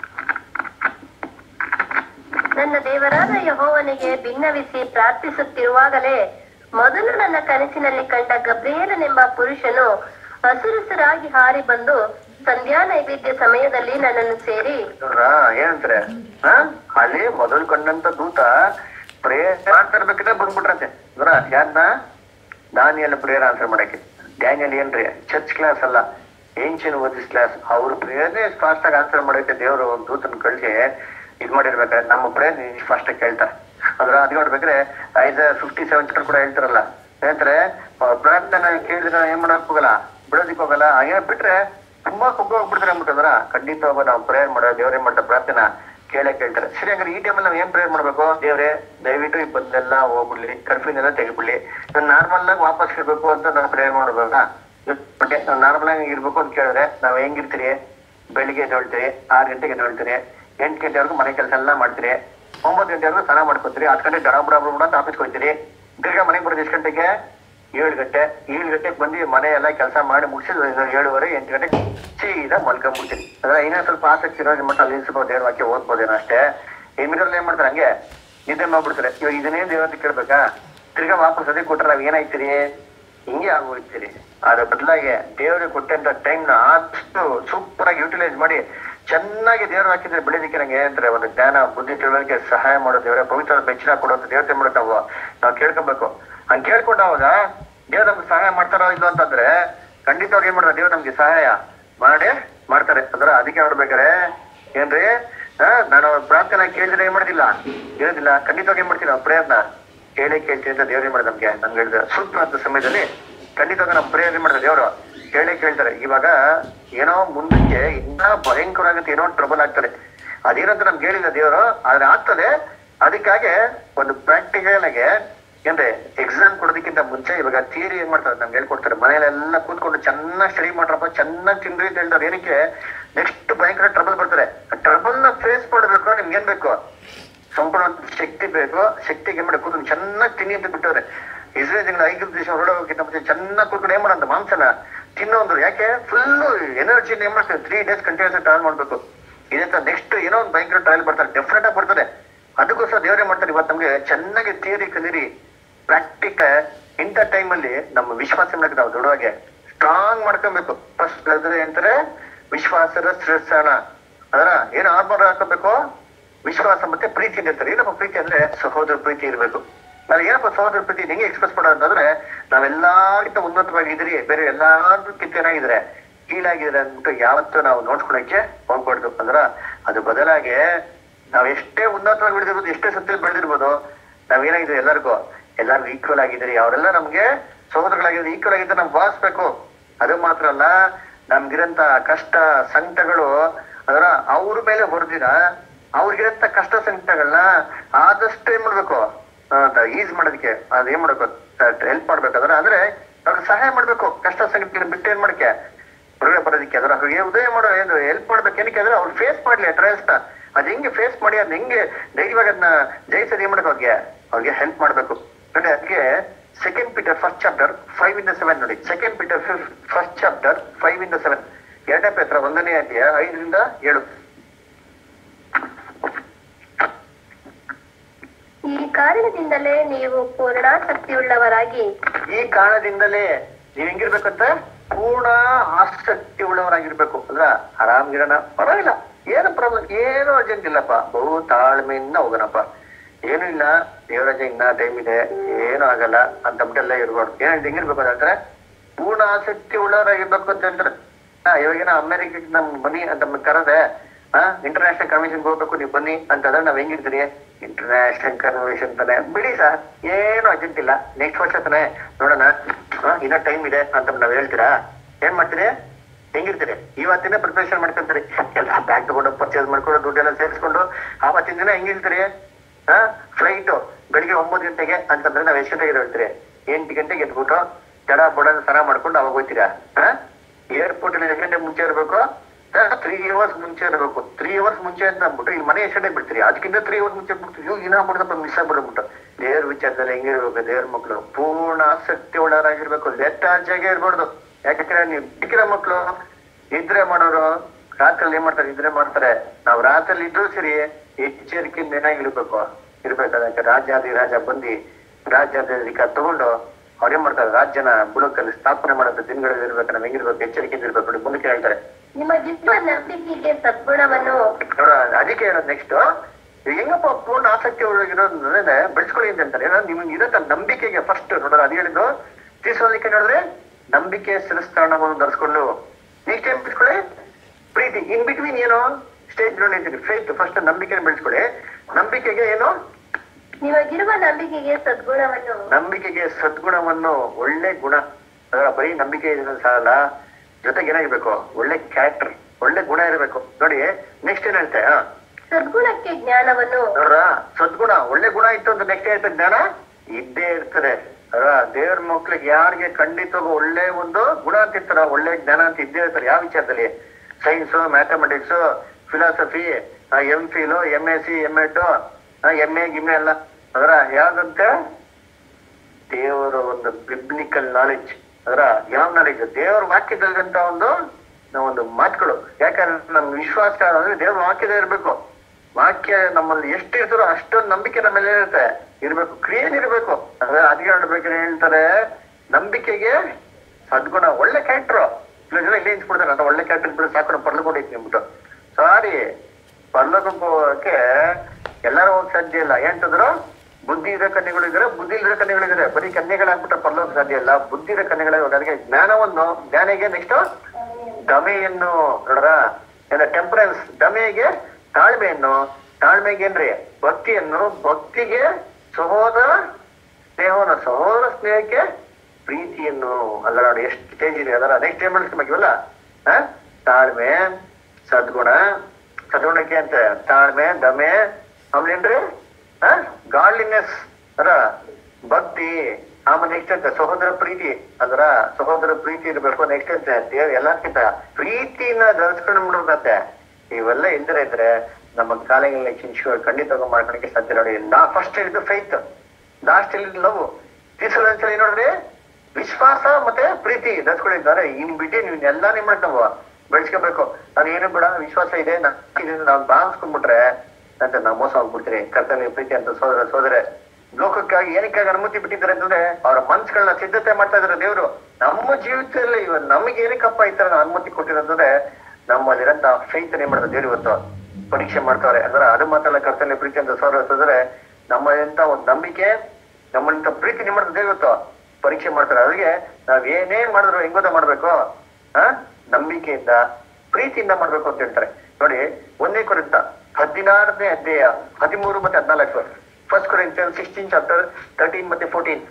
ನನ್ನ ದೇವರಾದ ಯಹೋವನಿಗೆ ಭಿನ್ನವಿಸಿ ಪ್ರಾರ್ಥಿಸುತ್ತಿರುವಾಗಲೇ ಮೊದಲು ನನ್ನ ಕನಸಿನಲ್ಲಿ ಕಂಡ ಗಬ್ರಿಯೇಲನೆಂಬ ಪುರುಷನು ಹಸುರಸುರಾಗಿ ಹಾರಿ ಬಂದು ಸಂಧ್ಯಾ ನೈವೇದ್ಯ ಸಮಯದಲ್ಲಿ ನನ್ನನ್ನು ಸೇರಿ ನೋಡ್ರಾ ಏನಂತಾರೆ ಹಾ ಅಲ್ಲಿ ಮೊದಲು ಕಂಡಂತ ದೂತ ಪ್ರೇಯರ್ ಮಾಡ್ತಾ ಇರ್ಬೇಕಿದ್ರೆ ಬಂದ್ಬಿಟ್ರಂತೆ ನೋಡ ಯಾರನ್ನ ದಾನಿಯಲ್ ಪ್ರೇಯರ್ ಆನ್ಸರ್ ಮಾಡಕ್ಕೆ ಡ್ಯಾನಿಯಲ್ ಏನ್ರಿ ಚರ್ಚ್ ಕ್ಲಾಸ್ ಅಲ್ಲ ಏನ್ಷಿಯನ್ ಓದಿಸ್ ಕ್ಲಾಸ್ ಅವ್ರ ಪ್ರೇಯರ್ನೇ ಫಾಸ್ಟ್ ಆಗಿ ಆನ್ಸರ್ ಮಾಡಕ್ಕೆ ದೇವರು ಒಂದು ದೂತನ ಕಳಿಸಿ ಇದ್ ಮಾಡಿರ್ಬೇಕಾದ್ರೆ ನಮ್ಮ ಪ್ರೇಯರ್ ಫಾಸ್ಟ್ ಆಗಿ ಕೇಳ್ತಾರೆ ಅದ್ರ ಅದ್ ನೋಡ್ಬೇಕ್ರೆ ಐದ ಫಿಫ್ಟಿ ಸೆವೆನ್ ಕೂಡ ಹೇಳ್ತಾರಲ್ಲ ಹೇಳ್ತಾರೆ ಅವ್ರ ಪ್ರಾರ್ಥನೆ ಕೇಳಿದ್ರೆ ಏನ್ ಮಾಡಕ್ ಹೋಗಲ್ಲ ಬಿಡೋದಿಕ್ ಹೋಗಲ್ಲ ಹಾಗೆ ಬಿಟ್ರೆ ತುಂಬಾ ಕುಗ್ಗ ಹೋಗ್ಬಿಡ್ತಾರೆ ಅಂದ್ಬಿಟ್ಟಂದ್ರ ಖಂಡಿತವಾಗ ನಾವು ಪ್ರೇಯರ್ ಮಾಡೋ ದೇವ್ರೇ ಮಾಡ್ತಾ ಪ್ರಾರ್ಥನೆ ಕೇಳೇ ಕೇಳ್ತಾರೆ ಸರಿ ಹಂಗಾರೆ ಈ ಟೈಮಲ್ಲಿ ನಾವು ಏನ್ ಪ್ರೇಯರ್ ಮಾಡ್ಬೇಕು ದೇವ್ರೆ ದಯವಿಟ್ಟು ಈ ಬಂದೆಲ್ಲ ಹೋಗ್ಬಿಡ್ಲಿ ಕರ್ಫ್ಯೂನೆಲ್ಲ ತೆಗಿಬಿಡ್ಲಿ ನಾರ್ಮಲ್ ಆಗಿ ವಾಪಸ್ ಇರ್ಬೇಕು ಅಂತ ನಾವು ಪ್ರೇಯರ್ ಮಾಡ್ಬೇಕಾ ಬಟ್ ನಾರ್ಮಲ್ ಆಗಿ ಇರ್ಬೇಕು ಅಂತ ಕೇಳಿದ್ರೆ ನಾವ್ ಹೆಂಗಿರ್ತೀರಿ ಬೆಳಿಗ್ಗೆ ಎದ್ದೇಳ್ತೀರಿ ಆರು ಗಂಟೆಗೆ ಎದ್ದೇಳ್ತೀರಿ ಎಂಟು ಗಂಟೆವರೆಗೂ ಮನೆ ಕೆಲಸ ಎಲ್ಲ ಮಾಡ್ತೀರಿ ಒಂಬತ್ತು ಗಂಟೆವರೆಗೂ ಸ್ನಾನ ಮಾಡ್ಕೊತೀರಿ ಹತ್ತು ಗಂಟೆ ದಡ ಬಡ ಬಡ ಅಂತ ಆಫೀಸ್ಗೆ ಹೋಗ್ತೀರಿ ತಿರ್ಗಾ ಮನೆಗೆ ಬರೋದು ಎಷ್ಟು ಗಂಟೆಗೆ ಏಳು ಗಂಟೆ ಏಳು ಗಂಟೆಗೆ ಬಂದು ಮನೆ ಎಲ್ಲ ಕೆಲಸ ಮಾಡಿ ಮುಗಿಸಿದ ಏಳುವರೆ ಎಂಟು ಗಂಟೆಗೆ ಸೀದಾ ಮಲ್ಕೊಂಡ್ಬಿಡ್ತೀನಿ ಅದ್ರ ಇನ್ನೂ ಸ್ವಲ್ಪ ಆಸಕ್ತಿ ಇರೋದು ಮಟ್ಟ ಅಲ್ಲಿ ನಿಲ್ಸ್ಬೋದು ದೇವ್ರ ವಾಕ್ಯ ಓದ್ಬೋದೇನೋ ಅಷ್ಟೇ ಈ ಮಿರಲ್ ಏನ್ ಮಾಡ್ತಾರೆ ಹಂಗೆ ನಿದ್ದೆ ಮಾಡ್ಬಿಡ್ತಾರೆ ಇವಾಗ ಇದನ್ನೇ ದೇವ್ರ ಅಂತ ಕೇಳ್ಬೇಕಾ ತಿರ್ಗಾ ವಾಪಸ್ ಅದೇ ಕೊಟ್ರೆ ನಾವ್ ಏನಾಯ್ತೀರಿ ಹಿಂಗೆ ಆಗೋಗ್ತೀರಿ ಅದ್ರ ಬದಲಾಗಿ ದೇವ್ರಿಗೆ ಕೊಟ್ಟಂತ ಟೈಮ್ ನ ಆದಷ್ಟು ಸೂಪರ್ ಆಗಿ ಯೂಟಿಲೈಸ್ ಮಾಡಿ ಚೆನ್ನಾಗಿ ದೇವ್ರ ಹಾಕಿದ್ರೆ ಬೆಳೆದಿಕ್ಕೆ ನಂಗೆ ಏನಂತಾರೆ ಒಂದು ಜ್ಞಾನ ಬುದ್ಧಿ ತಿಳುವಳಿಕೆ ಸಹಾಯ ಮಾಡೋ ದೇವರ ಪವಿತ್ರ ಬೆಚ್ಚನ ಕೊಡುವಂತ ದೇವತೆ ಮಾಡೋದು ನಾವು ನಾವು ಕೇಳ್ಕೊಬೇಕು ಹಂಗ್ ಕೇಳ್ಕೊಂಡಾಗ ದೇವ್ರ ನಮ್ಗೆ ಸಹಾಯ ಮಾಡ್ತಾರೋ ಇಲ್ಲೋ ಅಂತಂದ್ರೆ ಖಂಡಿತವಾಗಿ ಏನ್ ಮಾಡ್ತಾರೆ ದೇವ್ರು ನಮ್ಗೆ ಸಹಾಯ ಮಾಡಿ ಮಾಡ್ತಾರೆ ಅಂದ್ರೆ ಅದಕ್ಕೆ ನೋಡ್ಬೇಕಾರೆ ಏನ್ರಿ ಆ, ನಾನು ಪ್ರಾರ್ಥನೆ ಕೇಳಿದ್ರೆ ಏನ್ ಮಾಡೋದಿಲ್ಲ ಹೇಳೋದಿಲ್ಲ ಖಂಡಿತವಾಗಿ ಏನ್ ಮಾಡ್ತೀನಿ ನಾವು ಪ್ರಯತ್ನ ಕೇಳಿ ಕೇಳ್ತೀನಿ ಅಂತ ದೇವ್ರು ಏನ್ ಮಾಡಿದ ನಮ್ಗೆ ನಮ್ಗೆ ಹೇಳಿದ ಸೂಕ್ತ ಅಂತ ಸಮಯದಲ್ಲಿ ಖಂಡಿತವಾಗಿ ನಮ್ಮ ಪ್ರೇಯರ್ ಏನ್ ಮಾಡಿದ್ರೆ ದೇವರು ಕೇಳೇ ಕೇಳ್ತಾರೆ ಇವಾಗ ಏನೋ ಮುಂದಕ್ಕೆ ಇನ್ನ ಭಯಂಕರ ಆಗುತ್ತೆ ಏನೋ ಟ್ರಬಲ್ ಆಗ್ತದೆ ಅದೇನಂತ ನಮ್ಗೆ ಹೇಳಿಲ್ಲ ದೇವರು ಆದ್ರೆ ಆಗ್ತದೆ ಅದಕ್ಕಾಗಿ ಒಂದು ಪ್ರಾಕ್ಟಿಕಲ್ ಆಗಿ ಏನ್ರೆ ಎಕ್ಸಾಮ್ ಕೊಡೋದಕ್ಕಿಂತ ಮುಂಚೆ ಇವಾಗ ಥಿಯರಿ ಏನ್ ಮಾಡ್ತಾರೆ ನಮ್ಗೆ ಹೇಳ್ಕೊಡ್ತಾರೆ ಮನೇಲೆಲ್ಲ ಕೂತ್ಕೊಂಡು ಚೆನ್ನಾಗಿ ಸ್ಟಡಿ ಮಾಡ್ರಪ್ಪ ಚೆನ್ನಾಗಿ ತಿಂದ್ರಿ ಅಂತ ಹೇಳ್ತಾರೆ ಏನಕ್ಕೆ ನೆಕ್ಸ್ಟ್ ಭಯಂಕರ ಟ್ರಬಲ್ ಬರ್ತಾರೆ ಟ್ರಬಲ್ ನ ಫೇಸ್ ಮಾಡ್ಬೇಕು ನಿಮ್ಗೆ ಏನ್ ಬೇಕು ಸಂಪೂರ್ಣ ಶಕ್ತಿ ಬೇಕು ಶಕ್ತಿಗೆ ಏನ್ ಮಾಡಿ ಕೂತ್ಕೊಂಡು ಚೆನ್ನಾಗಿ ತಿನ್ನಿ ಅಂತ ಬಿಟ್ಟವ್ರೆ ಇಸ್ರೇಲ್ ಜನ ಐದು ದೇಶ ಹೊರಡೋಕ್ಕಿಂತ ಮುಂಚೆ ಚೆನ್ನಾಗಿ ಕೂತ್ಕೊಂಡು ಏನ್ ಮಾಡಂತ ಮಾಂಸನ ತಿನ್ನೋಂದ್ರು ಯಾಕೆ ಫುಲ್ ಎನರ್ಜಿ ಏನ್ ಮಾಡ್ತಾರೆ ತ್ರೀ ಡೇಸ್ ಕಂಟಿನ್ಯೂಸ್ ಟ್ರಾವೆಲ್ ಮಾಡ್ಬೇಕು ಇದೇ ನೆಕ್ಸ್ಟ್ ಏನೋ ಒಂದು ಭಯಂಕರ ಟ್ರಯಲ್ ಬರ್ತಾರೆ ಡೆಫಿನೆಟ್ ಆಗಿ ಬರ್ತಾರೆ ಅದಕ್ಕೋಸ್ಕರ ದೇವರೇ ಮಾಡ್ತಾರೆ ಇವತ್ತು ನಮ್ಗೆ ಚೆನ್ನಾಗಿ ಥಿಯರಿ ಕಲೀರಿ ಪ್ರಾಕ್ಟಿಕಲ್ ಇಂಥ ಟೈಮಲ್ಲಿ ನಮ್ಮ ವಿಶ್ವಾಸ ಮಾಡಕ್ಕೆ ನಾವು ದೊಡ್ಡವಾಗೆ ಸ್ಟ್ರಾಂಗ್ ಮಾಡ್ಕೊಬೇಕು ಫಸ್ಟ್ ಅಂತಾರೆ ವಿಶ್ವಾಸದ ಶ್ರೇಷ್ಠಾನ ಅದರ ಏನು ಆರ್ಮರ್ ಹಾಕೋಬೇಕು ವಿಶ್ವಾಸ ಮತ್ತೆ ಪ್ರೀತಿ ಅಂತ ಇರ್ತಾರೆ ಏನಪ್ಪ ಪ್ರೀತಿ ಅಂದ್ರೆ ಸಹೋದರ ಪ್ರೀತಿ ಇರಬೇಕು ನಾನು ಏನಪ್ಪ ಸಹೋದರ ಪ್ರೀತಿ ಹೆಂಗೆ ಎಕ್ಸ್ಪ್ರೆಸ್ ಮಾಡೋದು ಅಂತಂದ್ರೆ ನಾವೆಲ್ಲಾರ್ಗಿಂತ ಉನ್ನತವಾಗಿದ್ದೀರಿ ಬೇರೆ ಎಲ್ಲಾರ್ಗಿಂತ ಏನಾಗಿದ್ರೆ ಕೀಳಾಗಿದ್ರೆ ಅಂದ್ಬಿಟ್ಟು ಯಾವತ್ತೂ ನಾವು ನೋಡ್ಕೊಳಕ್ಕೆ ಹೋಗ್ಬಾರ್ದು ಅಂದ್ರ ಅದು ಬದಲಾಗಿ ನಾವ್ ಎಷ್ಟೇ ಉನ್ನತವಾಗಿ ಬೆಳೆದಿರ್ಬೋದು ಎಷ್ಟೇ ಸತ್ಯ ಬೆಳೆದಿರ್ಬೋದು ನಾವೇನಾಗಿದೆ ಎಲ್ಲರಿಗೂ ಎಲ್ಲರಿಗೂ ಈಕ್ವಲ್ ಆಗಿದ್ದೀರಿ ಅವರೆಲ್ಲ ನಮ್ಗೆ ಸಹೋದರಗಳಾಗಿದ್ರೆ ಈಕ್ವಲ್ ಆಗಿದ್ರೆ ನಮ್ಗೆ ಭಾವಿಸ್ಬೇಕು ಅದು ಮಾತ್ರ ಅಲ್ಲ ನಮ್ಗಿರಂತ ಕಷ್ಟ ಸಂಕಟಗಳು ಅದರ ಅವ್ರ ಮೇಲೆ ಹೊಡೆದಿರ ಅವ್ರಿಗಿರಂತ ಕಷ್ಟ ಸಂಕಟಗಳನ್ನ ಆದಷ್ಟು ಏನ್ ಮಾಡ್ಬೇಕು ಈಸ್ ಮಾಡೋದಕ್ಕೆ ಅದ್ ಏನ್ ಮಾಡ್ಬೇಕು ಹೆಲ್ಪ್ ಮಾಡ್ಬೇಕಾದ್ರೆ ಅಂದ್ರೆ ಅವ್ರಿಗೆ ಸಹಾಯ ಮಾಡ್ಬೇಕು ಕಷ್ಟ ಸಂಕಟಗಳನ್ನ ಬಿಟ್ಟು ಏನ್ ಮಾಡಕ್ಕೆ ಹೊರಗಡೆ ಬರೋದಕ್ಕೆ ಅದ್ರ ಅವ್ರಿಗೆ ಉದಯ ಮಾಡೋ ಏನು ಹೆಲ್ಪ್ ಮಾಡ್ಬೇಕು ಏನಕ್ಕೆ ಅಂದ್ರೆ ಅವ್ರು ಫೇಸ್ ಮಾಡ್ಲಿ ಟ್ರಯಲ್ಸ್ ನ ಅದ್ ಹೆಂಗೆ ಫೇಸ್ ಮಾಡಿ ಅದ್ ಹೆಂಗೆ ಧೈರ್ಯವಾಗಿ ಅದನ್ನ ಜಯಿಸೋದು ಏನ್ ಮಾಡ್ಬೇಕು ಅವ್ರಿಗೆ ಅವ್ರಿಗೆ ಹೆಲ್ಪ್ ಮಾಡ್ಬೇಕು ನೋಡಿ ಅದಕ್ಕೆ second Peter first chapter five ಇಂದ ಸೆವೆನ್ ನೋಡಿ second Peter first chapter five ಇಂದ ಸೆವೆನ್ ಎರಡನೇ ಪೇತ್ರ ಒಂದನೇ ಅಧ್ಯಾಯ ಐದರಿಂದ ಏಳು ಈ ಕಾರಣದಿಂದಲೇ ನೀವು ಪೂರ್ಣಾಸಕ್ತಿಯುಳ್ಳವರಾಗಿ ಈ ಕಾರಣದಿಂದಲೇ ನೀವ್ ಹೆಂಗಿರ್ಬೇಕಂತ ಪೂರ್ಣ ಆಸಕ್ತಿ ಉಳ್ಳವರಾಗಿರ್ಬೇಕು ಅಂದ್ರ ಆರಾಮ್ಗಿರೋಣ ಪರವಾಗಿಲ್ಲ ಏನು ಪ್ರಾಬ್ಲಮ್ ಏನು ಅರ್ಜೆಂಟ್ ಇಲ್ಲಪ್ಪ ಬಹು ತಾಳ್ಮೆಯಿಂದ ಹೋಗೋಣಪ್ಪ ಏನು ಇಲ್ಲ ದೇವರಾಜ ಇನ್ನ ಟೈಮ್ ಇದೆ ಏನು ಆಗಲ್ಲ ಅಂತ ಬಿಟ್ಟೆಲ್ಲ ಇರ್ಬಾರ್ದು ಏನ್ ಹೆಂಗಿರ್ಬೇಕು ಅಂತಂದ್ರೆ ಪೂರ್ಣ ಆಸಕ್ತಿ ಉಳ್ಳವರಾಗಿರ್ಬೇಕು ಅಂತ ಹೇಳ್ತಾರೆ ಆ, ಇವಾಗೇನ ಅಮೆರಿಕಕ್ಕೆ ನಮ್ ಬನ್ನಿ ಅಂತ ಕರೆದೆ ಹಾ ಇಂಟರ್ನ್ಯಾಷನಲ್ ಕನ್ವೆನ್ಷನ್ ಹೋಗ್ಬೇಕು ನೀವು ಬನ್ನಿ ಅಂತಂದ್ರೆ ನಾವ್ ಹೆಂಗಿರ್ತೀರಿ ಇಂಟರ್ನ್ಯಾಷನಲ್ ಕನ್ವೆನ್ಷನ್ ತಾನೆ ಬಿಡಿ ಸರ್ ಏನು ಅರ್ಜೆಂಟ್ ಇಲ್ಲ ನೆಕ್ಸ್ಟ್ ವರ್ಷ ತಾನೆ ನೋಡೋಣ ಹಾ, ಇನ್ನ ಟೈಮ್ ಇದೆ ಅಂತ ನಾವ್ ಹೇಳ್ತೀರಾ ಏನ್ ಮಾಡ್ತೀರಿ ಹೆಂಗಿರ್ತೀರಿ ಇವತ್ತಿನ ಪ್ರಿಪರೇಷನ್ ಮಾಡ್ಕೊಂತೀರಿ ಎಲ್ಲ ಬ್ಯಾಗ್ ತಗೊಂಡು ಪರ್ಚೇಸ್ ಮಾಡ್ಕೊಂಡು ದುಡ್ಡೆಲ್ಲ ಸೇರಿಸ್ಕೊಂಡು ಆವತ್ತಿನ ದಿನ ಹೆಂಗಿರ್ತೀರಿ ಹಾ ಫ್ಲೈಟ್ ಬೆಳಿಗ್ಗೆ ಒಂಬತ್ತು ಗಂಟೆಗೆ ಅಂತಂದ್ರೆ ನಾವ್ ಎಷ್ಟು ಗಂಟೆಗೆ ಹೇಳ್ತೀರಿ ಎಂಟು ಗಂಟೆಗೆ ಎದ್ಬಿಟ್ಟು ತಡ ಬಡ ಸ್ನಾನ ಮಾಡ್ಕೊಂಡು ಅವಾಗ ಹೋಗ್ತೀರಾ ಏರ್ಪೋರ್ಟ್ ಅಲ್ಲಿ ಎಷ್ಟು ಗಂಟೆ ಮುಂಚೆ ಇರಬೇಕು ತ್ರೀ ಅವರ್ಸ್ ಮುಂಚೆ ಇರಬೇಕು ತ್ರೀ ಅವರ್ಸ್ ಮುಂಚೆ ಅಂತ ಅಂದ್ಬಿಟ್ಟು ಇಲ್ಲಿ ಮನೆ ಎಷ್ಟು ಗಂಟೆ ಬಿಡ್ತೀರಿ ಅದಕ್ಕಿಂತ ತ್ರೀ ಅವರ್ಸ್ ಮುಂಚೆ ಬಿಡ್ತೀವಿ ಇವಾಗ ಇನ್ನ ಬಿಡ್ದಪ್ಪ ಮಿಸ್ ಆಗ್ಬಿಡ್ಬಿಟ್ಟು ದೇವ್ರ ವಿಚಾರದಲ್ಲಿ ಹೆಂಗಿರ್ಬೇಕು ದೇವ್ರ ಮಕ್ಕಳು ಪೂರ್ಣ ಆಸಕ್ತಿ ಉಳ್ಳವರಾಗಿರ್ಬೇಕು ಲೆಟ್ಟಾಜಾಗೆ ಇರ್ಬಾರ್ದು ಯಾಕಂದ್ರೆ ನೀವು ಬಿಕ್ಕಿರೋ ಮಕ್ಕಳು ನಿದ್ರೆ ಮಾಡೋರು ರಾತ್ರಿ ಏನ್ ಮಾಡ್ತಾರೆ ನಿದ್ರೆ ಮಾಡ್ತಾರೆ ನಾವು ರಾತ್ರಿ ಇದ್ರೂ ಸರಿ ಎಚ್ಚರಿಕೆಯಿಂದ ಏನಾಗಿರ್ಬೇಕು ಇರ್ಬೇಕಾದ್ರೆ ರಾಜಾದಿ ರಾಜ ಬಂದು ರಾಜ್ಯಾಧಿಕಾರ ತಗೊಂಡು ಅವ್ರು ಏನ್ ಮಾಡ್ತಾರೆ ರಾಜ್ಯನ ಬುಡಕಲ್ಲಿ ಸ್ಥಾಪನೆ ಮಾಡೋದು ದಿನಗಳಲ್ಲಿ ಇರ್ಬೇಕು ನಾವ್ ಹೆಂಗಿರ್ಬೇಕು ಎಚ್ಚರಿಕೆಯಿಂದ ಇರ್ಬೇಕು ನೋಡಿ ಮುಂದಕ್ಕೆ ಹೇಳ್ತಾರೆ ನಿಮಗಿರುವ ನಂಬಿಕೆಗೆ ಸದ್ಗುಣವನ್ನು ನೋಡ ಅದಕ್ಕೆ ಹೇಳೋದು ನೆಕ್ಸ್ಟ್ ಹೆಂಗಪ್ಪ ಪೂರ್ಣ ಆಸಕ್ತಿ ಒಳಗಿರೋದ್ರೆ ಬೆಳೆಸ್ಕೊಳ್ಳಿ ಅಂತ ಅಂತಾರೆ ಏನೋ ನಿಮ್ಗೆ ಇರೋ ನಂಬಿಕೆಗೆ ಫಸ್ಟ್ ನೋಡ್ರ ಅದು ಹೇಳಿದ್ದು ತೀರ್ಸೋದಕ್ಕೆ ನೋಡಿದ್ರೆ ನಂಬಿಕೆ ಶಿರಸ್ಥಾನವನ್ನು ಧರಿಸ್ಕೊಂಡು ನೆಕ್ಸ್ಟ್ ಏನ್ ಬೆಳೆಸ್ಕೊಳ್ಳಿ ಪ್ರೀತಿ ಇನ್ ಬಿಟ್ವೀನ್ ಏನು ಸ್ಟೇಜ್ ನೋಡಿ ಫೇತ್ ಫಸ್ಟ್ ನಂಬಿಕೆ ಬೆಳೆಸ್ಕೊಳ್ಳಿ ನಂಬಿಕೆಗೆ ಏನು ನಿಮಗಿರುವ ನಂಬಿಕೆಗೆ ಸದ್ಗುಣವನ್ನು ನಂಬಿಕೆಗೆ ಸದ್ಗುಣವನ್ನು ಒಳ್ಳೆ ಗುಣ ಅದರ ಬರೀ ನಂಬಿಕೆ ಇರೋದು ಸಾಲಲ್ಲ ಜೊತೆಗೆ ಏನಾಗಿರ್ಬೇಕು ಒಳ್ಳೆ ಕ್ಯಾರೆಕ್ಟರ್ ಒಳ್ಳೆ ಗುಣ ಇರಬೇಕು ನೋಡಿ ನೆಕ್ಸ್ಟ್ ಏನ್ ಹೇಳ್ತೆ ಹಾ ಸದ್ಗುಣಕ್ಕೆ ಜ್ಞಾನವನ್ನು ನೋಡ್ರ ಸದ್ಗುಣ ಒಳ್ಳೆ ಗುಣ ಇತ್ತು ಅಂತ ನೆಕ್ಸ್ಟ್ ಹೇಳ್ತ ಜ್ಞಾನ ಇದ್ದೇ ಇರ್ತದೆ ಅಲ್ವ ದೇವ್ರ ಮಕ್ಳಿಗೆ ಯಾರಿಗೆ ಖಂಡಿತವಾಗ ಒಳ್ಳೆ ಒಂದು ಗುಣ ಅಂತ ಇರ್ತಾರ ಒಳ್ಳೆ ಜ್ಞಾನ ಅಂತ ಇದ್ದೇ ಇರ್ತಾರೆ ಯಾವ ವಿಚಾರದಲ್ಲಿ science mathematics philosophy M Phil M S C M Ed M A ಗಿಮ್ಮೆ ಎಲ್ಲ ಅದರ ಯಾವ್ದಂತೆ ದೇವರ ಒಂದು ಬಿಬ್ಲಿಕಲ್ ನಾಲೆಡ್ಜ್ ಅದರ ಯಾವ ನಾಲೆಡ್ಜ್ ದೇವರ ವಾಕ್ಯದಲ್ಲಿರಂತ ಒಂದು ನಾವೊಂದು ಮಾತುಗಳು ಯಾಕಂದ್ರೆ ನಮ್ಮ ವಿಶ್ವಾಸ ಅಂದ್ರೆ ದೇವ್ರ ವಾಕ್ಯದ ಇರ್ಬೇಕು ವಾಕ್ಯ ನಮ್ಮಲ್ಲಿ ಎಷ್ಟು ಇರ್ತಾರೋ ಅಷ್ಟೊಂದು ನಂಬಿಕೆ ನಮ್ಮ ಮೇಲೆ ಇರುತ್ತೆ ಇರ್ಬೇಕು ಕ್ರಿಯೆ ಇರ್ಬೇಕು ಅದ್ರ ಅದಕ್ಕೆ ನೋಡ್ಬೇಕಾದ್ರೆ ಹೇಳ್ತಾರೆ ನಂಬಿಕೆಗೆ ಸದ್ಗುಣ ಒಳ್ಳೆ ಕ್ಯಾರೆಕ್ಟರ್ ಜನ ಇಲ್ಲೇ ಇನ್ಸ್ಬಿಡ್ತಾರೆ ಅಂತ ಒಳ್ಳೆ ಕ್ಯಾರೆಕ್ಟರ್ ಬಿಟ್ಟು ಸಾಕು ನಾವು ಪರ್ಲಕ್ಕೆ ಹೊಡಿತೀನಿ ಅಂದ್ಬಿಟ್ಟು ಸಾರಿ ಪರ್ಲಕ್ಕೆ ಹೋಗಕ್ಕೆ ಎಲ್ಲರೂ ಹೋಗಕ್ ಸಾಧ್ಯ ಇಲ್ಲ ಏನಂತಂದ್ರು ಬುದ್ಧಿ ಇರೋ ಕನ್ಯೆಗಳು ಇದಾರೆ ಬುದ್ಧಿ ಇರೋ ಕನ್ಯೆಗಳು ಇದಾರೆ ಬರೀ ಕನ್ಯೆಗಳಾಗ್ಬಿಟ್ರೆ ಪರ್ಲೋಕ ಸಾಧ್ಯ ಇಲ್ಲ ಬುದ್ಧಿ ಇರೋ ಕನ್ಯೆಗಳ ಅದಕ್ಕೆ ಜ್ಞಾನವನ್ನು ಜ್ಞಾನಿಗೆ ನೆಕ್ಸ್ಟ್ ದಮೆಯನ್ನು ನೋಡ್ರ ಏನ ಟೆಂಪರೆನ್ಸ್ ದಮೆಗೆ ತಾಳ್ಮೆಯನ್ನು ತಾಳ್ಮೆಗೆ ಏನ್ರಿ ಭಕ್ತಿಯನ್ನು ಭಕ್ತಿಗೆ ಸಹೋದರ ಸ್ನೇಹವನ್ನು ಸಹೋದರ ಸ್ನೇಹಕ್ಕೆ ಪ್ರೀತಿಯನ್ನು ಅಲ್ಲ ನೋಡಿ ಎಷ್ಟು ಸ್ಟೇಜ್ ಇದೆ ಅದರ ನೆಕ್ಸ್ಟ್ ಏನ್ ಬೆಳೆಸ್ಕೊಬೇಕಿವಲ್ಲ ಹ ತಾಳ್ಮೆ ಸದ್ಗುಣ ಸದ್ಗುಣಕ್ಕೆ ಅಂತ ತಾಳ್ಮೆ ದಮೆ ಆಮೇಲೆ ಏನ್ರಿ ಹ ಗಾಡ್ಲಿನೆಸ್ ಅದರ ಭಕ್ತಿ ಆಮೇಲೆ ನೆಕ್ಸ್ಟ್ ಅಂತ ಸಹೋದರ ಪ್ರೀತಿ ಅದರ ಸಹೋದರ ಪ್ರೀತಿ ಇರ್ಬೇಕು ನೆಕ್ಸ್ಟ್ ಅಂತ ದೇವ್ ಎಲ್ಲಕ್ಕಿಂತ ಪ್ರೀತಿನ ಧರಿಸ್ಕೊಂಡು ಬಿಡ್ಬೇಕಂತೆ ಇವೆಲ್ಲ ಇಲ್ದರೆ ಇದ್ರೆ ನಮ್ಮ ಕಾಲಗಳಲ್ಲಿ ಚಿಂಚು ಖಂಡಿತ ಮಾಡ್ಕೊಳಕ್ಕೆ ಸಾಧ್ಯ ನೋಡಿ ನಾ ಫಸ್ಟ್ ಹೇಳಿದ್ದು ಫೈತ್ ಲಾಸ್ಟ್ ಹೇಳಿದ್ದು ಲವ್ ತೀರ್ಸಲ ನೋಡ್ರಿ ವಿಶ್ವಾಸ ಮತ್ತೆ ಪ್ರೀತಿ ಧರಿಸ್ಕೊಂಡಿದ್ದಾರೆ ಇನ್ ಬಿಟ್ಟು ನೀವು ಎಲ್ಲ ನಿಮ್ ನಾವು ಬೆಳೆಸ್ಕೋಬೇಕು ನಾನು ಏನು ಬೇಡ ವಿಶ್ವಾಸ ಇದೆ ಇದನ್ನ ನಾವು ಭಾವಿಸ್ಕೊಂಡ್ಬಿಟ್ರೆ ಅಂತ ನಾವು ಮೋಸ ಹೋಗ್ಬಿಡ್ತೀರಿ ಕರ್ತವ್ಯ ಪ್ರೀತಿ ಅಂತ ಸೋದರ ಸೋದರ ಲೋಕಕ್ಕಾಗಿ ಏನಕ್ಕಾಗಿ ಅನುಮತಿ ಬಿಟ್ಟಿದ್ದಾರೆ ಅಂತಂದ್ರೆ ಅವರ ಮನ್ಸುಗಳನ್ನ ಸಿದ್ಧತೆ ಮಾಡ್ತಾ ಇದಾರೆ ದೇವರು ನಮ್ಮ ಜೀವಿತದಲ್ಲಿ ಇವ- ನಮಗೆ ಏನಕ್ಕಪ್ಪ ಈ ತರ ಅನುಮತಿ ಕೊಟ್ಟಿರೋದಂದ್ರೆ ನಮ್ಮಲ್ಲಿರಂತ ಫೈತ್ ಏನ್ ಮಾಡ್ತಾರೆ ದೇವ್ರು ಇವತ್ತು ಪರೀಕ್ಷೆ ಮಾಡ್ತಾರೆ ಅಂದ್ರೆ ಅದು ಮಾತಲ್ಲ ಕರ್ತವ್ಯ ಪ್ರೀತಿ ಅಂತ ಸೋದರ ಸೋದರ ನಮ್ಮಂತ ಒಂದು ನಂಬಿಕೆ ನಮ್ಮಂತ ಪ್ರೀತಿ ನಿಮ್ಮ ದೇವ್ರು ಇವತ್ತು ಪರೀಕ್ಷೆ ಮಾಡ್ತಾರೆ ಅದಕ್ಕೆ ನಾವ್ ಏನೇ ಮಾಡಿದ್ರು ಹೆಂಗ್ ಗೊತ್ತಾ ಮಾಡ್ಬೇಕು ಆ ನಂಬಿಕೆಯಿಂದ ಪ್ರೀತಿಯಿಂದ ಮಾಡ್ಬೇಕು ಅಂತ ಹೇಳ್ತಾರೆ ನೋಡಿ ಒಂದೇ ಕುರಿತ ಹದಿನಾರನೇ ಅಧ್ಯಾಯ ಹದಿಮೂರು ಮತ್ತೆ ಹದಿನಾಲ್ಕು first Corinthian sixteen chapter thirteen ಮತ್ತೆ ಫೋರ್ಟೀನ್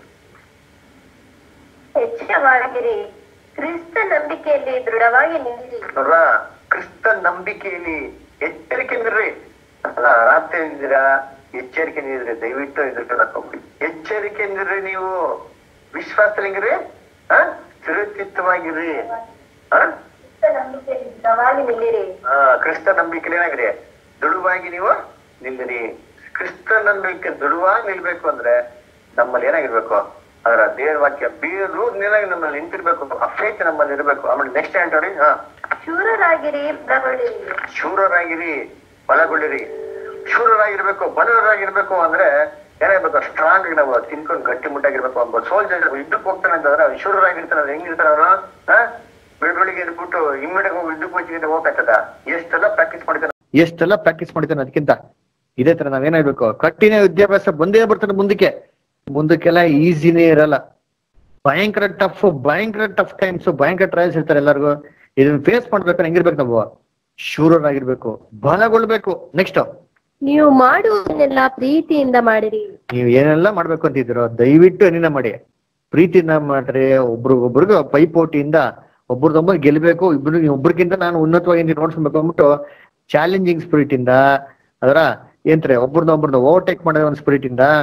ಎಚ್ಚರವಾಗಿರಿ ಕ್ರಿಸ್ತ ನಂಬಿಕೆಯಲ್ಲಿ ದೃಢವಾಗಿ ನಿಲ್ಲಿರಿ ನೋಡ್ರ ಕ್ರಿಸ್ತ ನಂಬಿಕೆಯಲ್ಲಿ ಎಚ್ಚರಿಕೆಯಿಂದ್ರಿ ಅಲ್ಲ ರಾತ್ರಿ ಇದ್ದೀರಾ ಎಚ್ಚರಿಕೆಯಿಂದಿದ್ರಿ ದಯವಿಟ್ಟು ಇದ್ರ ಎಚ್ಚರಿಕೆಯಿಂದಿರ್ರಿ ನೀವು ವಿಶ್ವಾಸಲಿಂಗ್ರಿ ಆ ಸುರಕ್ಷಿತವಾಗಿರ್ರಿ ಆ ಕ್ರಿಸ್ತ ನಂಬಿಕೆಯಲ್ಲಿ ದೃಢವಾಗಿ ನಿಲ್ಲಿರಿ ಆ, ಕ್ರಿಸ್ತ ನಂಬಿಕೆ ಏನಾಗ್ರಿ ದೃಢವಾಗಿ ನೀವು ನಿಲ್ಲಿರಿ ಕ್ರಿಸ್ತ ನಂಬಿಕೆ ದೃಢವಾಗಿ ನಿಲ್ಬೇಕು ಅಂದ್ರೆ ನಮ್ಮಲ್ಲಿ ಏನಾಗಿರ್ಬೇಕು ಅದರ ದೇವ್ರ ವಾಕ್ಯ ಬೀರು ನೀರಾಗಿ ನಮ್ಮಲ್ಲಿ ನಿಂತಿರ್ಬೇಕು ಆ ಫೇತ್ ನಮ್ಮಲ್ಲಿ ಇರ್ಬೇಕು ಆಮೇಲೆ ನೆಕ್ಸ್ಟ್ ಹೇಳ್ ನೋಡಿ ಹಾ ಶೂರರಾಗಿರಿ ಬಲಗೊಳ್ಳಿರಿ ಶೂರರಾಗಿರಿ ಬಲಗೊಳ್ಳಿರಿ ಶೂರರಾಗಿರ್ಬೇಕು ಬಲರಾಗಿರ್ಬೇಕು ಅಂದ್ರೆ ಏನಾಗ್ಬೇಕು ಸ್ಟ್ರಾಂಗ್ ಆಗಿ ನಾವು ತಿನ್ಕೊಂಡು ಗಟ್ಟಿ ಮುಟ್ಟಾಗಿರ್ಬೇಕು ಒಬ್ಬ ಸೋಲ್ಜರ್ ಯುದ್ಧಕ್ಕೆ ಹೋಗ್ತಾನೆ ಅಂತಂದ್ರೆ ಅವ್ನು ಶೂರರಾಗಿರ್ತಾನೆ ಅಂದ್ರೆ ಹೆಂಗಿರ್ತಾನ ಅವನು ಬೆಳಗ್ಗೆ ಎದ್ಬಿಟ್ಟು ಇಮ್ಮಿಡಿಯೇಟ್ ಹೋಗಿ ಯುದ್ಧಕ್ಕೆ ಹೋಗ್ತೀನಿ ಅಂತ ಹೋಗ್ತದ ಎಷ್ಟೆಲ್ಲ ಪ್ರಾಕ್ಟೀಸ್ ಮಾಡ್ತಾನೆ ಎಷ್ಟೆಲ್ಲ ಪ್ರಾಕ್ಟೀಸ್ ಮಾಡ್ತಾನೆ ಅದಕ್ಕಿಂತ ಇದೇ ತರ ನಾವೇನಾಗ್ಬೇಕು ಕಠಿಣ ವಿದ್ಯಾಭ್ಯಾಸ ಬಂದೇ ಬರ್ತಾನೆ ಮುಂದಕ್ಕೆ ಮುಂದಕ್ಕೆಲ್ಲ ಈಸಿನೇ ಇರಲ್ಲ ಭಯಂಕರ ಟಫ್ ಭಯಂಕರ ಟಫ್ ಟೈಮ್ಸ್ ಭಯಂಕರ ಟ್ರಯಲ್ಸ್ ಇರ್ತಾರೆ ಎಲ್ಲರಿಗೂ ಇದನ್ನ ಫೇಸ್ ಮಾಡ್ಬೇಕಾದ್ರೆ ಹೆಂಗಿರ್ಬೇಕು ನಾವು ಶೂರರಾಗಿರ್ಬೇಕು ಬಲಗೊಳ್ಬೇಕು ನೆಕ್ಸ್ಟ್ ನೀವು ಮಾಡುವುದನ್ನೆಲ್ಲ ಪ್ರೀತಿಯಿಂದ ಮಾಡಿರಿ ನೀವು ಏನೆಲ್ಲ ಮಾಡ್ಬೇಕು ಅಂತಿದ್ದೀರೋ ದಯವಿಟ್ಟು ಏನಿನ ಮಾಡಿ ಪ್ರೀತಿಯಿಂದ ಮಾಡ್ರಿ ಒಬ್ರು ಒಬ್ರಿಗೂ ಪೈಪೋಟಿಯಿಂದ ಒಬ್ರದೊಬ್ಬರು ಗೆಲ್ಬೇಕು ಇಬ್ರು ಒಬ್ರಿಗಿಂತ ನಾನು ಉನ್ನತವಾಗಿ ನೋಡ್ಸ್ಬೇಕು ಅಂದ್ಬಿಟ್ಟು ಚಾಲೆಂಜಿಂಗ್ ಸ್ಪಿರಿಟ್ ಇಂದ ಅದರ ಏನ್ತ್ರೆ ಒಬ್ರನ್ನ ಒಬ್ರನ್ನ ಓವರ್ಟೇಕ್ ಮಾಡೋ ಒಂದು ಸ್ಪಿರಿಟ್ ಇಂದ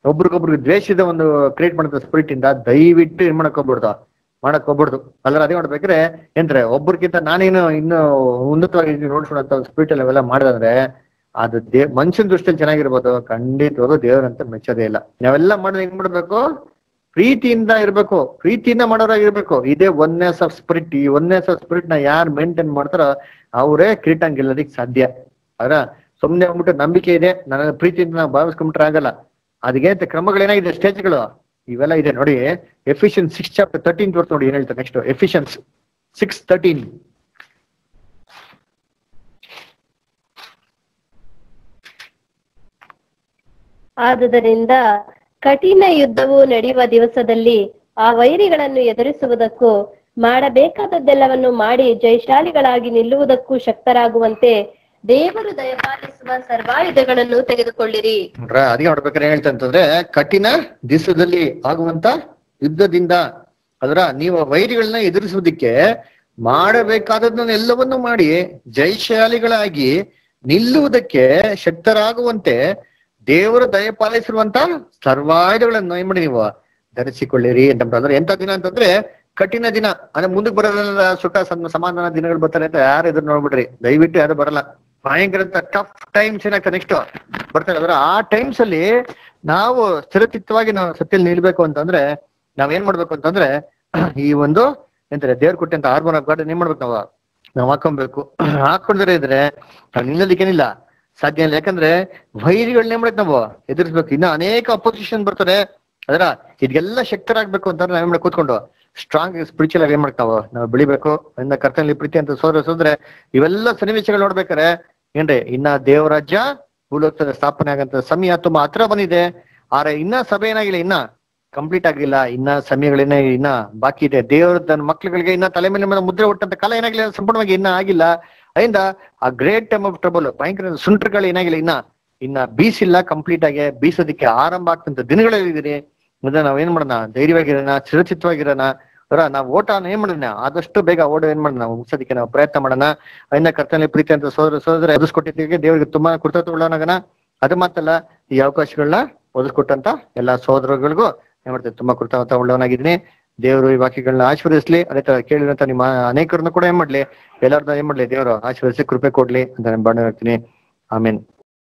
ಒಬ್ರಿಗೊಬ್ರಿಗೆ ದ್ವೇಷದ ಒಂದು ಕ್ರಿಯೇಟ್ ಮಾಡಿದ ಸ್ಪಿರಿಟ್ ಇಂದ ದಯವಿಟ್ಟು ಏನ್ ಮಾಡಕ್ ಹೋಗ್ಬಿಡ್ದು ಮಾಡಕ್ ಹೋಗ್ಬಿಡ್ದು ಅಲ್ಲ ಅದೇ ಮಾಡ್ಬೇಕ್ರೆ ಏನ್ರೆ ಒಬ್ರಿಗಿಂತ ನಾನೇನು ಇನ್ನು ಉನ್ನತವಾಗಿ ನೋಡ್ಕೊಳ್ಳೋಂತ ಒಂದು ಸ್ಪಿರಿಟ್ ಅಲ್ಲಿ ಅವೆಲ್ಲ ಮಾಡಿದ್ರೆ ಅದು ದೇ ಮನುಷ್ಯನ ದೃಷ್ಟಿಯಲ್ಲಿ ಚೆನ್ನಾಗಿರ್ಬೋದು ಖಂಡಿತವಾಗೂ ದೇವರಂತ ಮೆಚ್ಚೋದೇ ಇಲ್ಲ ನಾವೆಲ್ಲ ಮಾಡೋದು ಹೆಂಗ್ ಮಾಡ್ಬೇಕು ಪ್ರೀತಿಯಿಂದ ಇರ್ಬೇಕು ಪ್ರೀತಿಯಿಂದ ಮಾಡೋರಾಗಿರ್ಬೇಕು ಇದೇ ಒನ್ನೆಸ್ ಆಫ್ ಸ್ಪಿರಿಟ್ ಈ ಒನ್ನೆಸ್ ಆಫ್ ಸ್ಪಿರಿಟ್ ನ ಯಾರು ಮೇಂಟೈನ್ ಮಾಡ್ತಾರೋ ಅವರೇ ಕಿರೀಟಂ ಗೆಲ್ಲೋದಿಕ್ ಸಾಧ್ಯ ಅದ್ರ ಸುಮ್ನೆ ಹೋಗ್ಬಿಟ್ಟು ನಂಬಿಕೆ ಇದೆ ನನ್ನ ಪ್ರೀತಿಯಿಂದ ನಾವು ಭಾವಿಸ್ಕೊಂಡ್ಬಿಟ್ರೆ ಆಗಲ್ಲ ಅದಕ್ಕೆ ಕ್ರಮಗಳೇನಾಗಿದೆ ಸ್ಟೇಜ್ಗಳು ಇವೆಲ್ಲ ಇದೆ ನೋಡಿ ಎಫಿಷಿಯನ್ ಸಿಕ್ಸ್ ಚಾಪ್ಟರ್ ತರ್ಟೀನ್ ತೋರ್ಸ್ ನೋಡಿ ಏನ್ ಹೇಳ್ತಾರೆ ನೆಕ್ಸ್ಟ್ ಎಫಿಷಿಯನ್ಸ್ ಸಿಕ್ಸ್ ತರ್ಟೀನ್ ಆದುದರಿಂದ ಕಠಿಣ ಯುದ್ಧವು ನಡೆಯುವ ದಿವಸದಲ್ಲಿ ಆ ವೈರಿಗಳನ್ನು ಎದುರಿಸುವುದಕ್ಕೂ ಮಾಡಬೇಕಾದದ್ದೆಲ್ಲವನ್ನು ಮಾಡಿ ಜಯಶಾಲಿಗಳಾಗಿ ನಿಲ್ಲುವುದಕ್ಕೂ ಶಕ್ತರಾಗುವಂತೆ ದೇವರು ದಯಪಾಲಿಸುವ ಸರ್ವಾಯುಧಗಳನ್ನು ತೆಗೆದುಕೊಳ್ಳಿರಿ ನೋಡ್ರ ಅದಕ್ಕೆ ನೋಡ್ಬೇಕಾದ್ರೆ ಏನ್ ಹೇಳ್ತಾ ಅಂತಂದ್ರೆ ಕಠಿಣ ದಿವಸದಲ್ಲಿ ಆಗುವಂತ ಯುದ್ಧದಿಂದ ಅದರ ನೀವು ವೈರಿಗಳನ್ನ ಎದುರಿಸುವುದಕ್ಕೆ ಮಾಡಬೇಕಾದದನ್ನ ಎಲ್ಲವನ್ನು ಮಾಡಿ ಜಯಶಾಲಿಗಳಾಗಿ ನಿಲ್ಲುವುದಕ್ಕೆ ಶಕ್ತರಾಗುವಂತೆ ದೇವರು ದಯಪಾಲಿಸಿರುವಂತ ಸರ್ವಾಯುಧಗಳನ್ನು ಏನ್ ಮಾಡಿ ನೀವು ಧರಿಸಿಕೊಳ್ಳಿರಿ ಅಂತ ಅಂದ್ರೆ ಎಂತ ದಿನ ಅಂತಂದ್ರೆ ಕಠಿಣ ದಿನ ಅಂದ್ರೆ ಮುಂದಕ್ಕೆ ಬರೋದ್ರಲ್ಲ ಸುಖ ಸಮ- ಸಮಾಧಾನ ದಿನಗಳು ಬರ್ತಾರೆ ಅಂತ ಯಾರು ಎದುರು ನೋಡ್ಬಿಡ್ರಿ ದಯವಿಟ್ಟು ಯಾರು ಬರಲ್ಲ ಭಯಂಕರ ಟಫ್ ಟೈಮ್ಸ್ ಏನಾಗ್ತದೆ ನೆಕ್ಸ್ಟ್ ಬರ್ತಾರೆ ಅಂದ್ರೆ ಆ ಟೈಮ್ಸ್ ಅಲ್ಲಿ ನಾವು ಸ್ಥಿರಚಿತ್ತವಾಗಿ ನಾವು ಸತ್ಯಲ್ಲಿ ನಿಲ್ಬೇಕು ಅಂತಂದ್ರೆ ನಾವ್ ಏನ್ ಮಾಡ್ಬೇಕು ಅಂತಂದ್ರೆ ಈ ಒಂದು ಎಂತಾರೆ ದೇವ್ರು ಕೊಟ್ಟಂತ ಹಾರ್ಮೋನ್ ಆಫ್ ಗಾರ್ಡ್ ಏನ್ ಮಾಡ್ಬೇಕು ನಾವು ನಾವ್ ಹಾಕೊಬೇಕು ಹಾಕೊಂಡ್ರೆ ಇದ್ರೆ ನಾವ್ ನಿಲ್ಲೋದಕ್ಕೇನಿಲ್ಲ ಸಾಧ್ಯ ಇಲ್ಲ ಯಾಕಂದ್ರೆ ವೈರಿಗಳನ್ನ ಏನ್ ಮಾಡ್ಬೇಕು ನಾವು ಎದುರಿಸ್ಬೇಕು ಇನ್ನ ಅನೇಕ ಅಪೋಸಿಷನ್ ಬರ್ತಾರೆ ಅದರ ಇದೆಲ್ಲ ಶಕ್ತರಾಗ್ಬೇಕು ಅಂತಂದ್ರೆ ನಾವ್ ಏನ್ ಮಾಡಿ ಕೂತ್ಕೊಂಡು ಸ್ಟ್ರಾಂಗ್ ಸ್ಪಿರಿಚುವಲ್ ಆಗಿ ಏನ್ ಮಾಡ್ಬೇಕು ನಾವು ನಾವು ಬೆಳಿಬೇಕು ಇನ್ನ ಕರ್ತನಲ್ಲಿ ಪ್ರೀತಿ ಅಂತ ಸೋದರ ಸೋದ್ರೆ ಇವೆಲ್ಲ ಸನ್ನಿವೇಶಗಳು ನೋಡ್ಬೇಕಾರೆ ಏನ್ರಿ ಇನ್ನ ದೇವರಾಜ್ಯ ಭೂಲೋಕದ ಸ್ಥಾಪನೆ ಆಗಂತ ಸಮಯ ತುಂಬಾ ಹತ್ರ ಬಂದಿದೆ ಆದ್ರೆ ಇನ್ನ ಸಭೆ ಏನಾಗಿಲ್ಲ ಇನ್ನ ಕಂಪ್ಲೀಟ್ ಆಗಿಲ್ಲ ಇನ್ನ ಸಮಯಗಳೇನ ಇನ್ನ ಬಾಕಿ ಇದೆ ದೇವರ ತನ್ನ ಮಕ್ಳುಗಳಿಗೆ ಇನ್ನ ತಲೆ ಮೇಲೆ ಮೇಲೆ ಮುದ್ರೆ ಹುಟ್ಟಂತ ಕಾಲ ಏನಾಗಿಲ್ಲ ಸಂಪೂರ್ಣವಾಗಿ ಇನ್ನ ಆಗಿಲ್ಲ ಅದರಿಂದ ಆ ಗ್ರೇಟ್ ಟೈಮ್ ಆಫ್ ಟ್ರಬಲ್ ಭಯಂಕರ ಸುಂಟ್ರಗಳು ಏನಾಗಿಲ್ಲ ಇನ್ನ ಇನ್ನ ಬೀಸಿಲ್ಲ ಕಂಪ್ಲೀಟ್ ಆಗಿ ಬೀಸೋದಕ್ಕೆ ಆರಂಭ ಆಗ್ತಂತ ದಿನಗಳಿದ್ದೀರಿ ಮತ್ತೆ ನಾವ್ ಏನ್ ಮಾಡೋಣ ಧೈರ್ಯವಾಗಿರೋಣ ಚಿರಚಿತ್ತವಾಗಿರೋಣ ಅವರ ನಾವು ಓಟ ಏನ್ ಮಾಡೋಣ ಆದಷ್ಟು ಬೇಗ ಓಡ ಏನ್ ಮಾಡೋಣ ನಾವು ಮುಗಿಸೋದಕ್ಕೆ ನಾವು ಪ್ರಯತ್ನ ಮಾಡೋಣ ಅದನ್ನ ಕರ್ತನಲ್ಲಿ ಪ್ರೀತಿ ಅಂತ ಸೋದರ ಸೋದರ ಎದುರಿಸ್ಕೊಟ್ಟಿದ್ದೀವಿ ದೇವರಿಗೆ ತುಂಬಾ ಕೃತಜ್ಞತೆ ಉಳ್ಳವನಾಗನ ಅದು ಮಾತಲ್ಲ ಈ ಅವಕಾಶಗಳನ್ನ ಒದಗಿಸ್ಕೊಟ್ಟಂತ ಎಲ್ಲಾ ಸೋದರಗಳಿಗೂ ಏನ್ ಮಾಡ್ತೇವೆ ತುಂಬಾ ಕೃತಜ್ಞತೆ ಉಳ್ಳವನಾಗಿದ್ದೀನಿ ದೇವರು ಈ ವಾಕ್ಯಗಳನ್ನ ಆಶೀರ್ವದಿಸ್ಲಿ ಅದೇ ತರ ಕೇಳಿದಂತ ನಿಮ್ಮ ಅನೇಕರನ್ನು ಕೂಡ ಏನ್ ಮಾಡ್ಲಿ ಎಲ್ಲಾರ್ದು ಏನ್ ಮಾಡ್ಲಿ ದೇವರು ಆಶೀರ್ವದಿಸಿ ಕೃಪೆ ಕೊಡ್ಲಿ ಅಂತ ನಾನು ಬಾಣ ಹೇಳ್ತೀನಿ ಆಮೇನ್